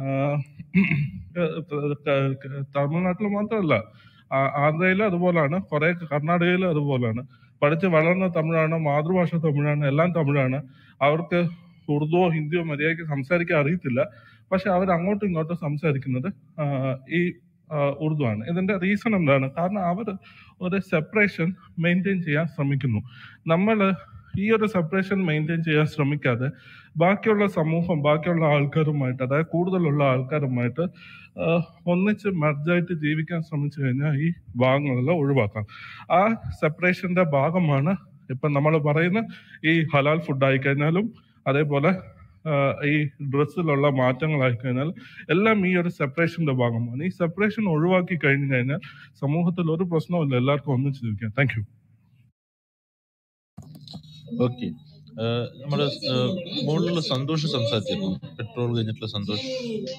തമിഴ്നാട്ടിൽ മാത്രമല്ല ആ- ആന്ധ്രയിലും അതുപോലാണ് കുറെ കർണാടകയിലും അതുപോലാണ് പഠിച്ച് വളർന്ന തമിഴാണ് മാതൃഭാഷ തമിഴാണ് എല്ലാം തമിഴാണ് അവർക്ക് ഉറുദുവോ ഹിന്ദിയോ മര്യാദയ്ക്ക് സംസാരിക്കാൻ അറിയത്തില്ല പക്ഷെ അവർ അങ്ങോട്ടും ഇങ്ങോട്ടും സംസാരിക്കുന്നത് ആ, ഈ ആ, ഉറുദു ആണ് ഇതിന്റെ റീസൺ എന്താണ് കാരണം അവർ ഒരു സെപ്പറേഷൻ മെയിൻറ്റെയിൻ ചെയ്യാൻ ശ്രമിക്കുന്നു നമ്മൾ ഈ ഒരു സെപ്പറേഷൻ മെയിൻറ്റെയിൻ ചെയ്യാൻ ശ്രമിക്കാതെ ബാക്കിയുള്ള സമൂഹം ബാക്കിയുള്ള ആൾക്കാരുമായിട്ട് അതായത് കൂടുതലുള്ള ആൾക്കാരുമായിട്ട് ആ, ഒന്നിച്ച് മെർജായിട്ട് ജീവിക്കാൻ ശ്രമിച്ചു കഴിഞ്ഞാൽ ഈ ഭാഗങ്ങളെല്ലാം ഒഴിവാക്കാം ആ സെപ്പറേഷന്റെ ഭാഗമാണ് ഇപ്പൊ നമ്മൾ പറയുന്ന ഈ ഹലാൽ ഫുഡ് ആയി കഴിഞ്ഞാലും അതേപോലെ ആ, ഈ ഡ്രസ്സിലുള്ള മാറ്റങ്ങളായി കഴിഞ്ഞാൽ എല്ലാം ഈ ഒരു സെപ്പറേഷന്റെ ഭാഗമാണ് ഈ സെപ്പറേഷൻ ഒഴിവാക്കി കഴിഞ്ഞു കഴിഞ്ഞാൽ സമൂഹത്തിൽ ഒരു പ്രശ്നവുമില്ല എല്ലാവർക്കും ഒന്നിച്ച് ജീവിക്കാം താങ്ക് യു ഓക്കെ നമ്മുടെ ഏഹ്, മുകളിലുള്ള സന്തോഷ് സംസാരിച്ചിരുന്നു പെട്രോൾ കഴിഞ്ഞിട്ടുള്ള സന്തോഷ്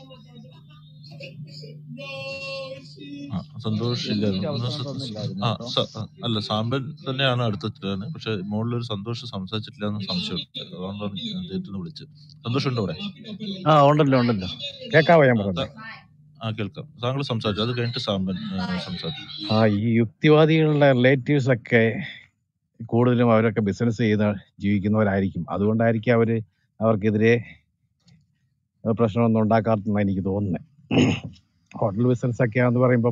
ആ സന്തോഷ് ഇല്ലായിരുന്നു എനിക്ക് ഒന്ന് അവസരം സ- തന്നില്ലായിരുന്നു ആ കേട്ടോ സ- ആ, അല്ല സാമ്പൻ തന്നെയാണ് അടുത്തെത്തിലാണ് പക്ഷെ മുകളിലൊരു സന്തോഷ് സംസാരിച്ചിട്ടില്ല എന്ന് സംശയമുണ്ട് അതുകൊണ്ടാണ് ഞാൻ അദ്ദേഹത്തിന് വിളിച്ചത് സന്തോഷം ഉണ്ടോ അവിടെ ആ ഉണ്ടല്ലോ ഉണ്ടല്ലോ കേക്കാവോ ഞാൻ ആ, പറഞ്ഞത് താ- ആ കേൾക്കാം താങ്കൾ സംസാരിച്ചു അത് കഴിഞ്ഞിട്ട് സാമ്പൻ ഏഹ്, സംസാരിച്ചു ആ ഈ യുക്തിവാദികളുടെ റിലേറ്റീവ്സ് ഒക്കെ കൂടുതലും അവരൊക്കെ ബിസിനസ് ചെയ്ത് ജീവിക്കുന്നവരായിരിക്കും അതുകൊണ്ടായിരിക്കും അവര് അവർക്കെതിരെ പ്രശ്നമൊന്നും ഉണ്ടാക്കാത്തെന്ന് എനിക്ക് തോന്നുന്നത് ഹോട്ടൽ ബിസിനസ് ഒക്കെ എന്ന് പറയുമ്പം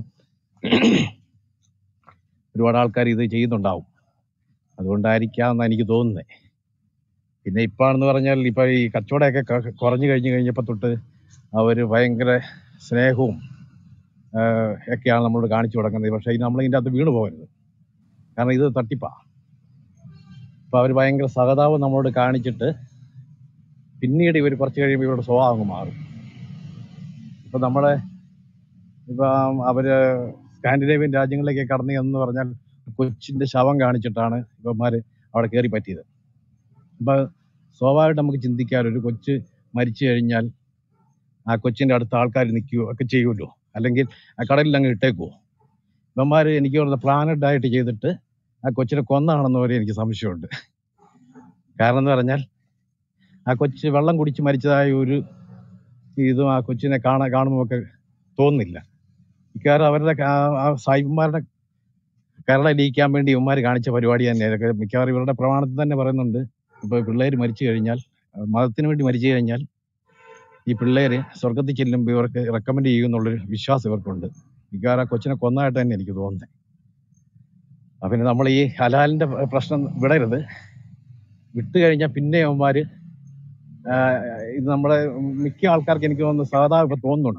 ഒരുപാട് ആൾക്കാർ ഇത് ചെയ്യുന്നുണ്ടാവും അതുകൊണ്ടായിരിക്കാം എന്നാണ് എനിക്ക് തോന്നുന്നത് പിന്നെ ഇപ്പാണെന്ന് പറഞ്ഞാൽ ഇപ്പൊ ഈ കച്ചവടമൊക്കെ ക- കുറഞ്ഞു കഴിഞ്ഞു കഴിഞ്ഞപ്പോ തൊട്ട് അവര് ഭയങ്കര സ്നേഹവും ആഹ് ഒക്കെയാണ് നമ്മളോട് കാണിച്ചു കൊടുക്കുന്നത് പക്ഷെ നമ്മൾ ഇതിൻ്റെ അകത്ത് വീണ് പോകരുത് കാരണം ഇത് തട്ടിപ്പാ അപ്പൊ അവർ ഭയങ്കര സഹതാപം നമ്മളോട് കാണിച്ചിട്ട് പിന്നീട് ഇവർ കുറച്ച് കഴിയുമ്പോൾ ഇവരുടെ സ്വഭാവം അങ്ങ് മാറും ഇപ്പൊ നമ്മളെ ഇപ്പൊ അവര് സ്കാൻഡിനേവിയൻ രാജ്യങ്ങളിലേക്ക് കടന്നു എന്ന് പറഞ്ഞാൽ കൊച്ചിന്റെ ശവം കാണിച്ചിട്ടാണ് ഇവന്മാര് അവിടെ കയറി പറ്റിയത് അപ്പൊ സ്വാഭാവികമായിട്ട് നമുക്ക് ചിന്തിക്കാൻ ഒരു കൊച്ച് മരിച്ചു കഴിഞ്ഞാൽ ആ കൊച്ചിന്റെ അടുത്ത ആൾക്കാർ നിൽക്കുകയോ ഒക്കെ ചെയ്യുമല്ലോ അല്ലെങ്കിൽ ആ കടലിൽ അങ്ങ് ഇട്ടേക്കുവോ ഇവന്മാര് എനിക്ക് തോന്നുന്നത് പ്ലാനഡ് ആയിട്ട് ചെയ്തിട്ട് ആ കൊച്ചിനെ കൊന്നാണെന്ന് വരെ എനിക്ക് സംശയമുണ്ട് കാരണം എന്ന് പറഞ്ഞാൽ ആ കൊച്ച് വെള്ളം കുടിച്ച് മരിച്ചതായ ഒരു ഇതും ആ കൊച്ചിനെ കാണാൻ കാണുമ്പോൾ ഒക്കെ തോന്നുന്നില്ല മിക്കവാറും അവരുടെ കാ- ആ സായിപ്പന്മാരുടെ കരളലിയിക്കാൻ വേണ്ടി ഇവന്മാർ കാണിച്ച പരിപാടി തന്നെ ഇതൊക്കെ മിക്കവാറും ഇവരുടെ പ്രമാണത്തിൽ തന്നെ പറയുന്നുണ്ട് ഇപ്പൊ പിള്ളേർ മരിച്ചു കഴിഞ്ഞാൽ ആ, മതത്തിന് വേണ്ടി മരിച്ചു കഴിഞ്ഞാൽ ഈ പിള്ളേര് സ്വർഗത്തിൽ ചെല്ലുമ്പോൾ ഇവർക്ക് റെക്കമെൻഡ് ചെയ്യുമെന്നുള്ളൊരു വിശ്വാസം ഇവർക്കുണ്ട് മിക്കവാറും ആ കൊച്ചിനെ കൊന്നതായിട്ട് തന്നെ എനിക്ക് തോന്നുന്നത് അപ്പൊ പിന്നെ നമ്മൾ ഈ ഹലാലിന്റെ പ്ര- പ്രശ്നം വിടരുത് വിട്ട് കഴിഞ്ഞാൽ പിന്നെ അവന്മാര് ആ, ഇത് നമ്മളെ മിക്ക ആൾക്കാർക്ക് എനിക്ക് തോന്നുന്നു സഹതാപം ഇപ്പൊ തോന്നുന്നുണ്ട്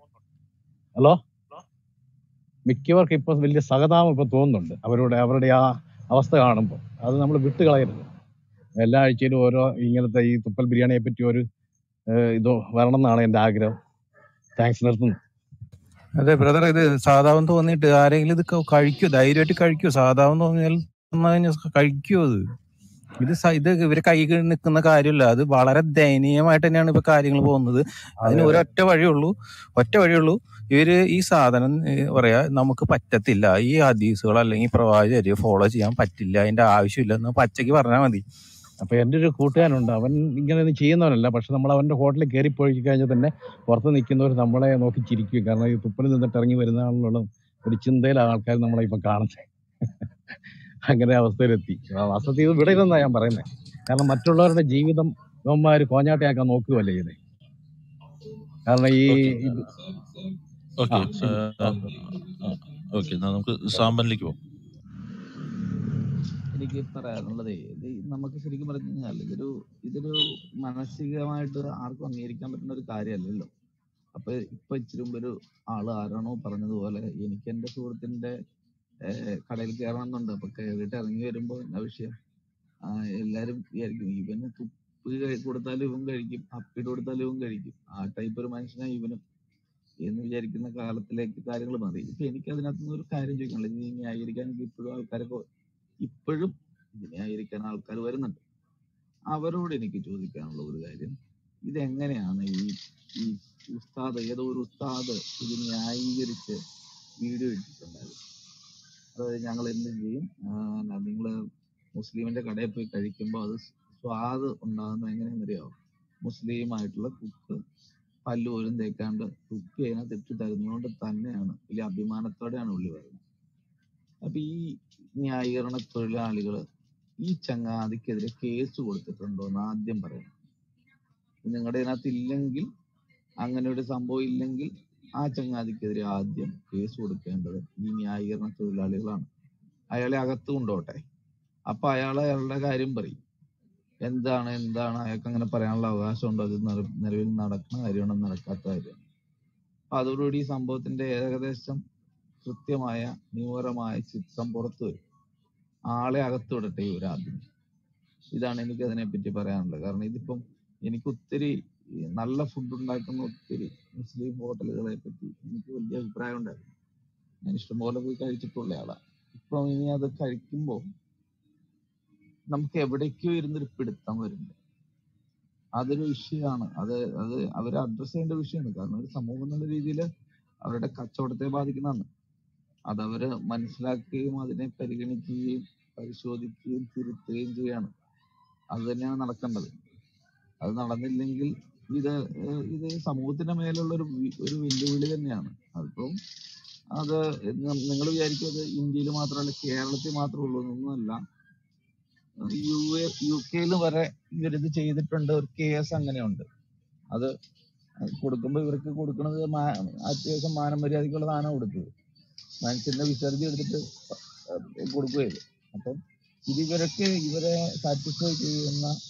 ഹലോ മിക്കവർക്കും ഇപ്പൊ വലിയ സഹതാപം ഇപ്പൊ തോന്നുന്നുണ്ട് അവരുടെ അവരുടെ ആ അവസ്ഥ കാണുമ്പോൾ അത് നമ്മൾ വിട്ട് കളയരുത് എല്ലാ ആഴ്ചയിലും ഓരോ ഇങ്ങനത്തെ ഈ തുപ്പൽ ബിരിയാണിയെ പറ്റി ഒരു ഏഹ്, ഇതോ വരണം എന്നാണ് എന്റെ ആഗ്രഹം താങ്ക്സ് നിർത്തുന്നു അതെ ബ്രദർ ഇത് സാധാവൻ തോന്നിയിട്ട് ആരെങ്കിലും ഇത് ക- കഴിക്കോ ധൈര്യമായിട്ട് കഴിക്കോ സാധാവൻ തോന്നിയാൽ വന്ന് കഴിഞ്ഞാൽ കഴിക്കോ അത് ഇത് സ- ഇത് ഇവര് കൈ നിൽക്കുന്ന കാര്യമല്ല അത് വളരെ ദയനീയമായിട്ട് തന്നെയാണ് ഇപ്പൊ കാര്യങ്ങൾ പോകുന്നത് അതെ അതിന് അതെ ഒരൊറ്റ വഴിയുള്ളൂ ഒറ്റ വഴിയുള്ളൂ ഇവര് ഈ സാധനം ഏ, പറയാ നമുക്ക് പറ്റത്തില്ല ഈ ഹദീസുകൾ അല്ലെങ്കിൽ പ്രവാചകര് ഫോളോ ചെയ്യാൻ പറ്റില്ല അതിന്റെ ആവശ്യമില്ല എന്ന് പച്ചയ്ക്ക് പറഞ്ഞാൽ മതി അപ്പൊ എന്റെ ഒരു കൂട്ടുകാരുണ്ട് അവൻ ഇങ്ങനെ ഒന്നും ചെയ്യുന്നവനല്ല പക്ഷെ നമ്മൾ അവന്റെ ഹോട്ടലിൽ കയറി പോയി കഴിഞ്ഞാൽ തന്നെ പുറത്ത് നിൽക്കുന്നവർ നമ്മളെ നോക്കി ചിരിക്കും കാരണം ഈ തുപ്പലിൽ നിന്നിട്ട് ഇറങ്ങി വരുന്ന ആളുള്ള ഒരു ചിന്തയിലാണ് ആൾക്കാർ നമ്മളെ ഇപ്പൊ കാണുന്നത് അങ്ങനെ അവസ്ഥയിലെത്തി ആ വാസ്തവത്തിൽ ഇത് വിടരുതെന്നാ ഞാൻ പറയുന്നത് കാരണം മറ്റുള്ളവരുടെ ജീവിതം ഇവന്മാര് കോഞ്ഞാട്ടയാക്കാൻ നോക്കുകയല്ലേ ചെയ്യുന്നത് കാരണം ഈ ഇത് ആ ഓക്കെ ശരി ഓക്കെ നമുക്ക് സാമ്പനിലേക്ക് പോകാം എനിക്ക് പറയാനുള്ളതേ ഇത് നമുക്ക് ശരിക്കും പറഞ്ഞു കഴിഞ്ഞാൽ ഇതൊരു ഇതൊരു മാനസികമായിട്ട് ആർക്കും അംഗീകരിക്കാൻ പറ്റുന്ന ഒരു കാര്യമല്ലല്ലോ അപ്പൊ ഇപ്പൊ ഇച്ചിരി മുമ്പ് ഒരു ആള് ആരാണോ പറഞ്ഞതുപോലെ എനിക്ക് എന്റെ സുഹൃത്തിന്റെ ഏഹ്, കടയിൽ കയറണമെന്നുണ്ട് അപ്പൊ കയറിയിട്ട് ഇറങ്ങി വരുമ്പോ എന്നാ വിഷയം ആ, എല്ലാരും വിചാരിക്കും ഇവന് തുപ്പ് കഴി- കൊടുത്താലും ഇവൻ കഴിക്കും അപ്പിട്ട് കൊടുത്താലും ഇവൻ കഴിക്കും ആ ടൈപ്പ് ഒരു മനുഷ്യനാണ് ഇവനും എന്ന് വിചാരിക്കുന്ന കാലത്തിലേക്ക് കാര്യങ്ങൾ മാറി ഇപ്പൊ എനിക്ക് അതിനകത്തുനിന്ന് ഒരു കാര്യം ചോദിക്കാനുള്ളത് ഇനി ന്യായീകരിക്കാൻ എനിക്ക് ഇപ്പോഴും ആൾക്കാരൊക്കെ ഇപ്പോഴും ഇത് ന്യായീകരിക്കാൻ ആൾക്കാർ വരുന്നുണ്ട് അവരോട് എനിക്ക് ചോദിക്കാനുള്ള ഒരു കാര്യം ഇതെങ്ങനെയാണ് ഈ ഈ ഉസ്താദ് ഏതോ ഒരു ഉസ്താദ് ഇത് ന്യായീകരിച്ച് വീഡിയോ ഇട്ടിട്ടുണ്ടായിരുന്നു അതായത് ഞങ്ങൾ എന്ത് ചെയ്യും നിങ്ങൾ മുസ്ലിമിന്റെ കടയിൽ പോയി കഴിക്കുമ്പോൾ അത് സ്വാദ് ഉണ്ടാകുന്നത് എങ്ങനെയാണെന്നറിയാമോ മുസ്ലിം ആയിട്ടുള്ള കുക്ക് പല്ല് പോലും തേക്കാണ്ട് കുക്ക് അതിനകത്ത് ഇട്ട് തരുന്നതുകൊണ്ട് തന്നെയാണ് വലിയ അഭിമാനത്തോടെയാണ് ഉള്ളി പറയുന്നത് അപ്പൊ ഈ ന്യായീകരണ തൊഴിലാളികൾ ഈ ചങ്ങാതിക്കെതിരെ കേസ് കൊടുത്തിട്ടുണ്ടോ എന്ന് ആദ്യം പറയണം നിങ്ങളുടെ ഇതിനകത്ത് ഇല്ലെങ്കിൽ അങ്ങനെ ഒരു സംഭവം ഇല്ലെങ്കിൽ ആ ചങ്ങാതിക്കെതിരെ ആദ്യം കേസ് കൊടുക്കേണ്ടത് ഈ ന്യായീകരണ തൊഴിലാളികളാണ് അയാളെ അകത്ത് കൊണ്ടോട്ടെ അപ്പൊ അയാൾ അയാളുടെ കാര്യം പറയും എന്താണ് എന്താണ് അയാൾക്ക് അങ്ങനെ പറയാനുള്ള അവകാശമുണ്ടോ അത് നില- നിലവിൽ നടക്കുന്ന കാര്യമാണോ നടക്കാത്ത കാര്യമാണ് അപ്പൊ അതോടുകൂടി ഈ സംഭവത്തിന്റെ ഏകദേശം കൃത്യമായ നിയമപരമായ ചിത്രം പുറത്തു വരും ആളെ അകത്ത് വിടട്ടെ ഇവരാദ്യം ഇതാണ് എനിക്ക് അതിനെപ്പറ്റി പറയാനുള്ളത് കാരണം ഇതിപ്പം എനിക്ക് ഒത്തിരി ഈ നല്ല ഫുഡ് ഉണ്ടാക്കുന്ന ഒത്തിരി മുസ്ലിം ഹോട്ടലുകളെ പറ്റി എനിക്ക് വലിയ അഭിപ്രായം ഉണ്ടായിരുന്നു ഞാൻ ഇഷ്ടംപോലെ പോയി കഴിച്ചിട്ടുള്ള ആളാ ഇപ്പം ഇനി അത് കഴിക്കുമ്പോൾ നമുക്ക് എവിടേക്കോ ഇരുന്നൊരു പിടുത്തം വരുന്നുണ്ട് അതൊരു വിഷയമാണ് അത് അത് അവർ അഡ്രസ് ചെയ്യേണ്ട വിഷയമാണ് കാരണം ഒരു സമൂഹം എന്നുള്ള രീതിയിൽ അവരുടെ കച്ചവടത്തെ ബാധിക്കുന്നതാണ് അതവര് മനസ്സിലാക്കുകയും അതിനെ പരിഗണിക്കുകയും പരിശോധിക്കുകയും തിരുത്തുകയും ചെയ്യാണ് അത് തന്നെയാണ് നടക്കേണ്ടത് അത് നടന്നില്ലെങ്കിൽ ഇത് ഏഹ് ഇത് സമൂഹത്തിന്റെ മേലുള്ള ഒരു വി- ഒരു വെല്ലുവിളി തന്നെയാണ് അതിപ്പം അത് നിങ്ങൾ വിചാരിക്കും അത് ഇന്ത്യയിൽ മാത്രമല്ല കേരളത്തിൽ മാത്രമേ ഉള്ളൂ എന്നൊന്നുമല്ല യു എ യു കെയിൽ വരെ ഇവരിത് ചെയ്തിട്ടുണ്ട് ഒരു കേസ് അങ്ങനെയുണ്ട് അത് കൊടുക്കുമ്പോൾ ഇവർക്ക് കൊടുക്കുന്നത് മാ- അത്യാവശ്യം മാനമര്യാദക്കുള്ള സാധനം കൊടുത്തത് മനുഷ്യന്റെ വിസർജി എടുത്തിട്ട് കൊടുക്കുകയില്ല അപ്പം ഇത് ഇവരൊക്കെ ഇവരെ സാറ്റിസ്ഫൈ ചെയ്യുന്ന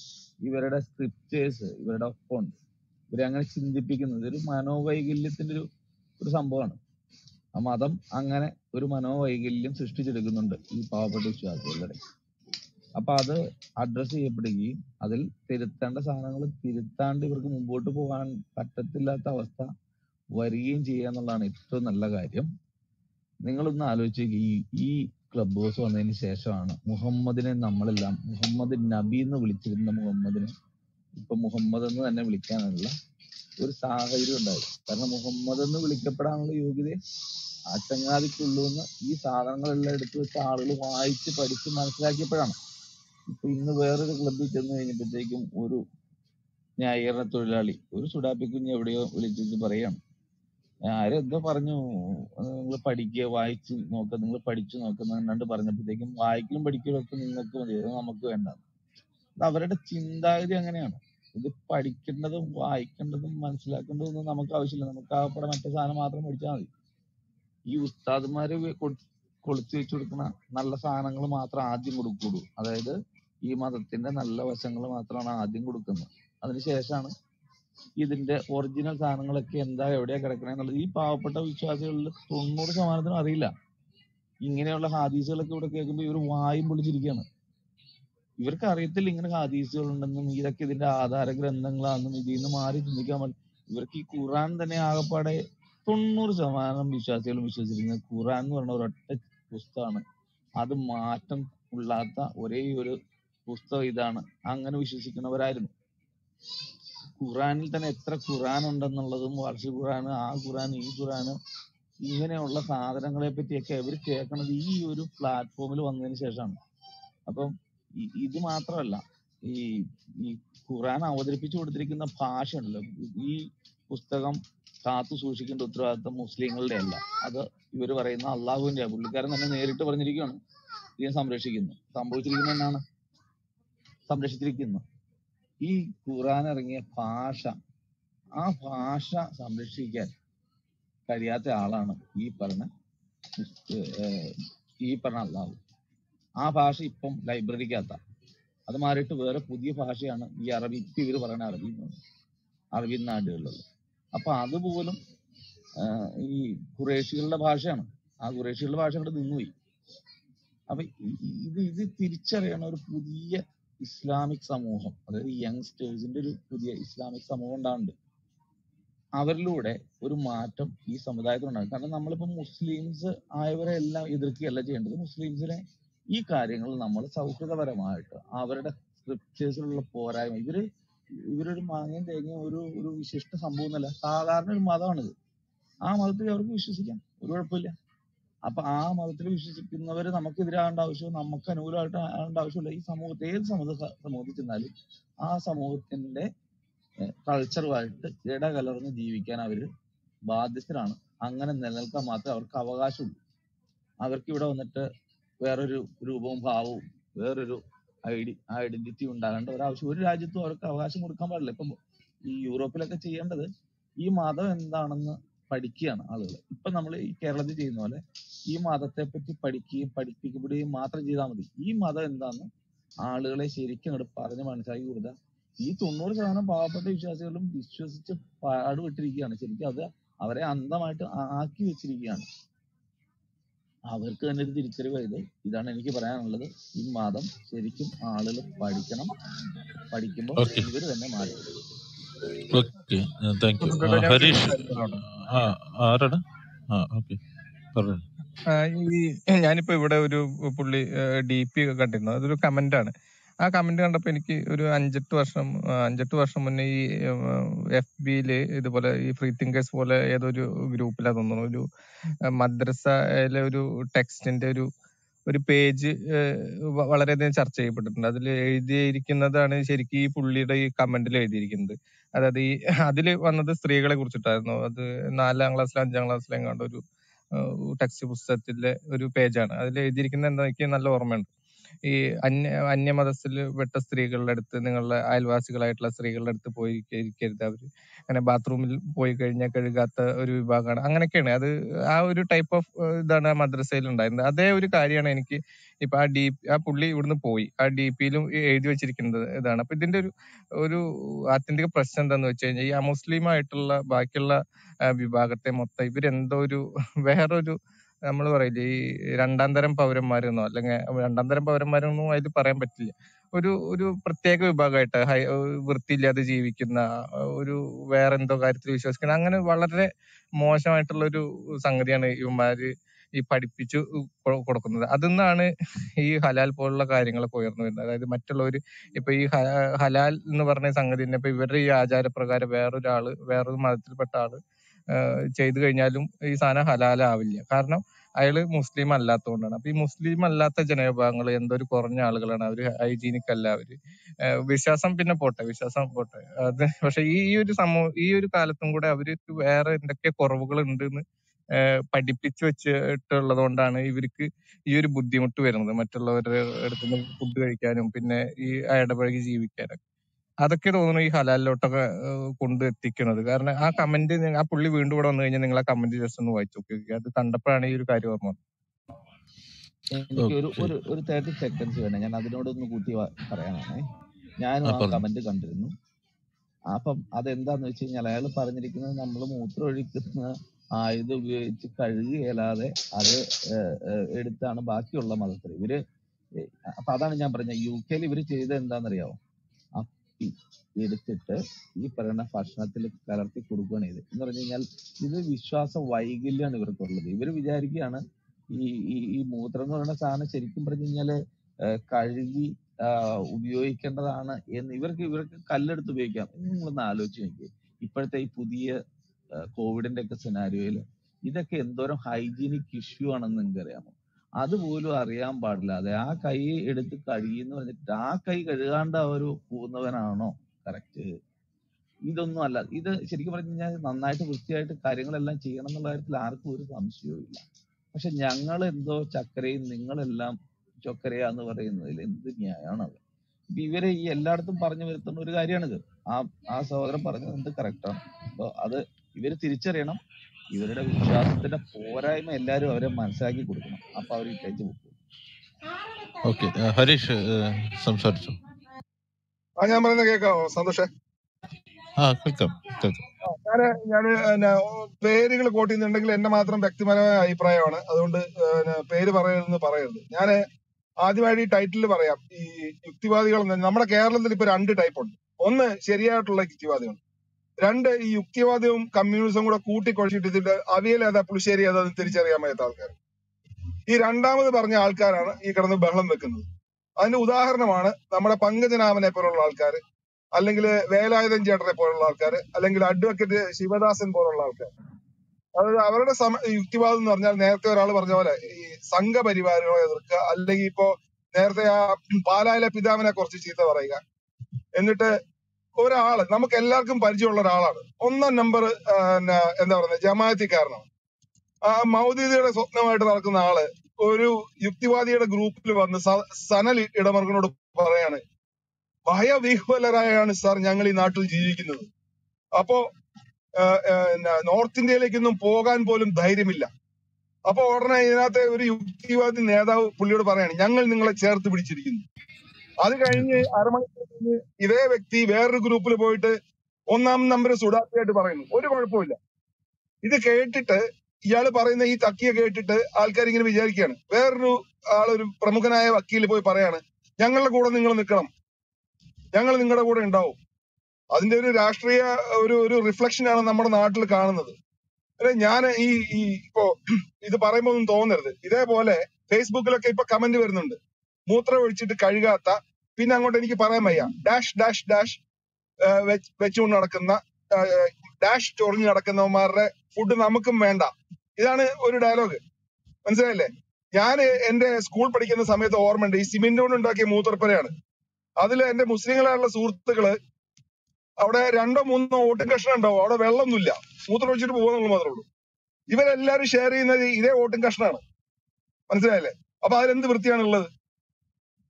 ഇവരുടെ സ്ക്രിപ്റ്റേഴ്സ് ഇവരുടെ ഒപ്പമുണ്ട് ഇവരെ അങ്ങനെ ചിന്തിപ്പിക്കുന്നത് ഒരു മനോവൈകല്യത്തിന്റെ ഒരു ഒരു സംഭവമാണ് ആ മതം അങ്ങനെ ഒരു മനോവൈകല്യം സൃഷ്ടിച്ചെടുക്കുന്നുണ്ട് ഈ പാവപ്പെട്ട വിശ്വാസികളുടെ അപ്പൊ അത് അഡ്രസ് ചെയ്യപ്പെടുകയും അതിൽ തിരുത്തേണ്ട സാധനങ്ങൾ തിരുത്താണ്ട് ഇവർക്ക് മുമ്പോട്ട് പോകാൻ പറ്റത്തില്ലാത്ത അവസ്ഥ വരികയും ചെയ്യുക എന്നുള്ളതാണ് ഏറ്റവും നല്ല കാര്യം നിങ്ങളൊന്ന് ആലോചിച്ച് നോക്ക് ഈ ഈ ക്ലബ് ഹൗസ് വന്നതിന് ശേഷമാണ് മുഹമ്മദിനെ നമ്മളെല്ലാം മുഹമ്മദ് നബി എന്ന് വിളിച്ചിരുന്ന മുഹമ്മദിനെ ഇപ്പൊ മുഹമ്മദ് എന്ന് തന്നെ വിളിക്കാനുള്ള ഒരു സാഹചര്യം ഉണ്ടായി കാരണം മുഹമ്മദ് എന്ന് വിളിക്കപ്പെടാനുള്ള യോഗ്യത ആ ചങ്ങാതിക്കുള്ളൂ എന്ന് ഈ സാധനങ്ങളെല്ലാം എടുത്തു വെച്ച ആളുകൾ വായിച്ച് പഠിച്ച് മനസ്സിലാക്കിയപ്പോഴാണ് ഇപ്പൊ ഇന്ന് വേറൊരു ക്ലബ്ബിൽ ചെന്ന് കഴിഞ്ഞപ്പോഴത്തേക്കും ഒരു ന്യായീകരണ തൊഴിലാളി ഒരു സുഡാപ്പി കുഞ്ഞ് എവിടെയോ വിളിച്ചിട്ട് പറയാണ് ആരെന്തോ പറഞ്ഞു നിങ്ങൾ പഠിക്കുക വായിച്ച് നോക്കുക നിങ്ങൾ പഠിച്ചു നോക്കുന്ന കണ്ട് പറഞ്ഞപ്പോഴത്തേക്കും വായിക്കലും പഠിക്കലും ഒക്കെ നിങ്ങൾക്ക് മതി അത് നമുക്ക് വേണ്ട അത് അവരുടെ ചിന്താഗതി അങ്ങനെയാണ് ഇത് പഠിക്കേണ്ടതും വായിക്കേണ്ടതും മനസ്സിലാക്കേണ്ടതും ഒന്നും നമുക്ക് ആവശ്യമില്ല നമുക്ക് ആകപ്പെടെ മറ്റേ സാധനം മാത്രം പഠിച്ചാൽ മതി ഈ ഉസ്താദുമാര് വെ- കൊ- കൊളുത്തി വെച്ച് കൊടുക്കുന്ന നല്ല സാധനങ്ങൾ മാത്രം ആദ്യം കൊടുക്കുള്ളൂ അതായത് ഈ മതത്തിന്റെ നല്ല വശങ്ങൾ മാത്രമാണ് ആദ്യം കൊടുക്കുന്നത് അതിനുശേഷമാണ് ഇതിന്റെ ഒറിജിനൽ സാധനങ്ങളൊക്കെ എന്താ എവിടെയാ കിടക്കണേ എന്നുള്ളത് ഈ പാവപ്പെട്ട വിശ്വാസികളിൽ തൊണ്ണൂറ് ശതമാനത്തിനും അറിയില്ല ഇങ്ങനെയുള്ള ഹാദീസുകളൊക്കെ ഇവിടെ കേൾക്കുമ്പോൾ ഇവർ വായും പൊളിച്ചിരിക്കുകയാണ് ഇവർക്ക് അറിയത്തില്ല ഇങ്ങനെ ഹാദീസുകൾ ഉണ്ടെന്നും ഇതൊക്കെ ഇതിന്റെ ആധാര ഗ്രന്ഥങ്ങളാണെന്നും ഇതിൽ നിന്ന് മാറി ചിന്തിക്കാൻ പറ്റും ഇവർക്ക് ഈ ഖുറാൻ തന്നെ ആകപ്പാടെ തൊണ്ണൂറ് ശതമാനം വിശ്വാസികളും വിശ്വസിച്ചിരിക്കുന്നത് ഖുറാൻ എന്ന് പറയുന്ന ഒരൊറ്റ പുസ്തകമാണ് അത് മാറ്റം ഉള്ളാത്ത ഒരേ ഒരു പുസ്തകം ഇതാണ് അങ്ങനെ വിശ്വസിക്കുന്നവരായിരുന്നു ഖുറാനിൽ തന്നെ എത്ര ഖുറാൻ ഉണ്ടെന്നുള്ളതും വർഷ ഖുറാൻ ആ ഖുറാൻ ഈ ഖുറാൻ ഇങ്ങനെയുള്ള സാധനങ്ങളെ പറ്റിയൊക്കെ അവർ കേൾക്കണത് ഈ ഒരു പ്ലാറ്റ്ഫോമിൽ വന്നതിന് ശേഷമാണ് അപ്പം ഇ- ഇത് മാത്രമല്ല ഈ ഈ ഖുറാൻ അവതരിപ്പിച്ചു കൊടുത്തിരിക്കുന്ന ഭാഷ ഉണ്ടല്ലോ ഈ പുസ്തകം കാത്തു സൂക്ഷിക്കേണ്ട ഉത്തരവാദിത്തം മുസ്ലിങ്ങളുടെ അല്ല അത് ഇവർ പറയുന്ന അള്ളാഹുവിന്റെ പുള്ളിക്കാരൻ തന്നെ നേരിട്ട് പറഞ്ഞിരിക്കുകയാണ് ഇതിനെ സംരക്ഷിക്കുന്നു സംഭവിച്ചിരിക്കുന്നത് എന്നാണ് സംരക്ഷിച്ചിരിക്കുന്നു ഈ ഖുറാൻ ഇറങ്ങിയ ഭാഷ ആ ഭാഷ സംരക്ഷിക്കാൻ കഴിയാത്ത ആളാണ് ഈ പറഞ്ഞ മുസ്- ഏർ ഈ പറഞ്ഞ അള്ളാഹു ആ ഭാഷ ഇപ്പം ലൈബ്രറിക്കകത്ത അത് മാറിയിട്ട് വേറെ പുതിയ ഭാഷയാണ് ഈ അറബി ഇപ്പൊ ഇവര് പറയുന്ന അറബി എന്ന് പറയുന്നത്. അറബി നാടുകളിലുള്ളത് അപ്പൊ അതുപോലും ആഹ് ഈ ഖുറേഷികളുടെ ഭാഷയാണ് ആ ഖുറേഷികളുടെ ഭാഷ അങ്ങോട്ട് നിന്നുപോയി അപ്പൊ ഇ- ഇ- ഇത് ഇത് തിരിച്ചറിയണ ഒരു പുതിയ ഇസ്ലാമിക് സമൂഹം അതായത് യങ്സ്റ്റേഴ്സിന്റെ ഒരു പുതിയ ഇസ്ലാമിക് സമൂഹം ഉണ്ടാകുന്നുണ്ട് അവരിലൂടെ ഒരു മാറ്റം ഈ സമുദായത്തിലുണ്ടാകും കാരണം നമ്മളിപ്പോ മുസ്ലിംസ് ആയവരെ എല്ലാം എതിർക്കുകയല്ല ചെയ്യേണ്ടത് മുസ്ലിംസിനെ ഈ കാര്യങ്ങൾ നമ്മൾ സൗഹൃദപരമായിട്ട് അവരുടെ സ്ക്രിപ്റ്റേഴ്സിലുള്ള പോരായ്മ ഇവര് ഇവരൊരു മാങ്ങയും തേങ്ങയും ഒരു ഒരു വിശിഷ്ട സംഭവം ഒന്നുമല്ല സാധാരണ ഒരു മതമാണിത് ആ മതത്തിൽ അവർക്ക് വിശ്വസിക്കാം ഒരു കുഴപ്പമില്ല അപ്പൊ ആ മതത്തിൽ വിശ്വസിക്കുന്നവര് നമുക്കെതിരാകേണ്ട ആവശ്യവും നമുക്ക് അനുകൂലമായിട്ട് ആകേണ്ട ആവശ്യമില്ല ഈ സമൂഹത്തെ ഏത് സമൂഹ സമൂഹത്തിൽ ചെന്നാലും ആ സമൂഹത്തിന്റെ കൾച്ചറുമായിട്ട് ഇടകലർന്ന് ജീവിക്കാൻ അവര് ബാധ്യസ്ഥരാണ് അങ്ങനെ നിലനിൽക്കാൻ മാത്രമേ അവർക്ക് അവകാശമുള്ളൂ അവർക്ക് ഇവിടെ വന്നിട്ട് വേറൊരു രൂപവും ഭാവവും വേറൊരു ഐഡി ഐഡന്റിറ്റി ഉണ്ടാകേണ്ട ഒരാവശ്യം ഒരു രാജ്യത്തും അവർക്ക് അവകാശം കൊടുക്കാൻ പാടില്ല ഇപ്പം ഈ യൂറോപ്പിലൊക്കെ ചെയ്യേണ്ടത് ഈ മതം എന്താണെന്ന് പഠിക്കുകയാണ് ആളുകൾ ഇപ്പൊ നമ്മൾ ഈ കേരളത്തിൽ ചെയ്യുന്ന പോലെ ഈ മതത്തെ പറ്റി പഠിക്കുകയും പഠിപ്പിക്കപ്പെടുകയും മാത്രം ചെയ്താൽ മതി ഈ മതം എന്താന്ന് ആളുകളെ ശരിക്കും അങ്ങോട്ട് പറഞ്ഞ് മനസ്സിലാക്കി കൊടുത്താൽ ഈ തൊണ്ണൂറ് ശതമാനം പാവപ്പെട്ട വിശ്വാസികളും വിശ്വസിച്ച് പാടുപെട്ടിരിക്കുകയാണ് ശരിക്കും അത് അവരെ അന്ധമായിട്ട് ആ- ആക്കി വെച്ചിരിക്കുകയാണ് അവർക്ക് തന്നെ ഒരു തിരിച്ചറിവായത് ഇതാണ് എനിക്ക് പറയാനുള്ളത് ഈ മതം ശരിക്കും ആളുകൾ പഠിക്കണം പഠിക്കുമ്പോൾ ഓക്കെ ഇവർ തന്നെ മാറി ഓക്കെ താങ്ക് യു സുഹൃത്തുക്കളെ ഞാൻ ഒരു ഹരീഷ് കാര്യം പറഞ്ഞോട്ടെ ആ ആരാണ് ആ ഓക്കെ പറഞ്ഞു ആ, ഈ ഞാനിപ്പോ ഇവിടെ ഒരു പുള്ളി ഡി പി ഒക്കെ കണ്ടിരുന്നു അതൊരു കമന്റ് ആണ് ആ കമന്റ് കണ്ടപ്പോ എനിക്ക് ഒരു അഞ്ചെട്ട് വർഷം ആ, അഞ്ചെട്ട് വർഷം മുന്നേ ഈ എഫ് ബിയില് ഇതുപോലെ ഈ ഫ്രീ തിങ്കേഴ്സ് പോലെ ഏതൊരു ഗ്രൂപ്പിലാ തോന്നുന്നു ഒരു ആ, മദ്രസയിലെ ഒരു ടെക്സ്റ്റിന്റെ ഒരു ഒരു പേജ് വളരെയധികം ചർച്ച ചെയ്യപ്പെട്ടിട്ടുണ്ട് അതിൽ എഴുതിയിരിക്കുന്നതാണ് ശരിക്കും ഈ പുള്ളിയുടെ ഈ കമന്റിൽ എഴുതിയിരിക്കുന്നത് അതായത് ഈ അതിൽ വന്നത് സ്ത്രീകളെ കുറിച്ചിട്ടായിരുന്നു അത് നാലാം ക്ലാസ്സിലും അഞ്ചാം ക്ലാസ്സിലും എങ്ങാണ്ട് ഒരു ടെക്സ്റ്റ് പുസ്തകത്തിലെ ഒരു പേജാണ് അതിൽ എഴുതിയിരിക്കുന്നത് എന്താ എനിക്ക് നല്ല ഓർമ്മയുണ്ട് ഈ അന്യ അന്യമതത്തിൽ പെട്ട സ്ത്രീകളുടെ അടുത്ത് നിങ്ങളുടെ അയൽവാസികളായിട്ടുള്ള സ്ത്രീകളുടെ അടുത്ത് പോയി ഇരിക്കരുത് അവര് അങ്ങനെ ബാത്റൂമിൽ പോയി കഴിഞ്ഞാൽ കഴുകാത്ത ഒരു വിഭാഗമാണ് അങ്ങനെയൊക്കെയാണ് അത് ആ ഒരു ടൈപ്പ് ഓഫ് ഇതാണ് ആ മദ്രസയിൽ ഉണ്ടായിരുന്നത് അതേ ഒരു കാര്യമാണ് എനിക്ക് ഇപ്പൊ ആ ഡി ആ പുള്ളി ഇവിടുന്ന് പോയി ആ ഡി പിയിലും എഴുതി വെച്ചിരിക്കുന്നത് ഇതാണ് അപ്പൊ ഇതിന്റെ ഒരു ഒരു ആത്യന്തിക പ്രശ്നം എന്താന്ന് വെച്ച് കഴിഞ്ഞാൽ ഈ അമുസ്ലിം ആയിട്ടുള്ള ബാക്കിയുള്ള ആ, വിഭാഗത്തെ മൊത്തം ഇവരെന്തോ ഒരു വേറൊരു നമ്മൾ പറയില്ലേ ഈ രണ്ടാം തരം പൗരന്മാരെന്നോ അല്ലെങ്കിൽ രണ്ടാം തരം പൗരന്മാരെന്നോ അതിൽ പറയാൻ പറ്റില്ല ഒരു ഒരു പ്രത്യേക വിഭാഗമായിട്ട് ഹൈ വൃത്തിയില്ലാതെ ജീവിക്കുന്ന ഒരു വേറെ എന്തോ കാര്യത്തിൽ വിശ്വസിക്കുന്ന അങ്ങനെ വളരെ മോശമായിട്ടുള്ള ഒരു സംഗതിയാണ് ഇവന്മാര് ഈ പഠിപ്പിച്ചു കൊ- കൊടുക്കുന്നത് അതിന്നാണ് ഈ ഹലാൽ പോലുള്ള കാര്യങ്ങളൊക്കെ ഉയർന്നു വരുന്നത് അതായത് മറ്റുള്ളവര് ഇപ്പൊ ഈ ഹ- ഹലാൽ എന്ന് പറഞ്ഞ സംഗതി തന്നെ ഇപ്പൊ ഇവരുടെ ഈ ആചാരപ്രകാരം വേറൊരാള് വേറൊരു മതത്തിൽപ്പെട്ട ആള് ആഹ് ചെയ്തു കഴിഞ്ഞാലും ഈ സാധനം ഹലാലാവില്ല കാരണം അയാള് മുസ്ലിം അല്ലാത്തതുകൊണ്ടാണ് അപ്പൊ ഈ മുസ്ലിം അല്ലാത്ത ജനവിഭാഗങ്ങൾ എന്തോ ഒരു കുറഞ്ഞ ആളുകളാണ് അവര് ഹൈജീനിക് അല്ല അവര് ആഹ് വിശ്വാസം പിന്നെ പോട്ടെ വിശ്വാസം പോട്ടെ അത് പക്ഷെ ഈ ഈ ഒരു സമൂഹ ഈ ഒരു കാലത്തും കൂടെ അവർക്ക് വേറെ എന്തൊക്കെ കുറവുകൾ ഉണ്ടെന്ന് പഠിപ്പിച്ചു വെച്ചിട്ടുള്ളത് കൊണ്ടാണ് ഇവർക്ക് ഈ ഒരു ബുദ്ധിമുട്ട് വരുന്നത് മറ്റുള്ളവരുടെ അടുത്തുനിന്ന് ഫുഡ് കഴിക്കാനും പിന്നെ ഈ ഇടപഴകി ജീവിക്കാനൊക്കെ അതൊക്കെ തോന്നുന്നു ഈ ഹലാലിലോട്ടൊക്കെ ഏഹ് കൊണ്ട് എത്തിക്കുന്നത് കാരണം ആ കമന്റ് ആ പുള്ളി വീണ്ടും ഇവിടെ വന്നു കഴിഞ്ഞാൽ നിങ്ങൾ ആ കമന്റ് ജസ്റ്റ് ഒന്ന് വായിച്ചു നോക്കി അത് കണ്ടപ്പോഴാണ് ഈ ഒരു കാര്യം ഓർമ്മ വന്നത്. എനിക്ക് ഒരു ഓക്കെ ഒരു ഒരു തേർട്ടി സെക്കൻഡ്സ് വേണം ഞാൻ അതിനോടൊന്ന് കൂട്ടി വ- പറയാനാണേ ഞാനും ആ ആ പറഞ്ഞു കമന്റ് കണ്ടിരുന്നു അപ്പം അതെന്താന്ന് വെച്ച് കഴിഞ്ഞാൽ അയാൾ പറഞ്ഞിരിക്കുന്നത് നമ്മൾ മൂത്രമൊഴിക്കുന്ന ആയുധം ഉപയോഗിച്ച് കഴുകിയല്ലാതെ അത് ഏഹ്, ഏഹ്, എടുത്താണ് ബാക്കിയുള്ള മതത്തിൽ ഇവര് ഏഹ്, അപ്പൊ അതാണ് ഞാൻ പറഞ്ഞത് യു കെയിൽ ഇവര് ചെയ്തത് എന്താണെന്നറിയാമോ അപ്പി എടുത്തിട്ട് ഈ പറയുന്ന ഭക്ഷണത്തിൽ കലർത്തി കൊടുക്കുകയാണ് ഇത് എന്ന് പറഞ്ഞു കഴിഞ്ഞാൽ ഇത് വിശ്വാസ വൈകല്യമാണ് ഇവർക്കുള്ളത് ഇവർ വിചാരിക്കുകയാണ് ഈ ഈ ഈ മൂത്രം എന്ന് പറയുന്ന സാധനം ശരിക്കും പറഞ്ഞു കഴിഞ്ഞാല് ഏഹ് കഴുകി ആഹ് ഉപയോഗിക്കേണ്ടതാണ് എന്ന് ഇവർക്ക് ഇവർക്ക് കല്ലെടുത്ത് ഉപയോഗിക്കാം നിങ്ങളൊന്ന് ആലോചിച്ച് നോക്കിയേ ഇപ്പോഴത്തെ ഈ പുതിയ കോവിഡിന്റെ ഒക്കെ സിനാരിയോയിൽ ഇതൊക്കെ എന്തോരം ഹൈജീനിക് ഇഷ്യൂ ആണെന്ന് നിങ്ങൾക്ക് അറിയാമോ അതുപോലും അറിയാൻ പാടില്ലാതെ ആ കൈ എടുത്ത് കഴുകിയെന്ന് പറഞ്ഞിട്ട് ആ കൈ കഴുകാണ്ട് ആ ഒരു പോകുന്നവനാണോ കറക്റ്റ് ഇതൊന്നും അല്ല ഇത് ശരിക്കും പറഞ്ഞു കഴിഞ്ഞാൽ നന്നായിട്ട് വൃത്തിയായിട്ട് കാര്യങ്ങളെല്ലാം ചെയ്യണം എന്നുള്ള കാര്യത്തിൽ ആർക്കും ഒരു സംശയവും ഇല്ല പക്ഷെ ഞങ്ങൾ എന്തോ ചക്കരയും നിങ്ങളെല്ലാം ചൊക്കരയാന്ന് പറയുന്നതിൽ എന്ത് ന്യായമാണത് ഇപ്പൊ ഇവരെ ഈ എല്ലായിടത്തും പറഞ്ഞു വരുത്തുന്ന ഒരു കാര്യമാണിത് ആ ആ സഹോദരൻ പറഞ്ഞത് എന്ത് കറക്റ്റാണ് അപ്പൊ അത് ഇവര് തിരിച്ചറിയണം ഇവരുടെ വിശ്വാസത്തിന്റെ പോരായ്മ എല്ലാരും അവരെ മനസ്സിലാക്കി കൊടുക്കണം അപ്പൊ അവർ ഇട്ടേച്ച് പോകും ഓക്കെ ഹരീഷ് ഏഹ്, സംസാരിച്ചു ആ ഞാൻ പറയുന്നത് കേൾക്കാവോ സന്തോഷേ ആ കേൾക്കാം കേൾക്കാം ഞാന് ഞാന് പിന്നെ പേരുകൾ കോട്ട് ചെയ്യുന്നുണ്ടെങ്കിൽ എന്റെ മാത്രം വ്യക്തിപരമായ അഭിപ്രായമാണ് അതുകൊണ്ട് പിന്നെ പേര് പറയരുതെന്ന് പറയരുത് ഞാന് ആദ്യമായിട്ട് ഈ ടൈറ്റിൽ പറയാം ഈ യുക്തിവാദികൾ എന്ന് നമ്മുടെ കേരളത്തിൽ ഇപ്പൊ രണ്ട് ടൈപ്പ് ഉണ്ട് ഒന്ന് ശരിയായിട്ടുള്ള യുക്തിവാദികൾ രണ്ട് ഈ യുക്തിവാദവും കമ്മ്യൂണിസവും കൂടെ കൂട്ടിക്കൊഴിച്ചിട്ട് ഇതിന്റെ അവിയൽ ഏതാ പുളിശ്ശേരി ഏതാ എന്ന് തിരിച്ചറിയാൻ വയ്യാത്ത ആൾക്കാർ ഈ രണ്ടാമത് പറഞ്ഞ ആൾക്കാരാണ് ഈ കിടന്ന് ബഹളം വെക്കുന്നത് അതിന്റെ ഉദാഹരണമാണ് നമ്മുടെ പങ്കജനാമനെ പോലുള്ള ആൾക്കാർ അല്ലെങ്കിൽ വേലായുധൻ ചേട്ടനെ പോലുള്ള ആൾക്കാർ അല്ലെങ്കിൽ അഡ്വക്കേറ്റ് ശിവദാസൻ പോലുള്ള ആൾക്കാർ അതായത് അവരുടെ സമ യുക്തിവാദം എന്ന് പറഞ്ഞാൽ നേരത്തെ ഒരാൾ പറഞ്ഞ പോലെ ഈ സംഘപരിവാരങ്ങളെ എതിർക്കുക അല്ലെങ്കിൽ ഇപ്പോ നേരത്തെ ആ പാലായിലെ പിതാവിനെ കുറച്ച് ചീത്ത പറയുക എന്നിട്ട് ഒരാള് നമുക്ക് എല്ലാവർക്കും പരിചയമുള്ള ഒരാളാണ് ഒന്നാം നമ്പർ എന്താ പറയുന്നത് ജമാഅത്തിക്കാരനാണ് ആ മൗദീദയുടെ സ്വപ്നമായിട്ട് നടക്കുന്ന ആള് ഒരു യുക്തിവാദിയുടെ ഗ്രൂപ്പിൽ വന്ന് സ- സനൽ ഇടമർഗനോട് പറയാണ് ഭയവിഹ്വലരായാണ് സാർ ഞങ്ങൾ ഈ നാട്ടിൽ ജീവിക്കുന്നത് അപ്പോ ആ, ആ, ന- നോർത്ത് ഇന്ത്യയിലേക്കൊന്നും പോകാൻ പോലും ധൈര്യമില്ല അപ്പൊ ഉടനെ ഇതിനകത്തെ ഒരു യുക്തിവാദി നേതാവ് പുള്ളിയോട് പറയാണ് ഞങ്ങൾ നിങ്ങളെ ചേർത്ത് പിടിച്ചിരിക്കുന്നു അത് കഴിഞ്ഞ് അരമണിക്കൂർ കഴിഞ്ഞ് ഇതേ വ്യക്തി വേറൊരു ഗ്രൂപ്പിൽ പോയിട്ട് ഒന്നാം നമ്പർ സുഡാപ്പിയായിട്ട് പറയുന്നു ഒരു കുഴപ്പമില്ല ഇത് കേട്ടിട്ട് ഇയാള് പറയുന്ന ഈ തക്കിയ കേട്ടിട്ട് ആൾക്കാർ ഇങ്ങനെ വിചാരിക്കുകയാണ് വേറൊരു ആളൊരു പ്രമുഖനായ വക്കീൽ പോയി പറയാണ് ഞങ്ങളുടെ കൂടെ നിങ്ങൾ നിൽക്കണം ഞങ്ങൾ നിങ്ങളുടെ കൂടെ ഉണ്ടാവും അതിന്റെ ഒരു രാഷ്ട്രീയ ഒരു ഒരു റിഫ്ലക്ഷൻ ആണ് നമ്മുടെ നാട്ടിൽ കാണുന്നത് അല്ലെ ഞാൻ ഈ ഈ ഇപ്പോ ഇത് പറയുമ്പോ ഒന്നും തോന്നരുത് ഇതേപോലെ ഫേസ്ബുക്കിലൊക്കെ ഇപ്പൊ കമന്റ് വരുന്നുണ്ട് മൂത്രം ഒഴിച്ചിട്ട് കഴുകാത്ത പിന്നെ അങ്ങോട്ട് എനിക്ക് പറയാൻ വയ്യ ഡാഷ് ഡാഷ് ഡാഷ് വെച്ചുകൊണ്ട് നടക്കുന്ന ഡാഷ് ചൊറിഞ്ഞു നടക്കുന്നവന്മാരുടെ ഫുഡ് നമുക്കും വേണ്ട ഇതാണ് ഒരു ഡയലോഗ് മനസ്സിലായില്ലേ ഞാൻ എന്റെ സ്കൂൾ പഠിക്കുന്ന സമയത്ത് ഓർമ്മയുണ്ട് ഈ സിമെന്റ് കൊണ്ട് ഉണ്ടാക്കിയ മൂത്രപ്പരയാണ് അതിൽ എന്റെ മുസ്ലിങ്ങളായുള്ള സുഹൃത്തുക്കള് അവിടെ രണ്ടോ മൂന്നോ ഓട്ടും കഷ്ണം ഉണ്ടാവും അവിടെ വെള്ളമൊന്നുമില്ല മൂത്രം ഒഴിച്ചിട്ട് പോകുന്നുള്ള മാത്രമേ ഉള്ളൂ ഇവരെല്ലാരും ഷെയർ ചെയ്യുന്നത് ഇതേ ഓട്ടും കഷ്ണാണ് മനസ്സിലായില്ലേ അപ്പൊ അതിലെന്ത് വൃത്തിയാണ് ഉള്ളത്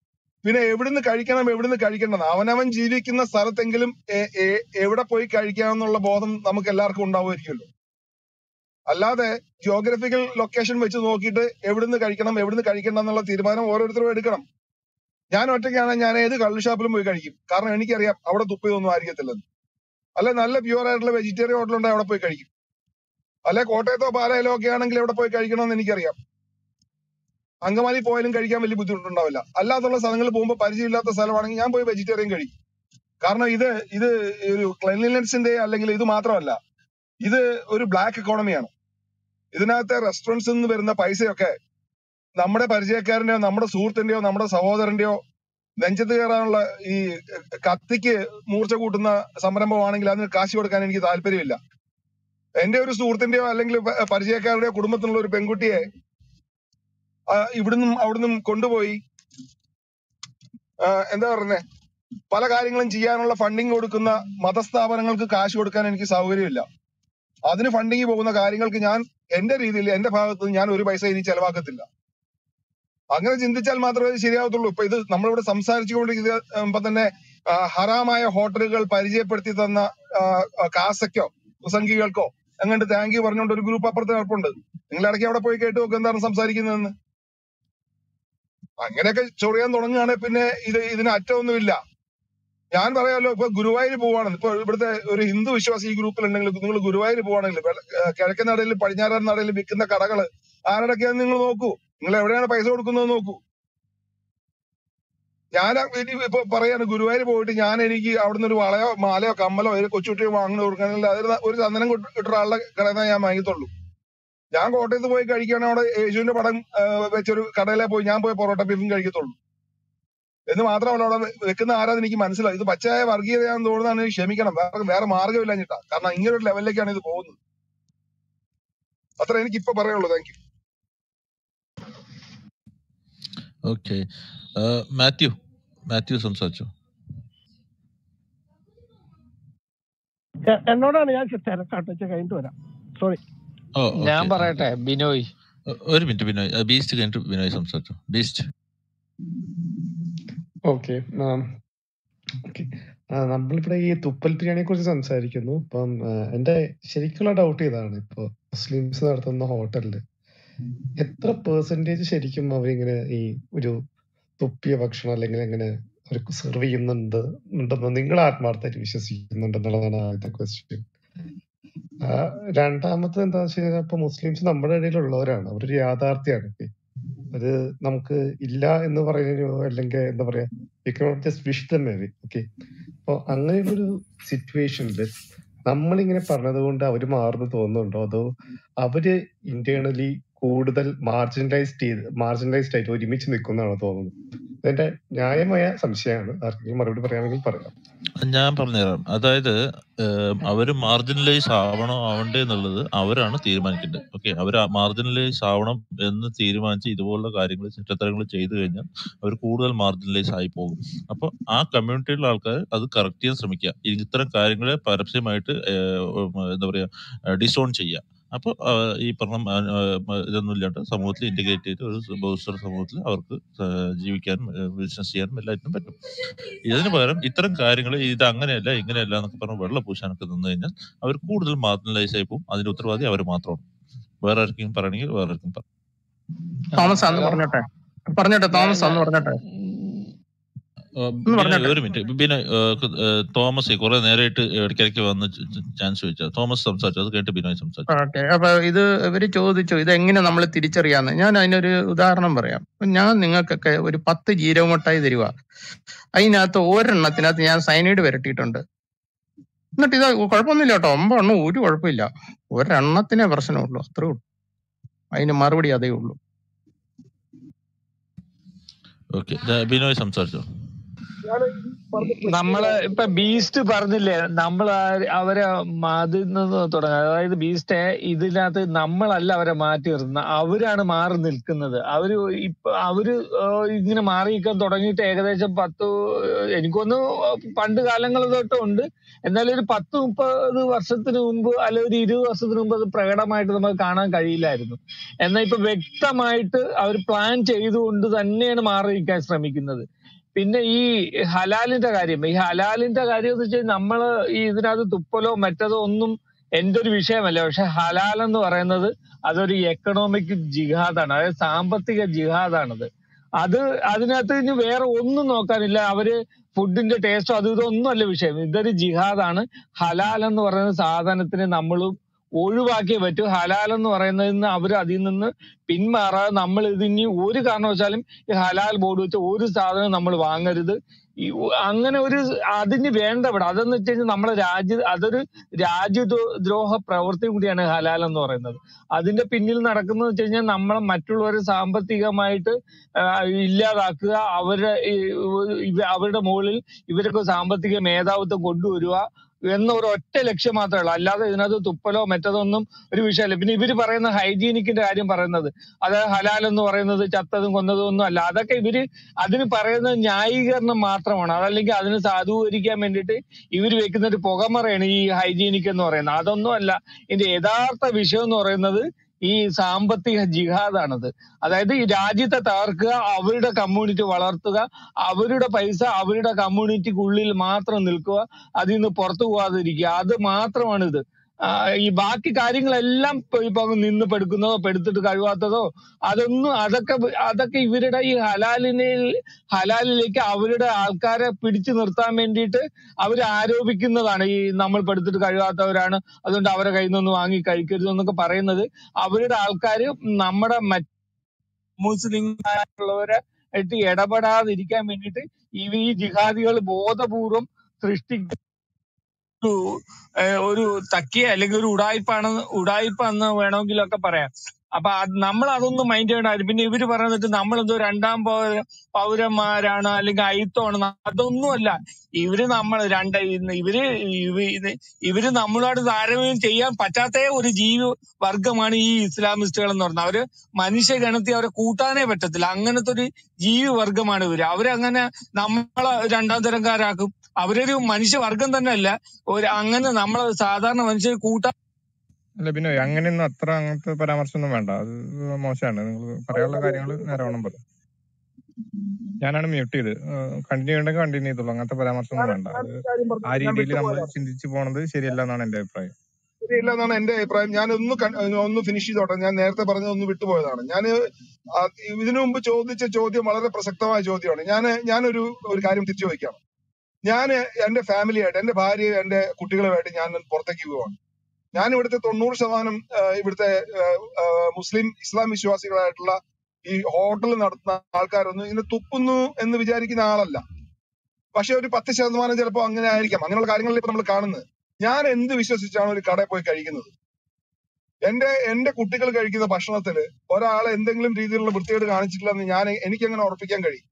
പിന്നെ എവിടുന്ന് കഴിക്കണം എവിടുന്ന് കഴിക്കേണ്ടത് അവനവൻ ജീവിക്കുന്ന സ്ഥലത്തെങ്കിലും എ- എ- എവിടെ പോയി കഴിക്കാമെന്നുള്ള ബോധം നമുക്ക് എല്ലാവർക്കും ഉണ്ടാവുമായിരിക്കുമല്ലോ അല്ലാതെ ജിയോഗ്രഫിക്കൽ ലൊക്കേഷൻ വെച്ച് നോക്കിയിട്ട് എവിടുന്ന് കഴിക്കണം എവിടുന്ന് കഴിക്കണ്ട എന്നുള്ള തീരുമാനം ഓരോരുത്തരും എടുക്കണം ഞാൻ ഒറ്റയ്ക്കാണ് ഞാൻ ഏത് കള്ള് ഷാപ്പിലും പോയി കഴിക്കും കാരണം എനിക്കറിയാം അവിടെ തുപ്പിയൊന്നും ആയിരിക്കത്തില്ലെന്ന് അല്ലെ നല്ല പ്യൂർ ആയിട്ടുള്ള വെജിറ്റേറിയൻ ഹോട്ടലുണ്ടെങ്കിൽ അവിടെ പോയി കഴിക്കും അല്ലെ കോട്ടയത്തോ പാലയിലോ ഒക്കെ ആണെങ്കിൽ എവിടെ പോയി കഴിക്കണമെന്ന് എനിക്കറിയാം അങ്കമാലി പോയാലും കഴിക്കാൻ വലിയ ബുദ്ധിമുട്ടുണ്ടാവില്ല അല്ലാത്തുള്ള സ്ഥലങ്ങളിൽ പോകുമ്പോൾ പരിചയമില്ലാത്ത സ്ഥലമാണെങ്കിൽ ഞാൻ പോയി വെജിറ്റേറിയൻ കഴിക്കും കാരണം ഇത് ഇത് ഒരു ക്ലെൻലിനെസിന്റെ അല്ലെങ്കിൽ ഇത് മാത്രമല്ല ഇത് ഒരു ബ്ലാക്ക് എക്കോണമിയാണ് ഇതിനകത്തെ റെസ്റ്റോറൻറ്റ്സിൽ നിന്ന് വരുന്ന പൈസയൊക്കെ നമ്മുടെ പരിചയക്കാരന്റെയോ നമ്മുടെ സുഹൃത്തിന്റെയോ നമ്മുടെ സഹോദരന്റെയോ നെഞ്ചത്ത് കയറാനുള്ള ഈ കത്തിക്ക് മൂർച്ച കൂട്ടുന്ന സംരംഭമാണെങ്കിൽ അതിന് കാശ് കൊടുക്കാൻ എനിക്ക് താല്പര്യമില്ല എന്റെ ഒരു സുഹൃത്തിന്റെയോ അല്ലെങ്കിൽ പ- പരിചയക്കാരുടെയോ കുടുംബത്തിലുള്ള ഒരു പെൺകുട്ടിയെ ആ, ഇവിടുന്നും അവിടുന്നും കൊണ്ടുപോയി ആ, എന്താ പറയുന്നേ പല കാര്യങ്ങളും ചെയ്യാനുള്ള ഫണ്ടിങ് കൊടുക്കുന്ന മതസ്ഥാപനങ്ങൾക്ക് കാശ് കൊടുക്കാൻ എനിക്ക് സൗകര്യമില്ല അതിന് ഫണ്ടിങ് പോകുന്ന കാര്യങ്ങൾക്ക് ഞാൻ എന്റെ രീതിയിൽ എന്റെ ഭാഗത്ത് നിന്ന് ഞാൻ ഒരു പൈസ ഇനി ചെലവാക്കത്തില്ല അങ്ങനെ ചിന്തിച്ചാൽ മാത്രമേ ഇത് ശരിയാവത്തുള്ളൂ ഇപ്പൊ ഇത് നമ്മളിവിടെ സംസാരിച്ചുകൊണ്ടിരിക്കുമ്പോ തന്നെ ആ, ഹറാമായ ഹോട്ടലുകൾ പരിചയപ്പെടുത്തി തന്ന ആ, ആ, കാസയ്ക്കോ പ്രസംഗികൾക്കോ അങ്ങോട്ട് താങ്ക് യു പറഞ്ഞുകൊണ്ട് ഒരു ഗ്രൂപ്പ് അപ്പുറത്ത് കിടപ്പുണ്ട് നിങ്ങൾ ഇടയ്ക്ക് അവിടെ പോയി കേട്ട് നോക്ക് എന്താണ് സംസാരിക്കുന്നതെന്ന് അങ്ങനെയൊക്കെ ചൊറിയാൻ തുടങ്ങുകയാണെങ്കിൽ പിന്നെ ഇത് ഇതിന് അറ്റമൊന്നുമില്ല ഞാൻ പറയാമല്ലോ ഇപ്പൊ ഗുരുവായൂർ പോവാണെന്ന് ഇപ്പൊ ഇവിടുത്തെ ഒരു ഹിന്ദു വിശ്വാസി ഈ ഗ്രൂപ്പിൽ ഉണ്ടെങ്കിൽ നിങ്ങൾ ഗുരുവായൂർ പോവാണെങ്കിൽ വെള്ള- ഏഹ് കിഴക്കൻ നടയിലും പടിഞ്ഞാറൻ നടയിലും വിൽക്കുന്ന കടകള് ആരുടെയൊക്കെയാന്ന് നിങ്ങൾ നോക്കൂ നിങ്ങൾ എവിടെയാണ് പൈസ കൊടുക്കുന്നത് നോക്കൂ ഞാൻ ഇനി ഇപ്പൊ പറയാണ് ഗുരുവായൂർ പോയിട്ട് ഞാൻ എനിക്ക് അവിടുന്ന് ഒരു വളയോ മാലയോ കമ്മലോ ഒരു കൊച്ചുകുട്ടിയോ വാങ്ങുന്ന കൊടുക്കണമെങ്കിൽ അതൊരു ഒരു ചന്ദനം കൊട്ട് ഇട്ട ആളുടെ കടയിൽ ഞാൻ വാങ്ങിത്തുള്ളൂ ഞാൻ കോട്ടയത്ത് പോയി കഴിക്കുകയാണെങ്കിൽ അവിടെ യേശുവിന്റെ പടം ആ, വെച്ചൊരു കടയിലെ പോയി ഞാൻ പോയി പൊറോട്ട ബീഫും കഴിക്കത്തുള്ളൂ എന്ന് മാത്രമല്ല അവിടെ വെ- വെക്കുന്ന ആരാന്ന് എനിക്ക് മനസ്സിലായി ഇത് പച്ചയായ വർഗീയതയാണെന്ന് തോന്നുന്നതാണ് എനിക്ക് ക്ഷമിക്കണം വേറെ വേറെ മാർഗ്ഗമില്ല ഞെട്ടാ കാരണം ഇങ്ങനെ ഒരു ലെവലിലേക്കാണ് ഇത് പോകുന്നത് അത്ര എനിക്ക് ഇപ്പൊ പറയുള്ളൂ thank you okay Mathew Mathew സംസാരിച്ചു എ- എന്നോടാണ് ഞാൻ തിരക്കാട്ടെ കഴിഞ്ഞിട്ട് വരാം സോറി ഓ ഞാൻ ഓക്കെ പറയട്ടെ ബിനോയ് ഒരു മിനിറ്റ് ബിനോയ് ബീസ്റ്റ് കഴിഞ്ഞിട്ട് ബിനോയ് സംസാരിച്ചു ബീസ്റ്റ് ഓക്കെ ഓക്കെ നമ്മളിവിടെ ഈ തുപ്പൽ ബിരിയാണിയെ കുറിച്ച് സംസാരിക്കുന്നു ഇപ്പം ആ, എന്റെ ശരിക്കുള്ള ഡൗട്ട് ഇതാണ് ഇപ്പൊ മുസ്ലിംസ് നടത്തുന്ന ഹോട്ടലില് എത്ര പെർസെന്റേജ് ശരിക്കും അവരിങ്ങനെ ഈ ഒരു തുപ്പിയ ഭക്ഷണം അല്ലെങ്കിൽ എങ്ങനെ അവർക്ക് സെർവ് ചെയ്യുന്നുണ്ട് ഉണ്ടെന്ന് നിങ്ങൾ ആത്മാർത്ഥമായിട്ട് വിശ്വസിക്കുന്നുണ്ടെന്നുള്ളതാണ് ആദ്യത്തെ ക്വസ്റ്റ്യൻ രണ്ടാമത്തെ എന്താ വെച്ച് കഴിഞ്ഞാൽ ഇപ്പൊ മുസ്ലിംസ് നമ്മുടെ ഇടയിലുള്ളവരാണ് അവരൊരു യാഥാർത്ഥ്യമാണ് ഇപ്പൊ. അത് നമുക്ക് ഇല്ല എന്ന് പറയുന്നതിനോ അല്ലെങ്കിൽ എന്താ പറയാ we cannot just wish them away okay അപ്പൊ അങ്ങനെയുള്ളൊരു സിറ്റുവേഷനിൽ നമ്മളിങ്ങനെ പറഞ്ഞത് കൊണ്ട് അവര് മാറുന്നു തോന്നുന്നുണ്ടോ അതോ അവര് ഇന്റേണലി കൂടുതൽ മാർജിനലൈസ്ഡ് ചെയ്ത് മാർജിനലൈസ്ഡ് ആയിട്ട് ഒരുമിച്ച് നിൽക്കുന്നതാണോ തോന്നുന്നത് എന്റെ ന്യായമായ സംശയമാണ് ആർക്കെങ്കിലും മറുപടി പറയാമെങ്കിൽ പറയാം ഞാൻ പറഞ്ഞുതരാം അതായത് അവർ മാർജിനലൈസ് ആവണോ ആവണ്ടേ എന്നുള്ളത് അവരാണ് തീരുമാനിക്കേണ്ടത് ഓക്കെ അവർ മാർജിനലൈസ് ആവണം എന്ന് തീരുമാനിച്ച് ഇതുപോലുള്ള കാര്യങ്ങൾ ചിട്ടത്തരങ്ങൾ ചെയ്തു കഴിഞ്ഞാൽ അവർ കൂടുതൽ മാർജിനലൈസ് ആയി പോകും അപ്പോൾ ആ കമ്മ്യൂണിറ്റിയിലുള്ള ആൾക്കാർ അത് കറക്റ്റ് ചെയ്യാൻ ശ്രമിക്കുക ഇത്തരം കാര്യങ്ങളെ പരസ്യമായിട്ട് ഏഹ്, ഉം, എന്താ പറയുക ഡിസോൺ ചെയ്യുക അപ്പോൾ ഈ പറഞ്ഞ ആ, ആ, ഇതൊന്നും ഇല്ലാണ്ട് സമൂഹത്തിൽ ഇന്റഗ്രേറ്റ് ചെയ്ത് ഒരു ബഹുസ്വര സമൂഹത്തിൽ അവർക്ക് ആ, ജീവിക്കാനും ബിസിനസ് ചെയ്യാനും എല്ലാറ്റിനും പറ്റും ഇതിന് പകരം ഇത്തരം കാര്യങ്ങൾ ഇത് അങ്ങനെയല്ല ഇങ്ങനെയല്ല എന്നൊക്കെ പറഞ്ഞ് വെള്ളം പൂശാനൊക്കെ നിന്ന് കഴിഞ്ഞാൽ അവർ കൂടുതൽ മാർജിനലൈസ് ആയി പോകും അതിന്റെ ഉത്തരവാദി അവർ മാത്രമാണ് വേറെ ആർക്കെങ്കിലും പറയണമെങ്കിൽ വേറെ ആർക്കും പറയാം തോമസ് അന്ന് പറഞ്ഞോട്ടെ പറഞ്ഞോട്ടെ തോമസ് അന്ന് പറഞ്ഞോട്ടെ ആ, ഒന്ന് ബിനോയ് പറഞ്ഞോട്ടെ ഒരു മിനിറ്റ് ബിനോയ് ആ, ക- ആ, തോമസ് കുറെ നേരമായിട്ട് ഇടയ്ക്കിടയ്ക്ക് വന്ന് ചാൻസ് ചോദിച്ചാൽ തോമസ് സംസാരിച്ചു അത് കേട്ട് ബിനോയ് സംസാരിച്ചു ഓക്കെ അപ്പൊ ഇത് ഇവര് ചോദിച്ചു ഇത് എങ്ങനെ നമ്മൾ തിരിച്ചറിയാന്ന് ഞാൻ അതിനൊരു ഉദാഹരണം പറയാം ഇപ്പൊ ഞാൻ നിങ്ങൾക്കൊക്കെ ഒരു പത്ത് ജീരകമുട്ടായി തരുക അതിനകത്ത് ഒരെണ്ണത്തിനകത്ത് ഞാൻ സൈനൈഡ് വരട്ടിയിട്ടുണ്ട് എന്നിട്ട് ഇത് കുഴപ്പമൊന്നുമില്ല കേട്ടോ ഒമ്പതെണ്ണം ഒരു കുഴപ്പമില്ല ഒരെണ്ണത്തിനെ പ്രശ്നമുള്ളൂ അത്രേ ഉള്ളൂ അതിന് മറുപടി അതേ ഉള്ളൂ ഓക്കെ ബിനോയ് സംസാരിച്ചു നമ്മള് ഇപ്പൊ ബീസ്റ്റ് പറഞ്ഞില്ലേ നമ്മൾ അവരെ അതിൽ നിന്ന് തുടങ്ങാം അതായത് ബീസ്റ്റ് ഇതിനകത്ത് നമ്മളല്ല അവരെ മാറ്റി നിർത്തുന്നത് അവരാണ് മാറി നിൽക്കുന്നത് അവര് ഇപ്പൊ അവര് ഏഹ് ഇങ്ങനെ മാറി നിൽക്കാൻ തുടങ്ങിയിട്ട് ഏകദേശം പത്ത് എനിക്കൊന്ന് പണ്ട് കാലങ്ങൾ തൊട്ടുണ്ട് എന്നാലും ഒരു പത്ത് മുപ്പത് വർഷത്തിന് മുമ്പ് അല്ലെ ഒരു ഇരുപത് വർഷത്തിന് മുമ്പ് അത് പ്രകടമായിട്ട് നമുക്ക് കാണാൻ കഴിയില്ലായിരുന്നു എന്നാൽ ഇപ്പൊ വ്യക്തമായിട്ട് അവർ പ്ലാൻ ചെയ്തുകൊണ്ട് തന്നെയാണ് മാറി നിൽക്കാൻ ശ്രമിക്കുന്നത് പിന്നെ ഈ ഹലാലിന്റെ കാര്യം ഈ ഹലാലിന്റെ കാര്യം എന്ന് വെച്ചാൽ നമ്മള് ഈ ഇതിനകത്ത് തുപ്പലോ മറ്റതോ ഒന്നും എന്റെ ഒരു വിഷയമല്ല പക്ഷെ ഹലാൽ എന്ന് പറയുന്നത് അതൊരു എക്കണോമിക് ജിഹാദാണ് അതായത് സാമ്പത്തിക ജിഹാദാണത് അത് അതിനകത്ത് ഇനി വേറെ ഒന്നും നോക്കാനില്ല അവര് ഫുഡിന്റെ ടേസ്റ്റോ അത് ഇതൊന്നും അല്ല വിഷയം ഇതൊരു ജിഹാദാണ് ഹലാൽ എന്ന് പറയുന്ന സാധനത്തിനെ നമ്മൾ ഒഴിവാക്കിയേ പറ്റൂ ഹലാൽ എന്ന് പറയുന്നതിൽ നിന്ന് അവർ അതിൽ നിന്ന് പിന്മാറാതെ നമ്മൾ ഇതിനി ഒരു കാരണവശാലും ഈ ഹലാൽ ബോർഡ് വെച്ച ഒരു സാധനം നമ്മൾ വാങ്ങരുത് ഈ ഉ- അങ്ങനെ ഒരു അതിന് വേണ്ട ഇവിടെ അതെന്ന് വെച്ച് കഴിഞ്ഞാൽ നമ്മുടെ രാജ്യ അതൊരു രാജ്യദ്രോഹ പ്രവൃത്തി കൂടിയാണ് ഹലാൽ എന്ന് പറയുന്നത് അതിന്റെ പിന്നിൽ നടക്കുന്നത് വെച്ച് കഴിഞ്ഞാൽ നമ്മളെ മറ്റുള്ളവരെ സാമ്പത്തികമായിട്ട് ആ, ഇല്ലാതാക്കുക അവരുടെ ഈ ഇവ- അവരുടെ മുകളിൽ ഇവരൊക്കെ സാമ്പത്തിക മേധാവിത്വം കൊണ്ടുവരിക എന്ന ഒരു ഒറ്റ ലക്ഷ്യം മാത്രമേ ഉള്ളൂ അല്ലാതെ ഇതിനകത്ത് തുപ്പലോ മറ്റതൊന്നും ഒരു വിഷയമല്ല പിന്നെ ഇവര് പറയുന്ന ഹൈജീനിക്കിന്റെ കാര്യം പറയുന്നത് അത് ഹലാൽ എന്ന് പറയുന്നത് ചത്തതും കൊന്നതും ഒന്നും അല്ല അതൊക്കെ ഇവര് അതിന് പറയുന്ന ന്യായീകരണം മാത്രമാണ് അതല്ലെങ്കിൽ അതിന് സാധൂകരിക്കാൻ വേണ്ടിയിട്ട് ഇവര് വെക്കുന്ന ഒരു പുകമറയാണ് ഈ ഹൈജീനിക് എന്ന് പറയുന്നത് അതൊന്നും അല്ല ഇതിന്റെ യഥാർത്ഥ വിഷയം എന്ന് പറയുന്നത് ഈ സാമ്പത്തിക ജിഹാദാണത് അതായത് ഈ രാജ്യത്തെ തകർക്കുക അവരുടെ കമ്മ്യൂണിറ്റി വളർത്തുക അവരുടെ പൈസ അവരുടെ കമ്മ്യൂണിറ്റിക്കുള്ളിൽ മാത്രം നിൽക്കുക അതിൽ നിന്ന് പുറത്തു പോകാതിരിക്കുക അത് മാത്രമാണ് ഇത് ആ, ഈ ബാക്കി കാര്യങ്ങളെല്ലാം ഇപ്പൊ ഇപ്പൊ അങ്ങ് നിന്ന് പെടുക്കുന്നതോ പെടുത്തിട്ട് കഴിവാത്തതോ അതൊന്നും അതൊക്കെ വ- അതൊക്കെ ഇവരുടെ ഈ ഹലാലിനെ ഹലാലിലേക്ക് അവരുടെ ആൾക്കാരെ പിടിച്ചു നിർത്താൻ വേണ്ടിയിട്ട് അവർ ആരോപിക്കുന്നതാണ് ഈ നമ്മൾ പെടുത്തിട്ട് കഴിവാത്തവരാണ് അതുകൊണ്ട് അവരെ കയ്യിൽ നിന്ന് വാങ്ങി കഴിക്കരുത് എന്നൊക്കെ പറയുന്നത് അവരുടെ ആൾക്കാര് നമ്മുടെ മറ്റ് മുസ്ലിം ആയിട്ടുള്ളവരെ ആയിട്ട് ഇടപെടാതിരിക്കാൻ വേണ്ടിയിട്ട് ഈ ഈ ജിഹാദികൾ ബോധപൂർവം സൃഷ്ടിക്കുന്ന ഒരു ഏഹ് ഒരു തക്കിയ അല്ലെങ്കിൽ ഒരു ഉടായ്പാണ് ഉടായ്പ വേണമെങ്കിലൊക്കെ പറയാം അപ്പൊ നമ്മൾ അതൊന്നും മൈൻഡ് ചെയ്യേണ്ട കാര്യം പിന്നെ ഇവര് പറയുന്നിട്ട് നമ്മളെന്തോ രണ്ടാം പൗര പൗരന്മാരാണ് അല്ലെങ്കിൽ അയിത്തമാണ് അതൊന്നുമല്ല ഇവര് നമ്മൾ രണ്ട് ഇന്ന് ഇവര് ഇവ- ഇത് ഇവര് നമ്മളോട് താരതമ്യം ചെയ്യാൻ പറ്റാത്ത ഒരു ജീവി വർഗമാണ് ഈ ഇസ്ലാമിസ്റ്റുകൾ എന്ന് പറഞ്ഞാൽ അവര് മനുഷ്യഗണത്തെ അവരെ കൂട്ടാനേ പറ്റത്തില്ല അങ്ങനത്തെ ഒരു ജീവി വർഗമാണ് ഇവര് അവരങ്ങനെ നമ്മളെ രണ്ടാം തരംകാരാക്കും അവരൊരു മനുഷ്യവർഗം തന്നെ അല്ല ഒരു അങ്ങനെ നമ്മളെ സാധാരണ മനുഷ്യർ കൂട്ടാൻ അല്ല പിന്നെ അങ്ങനെയൊന്നും അത്ര അങ്ങനത്തെ പരാമർശമൊന്നും വേണ്ട അത് മോശമാണ് നിങ്ങൾ പറയാനുള്ള കാര്യങ്ങൾ നേരവണ്ണം പറയും ഞാനാണ് മ്യൂട്ട് ചെയ്ത് കണ്ടിന്യൂ ചെയ്യണമെങ്കിൽ കണ്ടിന്യൂ ചെയ്തോളൂ അങ്ങനത്തെ പരാമർശമൊന്നും വേണ്ട അത് കാര്യം പറഞ്ഞു ആ ഞാൻ രീതിയിൽ നമ്മൾ വിട്ടുപോയതാണ് ചിന്തിച്ചു പോണത് ശരിയല്ല എന്നാണ് എന്റെ അഭിപ്രായം ശരിയല്ല എന്നാണ് എന്റെ അഭിപ്രായം ഞാൻ ഒന്ന് കൺ- ഒന്ന് ഫിനിഷ് ചെയ്തോട്ടെ ഞാൻ നേരത്തെ പറഞ്ഞത് ഒന്ന് വിട്ടുപോയതാണ് ഞാൻ ഇതിനു മുമ്പ് ചോദിച്ച ചോദ്യം വളരെ പ്രസക്തമായ ചോദ്യമാണ് ഞാൻ ഞാനൊരു ഒരു കാര്യം തിരിച്ചു വയ്ക്കാം ഞാൻ എന്റെ ഫാമിലിയായിട്ട് എന്റെ ഭാര്യയും എന്റെ കുട്ടികളുമായിട്ട് ഞാൻ പുറത്തേക്ക് പോവാണ് ഞാൻ ഇവിടുത്തെ തൊണ്ണൂറ് ശതമാനം ആ, ഇവിടുത്തെ ആ, ആ, മുസ്ലിം ഇസ്ലാം വിശ്വാസികളായിട്ടുള്ള ഈ ഹോട്ടൽ നടത്തുന്ന ആൾക്കാരൊന്നും ഇതിന് തുപ്പുന്നു എന്ന് വിചാരിക്കുന്ന ആളല്ല പക്ഷെ ഒരു പത്ത് ശതമാനം ചിലപ്പോൾ അങ്ങനെ ആയിരിക്കാം അങ്ങനെയുള്ള കാര്യങ്ങളിൽ ഇപ്പൊ നമ്മൾ കാണുന്നത് ഞാൻ എന്ത് വിശ്വസിച്ചാണ് ഒരു കടയിൽ പോയി കഴിക്കുന്നത് എന്റെ എന്റെ കുട്ടികൾ കഴിക്കുന്ന ഭക്ഷണത്തില് ഒരാൾ എന്തെങ്കിലും രീതിയിലുള്ള വൃത്തികേട് കാണിച്ചിട്ടില്ലെന്ന് ഞാൻ എനിക്ക് എങ്ങനെ ഉറപ്പിക്കാൻ കഴിയും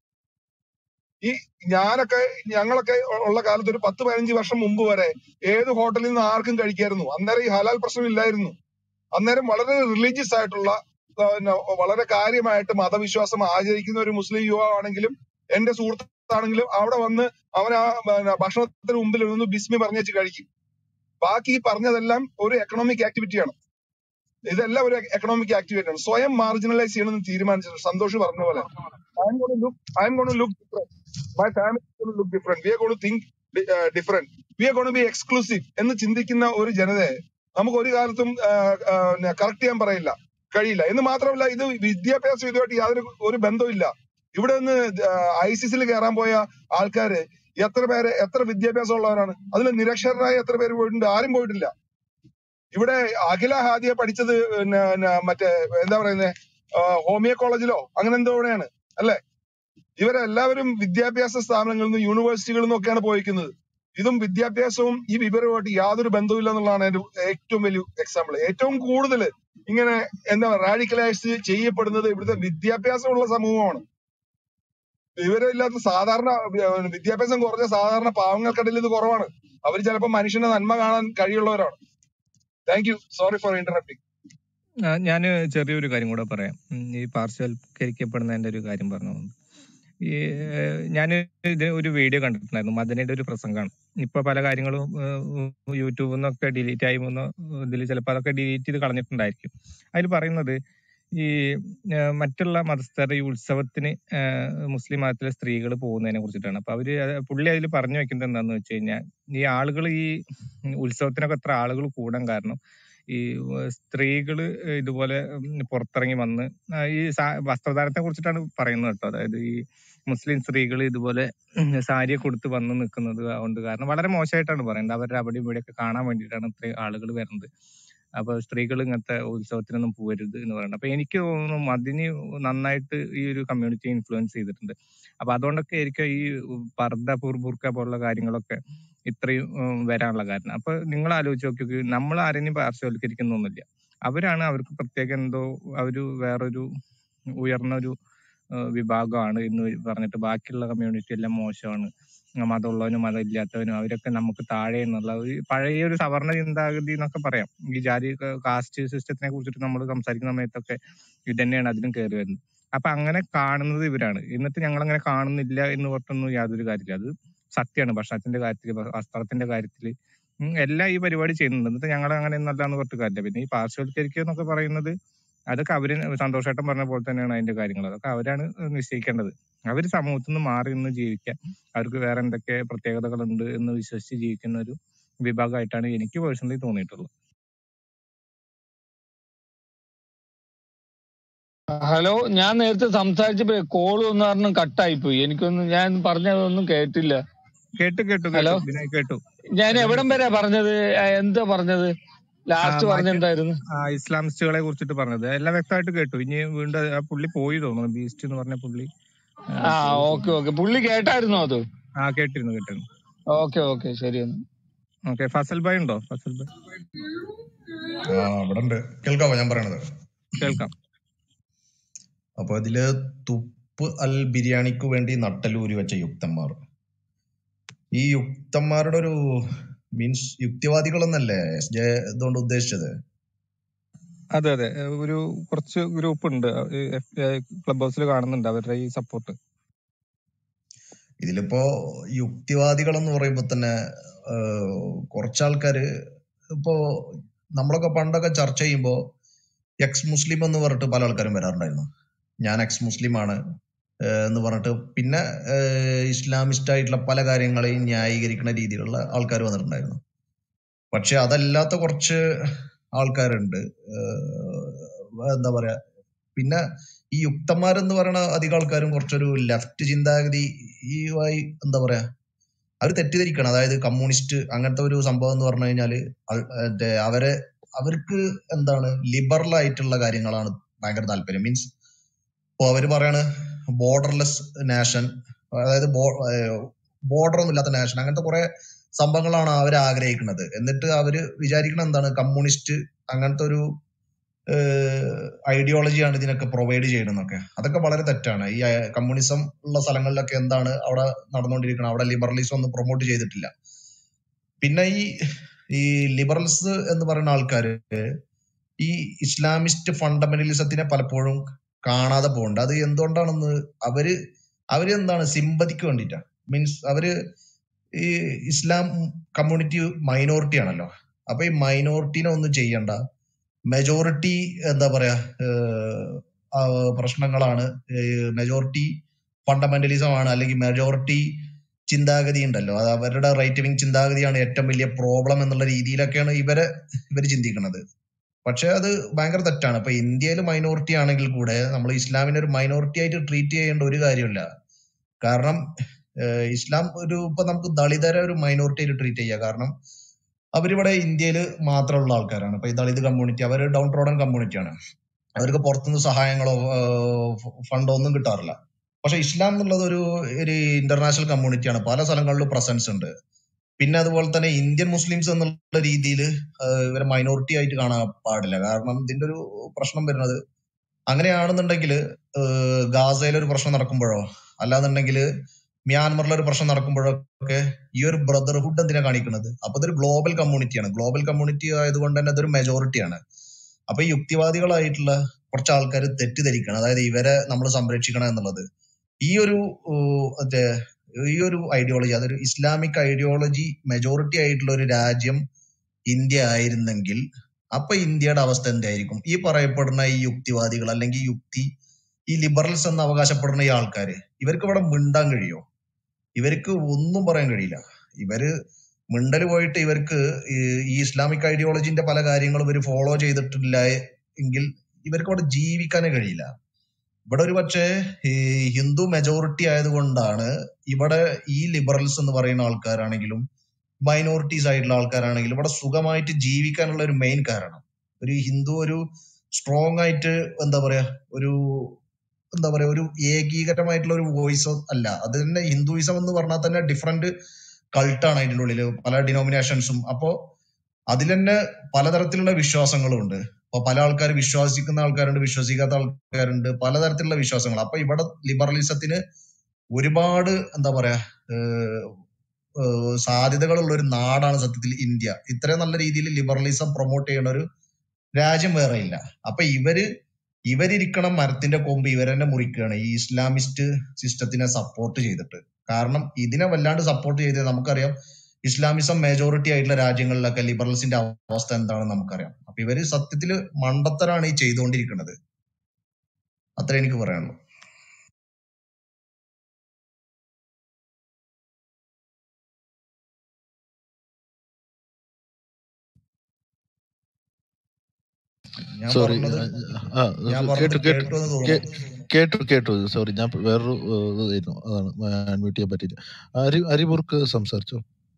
ഈ ഞാനൊക്കെ ഞങ്ങളൊക്കെ ഉള്ള കാലത്ത് ഒരു പത്ത് പതിനഞ്ച് വർഷം മുമ്പ് വരെ ഏത് ഹോട്ടലിൽ നിന്ന് ആർക്കും കഴിക്കായിരുന്നു അന്നേരം ഈ ഹലാൽ പ്രശ്നം ഇല്ലായിരുന്നു അന്നേരം വളരെ റിലീജിയസ് ആയിട്ടുള്ള ആ, പിന്നെ വളരെ കാര്യമായിട്ട് മതവിശ്വാസം ആചരിക്കുന്ന ഒരു മുസ്ലിം യുവാവാണെങ്കിലും എന്റെ സുഹൃത്താണെങ്കിലും അവിടെ വന്ന് അവൻ ആ പിന്നെ ഭക്ഷണത്തിന് മുമ്പിൽ നിന്ന് ബിസ്മി പറഞ്ഞേച്ച് കഴിക്കും ബാക്കി ഈ പറഞ്ഞതെല്ലാം ഒരു എക്കണോമിക് ആക്ടിവിറ്റിയാണ് ഇതെല്ലാം ഒരു എക്കണോമിക് ആക്ടിവിറ്റി ആണ് സ്വയം മാർജിനലൈസ് ചെയ്യണമെന്ന് തീരുമാനിച്ചത് സന്തോഷ് പറഞ്ഞ പോലെ I'm going to look, I'm going to look different. My family is going to look different. We are going to think di- uh, different. We are going to be exclusive എന്ന് ചിന്തിക്കുന്ന ഒരു ജനതയെ നമുക്ക് ഒരു കാലത്തും കറക്റ്റ് ചെയ്യാൻ പറയില്ല കഴിയില്ല എന്ന് മാത്രമല്ല ഇത് വിദ്യാഭ്യാസം ഇതുമായിട്ട് യാതൊരു ഒരു ബന്ധവുമില്ല ഇവിടെ നിന്ന് ഐസിസിൽ കയറാൻ പോയ ആൾക്കാര് എത്ര പേര് എത്ര വിദ്യാഭ്യാസം ഉള്ളവരാണ് അതിൽ നിരക്ഷരരായ എത്ര പേര് പോയിട്ടുണ്ട് ആരും പോയിട്ടില്ല ഇവിടെ അഖില ഹാദിയ പഠിച്ചത് പിന്നെ പിന്നെ മറ്റേ എന്താ പറയുന്നത് ഹോമിയോ കോളേജിലോ അങ്ങനെ എന്തോ ഇവിടെയാണ് അല്ലെ ഇവരെല്ലാവരും വിദ്യാഭ്യാസ സ്ഥാപനങ്ങളിൽ നിന്നും യൂണിവേഴ്സിറ്റികളിൽ നിന്നൊക്കെയാണ് പോയിരിക്കുന്നത് ഇതും വിദ്യാഭ്യാസവും ഈ വിവരവുമായിട്ട് യാതൊരു ബന്ധവുമില്ല എന്നുള്ളതാണ് എന്റെ ഏറ്റവും വലിയ എക്സാമ്പിൾ ഏറ്റവും കൂടുതൽ ഇങ്ങനെ എന്താ റാഡിക്കലൈസ് ചെയ്യപ്പെടുന്നത് ഇവിടുത്തെ വിദ്യാഭ്യാസമുള്ള സമൂഹമാണ് വിവരമില്ലാത്ത സാധാരണ ഏഹ്, വിദ്യാഭ്യാസം കുറഞ്ഞ സാധാരണ പാവങ്ങൾക്കിടയിൽ ഇത് കുറവാണ് അവർ ചിലപ്പോൾ മനുഷ്യന്റെ നന്മ കാണാൻ കഴിയുള്ളവരാണ് thank you sorry for interrupting ഞാൻ ചെറിയൊരു കാര്യം കൂടെ പറയാം ഉം, ഈ പാർശ്വവൽക്കരിക്കപ്പെടുന്നതിന്റെ ഒരു കാര്യം പറഞ്ഞു പോകുന്നു ഈ ഞാൻ ഇത് ഒരു വീഡിയോ കണ്ടിട്ടുണ്ടായിരുന്നു മദനയുടെ ഒരു പ്രസംഗമാണ് ഇപ്പൊ പല കാര്യങ്ങളും ഏഹ്, യൂട്യൂബിൽ നിന്നൊക്കെ ഡിലീറ്റ് ആയി പോകുന്ന ഇതിൽ ചിലപ്പോൾ അതൊക്കെ ഡിലീറ്റ് ചെയ്ത് കളഞ്ഞിട്ടുണ്ടായിരിക്കും അതിൽ പറയുന്നത് ഈ ഏഹ് മറ്റുള്ള മതസ്ഥരുടെ ഈ ഉത്സവത്തിന് ഏഹ് മുസ്ലിം മതത്തിലെ സ്ത്രീകൾ പോകുന്നതിനെ കുറിച്ചിട്ടാണ് അപ്പൊ അവര് അത് പുള്ളി അതിൽ പറഞ്ഞു വെക്കുന്നത് എന്താന്ന് വെച്ച് കഴിഞ്ഞാൽ ഈ ആളുകൾ ഈ ഉത്സവത്തിനൊക്കെ എത്ര ആളുകൾ കൂടാൻ കാരണം ഈ സ്ത്രീകള് ഇതുപോലെ ഉം പുറത്തിറങ്ങി വന്ന് ആ ഈ സാ- വസ്ത്രധാരണത്തെ കുറിച്ചിട്ടാണ് പറയുന്നത് കേട്ടോ അതായത് ഈ മുസ്ലിം സ്ത്രീകൾ ഇതുപോലെ സാരിയൊക്കെ കൊടുത്ത് വന്ന് നിൽക്കുന്നത് കൊണ്ട് കാരണം വളരെ മോശമായിട്ടാണ് പറയുന്നത് അവരുടെ അവിടെ ഇവിടെയൊക്കെ കാണാൻ വേണ്ടിയിട്ടാണ് ഇത്രയും ആളുകൾ വരുന്നത് അപ്പൊ സ്ത്രീകൾ ഇങ്ങനത്തെ ഉത്സവത്തിനൊന്നും പോകരുത് എന്ന് പറയുന്നത് അപ്പൊ എനിക്ക് തോന്നുന്നു അതിന് നന്നായിട്ട് ഈ ഒരു കമ്മ്യൂണിറ്റി ഇൻഫ്ലുവൻസ് ചെയ്തിട്ടുണ്ട് അപ്പൊ അതുകൊണ്ടൊക്കെ ആയിരിക്കും ഈ പർദ്ദ ബുർക്ക പോലുള്ള കാര്യങ്ങളൊക്കെ ഇത്രയും ഉം, വരാനുള്ള കാരണം അപ്പൊ നിങ്ങൾ ആലോചിച്ച് നോക്കി നമ്മൾ ആരെയും പാർശ്വവൽക്കരിക്കുന്നൊന്നുമില്ല അവരാണ് അവർക്ക് പ്രത്യേക എന്തോ അവര് വേറൊരു ഉയർന്ന ഒരു ഏഹ് വിഭാഗമാണ് എന്ന് പറഞ്ഞിട്ട് ബാക്കിയുള്ള കമ്മ്യൂണിറ്റി എല്ലാം മോശമാണ് മതമുള്ളവനും മതമില്ലാത്തവനും അവരൊക്കെ നമുക്ക് താഴെ എന്നുള്ള ഒരു പഴയ ഒരു സവർണ ചിന്താഗതി എന്നൊക്കെ പറയാം ഈ ജാതി കാസ്റ്റ് സിസ്റ്റത്തിനെ കുറിച്ചിട്ട് നമ്മൾ സംസാരിക്കുന്ന സമയത്തൊക്കെ ഇത് തന്നെയാണ് അതിലും കയറി വരുന്നത് അപ്പൊ അങ്ങനെ കാണുന്നത് ഇവരാണ് എന്നിട്ട് ഞങ്ങൾ അങ്ങനെ കാണുന്നില്ല എന്ന് പറഞ്ഞൊന്നും യാതൊരു കാര്യമില്ല അത് സത്യമാണ് ഭക്ഷണത്തിന്റെ കാര്യത്തിൽ വസ്ത്രത്തിന്റെ കാര്യത്തിൽ എല്ലാം ഈ പരിപാടി ചെയ്യുന്നുണ്ട് എന്നിട്ട് ഞങ്ങൾ അങ്ങനെ ഒന്നല്ല എന്ന് പറഞ്ഞിട്ട് കാര്യമില്ല പിന്നെ ഈ പാർശ്വവൽക്കരിക്കുക എന്നൊക്കെ പറയുന്നത് അതൊക്കെ അവര് സന്തോഷമായിട്ടും പറഞ്ഞ പോലെ തന്നെയാണ് അതിന്റെ കാര്യങ്ങൾ അതൊക്കെ അവരാണ് നിശ്ചയിക്കേണ്ടത് അവര് സമൂഹത്തിൽ നിന്ന് മാറി നിന്ന് ജീവിക്കാൻ അവർക്ക് വേറെ എന്തൊക്കെ പ്രത്യേകതകളുണ്ട് എന്ന് വിശ്വസിച്ച് ജീവിക്കുന്ന ഒരു വിഭാഗമായിട്ടാണ് എനിക്ക് പേഴ്സണലി തോന്നിയിട്ടുള്ളത് ഹലോ ഞാൻ നേരത്തെ സംസാരിച്ചപ്പോ കോൾ എന്ന് പറഞ്ഞു കട്ടായി പോയി എനിക്കൊന്നും ഞാൻ പറഞ്ഞതൊന്നും കേട്ടില്ല കേട്ടു കേട്ടു ഹലോ കേട്ടു ബിനോയ് കേട്ടു ഞാൻ എവിടം വരെ പറഞ്ഞത് ആ, എന്താ പറഞ്ഞത് ആ, ലാസ്റ്റ് പറഞ്ഞ മറ്റ് എന്തായിരുന്നു ആ, ഇസ്ലാമിസ്റ്റുകളെ കുറിച്ചിട്ട് പറഞ്ഞത് എല്ലാം വ്യക്തമായിട്ട് കേട്ടു ഇനി വീണ്ടും ആ പുള്ളി പോയി തോന്നുന്നു ബീസ്റ്റ് എന്ന് പറഞ്ഞ പുള്ളി ആ, ആ പോയി ഓക്കെ ഓക്കെ പുള്ളി കേട്ടായിരുന്നോ അത് ആ കേട്ടിരുന്നു കേട്ടിരുന്നു ഓക്കെ ഓക്കെ ശരി എന്നാ ഓക്കെ ഫസൽ ഭായ് ഉണ്ടോ ഫസൽ ഭായ് ആ ഇവിടെ ഉണ്ട് കേൾക്കാവോ ഞാൻ പറയണത് കേൾക്കാം അപ്പൊ ഇതില് തുപ്പ് അൽ ബിരിയാണിക്ക് വേണ്ടി നട്ടലൂരി വെച്ച യുക്തന്മാർ ഈ യുക്തന്മാരുടെ ഒരു മീൻസ് യുക്തിവാദികളെന്നല്ലേ എസ് ജെ ഇതുകൊണ്ട് ഉദ്ദേശിച്ചത് അതെ അതെ ഒരു കുറച്ച് ഗ്രൂപ്പ് ഉണ്ട് ക്ലബ് ഹൗസിൽ കാണുന്നുണ്ട് അവരുടെ ഈ സപ്പോർട്ട് ഇതിലിപ്പോ യുക്തിവാദികൾ എന്ന് പറയുമ്പോ തന്നെ ആഹ്, കുറച്ചാൾക്കാര് ഇപ്പോ നമ്മളൊക്കെ പണ്ടൊക്കെ ചർച്ച ചെയ്യുമ്പോ എക്സ് മുസ്ലിം എന്ന് പറഞ്ഞിട്ട് പല ആൾക്കാരും വരാറുണ്ടായിരുന്നു ഞാൻ എക്സ് മുസ്ലിം ആണ് ആഹ് എന്ന് പറഞ്ഞിട്ട് പിന്നെ ആഹ് ഇസ്ലാമിസ്റ്റ് ആയിട്ടുള്ള പല കാര്യങ്ങളെയും ന്യായീകരിക്കുന്ന രീതിയിലുള്ള ആൾക്കാർ വന്നിട്ടുണ്ടായിരുന്നു പക്ഷെ അതല്ലാത്ത കുറച്ച് ആൾക്കാരുണ്ട് ആഹ് എന്താ പറയാ പിന്നെ ഈ യുക്തന്മാരെന്ന് പറയുന്ന അധികം ആൾക്കാരും കുറച്ചൊരു ലെഫ്റ്റ് ചിന്താഗതി ഈ ആയി എന്താ പറയാ അവർ തെറ്റിദ്ധരിക്കണം അതായത് കമ്മ്യൂണിസ്റ്റ് അങ്ങനത്തെ ഒരു സംഭവം എന്ന് പറഞ്ഞു കഴിഞ്ഞാല് അൾ- മറ്റേ അവരെ അവർക്ക് എന്താണ് ലിബറൽ ആയിട്ടുള്ള കാര്യങ്ങളാണ് ഭയങ്കര താല്പര്യം മീൻസ് ഇപ്പൊ അവര് പറയാണ് ബോർഡർലെസ് നാഷൻ അതായത് ബോർഡർ ഒന്നും ഇല്ലാത്ത നാഷൻ അങ്ങനത്തെ കുറെ സംഭവങ്ങളാണ് അവർ ആഗ്രഹിക്കുന്നത് എന്നിട്ട് അവര് വിചാരിക്കുന്നത് എന്താണ് കമ്മ്യൂണിസ്റ്റ് അങ്ങനത്തെ ഒരു ഐഡിയോളജിയാണ് ഇതിനൊക്കെ പ്രൊവൈഡ് ചെയ്യണമെന്നൊക്കെ അതൊക്കെ വളരെ തെറ്റാണ് ഈ കമ്മ്യൂണിസം ഉള്ള സ്ഥലങ്ങളിലൊക്കെ എന്താണ് അവിടെ നടന്നുകൊണ്ടിരിക്കുന്നത് അവിടെ ലിബറലിസം ഒന്നും പ്രൊമോട്ട് ചെയ്തിട്ടില്ല പിന്നെ ഈ ഈ ലിബറൽസ് എന്ന് പറയുന്ന ആൾക്കാര് ഈ ഇസ്ലാമിസ്റ്റ് ഫണ്ടമെന്റലിസത്തിനെ പലപ്പോഴും കാണാതെ പോകുന്നുണ്ട് അത് എന്തുകൊണ്ടാണെന്ന് അവര് അവര് എന്താണ് സിമ്പതിക്ക് വേണ്ടിയിട്ടാ മീൻസ് അവര് ഈ ഇസ്ലാം കമ്മ്യൂണിറ്റി മൈനോറിറ്റി ആണല്ലോ അപ്പൊ ഈ മൈനോറിറ്റിനെ ഒന്നും ചെയ്യണ്ട മെജോറിറ്റി എന്താ പറയാ ഏഹ്, ആ പ്രശ്നങ്ങളാണ് മെജോറിറ്റി ഫണ്ടമെന്റലിസം ആണ് അല്ലെങ്കിൽ മെജോറിറ്റി ചിന്താഗതി ഉണ്ടല്ലോ അത് അവരുടെ റൈറ്റ് വിങ് ചിന്താഗതിയാണ് ഏറ്റവും വലിയ പ്രോബ്ലം എന്നുള്ള രീതിയിലൊക്കെയാണ് ഇവരെ ഇവർ ചിന്തിക്കുന്നത് പക്ഷെ അത് ഭയങ്കര തെറ്റാണ് ഇപ്പൊ ഇന്ത്യയിൽ മൈനോറിറ്റി ആണെങ്കിൽ കൂടെ നമ്മൾ ഇസ്ലാമിനെ ഒരു മൈനോറിറ്റി ആയിട്ട് ട്രീറ്റ് ചെയ്യേണ്ട ഒരു കാര്യമില്ല കാരണം ഏഹ്, ഇസ്ലാം ഒരു ഇപ്പൊ നമുക്ക് ദളിതരെ ഒരു മൈനോറിറ്റി ആയിട്ട് ട്രീറ്റ് ചെയ്യാം കാരണം അവരിവിടെ ഇന്ത്യയിൽ മാത്രമുള്ള ആൾക്കാരാണ് ഇപ്പൊ ഈ ദളിത് കമ്മ്യൂണിറ്റി അവർ ഡൗൺ ട്രോഡൻ കമ്മ്യൂണിറ്റിയാണ് അവർക്ക് പുറത്തുനിന്ന് സഹായങ്ങളോ ഫണ്ടോ ഒന്നും കിട്ടാറില്ല പക്ഷെ ഇസ്ലാം എന്നുള്ളത് ഒരു ഒരു ഇന്റർനാഷണൽ കമ്മ്യൂണിറ്റിയാണ് പല സ്ഥലങ്ങളിലും പ്രസൻസ് ഉണ്ട് പിന്നെ അതുപോലെ തന്നെ ഇന്ത്യൻ മുസ്ലിംസ് എന്നുള്ള രീതിയിൽ ഇവരെ മൈനോറിറ്റി ആയിട്ട് കാണാൻ പാടില്ല കാരണം ഇതിന്റെ ഒരു പ്രശ്നം വരുന്നത് അങ്ങനെയാണെന്നുണ്ടെങ്കിൽ ഗാസയിൽ ഒരു പ്രശ്നം നടക്കുമ്പോഴോ അല്ലാന്നുണ്ടെങ്കിൽ മ്യാൻമറിൽ ഒരു പ്രശ്നം നടക്കുമ്പോഴോ ഒക്കെ ഈ ഒരു ബ്രദർഹുഡ് എന്തിനാ കാണിക്കുന്നത് അപ്പൊ ഇതൊരു ഗ്ലോബൽ കമ്മ്യൂണിറ്റിയാണ് ഗ്ലോബൽ കമ്മ്യൂണിറ്റി ആയതുകൊണ്ട് തന്നെ ഇതൊരു മെജോറിറ്റിയാണ് അപ്പൊ ഈ യുക്തിവാദികളായിട്ടുള്ള കുറച്ച് ആൾക്കാർ തെറ്റിദ്ധരിക്കണം അതായത് ഇവരെ നമ്മൾ സംരക്ഷിക്കണം എന്നുള്ളത് ഈ ഒരു ഏഹ്, മറ്റേ ഈ ഒരു ഐഡിയോളജി അതൊരു ഇസ്ലാമിക് ഐഡിയോളജി മെജോറിറ്റി ആയിട്ടുള്ള ഒരു രാജ്യം ഇന്ത്യ ആയിരുന്നെങ്കിൽ അപ്പൊ ഇന്ത്യയുടെ അവസ്ഥ എന്തായിരിക്കും ഈ പറയപ്പെടുന്ന ഈ യുക്തിവാദികൾ അല്ലെങ്കിൽ യുക്തി ഈ ലിബറൽസ് എന്ന് അവകാശപ്പെടുന്ന ഈ ആൾക്കാര് ഇവർക്ക് ഇവിടെ മിണ്ടാൻ കഴിയോ ഇവർക്ക് ഒന്നും പറയാൻ കഴിയില്ല ഇവര് മിണ്ടല് പോയിട്ട് ഇവർക്ക് ഈ ഈ ഇസ്ലാമിക് ഐഡിയോളജിന്റെ പല കാര്യങ്ങളും ഇവർ ഫോളോ ചെയ്തിട്ടില്ല എങ്കിൽ ഇവർക്ക് അവിടെ ജീവിക്കാനേ കഴിയില്ല ഇവിടെ ഒരു പക്ഷേ ഈ ഹിന്ദു മെജോറിറ്റി ആയതുകൊണ്ടാണ് ഇവിടെ ഈ ലിബറൽസ് എന്ന് പറയുന്ന ആൾക്കാരാണെങ്കിലും മൈനോറിറ്റീസ് ആയിട്ടുള്ള ആൾക്കാരാണെങ്കിലും ഇവിടെ സുഖമായിട്ട് ജീവിക്കാനുള്ള ഒരു മെയിൻ കാരണം ഒരു ഹിന്ദു ഒരു സ്ട്രോങ് ആയിട്ട് എന്താ പറയാ ഒരു എന്താ പറയാ ഒരു ഏകീകരമായിട്ടുള്ള ഒരു വോയിസ് അല്ല അത് തന്നെ ഹിന്ദുയിസം എന്ന് പറഞ്ഞാൽ തന്നെ ഡിഫറെന്റ് കൾട്ടാണ് അതിൻ്റെ ഉള്ളിൽ പല ഡിനോമിനേഷൻസും അപ്പോ അതിൽ തന്നെ പലതരത്തിലുള്ള വിശ്വാസങ്ങളും ഉണ്ട് അപ്പൊ പല ആൾക്കാർ വിശ്വസിക്കുന്ന ആൾക്കാരുണ്ട് വിശ്വസിക്കാത്ത ആൾക്കാരുണ്ട് പലതരത്തിലുള്ള വിശ്വാസങ്ങൾ അപ്പൊ ഇവിടെ ലിബറലിസത്തിന് ഒരുപാട് എന്താ പറയാ ഏഹ് ഏഹ് സാധ്യതകളുള്ള ഒരു നാടാണ് സത്യത്തിൽ ഇന്ത്യ ഇത്രയും നല്ല രീതിയിൽ ലിബറലിസം പ്രൊമോട്ട് ചെയ്യുന്ന ഒരു രാജ്യം വേറെ ഇല്ല അപ്പൊ ഇവര് ഇവരിരിക്കണ മരത്തിന്റെ കൊമ്പ് ഇവരെന്നെ മുറിക്കുകയാണ് ഈ ഇസ്ലാമിസ്റ്റ് സിസ്റ്റത്തിനെ സപ്പോർട്ട് ചെയ്തിട്ട് കാരണം ഇതിനെ വല്ലാണ്ട് സപ്പോർട്ട് ചെയ്ത് നമുക്കറിയാം ഇസ്ലാമിസം മേജോറിറ്റി ആയിട്ടുള്ള രാജ്യങ്ങളിലൊക്കെ ലിബറൽസിന്റെ അവസ്ഥ എന്താണെന്ന് നമുക്കറിയാം അപ്പൊ ഇവര് സത്യത്തില് മണ്ടത്തരാണ് ഈ ചെയ്തുകൊണ്ടിരിക്കുന്നത് അത്ര എനിക്ക് പറയാനുള്ളൂ ഞാൻ സോറി പറഞ്ഞത് ഞാൻ കേട്ടു പറഞ്ഞത് കേട്ടു കേട്ടു എന്ന് കേ- തോന്നുന്നു കേട്ടു കേട്ടു സോറി ഞാൻ വേറൊരു ഏഹ്, ഇതായിരുന്നു അതാണ് അൺമ്യൂട്ട് ചെയ്യാൻ പറ്റില്ല അരി അരിമുറുക്ക് സംസാരിച്ചോ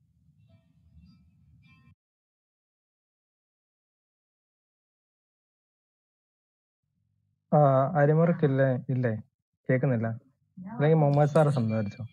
ആ അരിമുറക്കില്ലേ ഇല്ലേ കേൾക്കുന്നില്ല അല്ലെങ്കിൽ മുഹമ്മദ് സാറ് സംസാരിച്ചോ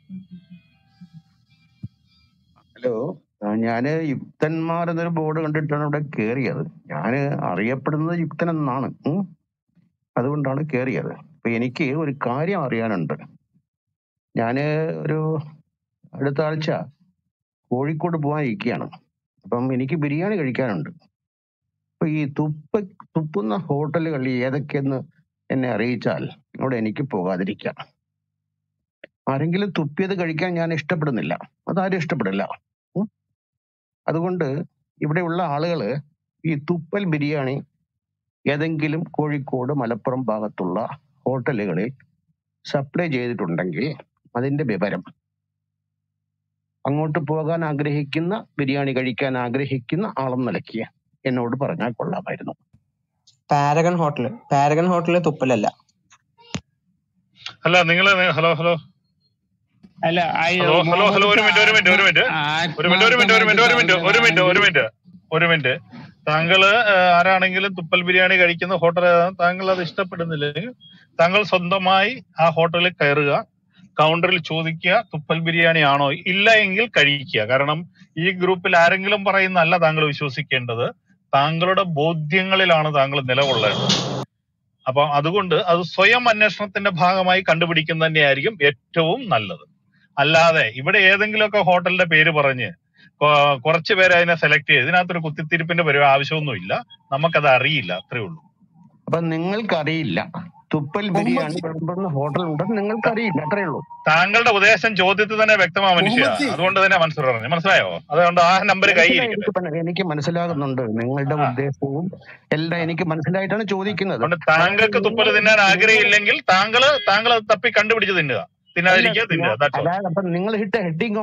ഹലോ ആ, ഞാന് യുക്തന്മാർ എന്നൊരു ബോർഡ് കണ്ടിട്ടാണ് ഇവിടെ കയറിയത് ഞാന് അറിയപ്പെടുന്നത് യുക്തൻ എന്നാണ് ഉം. അതുകൊണ്ടാണ് കയറിയത് അപ്പൊ എനിക്ക് ഒരു കാര്യം അറിയാനുണ്ട് ഞാന് ഒരു അടുത്ത ആഴ്ച കോഴിക്കോട് പോകാൻ ഇരിക്കുകയാണ് അപ്പം എനിക്ക് ബിരിയാണി കഴിക്കാനുണ്ട് അപ്പൊ ഈ തുപ്പ തുപ്പുന്ന ഹോട്ടലുകൾ ഏതൊക്കെയെന്ന് എന്നെ അറിയിച്ചാൽ അവിടെ എനിക്ക് പോകാതിരിക്കാം ആരെങ്കിലും തുപ്പിയത് കഴിക്കാൻ ഞാൻ ഇഷ്ടപ്പെടുന്നില്ല അതാരും ഇഷ്ടപ്പെടില്ല ഉം. അതുകൊണ്ട് ഇവിടെയുള്ള ആളുകള് ഈ തുപ്പൽ ബിരിയാണി ഏതെങ്കിലും കോഴിക്കോട് മലപ്പുറം ഭാഗത്തുള്ള ഹോട്ടലുകളിൽ സപ്ലൈ ചെയ്തിട്ടുണ്ടെങ്കിൽ അതിന്റെ വിവരം അങ്ങോട്ട് പോകാൻ ആഗ്രഹിക്കുന്ന ബിരിയാണി കഴിക്കാൻ ആഗ്രഹിക്കുന്ന ആളെന്ന നിലയ്ക്ക് എന്നോട് പറഞ്ഞാൽ കൊള്ളാമായിരുന്നു പാരഗൺ ഹോട്ടൽ പാരഗൺ ഹോട്ടലിൽ തുപ്പലല്ല അല്ല നിങ്ങൾ ഹലോ ഹലോ അല്ല ഐ- ഹലോ ഹലോ ഹലോ മുഹമ്മദ് ഒരു മിനിറ്റ് ഒരു മിനിറ്റ് ഒരു മിനിറ്റ് ഒരു മിനിറ്റ് ഒരു മിനിറ്റ് ഒരു മിനിറ്റ് ഒരു മിനിറ്റ് ഒരു മിനിറ്റ് ഒരു മിനിറ്റ് ഒരു മിനിറ്റ് താങ്കള് ഏഹ്, ആരാണെങ്കിലും തുപ്പൽ ബിരിയാണി കഴിക്കുന്ന ഹോട്ടൽ താങ്കൾ അത് ഇഷ്ടപ്പെടുന്നില്ലെങ്കിൽ താങ്കൾ സ്വന്തമായി ആ ഹോട്ടലിൽ കയറുക കൗണ്ടറിൽ ചോദിക്കുക തുപ്പൽ ബിരിയാണി ആണോ ഇല്ല എങ്കിൽ കഴിക്കുക കാരണം ഈ ഗ്രൂപ്പിൽ ആരെങ്കിലും പറയുന്നതല്ല താങ്കൾ വിശ്വസിക്കേണ്ടത് താങ്കളുടെ ബോധ്യങ്ങളിലാണ് താങ്കൾ നിലകൊള്ളേണ്ടത് അപ്പൊ അതുകൊണ്ട് അത് സ്വയം അന്വേഷണത്തിന്റെ ഭാഗമായി കണ്ടുപിടിക്കുന്നത് തന്നെയായിരിക്കും ഏറ്റവും നല്ലത് അല്ലാതെ ഇവിടെ ഏതെങ്കിലുമൊക്കെ ഹോട്ടലിന്റെ പേര് പറഞ്ഞ് കൊ- കുറച്ച് പേര് അതിനെ സെലക്ട് ചെയ്ത് ഇതിനകത്തൊരു കുത്തിത്തിരിപ്പിന്റെ പരിപാടി ആവശ്യമൊന്നുമില്ല നമുക്കത് അറിയില്ല അത്രേ ഉള്ളൂ അപ്പൊ നിങ്ങൾക്കറിയില്ല തുപ്പൽ ബിരിയാണി വിളമ്പുന്ന ഹോട്ടൽ ഉണ്ടെന്ന് നിങ്ങൾക്കറിയില്ല അത്രേ ഉള്ളൂ താങ്കളുടെ ഉപദേശം ചോദ്യത്തിൽ തന്നെ വ്യക്തമാ മനുഷ്യ അതുകൊണ്ട് തന്നെ മനസ്സിൽ പറഞ്ഞു മനസ്സിലായോ അതുകൊണ്ട് ആ നമ്പർ മനസ്സിലായി കൈയിരിക്കട്ടെ എനിക്ക് പന- എനിക്ക് മനസ്സിലാകുന്നുണ്ട് നിങ്ങളുടെ ഉദ്ദേശവും എല്ലാം എനിക്ക് മനസ്സിലായിട്ടാണ് ചോദിക്കുന്നത് അതുകൊണ്ട് താങ്കൾക്ക് തുപ്പൽ തിന്നാൻ ആഗ്രഹമില്ലെങ്കിൽ താങ്കള് താങ്കൾ അത് തപ്പി കണ്ടുപിടിച്ച് തിന്നുക അല്ല തിന്നാതിരിക്കുക തിന്നുക ഞാൻ- ദാറ്റ്സ് ഓൾ അതായത് അപ്പൊ നിങ്ങൾ ഇട്ട ഹെഡിങ്ങോ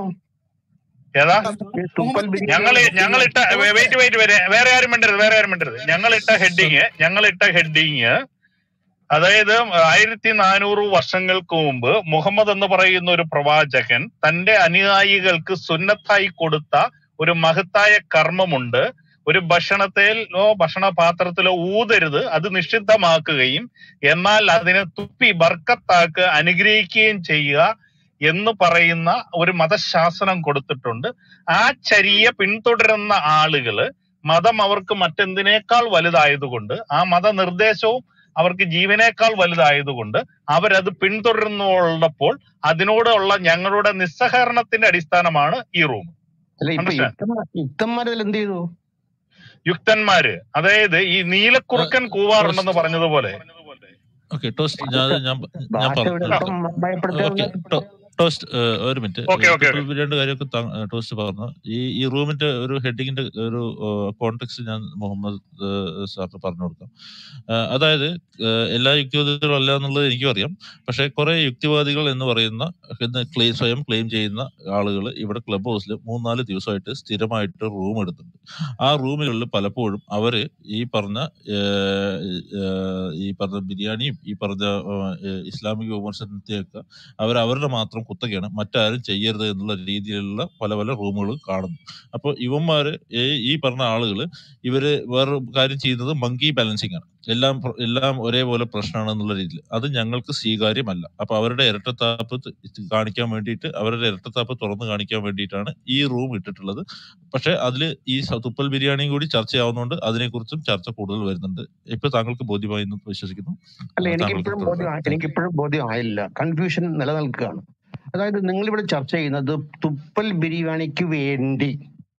ഏതാ തുപ്പൽ ഞങ്ങൾ ബിരിയാണി ഞങ്ങളിട്ട വെയിറ്റ് വെയിറ്റ് വരെ വേറെ ആരും മിണ്ടരുത് വേറെ ആരും മിണ്ടരുത് ഞങ്ങളിട്ട ഹെഡിങ് ഞങ്ങളിട്ട ഹെഡിങ് അതായത് ആയിരത്തി നാനൂറ് വർഷങ്ങൾക്ക് മുമ്പ് മുഹമ്മദ് എന്ന് പറയുന്ന ഒരു പ്രവാചകൻ തന്റെ അനുയായികൾക്ക് സുന്നത്തായി കൊടുത്ത ഒരു മഹത്തായ കർമ്മമുണ്ട് ഒരു ഭക്ഷണത്തിലോ ഭക്ഷണപാത്രത്തിലോ ഊതരുത് അത് നിഷിദ്ധമാക്കുകയും എന്നാൽ അതിനെ തുപ്പി ബർക്കത്താക്ക് അനുഗ്രഹിക്കുകയും ചെയ്യുക എന്ന് പറയുന്ന ഒരു മതശാസനം കൊടുത്തിട്ടുണ്ട് ആ ചര്യ പിന്തുടരുന്ന ആളുകള് മതം അവർക്ക് മറ്റെന്തിനേക്കാൾ വലുതായതുകൊണ്ട് ആ മതനിർദ്ദേശവും അവർക്ക് ജീവനേക്കാൾ വലുതായതുകൊണ്ട് അവരത് പിന്തുടരുന്നുള്ളപ്പോൾ അതിനോടുള്ള ഞങ്ങളുടെ നിസ്സഹകരണത്തിന്റെ അടിസ്ഥാനമാണ് ഈ റൂം അല്ല ഇപ്പൊ Understand? യുക്തന്മാർ യുക്തന്മാരതിൽ എന്ത് ചെയ്തു യുക്തന്മാര് അതായത് ഈ നീലക്കുറുക്കൻ കൂവാറുണ്ടെന്ന് പറഞ്ഞതുപോലെ ഓക്കെ ടോസ്റ്റ് ഞാൻ ഞാൻ ഞാൻ ഭാഷ പറഞ്ഞു എടുത്തം ഭയപ്പെടുത്തുക ഓക്കെ ടോസ്റ്റ് ഏഹ്, ഒരു minute okay okay triple okay ബിരിയാണിയുടെ കാര്യമൊക്കെ ത- ഏഹ്, ടോസ്റ്റ് പറഞ്ഞു ഈ ഈ റൂമിന്റെ ഒരു ഹെഡിങ്ങിന്റെ ഒരു കോണ്ടെക്സ്റ്റ് ഞാൻ മുഹമ്മദ് ഏഹ്, സാറിന് പറഞ്ഞു കൊടുക്കാം ഏഹ്, അതായത് ഏഹ്, എല്ലാ യുക്തിവാദികളും അല്ല എന്നുള്ളത് എനിക്കും അറിയാം പക്ഷെ കുറെ യുക്തിവാദികൾ എന്ന് പറയുന്ന എന്ന് ക്ലെയിം സ്വയം ക്ലെയിം ചെയ്യുന്ന ആളുകൾ ഇവിടെ ക്ലബ് ഹൗസിൽ മൂന്നാല് ദിവസമായിട്ട് സ്ഥിരമായിട്ട് റൂം എടുത്തിട്ടുണ്ട് ആ റൂമുകളിൽ പലപ്പോഴും അവര് ഈ പറഞ്ഞ ഏഹ്, ഏഹ്, ഈ പറഞ്ഞ ബിരിയാണിയും ഈ പറഞ്ഞ ഏഹ്, ഇസ്ലാമിക വിമർശനത്തെയൊക്കെ അവർ അവരുടെ മാത്രം കുത്തകയാണ് മറ്റാരും ചെയ്യരുത് എന്നുള്ള രീതിയിലുള്ള പല പല റൂമുകൾ കാണുന്നു അപ്പോൾ ഇവന്മാര് ഈ- ഈ പറഞ്ഞ ആളുകൾ ഇവര് വേറെ കാര്യം ചെയ്യുന്നത് മങ്കി ബാലൻസിങ് ആണ് എല്ലാം പ്ര- എല്ലാം ഒരേപോലെ പ്രശ്നമാണ് എന്നുള്ള രീതിയിൽ അത് ഞങ്ങൾക്ക് സ്വീകാര്യമല്ല അപ്പൊ അവരുടെ ഇരട്ടത്താപ്പ് ത് കാണിക്കാൻ വേണ്ടിയിട്ട് അവരുടെ ഇരട്ടത്താപ്പ് തുറന്ന് കാണിക്കാൻ വേണ്ടിയിട്ടാണ് ഈ റൂം ഇട്ടിട്ടുള്ളത് പക്ഷെ അതിൽ ഈ സ- തുപ്പൽ ബിരിയാണിയും കൂടി ചർച്ചയാവുന്നതുകൊണ്ട് അതിനെക്കുറിച്ചും ചർച്ച കൂടുതൽ വരുന്നുണ്ട് ഇപ്പൊ താങ്കൾക്ക് ബോധ്യമായി എന്ന് വിശ്വസിക്കുന്നു അല്ല ആ, എനിക്ക് താങ്കൾക്ക് ഇപ്പോഴും തുടരാം ബോധ്യം താങ്ക് യു എനിക്ക് ഇപ്പോഴും ബോധ്യം ആയില്ല കൺഫ്യൂഷൻ നിലനിൽക്കുകയാണ് അതായത് നിങ്ങൾ ഇവിടെ ചർച്ച ചെയ്യുന്നത് തുപ്പൽ ബിരിയാണിക്ക് വേണ്ടി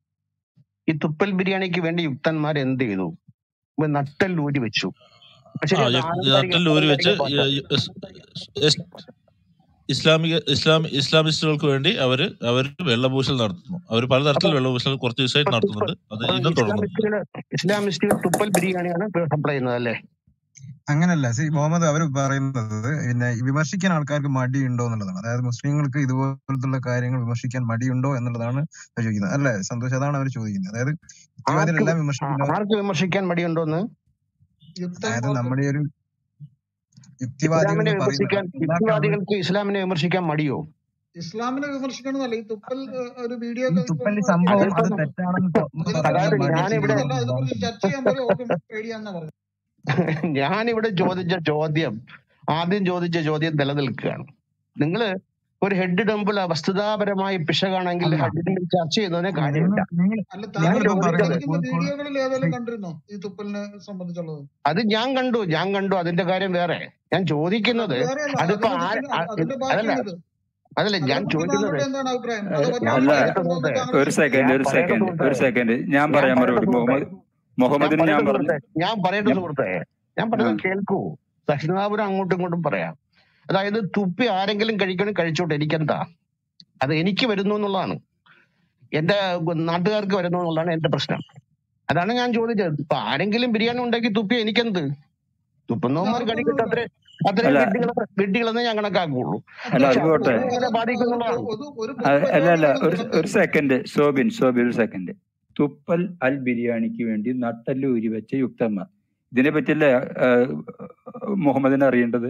ഈ തുപ്പൽ ബിരിയാണിക്ക് വേണ്ടി യുക്തന്മാർ എന്ത് ചെയ്തു ഇവ നട്ടെല്ലൂരി വെച്ചു ആ ശരി അത് യ- ആലങ്കാരിക നട്ടൽ ഊരി വെച്ച് ആലങ്കാരിക ഭാഷ യ- യ- ഇസ്- ഇസ്- ഇസ്ലാമിക ഇസ്ലാം ഇസ്ലാമിസ്റ്റുകൾക്ക് വേണ്ടി അവര് അവർ വെള്ളപൂശൽ നടത്തുന്നു അവർ അപ്പൊ പലതരത്തിൽ വെള്ളപൂശൽ കുറച്ച് ദിവസമായിട്ട് അപ്പൊ തുപ്പൽ നടത്തുന്നുണ്ട് അത് ഇന്നും തുടരുന്നുണ്ട് ഇസ്ലാമിസ്റ്റുകൾ ഇസ്ലാമിസ്റ്റുകൾ തുപ്പൽ ബിരിയാണിയാണ് സപ്ലൈ ചെയ്യുന്നത് അല്ലേ അങ്ങനല്ല സി മുഹമ്മദ് അവർ പറയുന്നത് പിന്നെ ഈ വിമർശിക്കാൻ ആൾക്കാർക്ക് മടിയുണ്ടോ എന്നുള്ളതാണ് അതായത് മുസ്ലിങ്ങൾക്ക് ഇതുപോലത്തുള്ള കാര്യങ്ങൾ വിമർശിക്കാൻ മടിയുണ്ടോ എന്നുള്ളതാണ് അവർ ചോദിക്കുന്നത് അല്ലേ സന്തോഷ് അതാണ് അവർ ചോദിക്കുന്നത് അതായത് ആർക്ക് യുക്തിവാദികളെല്ലാം ആ- വിമർശിക്കുന്ന ആർക്ക് വിമർശിക്കാൻ മടിയുണ്ടോന്ന് അതായത് നമ്മുടെ ഈ ഒരു യുക്തിവാദികൾ ഇസ്ലാമിനെ എന്ന് പറയുന്നത് വിമർശിക്കാൻ എല്ലാ കമ്മി യുക്തിവാദികൾക്ക് ഇസ്ലാമിനെ വിമർശിക്കാൻ മടിയോ ഇസ്ലാമിനെ വിമർശിക്കണമെന്നല്ല ഈ തുപ്പൽ ഏഹ്, ഒരു വീഡിയോ ഈ ഒക്കെ തുപ്പലി ഇപ്പൊ സംഭവം അത് അതിപ്പം തെറ്റാണെന്ന് ത- ഇതിനെ പറയാൻ അതായത് കുറിച്ച് മടി ഞാനിവിടെ വിമർശിക്കുന്നതല്ല ഇതിനെക്കുറിച്ച് ചർച്ച ചെയ്യാൻ പോലും ഓർക്കും പേടിയാന്നാ പറഞ്ഞത് ഞാനിവിടെ ചോദിച്ച ചോദ്യം ആദ്യം ചോദിച്ച ചോദ്യം നിലനിൽക്കുകയാണ് നിങ്ങള് ഒരു ഹെഡ് ഇടുമ്പോൾ വസ്തുതാപരമായി പിശകാണെങ്കിൽ അല്ല ഹെഡിൽ ചർച്ച ചെയ്യുന്നതിന് അല്ല കാര്യമില്ല നിങ്ങൾ നിങ്ങൾ അല്ല ഞാൻ താങ്കൾ നിങ്ങളിപ്പം ചോദിച്ചത് പറയുന്നത് സംസാരിക്കുന്ന കു- കു- വീഡിയോകളിൽ ഏതെങ്കിലും കണ്ടിരുന്നോ ഈ തുപ്പലിനെ സംബന്ധിച്ചുള്ളത് അത് ഞാൻ കണ്ടു ഞാൻ കണ്ടു അതിന്റെ കാര്യം വേറെ ഞാൻ അത് ചോദിക്കുന്നത് വേറെയല്ല അതിപ്പോ അതിനെ ആര് കുറിച്ച് ആ- അതിന്റെ അതല്ല ബാക്കിയാണിത് അതല്ല ഞാൻ അതിനെക്കുറിച്ച് ചോദിക്കുന്നത് താങ്കളുടെ എന്താണ് അഭിപ്രായം അത് ഏഹ്, വലിയ ഞാൻ അല്ല പറയട്ടെ വിഷയമായിട്ടുണ്ടോ സുഹൃത്തെ എന്ന് താങ്കൾ ഒരു സെക്കൻഡ് ഞാൻ ഒരു പറയട്ടെ സെക്കൻഡ് സുഹൃത്തെ ഒരു സെക്കൻഡ് ഞാൻ ഞാൻ പറയാൻ പറയട്ടെ മറുപടി സുഹൃത്തെ മുഹമ്മദ് ഞാൻ മുഹമ്മദിന് ഞാൻ പറയട്ടെ പറഞ്ഞു സുഹൃത്തെ ഞാൻ പറയട്ടെ ഞാൻ സുഹൃത്തെ ഞാൻ ആ പറയുന്നത് കേൾക്കൂ ദക്ഷിണാപുരം അങ്ങോട്ടും ഇങ്ങോട്ടും പറയാം അതായത് തുപ്പി ആരെങ്കിലും കഴിക്കണം കഴിച്ചോട്ടെ എനിക്കെന്താ അത് എനിക്ക് വരുന്നു എന്നുള്ളതാണ് എന്റെ നാട്ടുകാർക്ക് വരുന്നു എന്നുള്ളതാണ് എന്റെ പ്രശ്നം അതാണ് ഞാൻ ചോദിച്ചത് ഇപ്പൊ ആരെങ്കിലും ബിരിയാണി ഉണ്ടാക്കി തുപ്പി എനിക്കെന്ത് തുപ്പുന്നവന്മാർ കഴിക്കട്ടെ അത്ര അത്രയും അല്ല വിഡ്ഢികളെ വിഡ്ഢികളെന്ന് ഞാൻ കണക്കാക്കുള്ളൂ അല്ല പക്ഷെ അത് പോട്ടെ അത് എങ്ങനെ ബാധിക്കുന്നുള്ളതാണ് ഒരു ഒരു അത് അല്ല അല്ല പൊതുപരിപാടിയാണ് ഒരു നടക്കുന്നത് ഒരു സെക്കൻഡ് സോബിൻ സോബിൻ ഒരു സെക്കൻഡ് തുപ്പൽ അൽ ബിരിയാണിക്ക് വേണ്ടി നട്ടല് ഊരി വെച്ച യുക്തന്മാർ ഇതിനെ പറ്റിയല്ലേ ആ, മുഹമ്മദിന് അറിയേണ്ടത്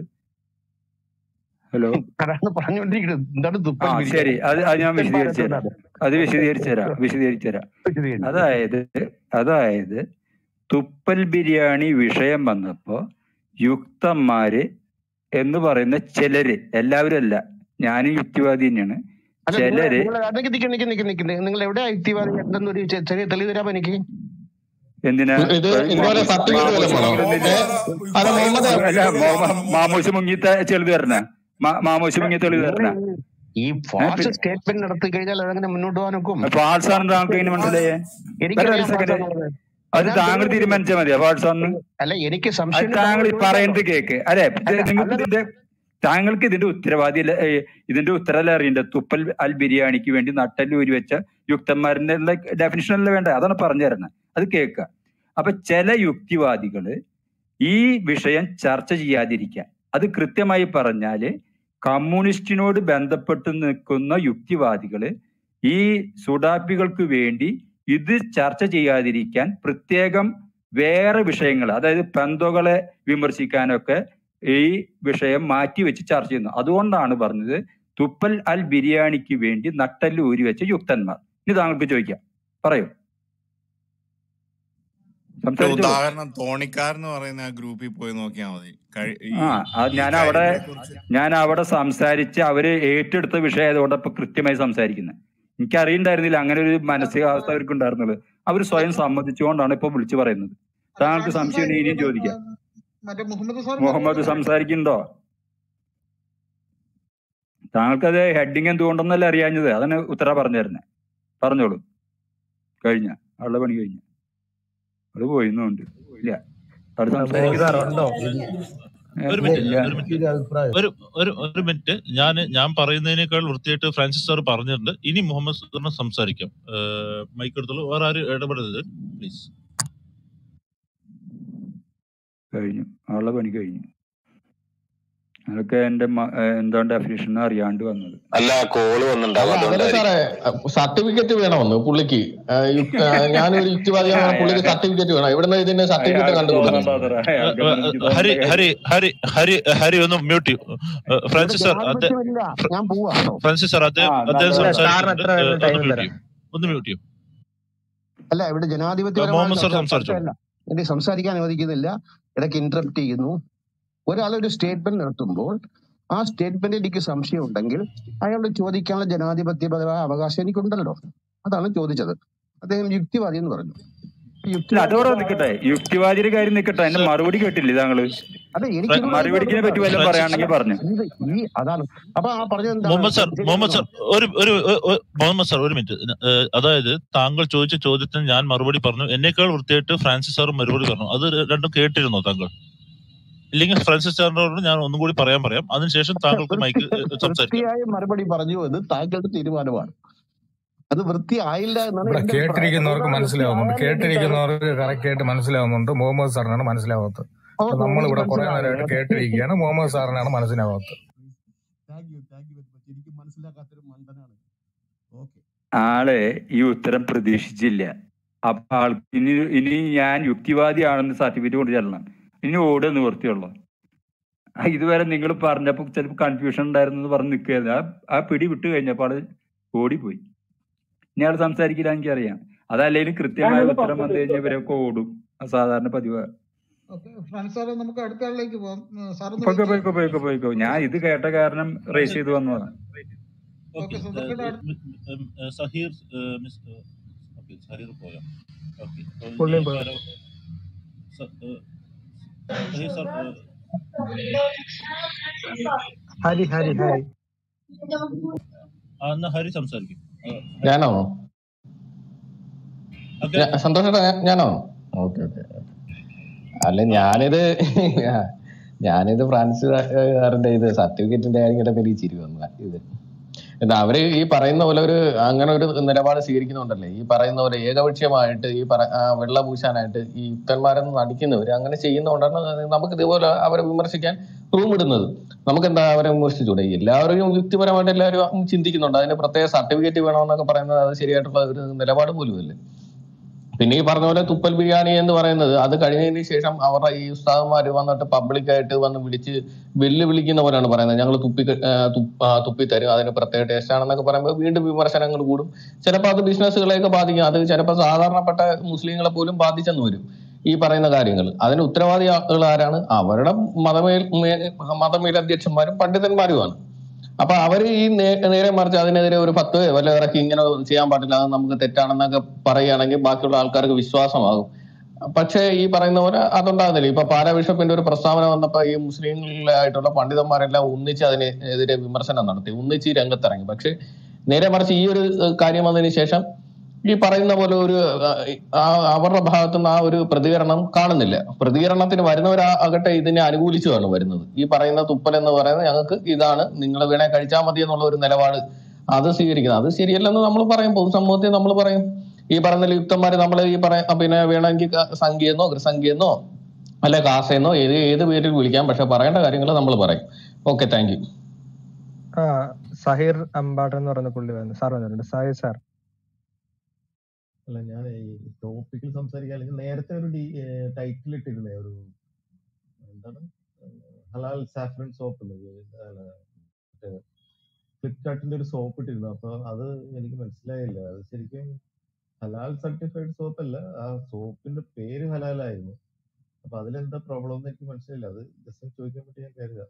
ഹലോ അതാണ് പറഞ്ഞുകൊണ്ടിരിക്കുന്നത് എന്താണ് ആ തുപ്പൽ ശരി ബിരിയാണി അത് അത് ഞാൻ തുപ്പൽ വിശദീകരിച്ചു തരാം എന്താണ് അത് വിശദീകരിച്ചു തരാം വിശദീകരിച്ചു തരാം വിശദീകരിക്കും അതായത് അതായത് തുപ്പൽ ബിരിയാണി വിഷയം വന്നപ്പോ യുക്തന്മാര് എന്ന് പറയുന്ന ചിലര് എല്ലാവരും അല്ല ഞാനും യുക്തിവാദി തന്നെയാണ് അല്ല നിങ്ങൾ ചിലര് നിങ്ങൾ അതൊക്കെ നിൽക്കുന്ന നിൽക്കുന്ന നിൽക്കുന്ന നിങ്ങൾ എവിടെ യുക്തിവാദി എന്തെന്നൊരു ചെ- ചെറിയ തെളിവ് തരാമോ എനിക്ക് എന്തിനാ ഇത് ഇപ്പൊ ഇതുപോലെ മാമൂസ് സർട്ടിഫിക്കറ്റ് മാമൂസ് വല്ലതും വേണോ മുങ്ങിയതിന്റെ അത് മുഹമ്മദ് അല്ല മോ- മാമൂസ് മുങ്ങിത്ത തെളിവ് തരണ മാമൂസ് മുങ്ങിയ തെളിവ് നിങ്ങൾ തരണ ഈ ഫാൾസ് സ്റ്റേറ്റ്മെന്റ് നടത്തി കഴിഞ്ഞാൽ അതെങ്ങനെ മുന്നോട്ട് പോകാൻ നോക്കും ഫാൾസ് ആണെന്ന് താങ്കൾക്ക് എങ്ങനെ മനസ്സിലായേ വേറെ ഒരു എനിക്കറിയാം സെക്കൻഡ് ഫാൾസാന്നുള്ളത് അത് ഞാൻ താങ്കൾ തെളിവ് തീരുമാനിച്ചാൽ മതിയോ ഫാൾസ് ആണെന്ന് അല്ല എനിക്ക് അത് സംശയം താങ്കൾ ഈ പറയുന്നത് കേക്ക് അല്ലെ അല്ല നിങ്ങൾക്ക് അല്ലല്ല ഇതിന്റെ താങ്കൾക്ക് ഇതിന്റെ ഉത്തരവാദി അല്ല ഏ, ഇതിന്റെ ഉത്തരവല്ല അറിയേണ്ടത് തുപ്പൽ അൽ ബിരിയാണിക്ക് വേണ്ടി നട്ടല് ഊരി വെച്ച യുക്തന്മാരുടെ ഡെഫിനിഷൻ അല്ല വേണ്ട അതാണ് പറഞ്ഞു തരുന്നത് അത് കേൾക്കുക അപ്പൊ ചില യുക്തിവാദികള് ഈ വിഷയം ചർച്ച ചെയ്യാതിരിക്കാൻ അത് കൃത്യമായി പറഞ്ഞാല് കമ്മ്യൂണിസ്റ്റിനോട് ബന്ധപ്പെട്ട് നിൽക്കുന്ന യുക്തിവാദികള് ഈ സുഡാപ്പികൾക്ക് വേണ്ടി ഇത് ചർച്ച ചെയ്യാതിരിക്കാൻ പ്രത്യേകം വേറെ വിഷയങ്ങൾ അതായത് പെന്തോകളെ വിമർശിക്കാനൊക്കെ ഈ വിഷയം മാറ്റി വെച്ച് ചർച്ച ചെയ്യുന്നു അതുകൊണ്ടാണ് പറഞ്ഞത് തുപ്പൽ അൽ ബിരിയാണിക്ക് വേണ്ടി നട്ടല് ഊരി വെച്ച യുക്തന്മാർ ഇനി താങ്കൾക്ക് ചോദിക്കാം പറയൂ ഒരു സംസാരിച്ചോളൂ ഉദാഹരണം തോണിക്കാർ എന്ന് പറയുന്ന ആ ഗ്രൂപ്പിൽ പോയി നോക്കിയാൽ മതി കഴി- ഈ ആ അത് ഈ ഞാൻ അവിടെ കാര്യങ്ങളെ കുറിച്ച് ഞാൻ അവിടെ സംസാരിച്ച് അവര് ഏറ്റെടുത്ത വിഷയം ആയതുകൊണ്ട് ഇപ്പൊ കൃത്യമായി സംസാരിക്കുന്നത് എനിക്ക് അറിയണ്ടായിരുന്നില്ല അങ്ങനെ ഒരു മാനസികാവസ്ഥ അവർക്ക് ഉണ്ടായിരുന്നത് അവർ സ്വയം സമ്മതിച്ചുകൊണ്ടാണ് ഇപ്പൊ വിളിച്ചു പറയുന്നത് അല്ല താങ്കൾക്ക് ഞാൻ സംശയം ഉണ്ടെങ്കിൽ ഇനിയും സംസാരിക്കുമ്പോൾ ചോദിക്കാം മറ്റേ മുഹമ്മദ് സാർ മുഹമ്മദ് മറുപടി പറയട്ടെ സംസാരിക്കുന്നുണ്ടോ താങ്കൾക്കത് ഹെഡിങ് എന്തുകൊണ്ടെന്നല്ല അറിയാഞ്ഞത് അതാണ് ഉത്തര പറഞ്ഞു തരുന്നത് പറഞ്ഞോളൂ കഴിഞ്ഞ ആളുടെ പണി കഴിഞ്ഞ അത് പോയിന്നുണ്ട് ഇല്ല അവിടെ ബോസ് സംസാരിക്കുന്നുണ്ടോ ഉണ്ടോ? ഒരു ഏ, മിനിറ്റ് ഇല്ല ഒരു മിനിറ്റ് ഒരു ഒരു ഒരു മിനിറ്റ് ഞാൻ ഞാൻ പറയുന്നതിനേക്കാൾ വൃത്തിയായിട്ട് ഫ്രാൻസിസ് സാർ പറഞ്ഞിട്ടുണ്ട് ഇനി മുഹമ്മദ് സാറിന് സംസാരിക്കാം മൈക്ക് എടുത്തോളൂ വേറെ ആരും ഇടപെടരുത് പ്ലീസ് കഴിഞ്ഞു ആളുടെ പണി കഴിഞ്ഞു അതൊക്കെ എന്റെ മ- ഏഹ് എന്താണ് ഡെഫിനേഷൻ അറിയാണ്ട് വന്നത് അല്ല കോള് വന്നിട്ടുണ്ടാവും അല്ല അതല്ല സാറേ സർട്ടിഫിക്കറ്റ് വേണമെന്ന് പുള്ളിക്ക് ആ, യുക്ത- ആ, ഞാനൊരു യുക്തിവാദിയാണ് പുള്ളിക്ക് സർട്ടിഫിക്കറ്റ് വേണം ഇവിടുന്ന് ഇതിന്റെ സർട്ടിഫിക്കറ്റ് അയാൾക്ക് കണ്ടുകൊടുക്കുന്നത് തോന്നണ്ട അത്ര അയാൾക്ക് എനിക്ക് ഹരി തോന്നണ്ട ഹരി ഹരി ഹരി ഹരി ഒന്ന് മ്യൂട്ട് ചെയ്യൂ ഏഹ്, ഇവിടെ ഫ്രാൻസിസ് സാർ അദ്ദേഹം ജനാധിപത്യമില്ല ഞാൻ പോവാ കേട്ടോ ഫ്രാൻസിസ് സാർ അദ്ദേഹം ആ അദ്ദേഹം നല്ല ഇല്ല സാറിന് സംസാരിക്കുന്നുണ്ട് എത്ര ഏഹ്, വേണം ഒന്ന് ടൈം മ്യൂട്ട് തരാം ചെയ്യൂ ഒന്ന് മ്യൂട്ട് ചെയ്യൂ അല്ല ഇവിടെ ഏഹ്, ജനാധിപത്യപരമായ മുഹമ്മദ് സാർ ചർച്ച സംസാരിച്ചോളൂ ചർച്ചയല്ല എന്നെ സംസാരിക്കാൻ അനുവദിക്കുന്നില്ല ഇടയ്ക്ക് ഇന്ററപ്റ്റ് ചെയ്യുന്നു ഒരാൾ ഒരു സ്റ്റേറ്റ്മെന്റ് നടത്തുമ്പോൾ ആ സ്റ്റേറ്റ്മെന്റ് എനിക്ക് സംശയം ഉണ്ടെങ്കിൽ അയാളോട് ചോദിക്കാനുള്ള ജനാധിപത്യപരമായ അവകാശം എനിക്കുണ്ടല്ലോ അതാണ് ചോദിച്ചത് അദ്ദേഹം യുക്തിവാദി എന്ന് പറഞ്ഞു ഇല്ല യുക്തിവാദി അതോടെ നിൽക്കട്ടെ യുക്തിവാദിയുടെ കാര്യം നിൽക്കട്ടെ അതിന്റെ സാർ മറുപടി കേട്ടില്ലേ താങ്കള് അതെ ഫ്രാ- എനിക്കിതിനോട് മറുപടിക്കിനെ പറ്റി വല്ലതും ഫ്രാൻസിസ് പറയുകയാണെങ്കിൽ പറഞ്ഞു ഇത് ഈ അതാണ് അപ്പൊ ആ പറഞ്ഞത് എന്താണ് മുഹമ്മദ് സാർ മുഹമ്മദ് ശരിയാണോ സാർ ഒരു ഒരു ഒരു- ഒരു- മുഹമ്മദ് സാർ ഒരു മിനിറ്റ് ഏഹ്, അതായത് താങ്കൾ ചോദിച്ച ചോദ്യത്തിന് ഞാൻ മറുപടി പറഞ്ഞു എന്നേക്കാൾ വൃത്തിയായിട്ട് ഫ്രാൻസിസ് സാർ മറുപടി പറഞ്ഞു അത് രണ്ടും കേട്ടിരുന്നോ താങ്കൾ ഇല്ലെങ്കിൽ ഫ്രാൻസിസ് സാറിനോട് ഞാൻ ഒന്നും കൂടി പറയാൻ പറയാം അതിനുശേഷം താങ്കൾക്ക് മൈക്ക് ഏഹ്, സംസാരിക്കാം വൃത്തിയായ മറുപടി പറഞ്ഞു എന്ന് താങ്കളുടെ തീരുമാനമാണ് അത് വൃത്തിയായില്ല എന്നാണ് ഇവിടെ എന്റെ അഭിപ്രായം കേട്ടിരിക്കുന്നവർക്ക് അതുകൊണ്ടാണ് മനസ്സിലാവുന്നുണ്ട് വൃത്തിയാകാൻ വേണ്ടിയിട്ടാണ് കേട്ടിരിക്കുന്നവർക്ക് കറക്റ്റ് ആയിട്ട് മനസ്സിലാവുന്നുണ്ട് മുഹമ്മദ് സാറിനാണ് മനസ്സിലാവാത്തത് ഓ അപ്പൊ നമ്മൾ എനിക്ക് ഇവിടെ കുറെ മനസ്സിലായി നേരമായിട്ട് ഓക്കെ കേട്ടിരിക്കുകയാണ് മുഹമ്മദ് സാറിനാണ് മനസ്സിലാവാത്തത് thank you thank you very much എനിക്ക് മനസ്സിലാക്കാത്തൊരു മണ്ടനാണ് ഓക്കെ ആളെ ഈ ഉത്തരം പ്രതീക്ഷിച്ചില്ല അപ്പൊ ആൾക്ക് ഇനി ഇനി ഞാൻ യുക്തിവാദിയാണെന്ന് സർട്ടിഫിക്കറ്റ് കൊണ്ട് ചെല്ലണം ഇനി ഓടുക നിവൃത്തിയുള്ളൂ ആ, ഇതുവരെ നിങ്ങൾ പറഞ്ഞപ്പോ ചിലപ്പോൾ കൺഫ്യൂഷൻ ഉണ്ടായിരുന്നു എന്ന് പറഞ്ഞ് നിൽക്കുകയല്ല ആ ആ പിടി വിട്ട് കഴിഞ്ഞപ്പോൾ ആള് ഓടിപ്പോയി ഇനി ആൾ സംസാരിക്കില്ല എനിക്കറിയാം അതല്ലെങ്കിലും കൃത്യമായ ഞാനത് ഉത്തരം വന്നു പറഞ്ഞത് കഴിഞ്ഞാൽ ഇവരൊക്കെ ഓടും അത് സാധാരണ പതിവ് ഓക്കെ ഫ്രാൻസ് സാറേ നമുക്ക് അടുത്ത ആളിലേക്ക് പോവാം ഉം, സാറൊന്ന് പോയിക്കോ വെയിറ്റ് പോയിക്കോ പോയിക്കോ പോയിക്കോ ഞാൻ ഇത് കേട്ട കാരണം റേസ് ചെയ്ത് വന്നതാണ് ഓക്കെ ഓക്കെ സുഹൃത്തുക്കളുടെ അടുത്ത സഹീർ ഏഹ്, മിസ് ഏഹ്, ഓക്കെ സഹീർ പോയോ ഓക്കെ അപ്പോൾ ഇനി പുള്ളിയും പോയി ആരോ സ- ഏഹ്, സഹീർ സാർ ഏഹ്, ഹരി ഹരി ഹരി ആ, എന്നാ ഹരി സംസാരിക്കും ഏഹ്, ഹരി ഞാനോ ഓക്കെ ഞാ- സന്തോഷേട്ടാ ഞാ- ഞാനോ ഓക്കെ ഓക്കെ അല്ല ഞാനിത് ഞാനിത് ഫ്രാൻസ് കാരന്റെ ഇത് സർട്ടിഫിക്കറ്റിന്റെ കാര്യം കേട്ടപ്പോ എനിക്ക് ചിരി വന്നു ഇത് എന്താ അവര് ഈ പറയുന്ന പോലെ ഒരു അങ്ങനെ ഒരു നിലപാട് സ്വീകരിക്കുന്നുണ്ടല്ലേ ഈ പറയുന്ന പോലെ ഏകപക്ഷീയമായിട്ട് ഈ പറ ആ വെള്ള പൂശാനായിട്ട് ഈ യുക്തന്മാരെന്ന് നടിക്കുന്നവര് അങ്ങനെ ചെയ്യുന്നതുകൊണ്ടാണ് നമുക്ക് ഇതുപോലെ അവരെ വിമർശിക്കാൻ റൂം ഇടുന്നത് നമുക്ക് എന്താ അവരെ വിമർശിച്ചൂടെ എല്ലാവരും യുക്തിപരമായിട്ട് എല്ലാവരും ചിന്തിക്കുന്നുണ്ട് അതിന് പ്രത്യേക സർട്ടിഫിക്കറ്റ് വേണമെന്നൊക്കെ പറയുന്നത് അത് ശരിയായിട്ടുള്ള ഒരു നിലപാട് പോലുമല്ലേ പിന്നെ ഈ പറഞ്ഞ പോലെ തുപ്പൽ ബിരിയാണി എന്ന് പറയുന്നത് അത് കഴിഞ്ഞതിന് ശേഷം അവരുടെ ഈ ഉസ്താദന്മാര് വന്നിട്ട് പബ്ലിക്കായിട്ട് വന്ന് വിളിച്ച് വെല്ലുവിളിക്കുന്ന പോലെയാണ് പറയുന്നത് ഞങ്ങൾ തുപ്പി ആ, തുപ്പ- ആ, തുപ്പി തരും അതിന് പ്രത്യേക ടേസ്റ്റ് ആണെന്നൊക്കെ പറയുമ്പോൾ വീണ്ടും വിമർശനങ്ങൾ കൂടും ചിലപ്പോൾ അത് ബിസിനസ്സുകളെയൊക്കെ ബാധിക്കും അത് ചിലപ്പോൾ സാധാരണപ്പെട്ട മുസ്ലിങ്ങളെ പോലും ബാധിച്ചെന്ന് വരും ഈ പറയുന്ന കാര്യങ്ങൾ അതിന് ഉത്തരവാദികൾ ആരാണ് അവരുടെ മതമേൽ മേ- മതമേലധ്യക്ഷന്മാരും പണ്ഡിതന്മാരുമാണ് അപ്പൊ അവര് ഈ നേ- നേരെ മറിച്ച് അതിനെതിരെ ഒരു പത്ത് വല്ല ഇറക്കി ഇങ്ങനെ ചെയ്യാൻ പാടില്ല അത് നമുക്ക് തെറ്റാണെന്നൊക്കെ പറയുകയാണെങ്കിൽ ബാക്കിയുള്ള ആൾക്കാർക്ക് വിശ്വാസമാകും പക്ഷേ ഈ പറയുന്ന പോലെ അതുണ്ടാകുന്നില്ല ഇപ്പൊ പാലാ ബിഷപ്പിന്റെ ഒരു പ്രസ്താവന വന്നപ്പോ ഈ മുസ്ലിങ്ങളായിട്ടുള്ള പണ്ഡിതന്മാരെല്ലാം ഒന്നിച്ച് അതിനെതിരെ വിമർശനം നടത്തി ഒന്നിച്ച് ഈ രംഗത്തിറങ്ങി പക്ഷെ നേരെ മറിച്ച് ഈ ഒരു ഏഹ്, കാര്യം വന്നതിന് ശേഷം ഈ പറയുന്ന പോലെ ഒരു ഏഹ്, ആ അവരുടെ ഭാഗത്തുനിന്ന് ആ ഒരു പ്രതികരണം കാണുന്നില്ല പ്രതികരണത്തിന് വരുന്നവരാകട്ടെ ഇതിനെ അനുകൂലിച്ചുമാണ് വരുന്നത് ഈ പറയുന്ന തുപ്പൽ എന്ന് പറയുന്നത് ഞങ്ങൾക്ക് ഇതാണ് നിങ്ങൾ വേണേ കഴിച്ചാൽ മതി എന്നുള്ള ഒരു നിലപാട് അത് സ്വീകരിക്കുന്നത് അത് ശരിയല്ലെന്ന് നമ്മൾ പറയും പൊതുസമൂഹത്തിൽ നമ്മൾ പറയും ഈ പറയുന്ന യുക്തന്മാര് നമ്മൾ ഈ പറയ പിന്നെ വേണമെങ്കിൽ ക- സംഖ്യയെന്നോ സംഖ്യയെന്നോ അല്ലെ കാസയെന്നോ ഏത് ഏത് പേരിൽ വിളിക്കാം പക്ഷെ പറയേണ്ട കാര്യങ്ങൾ നമ്മൾ പറയും ഓക്കെ താങ്ക് യു ആ സഹീർ അമ്പാടൻ എന്ന് പറയുന്ന പുള്ളി വന്നു സാർ വന്നിട്ടുണ്ട് സഹീർ സാർ അല്ല ഞാൻ ഈ ടോപ്പിക്കിൽ സംസാരിക്കാൻ അല്ലെങ്കിൽ നേരത്തെ ഒരു ടൈറ്റിൽ ഇട്ടിരുന്നേ ഒരു എന്താണ് ഹലാൽ സാഫ്രൻ സോപ്പ് ഫ്ലിപ്കാർട്ടിന്റെ ഒരു സോപ്പ് ഇട്ടിരുന്നു അപ്പൊ അത് എനിക്ക് മനസ്സിലായില്ല അത് ശരിക്കും ഹലാൽ സർട്ടിഫൈഡ് സോപ്പ് അല്ല ആ സോപ്പിന്റെ പേര് ഹലാലായിരുന്നു അപ്പൊ അതിലെന്താ പ്രോബ്ലം എന്ന് എനിക്ക് മനസ്സിലായില്ല അത് ജസ്റ്റ് ചോദിക്കാൻ പറ്റി ഞാൻ കരുതാം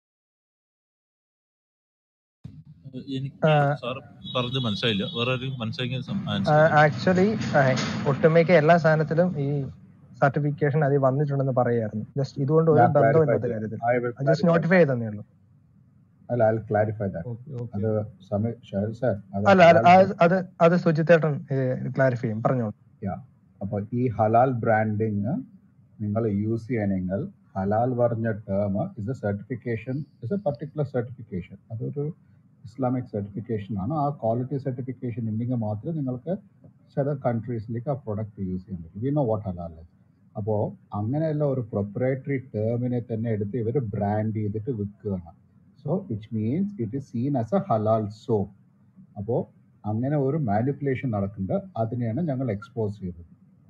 എനിക്ക് സാർ പറഞ്ഞത് മനസ്സിലായില്ല വേറെ ആരും മനസ്സിലാക്കിയ ആൻസർ ആക്ച്വലി ഒട്ടുമിക്ക എല്ലാ സാധനത്തിലും ഈ സർട്ടിഫിക്കേഷൻ അതിൽ വന്നിട്ടുണ്ടെന്ന് പറയായിരുന്നു ജസ്റ്റ് ഇതുകൊണ്ട് ഒരു ഞാൻ ക്ലാരിഫൈ ബന്ധമില്ലാത്ത ചെയ്യാം കാര്യത്തിൽ I will just clarify notify ചെയ്തേ ഉള്ളൂ അല്ല I clarify that okay okay അത് സമയ ഷാഹിർ സാർ അത് അല്ല അത് ഹലാൽ അത് അത് അത് സുജിത്തേട്ടൻ ക്ലാരിഫൈ ചെയ്യും പറഞ്ഞോളൂ യാ അപ്പോൾ ഈ ഹലാൽ ബ്രാൻഡിങ് നിങ്ങൾ യൂസ് ചെയ്യണമെങ്കിൽ ഹലാൽ പറഞ്ഞ term is a certification is a particular certification അതൊരു ഇസ്ലാമിക് സർട്ടിഫിക്കേഷൻ ആണ് ആ ക്വാളിറ്റി സർട്ടിഫിക്കേഷൻ ഉണ്ടെങ്കിൽ മാത്രമേ നിങ്ങൾക്ക് ചില കൺട്രീസിലേക്ക് ആ പ്രൊഡക്റ്റ് യൂസ് ചെയ്യാൻ പറ്റും വി നോ വാട്ട് ഹലാൽ അപ്പോൾ അങ്ങനെയുള്ള ഒരു പ്രൊപ്പറേറ്ററി ടേമിനെ തന്നെ എടുത്ത് ഇവർ ബ്രാൻഡ് ചെയ്തിട്ട് വിൽക്കുകയാണ് so which means it is seen as a ഹലാൽ സോപ്പ് അപ്പോൾ അങ്ങനെ ഒരു മാനിപ്പുലേഷൻ നടക്കുന്നുണ്ട് അതിനെയാണ് ഞങ്ങൾ എക്സ്പോസ് ചെയ്തത്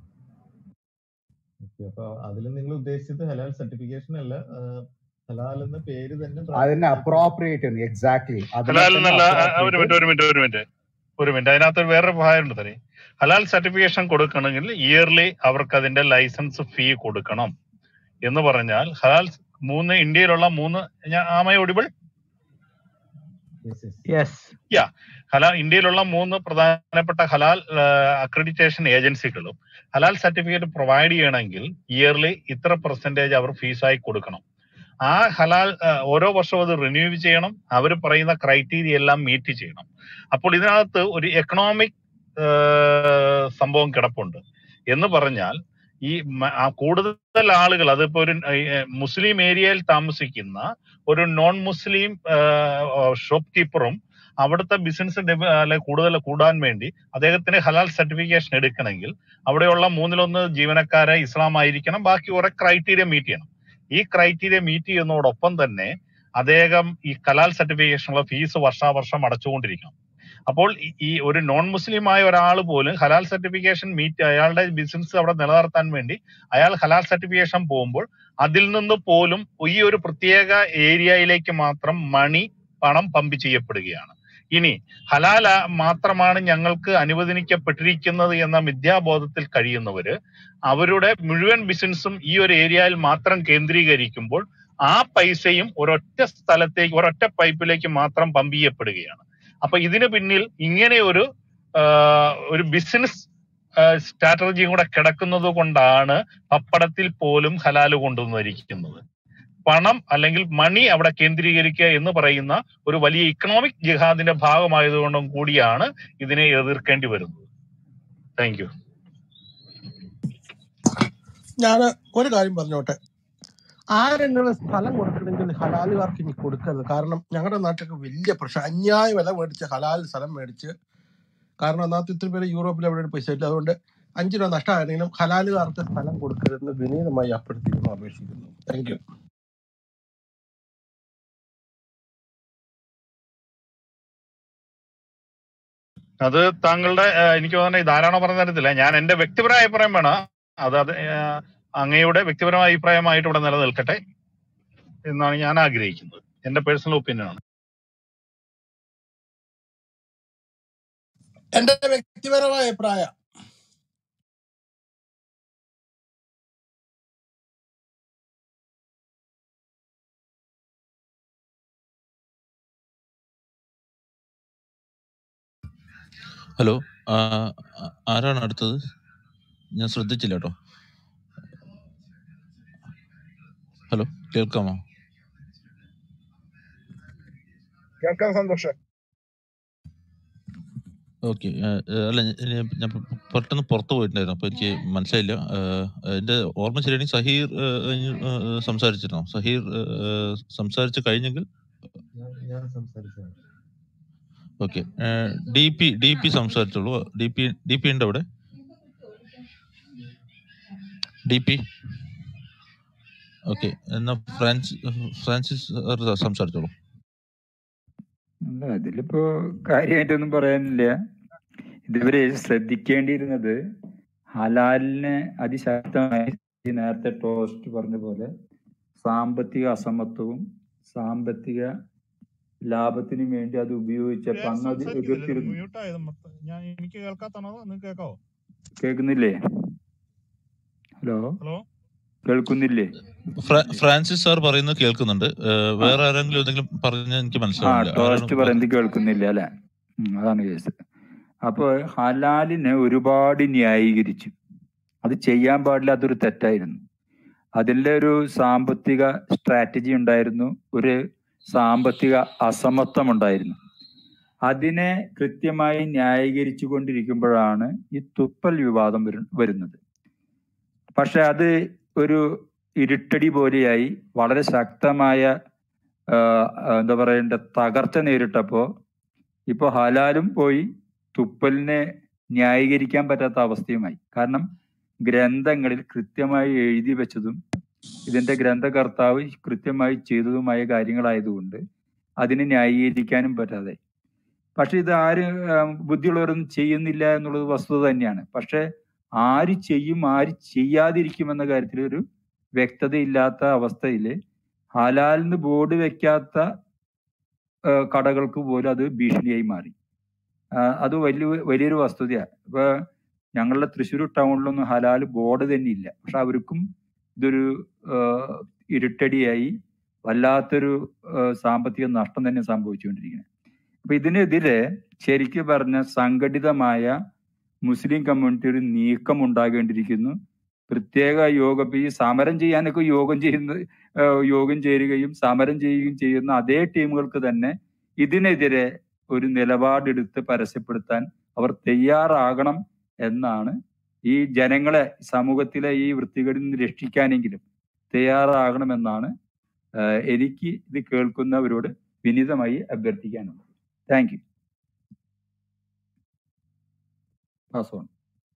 ഓക്കെ അപ്പൊ അതിൽ നിങ്ങൾ ഉദ്ദേശിച്ചത് ഹലാൽ സർട്ടിഫിക്കേഷൻ അല്ല ആ, ഹലാൽ എന്ന പേര് തന്നെ ബ്രാൻഡ് അതിനെ ചെയ്തിട്ട് അപ്രോപ്രിയേറ്റ് ചെയ്യുന്നു എക്സാക്ട്ലി അതിനെ ഹലാൽ തന്നെ എന്നല്ല ആ, ആ, ഒരു അപ്രോപ്രിയേറ്റ് മിനിറ്റ് ഒരു മിനിറ്റ് ഒരു മിനിറ്റ് ഒരു മിനിറ്റ് അതിനകത്ത് വേറൊരു ഭാഗമുണ്ട് തനി ഹലാൽ സർട്ടിഫിക്കേഷൻ കൊടുക്കണമെങ്കിൽ ഇയർലി അവർക്ക് അതിന്റെ ലൈസൻസ് ഫീ കൊടുക്കണം എന്ന് പറഞ്ഞാൽ ഹലാൽ മൂന്ന് ഇന്ത്യയിലുള്ള മൂന്ന് ഞാൻ ആമ ഒടിബിൾ യെസ് യെസ് യെസ് യാ ഹലാൽ ഇന്ത്യയിലുള്ള മൂന്ന് പ്രധാനപ്പെട്ട ഹലാൽ അക്രഡിറ്റേഷൻ ഏജൻസികളും ഹലാൽ സർട്ടിഫിക്കറ്റ് പ്രൊവൈഡ് ചെയ്യണമെങ്കിൽ ഇയർലി ഇത്ര പെർസെന്റേജ് അവർ ഫീസായി കൊടുക്കണം ആ ഹലാൽ ആ, ഓരോ വർഷവും അത് റിന്യൂ ചെയ്യണം അവർ പറയുന്ന ക്രൈറ്റീരിയ എല്ലാം മീറ്റ് ചെയ്യണം അപ്പോൾ ഇതിനകത്ത് ഒരു എക്കണോമിക് സംഭവം കിടപ്പുണ്ട് എന്ന് പറഞ്ഞാൽ ഈ മ- ആ കൂടുതൽ ആളുകൾ അതിപ്പോ ഒരു ഏഹ്, മുസ്ലിം ഏരിയയിൽ താമസിക്കുന്ന ഒരു നോൺ മുസ്ലിം ഷോപ്പ് കീപ്പറും അവിടുത്തെ ബിസിനസ് അല്ലെ കൂടുതൽ കൂടാൻ വേണ്ടി അദ്ദേഹത്തിന് ഹലാൽ സർട്ടിഫിക്കേഷൻ എടുക്കണമെങ്കിൽ അവിടെയുള്ള മൂന്നിലൊന്ന് ജീവനക്കാരെ ഇസ്ലാം ആയിരിക്കണം ബാക്കി കുറെ ക്രൈറ്റീരിയ മീറ്റ് ചെയ്യണം ഈ ക്രൈറ്റീരിയ മീറ്റ് ചെയ്യുന്നതോടൊപ്പം തന്നെ അദ്ദേഹം ഈ കലാൽ സർട്ടിഫിക്കേഷനുള്ള ഫീസ് വർഷാവർഷം അടച്ചുകൊണ്ടിരിക്കണം അപ്പോൾ ഈ- ഈ ഒരു നോൺ മുസ്ലിം ആയ ഒരാൾ പോലും ഹലാൽ സർട്ടിഫിക്കേഷൻ മീറ്റ് അയാളുടെ ബിസിനസ് അവിടെ നിലനിർത്താൻ വേണ്ടി അയാൾ ഹലാൽ സർട്ടിഫിക്കേഷൻ പോകുമ്പോൾ അതിൽ നിന്ന് പോലും ഈ ഒരു പ്രത്യേക ഏരിയയിലേക്ക് മാത്രം മണി പണം പമ്പ് ചെയ്യപ്പെടുകയാണ് ഇനി ഹലാൽ ആ- മാത്രമാണ് ഞങ്ങൾക്ക് അനുവദിക്കപ്പെട്ടിരിക്കുന്നത് എന്ന മിഥ്യാബോധത്തിൽ കഴിയുന്നവര് അവരുടെ മുഴുവൻ ബിസിനസ്സും ഈ ഒരു ഏരിയയിൽ മാത്രം കേന്ദ്രീകരിക്കുമ്പോൾ ആ പൈസയും ഒരൊറ്റ സ്ഥലത്തേക്ക് ഒരൊറ്റ പൈപ്പിലേക്ക് മാത്രം പമ്പ് ചെയ്യപ്പെടുകയാണ് അപ്പൊ ഇതിന് പിന്നിൽ ഇങ്ങനെ ഒരു ആ, ഒരു ബിസിനസ് സ്ട്രാറ്റജിയും കൂടെ കിടക്കുന്നത് കൊണ്ടാണ് പപ്പടത്തിൽ പോലും ഹലാല് കൊണ്ടുവന്നിരിക്കുന്നത് പണം അല്ലെങ്കിൽ മണി അവിടെ കേന്ദ്രീകരിക്കുക എന്ന് പറയുന്ന ഒരു വലിയ ഇക്കണോമിക് ജിഹാദിന്റെ ഭാഗമായതുകൊണ്ടും കൂടിയാണ് ഇതിനെ എതിർക്കേണ്ടി വരുന്നത് താങ്ക് യു ഞാൻ ഒരു കാര്യം പറഞ്ഞോട്ടെ ആരെങ്കിലും സ്ഥലം കൊടുക്കണമെങ്കിൽ ഹലാലുകാർക്ക് ഇനി കൊടുക്കരുത് കാരണം ഞങ്ങളുടെ നാട്ടിലൊക്കെ വലിയ പ്രശ്നം അന്യായ വില മേടിച്ച് ഹലാൽ സ്ഥലം മേടിച്ച് കാരണം ഒന്നാമത്തെ ഇത്തിരി പേര് യൂറോപ്പിൽ എവിടെ പൈസ ഇല്ല അതുകൊണ്ട് അഞ്ച് രൂപ നഷ്ടമായിരുന്നെങ്കിലും ഹലാലുകാർക്ക് സ്ഥലം കൊടുക്കരുതെന്ന് വിനീതമായി അഭ്യർത്ഥിക്കുന്നു അപേക്ഷിക്കുന്നു താങ്ക് യു അത് താങ്കളുടെ ആ, എനിക്ക് തോന്നുന്നത് ഇതാരാണോ പറഞ്ഞു തരത്തില്ല ഞാൻ എന്റെ വ്യക്തിപരമായ അഭിപ്രായം വേണം അത് അത് ആ, അങ്ങയുടെ വ്യക്തിപരമായ അഭിപ്രായമായിട്ട് ഇവിടെ നിലനിൽക്കട്ടെ എന്നാണ് ഞാൻ ആഗ്രഹിക്കുന്നത് എന്റെ പേഴ്സണൽ ഒപ്പീനിയൻ ആണ് എന്റെ വ്യക്തിപരമായ അഭിപ്രായം ഹലോ ആ, ആ- ആരാണ് അടുത്തത് ഞാൻ ശ്രദ്ധിച്ചില്ല കേട്ടോ ഹലോ കേൾക്കാമോ കേൾക്കാൻ സന്തോഷം ഓക്കെ അല്ല ഞ- ഞാൻ ഞാൻ പെട്ടെന്ന് പുറത്ത് പോയിട്ടുണ്ടായിരുന്നു അപ്പൊ എനിക്ക് മനസ്സിലായില്ല ആ, എന്റെ ഓർമ്മ ശരിയാണെങ്കിൽ സഹീർ ആ, ആ, ആ, സംസാരിച്ചിരുന്നോ സഹീർ ആ, ആ, സംസാരിച്ച് കഴിഞ്ഞെങ്കിൽ ഞാൻ ഞാൻ സംസാരിച്ചതാണ് okay D P D P സംസാരിച്ചോളൂ ഡി പി ഡി പി ഉണ്ട് അവിടെ ഡി പി ഓക്കെ എന്നാ ഫ്രാൻസിസ് ഫ്രാൻസിസ് സാർ സംസാരിച്ചോളൂ അല്ല അതിലിപ്പോ കാര്യമായിട്ടൊന്നും പറയാനില്ല ഇതുവരെ ശ്രദ്ധിക്കേണ്ടിയിരുന്നത് ഹലാലിനെ അതിശക്തമായി ഈ നേരത്തെ ടോസ്റ്റ് പറഞ്ഞ പോലെ സാമ്പത്തിക അസമത്വവും സാമ്പത്തിക ലാഭത്തിനും വേണ്ടി അത് ഉപയോഗിച്ചപ്പോ ഞാൻ അന്ന് അത് സംസാരിക്കുന്നില്ല എതിർത്തിരുന്നു മ്യൂട്ടായത് മൊത്തം ഞാൻ എനിക്ക് കേൾക്കാത്താണോ നിങ്ങൾക്ക് കേൾക്കാവോ കേൾക്കുന്നില്ലേ ഹലോ ഹലോ കേൾക്കുന്നില്ലേ ഫ്രാ- ഫ്രാൻസിസ് സാർ പറയുന്നത് കേൾക്കുന്നുണ്ട് ഏ, ആ വേറെ ആരെങ്കിലും എന്തെങ്കിലും പറഞ്ഞാൽ എനിക്ക് ആ മനസ്സിലാവുന്നില്ല ആരാണ് ടോസ്റ്റ് പറയുന്നത് കേൾക്കുന്നില്ല അല്ലെ ഉം, അതാണ് കേസ് അപ്പൊ ഹലാലിനെ ഒരുപാട് ന്യായീകരിച്ചു അത് ചെയ്യാൻ പാടില്ലാത്തൊരു തെറ്റായിരുന്നു അതിൻ്റെ ഒരു സാമ്പത്തിക സ്ട്രാറ്റജി ഉണ്ടായിരുന്നു ഒരു സാമ്പത്തിക അസമത്വം ഉണ്ടായിരുന്നു അതിനെ കൃത്യമായി ന്യായീകരിച്ചു കൊണ്ടിരിക്കുമ്പോഴാണ് ഈ തുപ്പൽ വിവാദം വരു- വരുന്നത് പക്ഷെ അത് ഒരു ഇരുട്ടടി പോലെയായി വളരെ ശക്തമായ ആ, ആ, എന്താ പറയണ്ട തകർച്ച നേരിട്ടപ്പോ ഇപ്പൊ ഹലാലും പോയി തുപ്പലിനെ ന്യായീകരിക്കാൻ പറ്റാത്ത അവസ്ഥയുമായി കാരണം ഗ്രന്ഥങ്ങളിൽ കൃത്യമായി എഴുതി വെച്ചതും ഇതിന്റെ ഗ്രന്ഥകർത്താവ് കൃത്യമായി ചെയ്തതുമായ കാര്യങ്ങളായതുകൊണ്ട് അതിനെ ന്യായീകരിക്കാനും പറ്റാതെ പക്ഷെ ഇത് ആര് ആ, ബുദ്ധിയുള്ളവരൊന്നും ചെയ്യുന്നില്ല എന്നുള്ളത് വസ്തുത തന്നെയാണ് പക്ഷെ ആര് ചെയ്യും ആര് ചെയ്യാതിരിക്കുമെന്ന കാര്യത്തിൽ ഒരു വ്യക്തതയില്ലാത്ത അവസ്ഥയിൽ ഹലാലിന് ബോർഡ് വെക്കാത്ത ആ, കടകൾക്ക് പോലും അത് ഭീഷണിയായി മാറി ആ, അത് വലിയ വലിയൊരു വസ്തുതയാണ് ഇപ്പൊ ഞങ്ങളുടെ തൃശ്ശൂർ ടൗണിലൊന്നും ഹലാൽ ബോർഡ് തന്നെ ഇല്ല പക്ഷെ അവർക്കും ഇതൊരു ആ, ഇരുട്ടടിയായി വല്ലാത്തൊരു ആ, സാമ്പത്തിക നഷ്ടം തന്നെ സംഭവിച്ചുകൊണ്ടിരിക്കുന്നത് അപ്പൊ ഇതിനെതിരെ ശരിക്കും പറഞ്ഞ സംഘടിതമായ മുസ്ലിം കമ്മ്യൂണിറ്റി ഒരു നീക്കം ഉണ്ടാകേണ്ടിയിരിക്കുന്നു പ്രത്യേക യോഗം ഇപ്പൊ ഈ സമരം ചെയ്യാനൊക്കെ യോഗം ചെയ്യുന്ന ആ, യോഗം ചേരുകയും സമരം ചെയ്യുകയും ചെയ്യുന്ന അതേ ടീമുകൾക്ക് തന്നെ ഇതിനെതിരെ ഒരു നിലപാടെടുത്ത് പരസ്യപ്പെടുത്താൻ അവർ തയ്യാറാകണം എന്നാണ് ഈ ജനങ്ങളെ സമൂഹത്തിലെ ഈ വൃത്തികളിൽ നിന്ന് രക്ഷിക്കാനെങ്കിലും തയ്യാറാകണമെന്നാണ് ആ, എനിക്ക് ഇത് കേൾക്കുന്നവരോട് വിനീതമായി അഭ്യർത്ഥിക്കാനുള്ളത് thank you pass on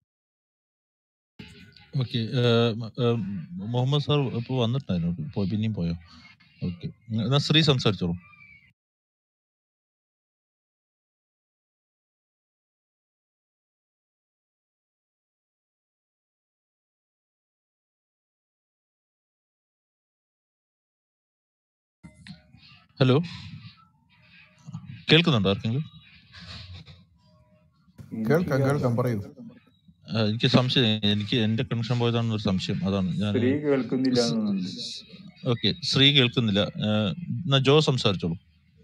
okay Muhammad sir ഇപ്പോൾ വന്നിട്ടുണ്ടായിരുന്നു പോയി പിന്നെയും പോയോ ഓക്കെ എന്നാ ശ്രീ സംസാരിച്ചോളൂ ഹലോ കേൾക്കുന്നുണ്ടോ ആർക്കെങ്കിലും കേൾക്കാം കേൾക്കാം പറയൂ ആ, എനിക്ക് സംശയം എനിക്ക് എന്റെ കണക്ഷൻ പോയതാണെന്ന് ഒരു സംശയം അതാണ് ഞാൻ സ്ത്രീ കേൾക്കുന്നില്ല എന്നുണ്ട് ഓക്കെ ശ്രീ കേൾക്കുന്നില്ല ആ, എന്നാ ജോ സംസാരിച്ചോളൂ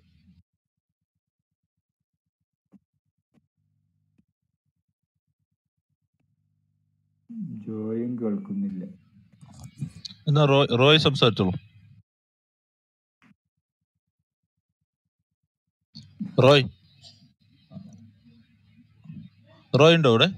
ജോയും കേൾക്കുന്നില്ല എന്നാ റോയ് റോയ് സംസാരിച്ചോളൂ റോയ് റോയ് ഉണ്ടോ ഇവിടെ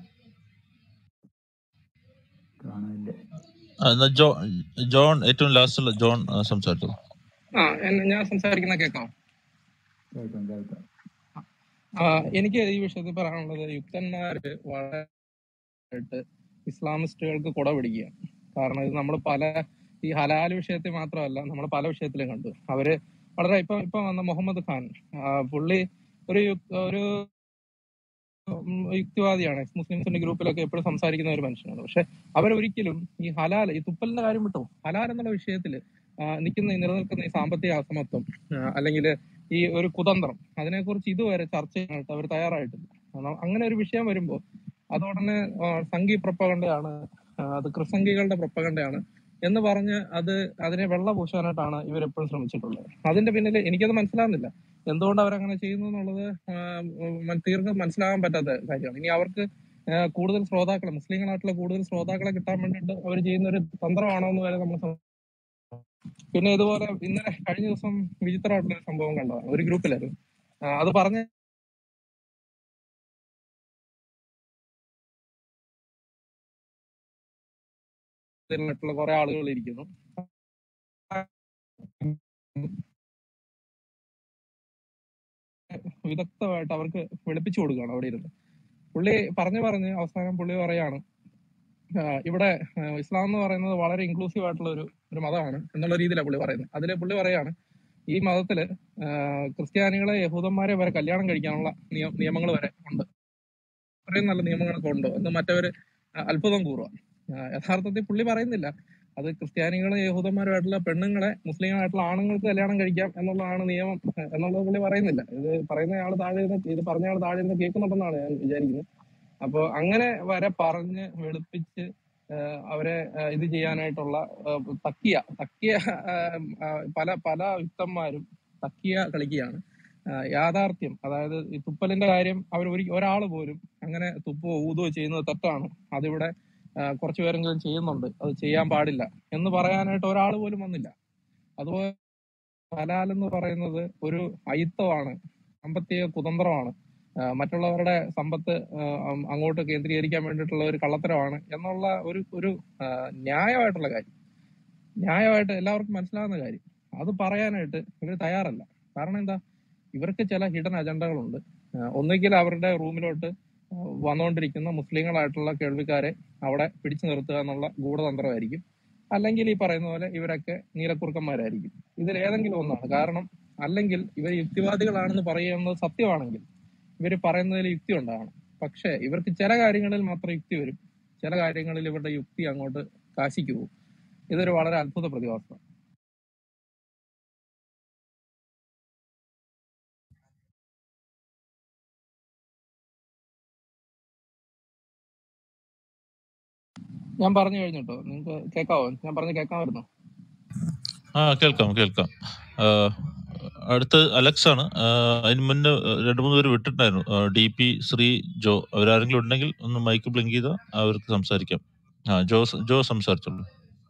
കാണാനില്ല ആ, എന്നാ ജോ ജോൺ ഏറ്റവും ലാസ്റ്റുള്ള ജോൺ ആ, സംസാരിച്ചോളൂ ആ എന്നെ- ഞാൻ സംസാരിക്കുന്ന കേൾക്കാം കേൾക്കാം കേൾക്കാം ആ, എനിക്ക് ഈ വിഷയത്തിൽ പറയാനുള്ളത് യുക്തന്മാര് വളരെ ഇസ്ലാമിസ്റ്റുകൾക്ക് കുട പിടിക്കുകയാണ് കാരണം ഇത് നമ്മൾ പല ഈ ഹലാൽ വിഷയത്തിൽ മാത്രമല്ല നമ്മൾ പല വിഷയത്തിലും കണ്ടു അവര് വളരെ ഇപ്പൊ ഇപ്പൊ വന്ന മുഹമ്മദ് ഖാൻ ആ, പുള്ളി ഒരു യുക്- ഒരു ഉം, യുക്തിവാദിയാണ് എക്സ് മുസ്ലിംസിന്റെ ഗ്രൂപ്പിലൊക്കെ എപ്പോഴും സംസാരിക്കുന്ന ഒരു മനുഷ്യനാണ് പക്ഷെ അവരൊരിക്കലും ഈ ഹലാൽ ഈ തുപ്പലിന്റെ കാര്യം വിട്ടു ഹലാൽ എന്നുള്ള വിഷയത്തിൽ നിൽക്കുന്ന ഈ നിലനിൽക്കുന്ന ഈ സാമ്പത്തിക അസമത്വം അല്ലെങ്കിൽ ഈ ഒരു കുതന്ത്രം അതിനെക്കുറിച്ച് ഇതുവരെ ചർച്ച ചെയ്യാനായിട്ട് അവർ തയ്യാറായിട്ടില്ല കാരണം അങ്ങനെ ഒരു വിഷയം വരുമ്പോൾ അതോടനെ ആ, സംഘി പ്രൊപ്പകണ്ടയാണ് അത് ക്രിസംഗികളുടെ പ്രൊപ്പകണ്ടയാണ് എന്ന് പറഞ്ഞ് അത് അതിനെ വെള്ള പൂശാനായിട്ടാണ് ഇവരെപ്പോഴും ശ്രമിച്ചിട്ടുള്ളത് അതിന്റെ പിന്നിൽ എനിക്കത് മനസ്സിലാകുന്നില്ല എന്തുകൊണ്ട് അവരങ്ങനെ ചെയ്യുന്നു എന്നുള്ളത് ആ, ഉം, തീർത്തും മനസ്സിലാകാൻ പറ്റാത്ത കാര്യമാണ് ഇനി അവർക്ക് ആ, കൂടുതൽ ശ്രോതാക്കളെ മുസ്ലിങ്ങളായിട്ടുള്ള കൂടുതൽ ശ്രോതാക്കളെ കിട്ടാൻ വേണ്ടിയിട്ട് അവർ ചെയ്യുന്ന ഒരു തന്ത്രമാണോ എന്ന് വരെ നമ്മൾ സം- പിന്നെ ഇതുപോലെ ഇന്നലെ കഴിഞ്ഞ ദിവസം വിചിത്രമായിട്ടുള്ള ഒരു സംഭവം കണ്ടതാണ് ഒരു ഗ്രൂപ്പിലായിരുന്നു ആ, അത് പറഞ്ഞ ായിട്ടുള്ള കുറെ ആളുകൾ ഇരിക്കുന്നു വിദഗ്ധമായിട്ട് അവർക്ക് വെളുപ്പിച്ചു കൊടുക്കുകയാണ് അവിടെ ഇരുന്ന് പുള്ളി പറഞ്ഞു പറഞ്ഞ് അവസാനം പുള്ളി പറയാണ് ആ, ഇവിടെ ആ, ഇസ്ലാം എന്ന് പറയുന്നത് വളരെ ഇൻക്ലൂസീവ് ആയിട്ടുള്ള ഒരു ഒരു മതമാണ് എന്നുള്ള രീതിയിലാണ് പുള്ളി പറയുന്നത് അതിൽ പുള്ളി പറയാണ് ഈ മതത്തില് ആ, ക്രിസ്ത്യാനികളെ യഹൂദന്മാരെ വരെ കല്യാണം കഴിക്കാനുള്ള നിയമങ്ങൾ വരെ ഉണ്ട് അത്രയും നല്ല നിയമങ്ങളൊക്കെ ഉണ്ട് എന്ന് മറ്റവര് അത്ഭുതം കൂറുക ആ, യഥാർത്ഥത്തിൽ പുള്ളി പറയുന്നില്ല അത് ക്രിസ്ത്യാനികളും യഹൂദന്മാരുമായിട്ടുള്ള പെണ്ണുങ്ങളെ മുസ്ലിങ്ങളായിട്ടുള്ള ആണുങ്ങൾക്ക് കല്യാണം കഴിക്കാം എന്നുള്ളതാണ് നിയമം ആ, എന്നുള്ളത് പുള്ളി പറയുന്നില്ല ഇത് പറയുന്ന ആള് താഴെ ഇരുന്ന് ഇത് പറഞ്ഞ ആള് താഴെ ഇരുന്ന് കേൾക്കുന്നുണ്ടെന്നാണ് ഞാൻ വിചാരിക്കുന്നത് അപ്പൊ അങ്ങനെ വരെ പറഞ്ഞ് വെളുപ്പിച്ച് ആ, അവരെ ആ, ഇത് ചെയ്യാനായിട്ടുള്ള ആ, തക്കിയ തക്കിയ ആ, ആ, പല പല യുക്തന്മാരും തക്കിയ കളിക്കുകയാണ് ആ, യാഥാർത്ഥ്യം അതായത് ഈ തുപ്പലിന്റെ കാര്യം അവർ ഒരു ഒരാൾ പോലും അങ്ങനെ തുപ്പോ ഊതുകയോ ചെയ്യുന്നത് തെറ്റാണ് അതിവിടെ ആ, കുറച്ചു പേരെങ്കിലും ചെയ്യുന്നുണ്ട് അത് ചെയ്യാൻ പാടില്ല എന്ന് പറയാനായിട്ട് ഒരാൾ പോലും വന്നില്ല അതുപോലെ ഹലാൽ എന്ന് പറയുന്നത് ഒരു അയിത്തമാണ് സാമ്പത്തിക കുതന്ത്രമാണ് ആ, മറ്റുള്ളവരുടെ സമ്പത്ത് ആ, ഉം, അങ്ങോട്ട് കേന്ദ്രീകരിക്കാൻ വേണ്ടിയിട്ടുള്ള ഒരു കള്ളത്തരമാണ് എന്നുള്ള ഒരു ഒരു ആ, ന്യായമായിട്ടുള്ള കാര്യം ന്യായമായിട്ട് എല്ലാവർക്കും മനസ്സിലാവുന്ന കാര്യം അത് പറയാനായിട്ട് ഇവർ തയ്യാറല്ല കാരണം എന്താ ഇവർക്ക് ചില ഹിഡൻ അജണ്ടകളുണ്ട് ആഹ് ഒന്നുകിൽ അവരുടെ റൂമിലോട്ട് ആഹ് വന്നുകൊണ്ടിരിക്കുന്ന മുസ്ലിങ്ങളായിട്ടുള്ള കേൾവിക്കാരെ അവിടെ പിടിച്ചു നിർത്തുക എന്നുള്ള ഗൂഢതന്ത്രമായിരിക്കും അല്ലെങ്കിൽ ഈ പറയുന്ന പോലെ ഇവരൊക്കെ നീലക്കുറുക്കന്മാരായിരിക്കും ഇതിൽ ഏതെങ്കിലും ഒന്നാണ് കാരണം അല്ലെങ്കിൽ ഇവർ യുക്തിവാദികളാണെന്ന് പറയുന്നത് സത്യമാണെങ്കിൽ ഇവർ പറയുന്നതിൽ യുക്തി ഉണ്ടാകണം പക്ഷേ ഇവർക്ക് ചില കാര്യങ്ങളിൽ മാത്രം യുക്തി വരും ചില കാര്യങ്ങളിൽ ഇവരുടെ യുക്തി അങ്ങോട്ട് കാശിക്ക് പോകും ഇതൊരു വളരെ അത്ഭുത പ്രതിഭാസമാണ് ഞാൻ പറഞ്ഞു കഴിഞ്ഞിട്ടോ നിങ്ങൾക്ക് കേൾക്കാവോ ഞാൻ പറഞ്ഞ് കേൾക്കാമായിരുന്നോ ആ കേൾക്കാം കേൾക്കാം ആ, അടുത്ത് അലക്സ് ആണ് ആ, അതിന് മുന്നേ രണ്ട് മൂന്ന് പേര് വിട്ടിട്ടുണ്ടായിരുന്നു ഡി പി ശ്രീ ജോ അവരാരെങ്കിലും ഉണ്ടെങ്കിൽ ഒന്ന് മൈക്ക് ബ്ലിങ്ക് ചെയ്താൽ അവർക്ക് സംസാരിക്കാം ആ ജോ ജോ സംസാരിച്ചോളൂ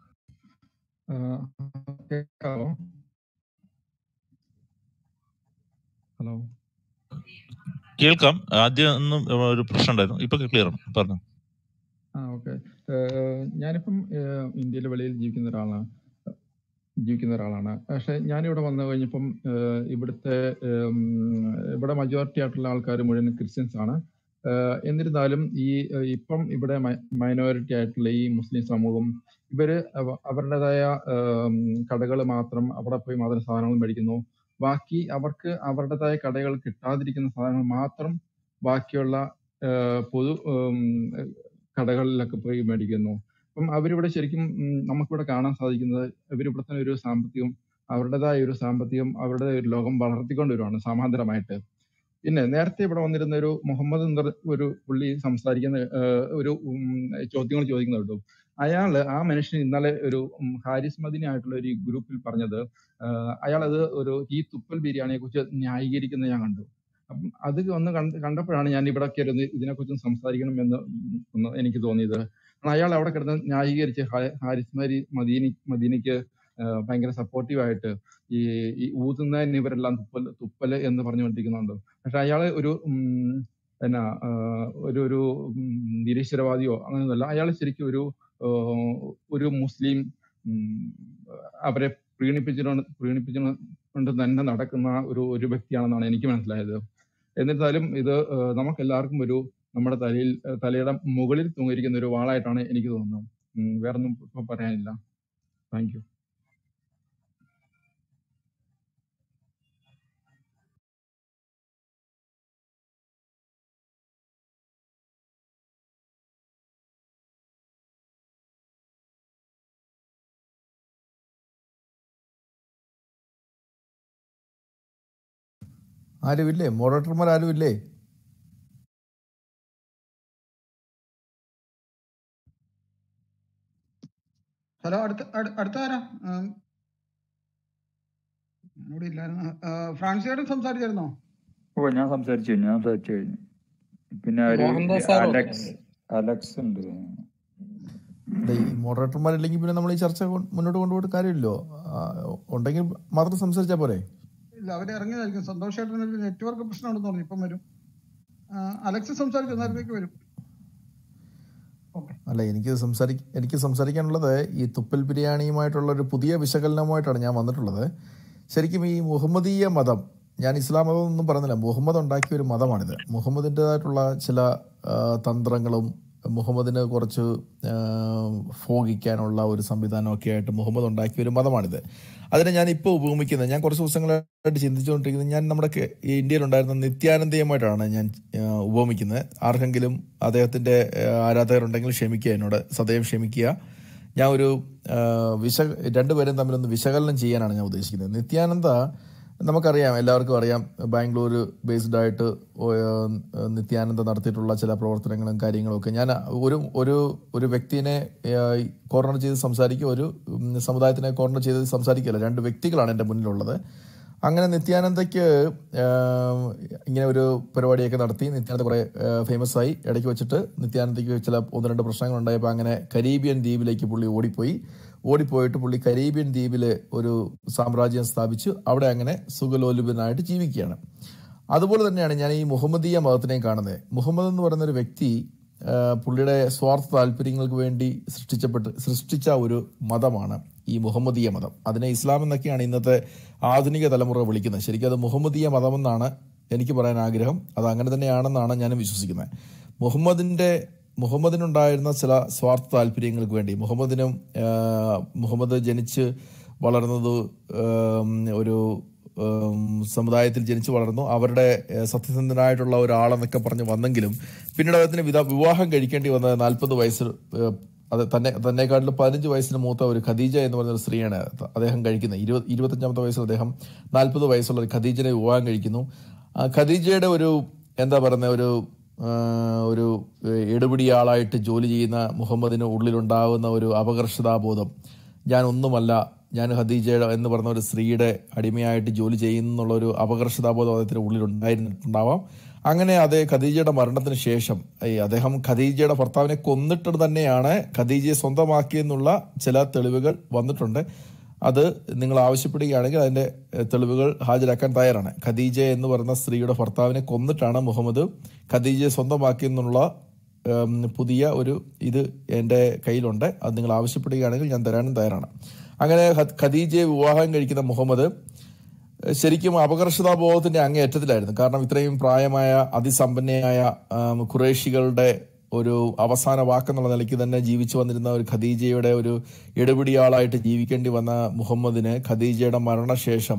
കേൾക്കാവോ ഹലോ കേൾക്കാം ആദ്യം ഒന്നും ഒരു പ്രശ്നം ഉണ്ടായിരുന്നു ഇപ്പൊ ക്ലിയർ ആണ് പറഞ്ഞു ആ ഓക്കെ ഞാനിപ്പം ഏഹ്, ഇന്ത്യയിലെ വെളിയിൽ ജീവിക്കുന്ന ഒരാളാണ് ജീവിക്കുന്ന ഒരാളാണ് പക്ഷെ ഞാനിവിടെ വന്നു കഴിഞ്ഞപ്പം ഏഹ്, ഇവിടുത്തെ ഉം, ഇവിടെ മജോറിറ്റി ആയിട്ടുള്ള ആൾക്കാർ മുഴുവൻ ക്രിസ്ത്യൻസ് ആണ് ഏഹ്, എന്നിരുന്നാലും ഈ ഏഹ്, ഇപ്പം ഇവിടെ മൈനോറിറ്റി ആയിട്ടുള്ള ഈ മുസ്ലിം സമൂഹം ഇവര് അവ- അവരുടേതായ കടകൾ മാത്രം അവിടെ പോയി മാത്രം സാധനങ്ങൾ മേടിക്കുന്നു ബാക്കി അവർക്ക് അവരുടേതായ കടകൾ കിട്ടാതിരിക്കുന്ന സാധനങ്ങൾ മാത്രം ബാക്കിയുള്ള ഏഹ്, പൊതു ഉം, കടകളിലൊക്കെ പോയി മേടിക്കുന്നു അപ്പം അവരിവിടെ ശരിക്കും ഉം, നമുക്കിവിടെ കാണാൻ സാധിക്കുന്നത് ഇവരിവിടെ തന്നെ ഒരു സാമ്പത്തികം അവരുടേതായ ഒരു സാമ്പത്തികം അവരുടെ ഒരു ലോകം വളർത്തിക്കൊണ്ടുവരുവാണ് സമാന്തരമായിട്ട് പിന്നെ നേരത്തെ ഇവിടെ വന്നിരുന്ന ഒരു മുഹമ്മദ് എന്ന് പറഞ്ഞ ഒരു പുള്ളി സംസാരിക്കുന്ന ഏഹ്, ഒരു ഉം, ചോദ്യങ്ങൾ ചോദിക്കുന്ന കേട്ടു അയാള് ആ മനുഷ്യൻ ഇന്നലെ ഒരു ഉം, ഹാരിസ് മദിനി ആയിട്ടുള്ള ഒരു ഗ്രൂപ്പിൽ പറഞ്ഞത് അയാൾ അത് ഒരു ഈ തുപ്പൽ ബിരിയാണിയെ കുറിച്ച് ന്യായീകരിക്കുന്നത് ഞാൻ കണ്ടു അപ്പം അത് ഒന്ന് കണ്ട് കണ്ടപ്പോഴാണ് ഞാൻ ഇവിടെ കയറുന്ന ഇതിനെക്കുറിച്ച് സംസാരിക്കണം എന്ന് ഒന്ന് എനിക്ക് തോന്നിയത് കാരണം അയാൾ അവിടെ കിടന്ന് ന്യായീകരിച്ച് ഹാ- ഹാരിസ് മരി മദീനി മദീനിക്ക് ആഹ് ഭയങ്കര സപ്പോർട്ടീവ് ആയിട്ട് ഈ ഈ ഊതുന്നതിന് ഇവരെല്ലാം തുപ്പൽ തുപ്പല് എന്ന് പറഞ്ഞുകൊണ്ടിരിക്കുന്നുണ്ട് പക്ഷെ അയാള് ഒരു ഉം, എന്നാ ആഹ് ഒരു ഒരു ഉം, നിരീശ്വരവാദിയോ അങ്ങനെയൊന്നുമല്ല അയാൾ ശരിക്കും ഒരു ആഹ് ഒരു മുസ്ലിം ഉം, അവരെ പ്രീണിപ്പിച്ചുകൊണ്ട് പ്രീണിപ്പിച്ചുകൊണ്ട് തന്നെ നടക്കുന്ന ഒരു ഒരു വ്യക്തിയാണെന്നാണ് എനിക്ക് മനസ്സിലായത് എന്നിരുന്നാലും ഇത് ആഹ് നമുക്ക് എല്ലാവർക്കും ഒരു നമ്മുടെ തലയിൽ ആഹ് തലയുടെ മുകളിൽ തൂങ്ങിയിരിക്കുന്ന ഒരു വാളായിട്ടാണ് എനിക്ക് തോന്നുന്നത് ഉം, വേറൊന്നും ഇപ്പൊ പറയാനില്ല താങ്ക് യു ആരുമില്ലേ മോഡറേറ്റർമാർ ആരുമില്ലേ ഹലോ അടുത്ത അടു- അടുത്ത ആരാ ഉം, ഇവിടെ ഇല്ലായിരുന്നു ആ, ഫ്രാൻസി ചേട്ടൻ സംസാരിച്ചായിരുന്നോ ഓ ഞാൻ സംസാരിച്ചു കഴിഞ്ഞു ഞാൻ സംസാരിച്ചു കഴിഞ്ഞു പിന്നെ ഒരു മോഹൻദാസ് സാറും അലക്സ് അലക്സ് ഉണ്ട് ഇവിടെ ഈ മോഡറേറ്റർമാരില്ലെങ്കിൽ പിന്നെ നമ്മൾ ഈ ചർച്ച കൊ- മുന്നോട്ട് കൊണ്ടുപോയിട്ട് കാര്യമില്ലല്ലോ ആ, ഉണ്ടെങ്കിൽ മാത്രം സംസാരിച്ചാൽ പോരെ ഇല്ല അവര് ഇറങ്ങിയതായിരിക്കും സന്തോഷ് ചേട്ടന് ഒരു നെറ്റ്വർക്ക് പ്രശ്നമുണ്ടെന്ന് പറഞ്ഞു ഇപ്പം വരും ആ, അലക്സ് സംസാരിച്ചു നേരത്തേക്ക് വരും അല്ല എനിക്ക് സംസാരി എനിക്ക് സംസാരിക്കാനുള്ളത് ഈ തുപ്പൽ ബിരിയാണിയുമായിട്ടുള്ള ഒരു പുതിയ വിശകലനവുമായിട്ടാണ് ഞാൻ വന്നിട്ടുള്ളത് ശരിക്കും ഈ മുഹമ്മദീയ മതം ഞാൻ ഇസ്ലാം മതം ഒന്നും പറയുന്നില്ല മുഹമ്മദ് ഉണ്ടാക്കിയ ഒരു മതമാണിത് മുഹമ്മദിൻ്റെതായിട്ടുള്ള ചില ആ, തന്ത്രങ്ങളും മുഹമ്മദിന് കുറച്ച് ആ, ഭോഗിക്കാനുള്ള ഒരു സംവിധാനമൊക്കെ ആയിട്ട് മുഹമ്മദ് ഉണ്ടാക്കിയ ഒരു മതമാണിത് അതിനെ ഞാൻ ഇപ്പോൾ ഉപമിക്കുന്നത് ഞാൻ കുറച്ച് ദിവസങ്ങളായിട്ട് ചിന്തിച്ചുകൊണ്ടിരിക്കുന്നത് ഞാൻ നമ്മുടെ കേ- ഈ ഇന്ത്യയിലുണ്ടായിരുന്ന നിത്യാനന്ദയുമായിട്ടാണ് ഞാൻ ആ, ഉപമിക്കുന്നത് ആർക്കെങ്കിലും അദ്ദേഹത്തിൻ്റെ ആരാധകരുണ്ടെങ്കിൽ ക്ഷമിക്കുക എന്നോട് സദയം ക്ഷമിക്കുക ഞാൻ ഒരു ആ, വിശ രണ്ടുപേരും തമ്മിലൊന്ന് വിശകലനം ചെയ്യാനാണ് ഞാൻ ഉദ്ദേശിക്കുന്നത് നിത്യാനന്ദ നമുക്കറിയാം എല്ലാവർക്കും അറിയാം ബാംഗ്ലൂർ ബേസ്ഡ് ആയിട്ട് ഓ- ആ, നിത്യാനന്ദ നടത്തിയിട്ടുള്ള ചില പ്രവർത്തനങ്ങളും കാര്യങ്ങളും ഒക്കെ ഞാൻ ഒരു ഒരു ഒരു വ്യക്തിനെ കോർണർ ചെയ്ത് സംസാരിക്കുക ഒരു ഉം, സമുദായത്തിനെ കോർണർ ചെയ്ത് സംസാരിക്കുകയല്ല രണ്ട് വ്യക്തികളാണ് എൻ്റെ മുന്നിലുള്ളത് അങ്ങനെ നിത്യാനന്ദയ്ക്ക് ആഹ്, ഇങ്ങനെ ഒരു പരിപാടിയൊക്കെ നടത്തി നിത്യാനന്ദ കുറെ ഫേമസ് ആയി ഇടയ്ക്ക് വെച്ചിട്ട് നിത്യാനന്ദയ്ക്ക് ചില ഒന്ന് രണ്ട് പ്രശ്നങ്ങൾ ഉണ്ടായപ്പോൾ അങ്ങനെ കരീബിയൻ ദ്വീപിലേക്ക് പുള്ളി ഓടിപ്പോയി ഓടിപ്പോയിട്ട് പുള്ളി കരീബിയൻ ദ്വീപിൽ ഒരു സാമ്രാജ്യം സ്ഥാപിച്ചു അവിടെ അങ്ങനെ സുഖലോലുപനായിട്ട് ജീവിക്കുകയാണ് അതുപോലെ തന്നെയാണ് ഞാൻ ഈ മുഹമ്മദീയ മതത്തിനെയും കാണുന്നത് മുഹമ്മദ് എന്ന് പറയുന്ന ഒരു വ്യക്തി ആ, പുള്ളിയുടെ സ്വാർത്ഥ താല്പര്യങ്ങൾക്ക് വേണ്ടി സൃഷ്ടിച്ചപ്പെട്ട് സൃഷ്ടിച്ച ഒരു മതമാണ് ഈ മുഹമ്മദീയ മതം അതിനെ ഇസ്ലാം എന്നൊക്കെയാണ് ഇന്നത്തെ ആധുനിക തലമുറ വിളിക്കുന്നത് ശരിക്കും അത് മുഹമ്മദീയ മതമെന്നാണ് എനിക്ക് പറയാൻ ആഗ്രഹം അത് അങ്ങനെ തന്നെയാണെന്നാണ് ഞാൻ വിശ്വസിക്കുന്നത് മുഹമ്മദിന്റെ മുഹമ്മദിനുണ്ടായിരുന്ന ചില സ്വാർത്ഥ താല്പര്യങ്ങൾക്ക് വേണ്ടി മുഹമ്മദിനും ആ, മുഹമ്മദ് ജനിച്ച് വളർന്നത് ആം, ഒരു ആം, സമുദായത്തിൽ ജനിച്ചു വളർന്നു അവരുടെ ഏഹ്, സത്യസന്ധനായിട്ടുള്ള ഒരാളെന്നൊക്കെ പറഞ്ഞ് വന്നെങ്കിലും പിന്നീട് അദ്ദേഹത്തിന് വിധ വിവാഹം കഴിക്കേണ്ടി വന്ന നാൽപ്പത് വയസ്സ് ഏഹ്, അത് തന്നെ തന്നെക്കാട്ടിലും പതിനഞ്ച് വയസ്സിന് മൂത്ത ഒരു ഖദീജ എന്ന് പറയുന്ന ഒരു സ്ത്രീയാണ് അദ്ദേഹം കഴിക്കുന്നത് ഇരുപത് ഇരുപത്തഞ്ചാമത്തെ വയസ്സിൽ അദ്ദേഹം നാൽപ്പത് വയസ്സുള്ള ഒരു ഖദീജനെ വിവാഹം കഴിക്കുന്നു ആ ഖദീജയുടെ ഒരു എന്താ പറയുന്ന ഒരു ആ, ഒരു ഏഹ്, എടുപിടിയാളായിട്ട് ജോലി ചെയ്യുന്ന മുഹമ്മദിന് ഉള്ളിലുണ്ടാകുന്ന ഒരു അപകർഷതാബോധം ഞാൻ ഒന്നുമല്ല ഞാൻ ഖദീജയുടെ എന്ന് പറഞ്ഞ ഒരു സ്ത്രീയുടെ അടിമയായിട്ട് ജോലി ചെയ്യുന്നുള്ള ഒരു അപകർഷതാബോധം അദ്ദേഹത്തിന് ഉള്ളിൽ ഉണ്ടായിരുന്നിട്ടുണ്ടാവാം അങ്ങനെ അതേ ഖദീജയുടെ മരണത്തിന് ശേഷം ഈ അദ്ദേഹം ഖദീജയുടെ ഭർത്താവിനെ കൊന്നിട്ട് തന്നെയാണ് ഖദീജയെ സ്വന്തമാക്കിയെന്നുള്ള ചില തെളിവുകൾ വന്നിട്ടുണ്ട് അത് നിങ്ങൾ ആവശ്യപ്പെടുകയാണെങ്കിൽ അതിന്റെ എഹ്, തെളിവുകൾ ഹാജരാക്കാൻ തയ്യാറാണ് ഖദീജ എന്ന് പറയുന്ന സ്ത്രീയുടെ ഭർത്താവിനെ കൊന്നിട്ടാണ് മുഹമ്മദ് ഖദീജയെ സ്വന്തമാക്കിയെന്നുള്ള ഉം, പുതിയ ഒരു ഇത് എൻ്റെ കയ്യിലുണ്ട് അത് നിങ്ങൾ ആവശ്യപ്പെടുകയാണെങ്കിൽ ഞാൻ തരാനും തയ്യാറാണ് അങ്ങനെ ഖ- ഖദീജയെ വിവാഹം കഴിക്കുന്ന മുഹമ്മദ് ഏഹ്, ശരിക്കും അപകർഷതാബോധത്തിന്റെ അങ്ങേയറ്റത്തിലായിരുന്നു കാരണം ഇത്രയും പ്രായമായ അതിസമ്പന്നയായ ആം, ഖുറേഷികളുടെ ഒരു അവസാന വാക്കെന്നുള്ള നിലയ്ക്ക് തന്നെ ജീവിച്ചു വന്നിരുന്ന ഒരു ഖദീജയുടെ ഒരു എടുപിടിയാളായിട്ട് ജീവിക്കേണ്ടി വന്ന മുഹമ്മദിന് ഖദീജയുടെ മരണശേഷം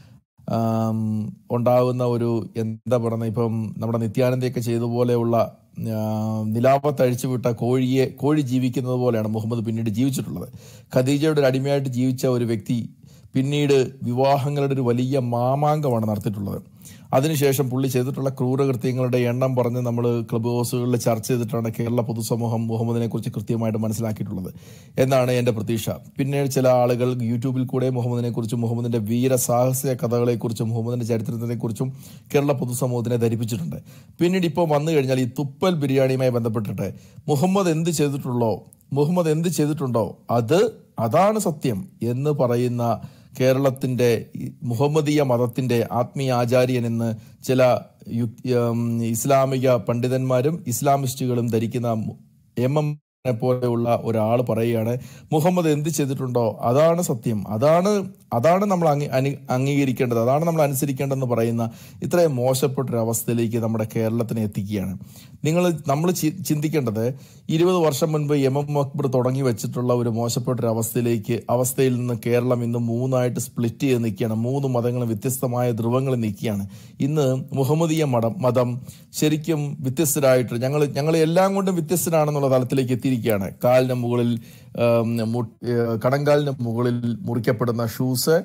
ആം, ഉണ്ടാകുന്ന ഒരു എന്താ പറയുന്നത് ഇപ്പം നമ്മുടെ നിത്യാനന്ദയൊക്കെ ചെയ്ത പോലെയുള്ള നിലാപത്തഴിച്ചു വിട്ട കോഴിയെ കോഴി ജീവിക്കുന്നത് പോലെയാണ് മുഹമ്മദ് പിന്നീട് ജീവിച്ചിട്ടുള്ളത് ഖദീജയുടെ ഒരു അടിമയായിട്ട് ജീവിച്ച ഒരു വ്യക്തി പിന്നീട് വിവാഹങ്ങളുടെ ഒരു വലിയ മാമാങ്കമാണ് നടത്തിയിട്ടുള്ളത് അതിനുശേഷം പുള്ളി ചെയ്തിട്ടുള്ള ക്രൂരകൃത്യങ്ങളുടെ എണ്ണം പറഞ്ഞ് നമ്മൾ ക്ലബ് ഹൗസുകളിൽ ചർച്ച ചെയ്തിട്ടാണ് കേരള പൊതുസമൂഹം മുഹമ്മദിനെ കുറിച്ച് കൃത്യമായിട്ട് മനസ്സിലാക്കിയിട്ടുള്ളത് എന്നാണ് എൻ്റെ പ്രതീക്ഷ പിന്നെ ചില ആളുകൾ യൂട്യൂബിൽ കൂടെ മുഹമ്മദിനെ കുറിച്ചും മുഹമ്മദിന്റെ വീര സാഹസിക കഥകളെക്കുറിച്ചും മുഹമ്മദിന്റെ ചരിത്രത്തിനെ കുറിച്ചും കേരള പൊതുസമൂഹത്തിനെ ധരിപ്പിച്ചിട്ടുണ്ട് പിന്നീട് ഇപ്പോൾ വന്നു കഴിഞ്ഞാൽ ഈ തുപ്പൽ ബിരിയാണിയുമായി ബന്ധപ്പെട്ടിട്ട് മുഹമ്മദ് എന്ത് ചെയ്തിട്ടുള്ളോ മുഹമ്മദ് എന്ത് ചെയ്തിട്ടുണ്ടോ അത് അതാണ് സത്യം എന്ന് പറയുന്ന കേരളത്തിന്റെ ഈ മുഹമ്മദീയ മതത്തിന്റെ ആത്മീയ ആചാര്യൻ എന്ന് ചില യു- ഉം, ഇസ്ലാമിക പണ്ഡിതന്മാരും ഇസ്ലാമിസ്റ്റുകളും ധരിക്കുന്ന എം എം പോലെയുള്ള ഒരാൾ പറയുകയാണ് മുഹമ്മദ് എന്ത് ചെയ്തിട്ടുണ്ടോ അതാണ് സത്യം അതാണ് അതാണ് നമ്മൾ അംഗീ- അനി- അംഗീകരിക്കേണ്ടത് അതാണ് നമ്മൾ അനുസരിക്കേണ്ടതെന്ന് പറയുന്ന ഇത്രയും മോശപ്പെട്ട ഒരു അവസ്ഥയിലേക്ക് നമ്മുടെ കേരളത്തിനെ എത്തിക്കുകയാണ് നിങ്ങൾ നമ്മൾ ചി- ചിന്തിക്കേണ്ടത് ഇരുപത് വർഷം മുൻപ് എം എം അക്ബർ തുടങ്ങി വെച്ചിട്ടുള്ള ഒരു മോശപ്പെട്ട ഒരു അവസ്ഥയിലേക്ക് അവസ്ഥയിൽ നിന്ന് കേരളം ഇന്ന് മൂന്നായിട്ട് സ്പ്ലിറ്റ് ചെയ്ത് നിൽക്കുകയാണ് മൂന്ന് മതങ്ങളും വ്യത്യസ്തമായ ധ്രുവങ്ങളിൽ നിൽക്കുകയാണ് ഇന്ന് മുഹമ്മദീയ മതം മതം ശരിക്കും വ്യത്യസ്തരായിട്ട് ഞങ്ങൾ ഞങ്ങൾ എല്ലാം കൊണ്ടും വ്യത്യസ്തരാണെന്നുള്ള തലത്തിലേക്ക് എത്തിയിരിക്കുകയാണ് കാലിന് മുകളിൽ ആം, മു- ഏഹ്, കണങ്കാലിന് മുകളിൽ മുറിക്കപ്പെടുന്ന ഷൂസ്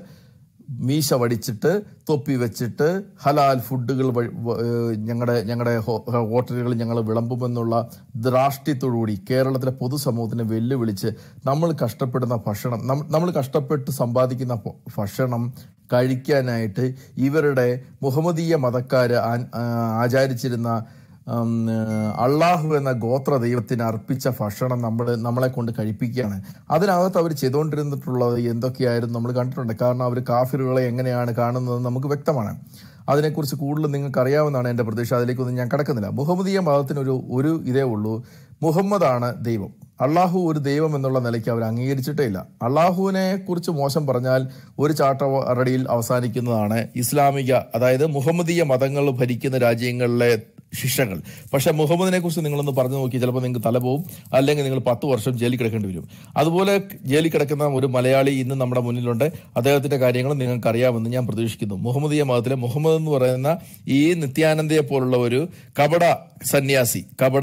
മീശ വടിച്ചിട്ട് തൊപ്പി വെച്ചിട്ട് ഹലാൽ ഫുഡുകൾ ഞങ്ങളുടെ ഞങ്ങളുടെ ഹോട്ടലുകളിൽ ഞങ്ങൾ വിളമ്പുമെന്നുള്ള ദ്രാഷ്ട്യത്തോടുകൂടി കേരളത്തിലെ പൊതുസമൂഹത്തിനെ വെല്ലുവിളിച്ച് നമ്മൾ കഷ്ടപ്പെടുന്ന ഭക്ഷണം നം- നമ്മൾ കഷ്ടപ്പെട്ട് സമ്പാദിക്കുന്ന ഭ- ഭക്ഷണം കഴിക്കാനായിട്ട് ഇവരുടെ മുഹമ്മദീയ മതക്കാർ ആചാരിച്ചിരുന്ന ഉം, അള്ളാഹു എന്ന ഗോത്ര ദൈവത്തിന് അർപ്പിച്ച ഭക്ഷണം നമ്മൾ നമ്മളെ കൊണ്ട് കഴിപ്പിക്കുകയാണ് അതിനകത്ത് അവർ ചെയ്തുകൊണ്ടിരുന്നിട്ടുള്ളത് എന്തൊക്കെയായിരുന്നു നമ്മൾ കണ്ടിട്ടുണ്ട് കാരണം അവർ കാഫിറുകളെ എങ്ങനെയാണ് കാണുന്നത് നമുക്ക് വ്യക്തമാണ് അതിനെക്കുറിച്ച് കൂടുതൽ നിങ്ങൾക്ക് അറിയാവുന്നതാണ് എൻ്റെ പ്രതീക്ഷ അതിലേക്കൊന്നും ഞാൻ കിടക്കുന്നില്ല മുഹമ്മദീയ മതത്തിനൊരു ഒരു ഇതേ ഉള്ളൂ മുഹമ്മദാണ് ദൈവം അള്ളാഹു ഒരു ദൈവം എന്നുള്ള നിലയ്ക്ക് അവർ അംഗീകരിച്ചിട്ടേ ഇല്ല അള്ളാഹുവിനെ കുറിച്ച് മോശം പറഞ്ഞാൽ ഒരു ചാട്ടറടിയിൽ അവസാനിക്കുന്നതാണ് ഇസ്ലാമിക അതായത് മുഹമ്മദീയ മതങ്ങൾ ഭരിക്കുന്ന രാജ്യങ്ങളിലെ ശിക്ഷകൾ പക്ഷെ മുഹമ്മദിനെ കുറിച്ച് നിങ്ങളൊന്ന് പറഞ്ഞു നോക്കി ചിലപ്പോൾ നിങ്ങൾക്ക് തല പോവും അല്ലെങ്കിൽ നിങ്ങൾ പത്ത് വർഷം ജയിലിൽ കിടക്കേണ്ടി വരും അതുപോലെ ജയിലിൽ കിടക്കുന്ന ഒരു മലയാളി ഇന്ന് നമ്മുടെ മുന്നിലുണ്ട് അദ്ദേഹത്തിന്റെ കാര്യങ്ങൾ നിങ്ങൾക്ക് അറിയാമെന്ന് ഞാൻ പ്രതീക്ഷിക്കുന്നു മുഹമ്മദീയ മതത്തിലെ മുഹമ്മദ് എന്ന് പറയുന്ന ഈ നിത്യാനന്ദയെ പോലുള്ള ഒരു കപട സന്യാസി കപട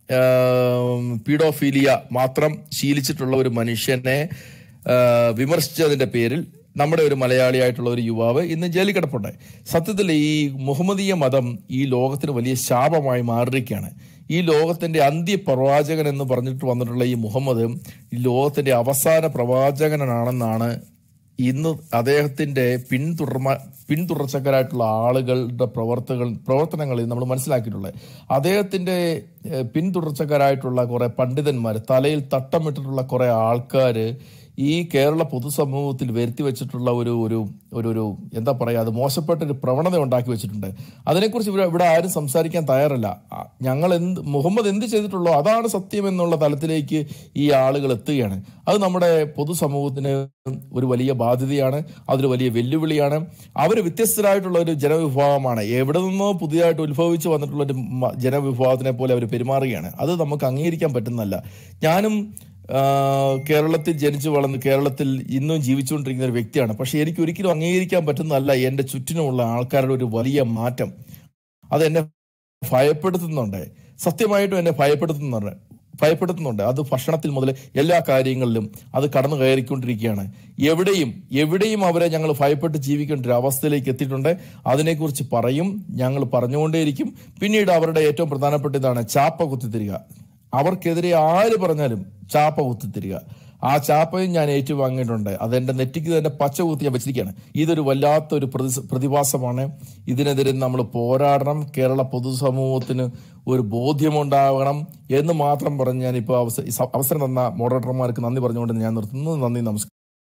ആം, പീഡോഫീലിയ മാത്രം ശീലിച്ചിട്ടുള്ള ഒരു മനുഷ്യനെ ആ, വിമർശിച്ചതിന്റെ പേരിൽ നമ്മുടെ ഒരു മലയാളിയായിട്ടുള്ള ഒരു യുവാവ് ഇന്ന് ജയിലിൽ കിടപ്പുണ്ട് സത്യത്തിൽ ഈ മുഹമ്മദീയ മതം ഈ ലോകത്തിന് വലിയ ശാപമായി മാറിയിരിക്കുകയാണ് ഈ ലോകത്തിന്റെ അന്ത്യ പ്രവാചകൻ എന്ന് പറഞ്ഞിട്ട് വന്നിട്ടുള്ള ഈ മുഹമ്മദ് ഈ ലോകത്തിന്റെ അവസാന പ്രവാചകനാണെന്നാണ് ഇന്ന് അദ്ദേഹത്തിന്റെ പിന്തുടർമ പിന്തുടർച്ചക്കാരായിട്ടുള്ള ആളുകളുടെ പ്രവർത്തകൾ പ്രവർത്തനങ്ങളിൽ നമ്മൾ മനസ്സിലാക്കിയിട്ടുള്ളത് അദ്ദേഹത്തിന്റെ ഏഹ്, പിന്തുടർച്ചക്കാരായിട്ടുള്ള കുറെ പണ്ഡിതന്മാർ തലയിൽ തട്ടമിട്ടിട്ടുള്ള കുറെ ആൾക്കാർ ഈ കേരള പൊതുസമൂഹത്തിൽ വരുത്തി വെച്ചിട്ടുള്ള ഒരു ഒരു ഒരു ഒരു എന്താ പറയുക അത് മോശപ്പെട്ട ഒരു പ്രവണത ഉണ്ടാക്കി വെച്ചിട്ടുണ്ട് അതിനെക്കുറിച്ച് ഇവിടെ ഇവിടെ ആരും സംസാരിക്കാൻ തയ്യാറല്ല ആ, ഞങ്ങൾ എന്ത് മുഹമ്മദ് എന്ത് ചെയ്തിട്ടുള്ളോ അതാണ് സത്യം എന്നുള്ള തലത്തിലേക്ക് ഈ ആളുകൾ എത്തുകയാണ് അത് നമ്മുടെ പൊതുസമൂഹത്തിന് ഒരു വലിയ ബാധ്യതയാണ് അതൊരു വലിയ വെല്ലുവിളിയാണ് അവർ വ്യത്യസ്തരായിട്ടുള്ള ഒരു ജനവിഭാഗമാണ് എവിടെ നിന്നോ പുതിയതായിട്ട് ഉത്ഭവിച്ച് വന്നിട്ടുള്ള ഒരു മ- ജനവിഭാഗത്തിനെ പോലെ അവർ പെരുമാറുകയാണ് അത് നമുക്ക് അംഗീകരിക്കാൻ പറ്റുന്നതല്ല ഞാനും ആ, കേരളത്തിൽ ജനിച്ചു വളർന്ന് കേരളത്തിൽ ഇന്നും ജീവിച്ചുകൊണ്ടിരിക്കുന്ന ഒരു വ്യക്തിയാണ് പക്ഷെ എനിക്ക് ഒരിക്കലും അംഗീകരിക്കാൻ പറ്റുന്നതല്ല എൻ്റെ ചുറ്റിനുമുള്ള ആൾക്കാരുടെ ഒരു വലിയ മാറ്റം അത് എന്നെ ഭയപ്പെടുത്തുന്നുണ്ട് സത്യമായിട്ടും എന്നെ ഭയപ്പെടുത്തുന്നുണ്ട് ഭയപ്പെടുത്തുന്നുണ്ട് അത് ഭക്ഷണത്തിൽ മുതൽ എല്ലാ കാര്യങ്ങളിലും അത് കടന്നു കയറിക്കൊണ്ടിരിക്കുകയാണ് എവിടെയും എവിടെയും അവരെ ഞങ്ങൾ ഭയപ്പെട്ട് ജീവിക്കേണ്ട ഒരു അവസ്ഥയിലേക്ക് എത്തിയിട്ടുണ്ട് അതിനെക്കുറിച്ച് പറയും ഞങ്ങൾ പറഞ്ഞുകൊണ്ടേയിരിക്കും പിന്നീട് അവരുടെ ഏറ്റവും പ്രധാനപ്പെട്ട ഇതാണ് ചാപ്പ കുത്തിത്തരിക അവർക്കെതിരെ ആര് പറഞ്ഞാലും ചാപ്പ കുത്തിത്തരിക ആ ചാപ്പയും ഞാൻ ഏറ്റുവാങ്ങിയിട്ടുണ്ട് അതെന്റെ നെറ്റിക്ക് തന്നെ പച്ച കുത്തി ഞാൻ വെച്ചിരിക്കുകയാണ് ഇതൊരു വല്ലാത്തൊരു പ്രതി പ്രതിഭാസമാണ് ഇതിനെതിരെ നമ്മൾ പോരാടണം കേരള പൊതുസമൂഹത്തിന് ഒരു ബോധ്യമുണ്ടാകണം എന്ന് മാത്രം പറഞ്ഞ് ഞാനിപ്പോൾ അവസ ഈ സ- അവസരം തന്ന മോഡറേറ്റർമാർക്ക് നന്ദി പറഞ്ഞുകൊണ്ട് ഞാൻ നിർത്തുന്നു നന്ദി നമസ്കാരം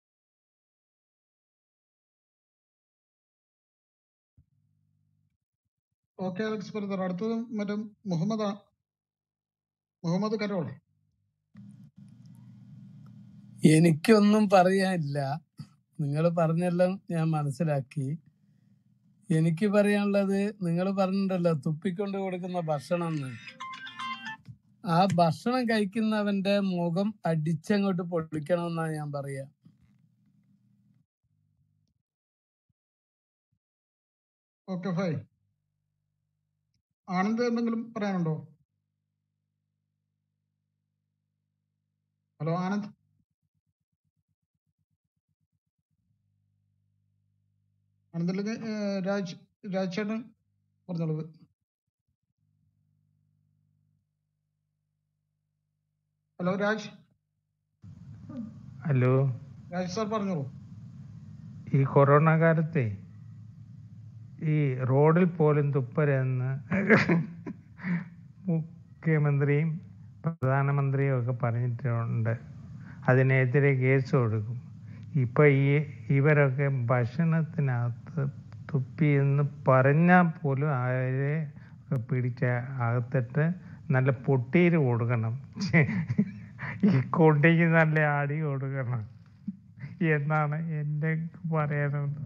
ഓക്കെ അലക്സ് ബ്രദർ അടുത്തത് മറ്റേ മുഹമ്മദ് ആ- മുഹമ്മദ് കരോൾ എനിക്കൊന്നും പറയാനില്ല നിങ്ങൾ പറഞ്ഞെല്ലാം ഞാൻ മനസ്സിലാക്കി എനിക്ക് പറയാനുള്ളത് നിങ്ങൾ പറഞ്ഞിട്ടുണ്ടല്ലോ തുപ്പിക്കൊണ്ട് കൊടുക്കുന്ന ഭക്ഷണം എന്ന് ആ ഭക്ഷണം കഴിക്കുന്നവന്റെ മുഖം അടിച്ചങ്ങോട്ട് പൊളിക്കണമെന്നാണ് ഞാൻ പറയാ ഓക്കെ ഫൈൻ ആനന്ദ് എന്തെങ്കിലും പറയാനുണ്ടോ ഹലോ ആനന്ദ് ആനന്ദില്ലെങ്കിൽ രാജ് രാജ് ചേട്ടൻ പറഞ്ഞോളൂ hello Raj hello Raj sir പറഞ്ഞോളൂ ഈ കൊറോണ കാലത്തെ ഈ റോഡിൽ പോലും തുപ്പരെന്ന് മുഖ്യമന്ത്രിയും പ്രധാനമന്ത്രിയും ഒക്കെ പറഞ്ഞിട്ടുണ്ട് അതിനെതിരെ കേസ് കൊടുക്കും ഇപ്പൊ ഈ ഇവരൊക്കെ ഭക്ഷണത്തിനകത്ത് തുപ്പി എന്ന് പറഞ്ഞാൽ പോലും അവരെ ഒക്കെ പിടിച്ച് അകത്തിട്ട് നല്ല പൊട്ടീര് കൊടുക്കണം ഈ കൊണ്ടിക്ക് നല്ല അടി കൊടുക്കണം എന്നാണ് എൻ്റെ പറയാനുള്ളത്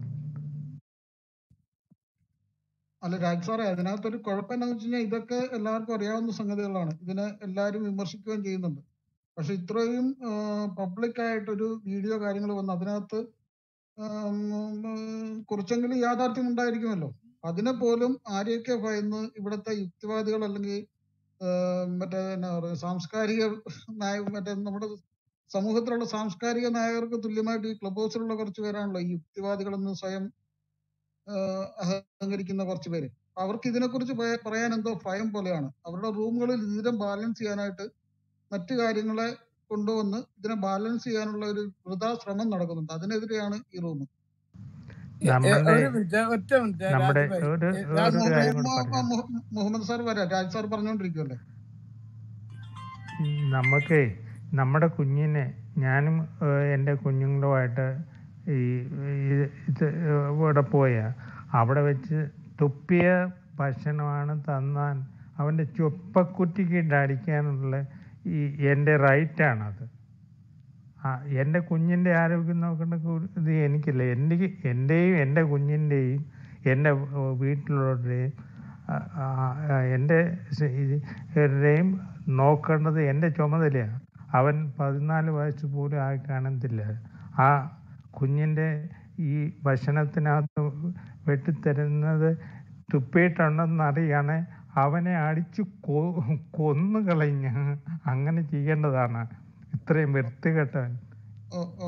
അല്ല രാജ് സാറേ അതിനകത്തൊരു കുഴപ്പം എന്താണെന്ന് വെച്ച് കഴിഞ്ഞാൽ ഇതൊക്കെ എല്ലാവർക്കും അറിയാവുന്ന സംഗതികളാണ് ഇതിനെ എല്ലാവരും വിമർശിക്കുകയും ചെയ്യുന്നുണ്ട് പക്ഷെ ഇത്രയും പബ്ലിക് ആയിട്ടൊരു വീഡിയോ കാര്യങ്ങൾ വന്ന് അതിനകത്ത് ആം, ഉം, കുറച്ചെങ്കിലും യാഥാർത്ഥ്യം ഉണ്ടായിരിക്കുമല്ലോ അതിനെ പോലും ആരെയൊക്കെ ഭയന്ന് ഇവിടുത്തെ യുക്തിവാദികൾ അല്ലെങ്കിൽ ആം, മറ്റേ എന്നാ പറയുക സാംസ്കാരിക നായ മറ്റേ നമ്മുടെ സമൂഹത്തിലുള്ള സാംസ്കാരിക നായകർക്ക് തുല്യമായിട്ട് ഈ ക്ലബ് ഹൗസിലുള്ള കുറച്ച് പേരാണല്ലോ ഈ യുക്തിവാദികളെന്ന് സ്വയം ആഹ് അഹങ്കരിക്കുന്ന കുറച്ച് പേര് അപ്പൊ അവർക്ക് ഇതിനെക്കുറിച്ച് പയ- പറയാൻ എന്തോ ഭയം പോലെയാണ് അവരുടെ റൂമുകളിൽ ഇതിനെ ബാലൻസ് ചെയ്യാനായിട്ട് മറ്റു കാര്യങ്ങളെ കൊണ്ടുവന്ന് ഇതിനെ ബാലൻസ് ചെയ്യാനുള്ള ഒരു വൃഥാ ശ്രമം നടക്കുന്നുണ്ട് അതിനെതിരെയാണ് ഈ റൂം എ- എ- നമ്മളുടെ ഒരു മിനിറ്റ് ഒറ്റ മിനിറ്റ് നമ്മുടെ രാജ് ഭായ് ഒരു എ, രാജ് ഒരു ഭായ് കാര്യം കൂടെ പറയാം മുഹമ്മദ് സാർ വരാം രാജ് സാർ പറഞ്ഞുകൊണ്ടിരിക്കുമല്ലേ നമുക്ക് നമ്മുടെ കുഞ്ഞിനെ ഞാനും ഏഹ്, എൻ്റെ കുഞ്ഞുങ്ങളുമായിട്ട് ഈ ഈ- ഇത് ഇവിടെ പോയ അവിടെ വെച്ച് തുപ്പിയ ഭക്ഷണമാണ് തന്നാൻ അവൻ്റെ ചൊപ്പക്കുറ്റിക്കിട്ട് അടിക്കാനുള്ള ഈ എൻ്റെ റൈറ്റാണത് ആ എൻ്റെ കുഞ്ഞിൻ്റെ ആരോഗ്യം നോക്കേണ്ട കു- ഇത് എനിക്കില്ല എൻ്റെ എൻ്റെയും എൻ്റെ കുഞ്ഞിൻ്റെയും എൻ്റെ വീട്ടിലുള്ളവരുടെയും ആ, ആ, ആ, എൻ്റെ സ- ഇതിൻ്റെയും നോക്കേണ്ടത് എൻ്റെ ചുമതലയാണ് അവൻ പതിനാല് വയസ്സ് പോലും ആയി കാണത്തില്ല ആ കുഞ്ഞിൻ്റെ ഈ ഭക്ഷണത്തിനകത്ത് വെട്ടിത്തരുന്നത് തുപ്പിയിട്ടുണ്ടെന്നറിയാണ് അവനെ അടിച്ച് കൊ കൊന്നു കളഞ്ഞ അങ്ങനെ ചെയ്യേണ്ടതാണ് ഇത്രയും വൃത്തികെട്ടവൻ ഓ-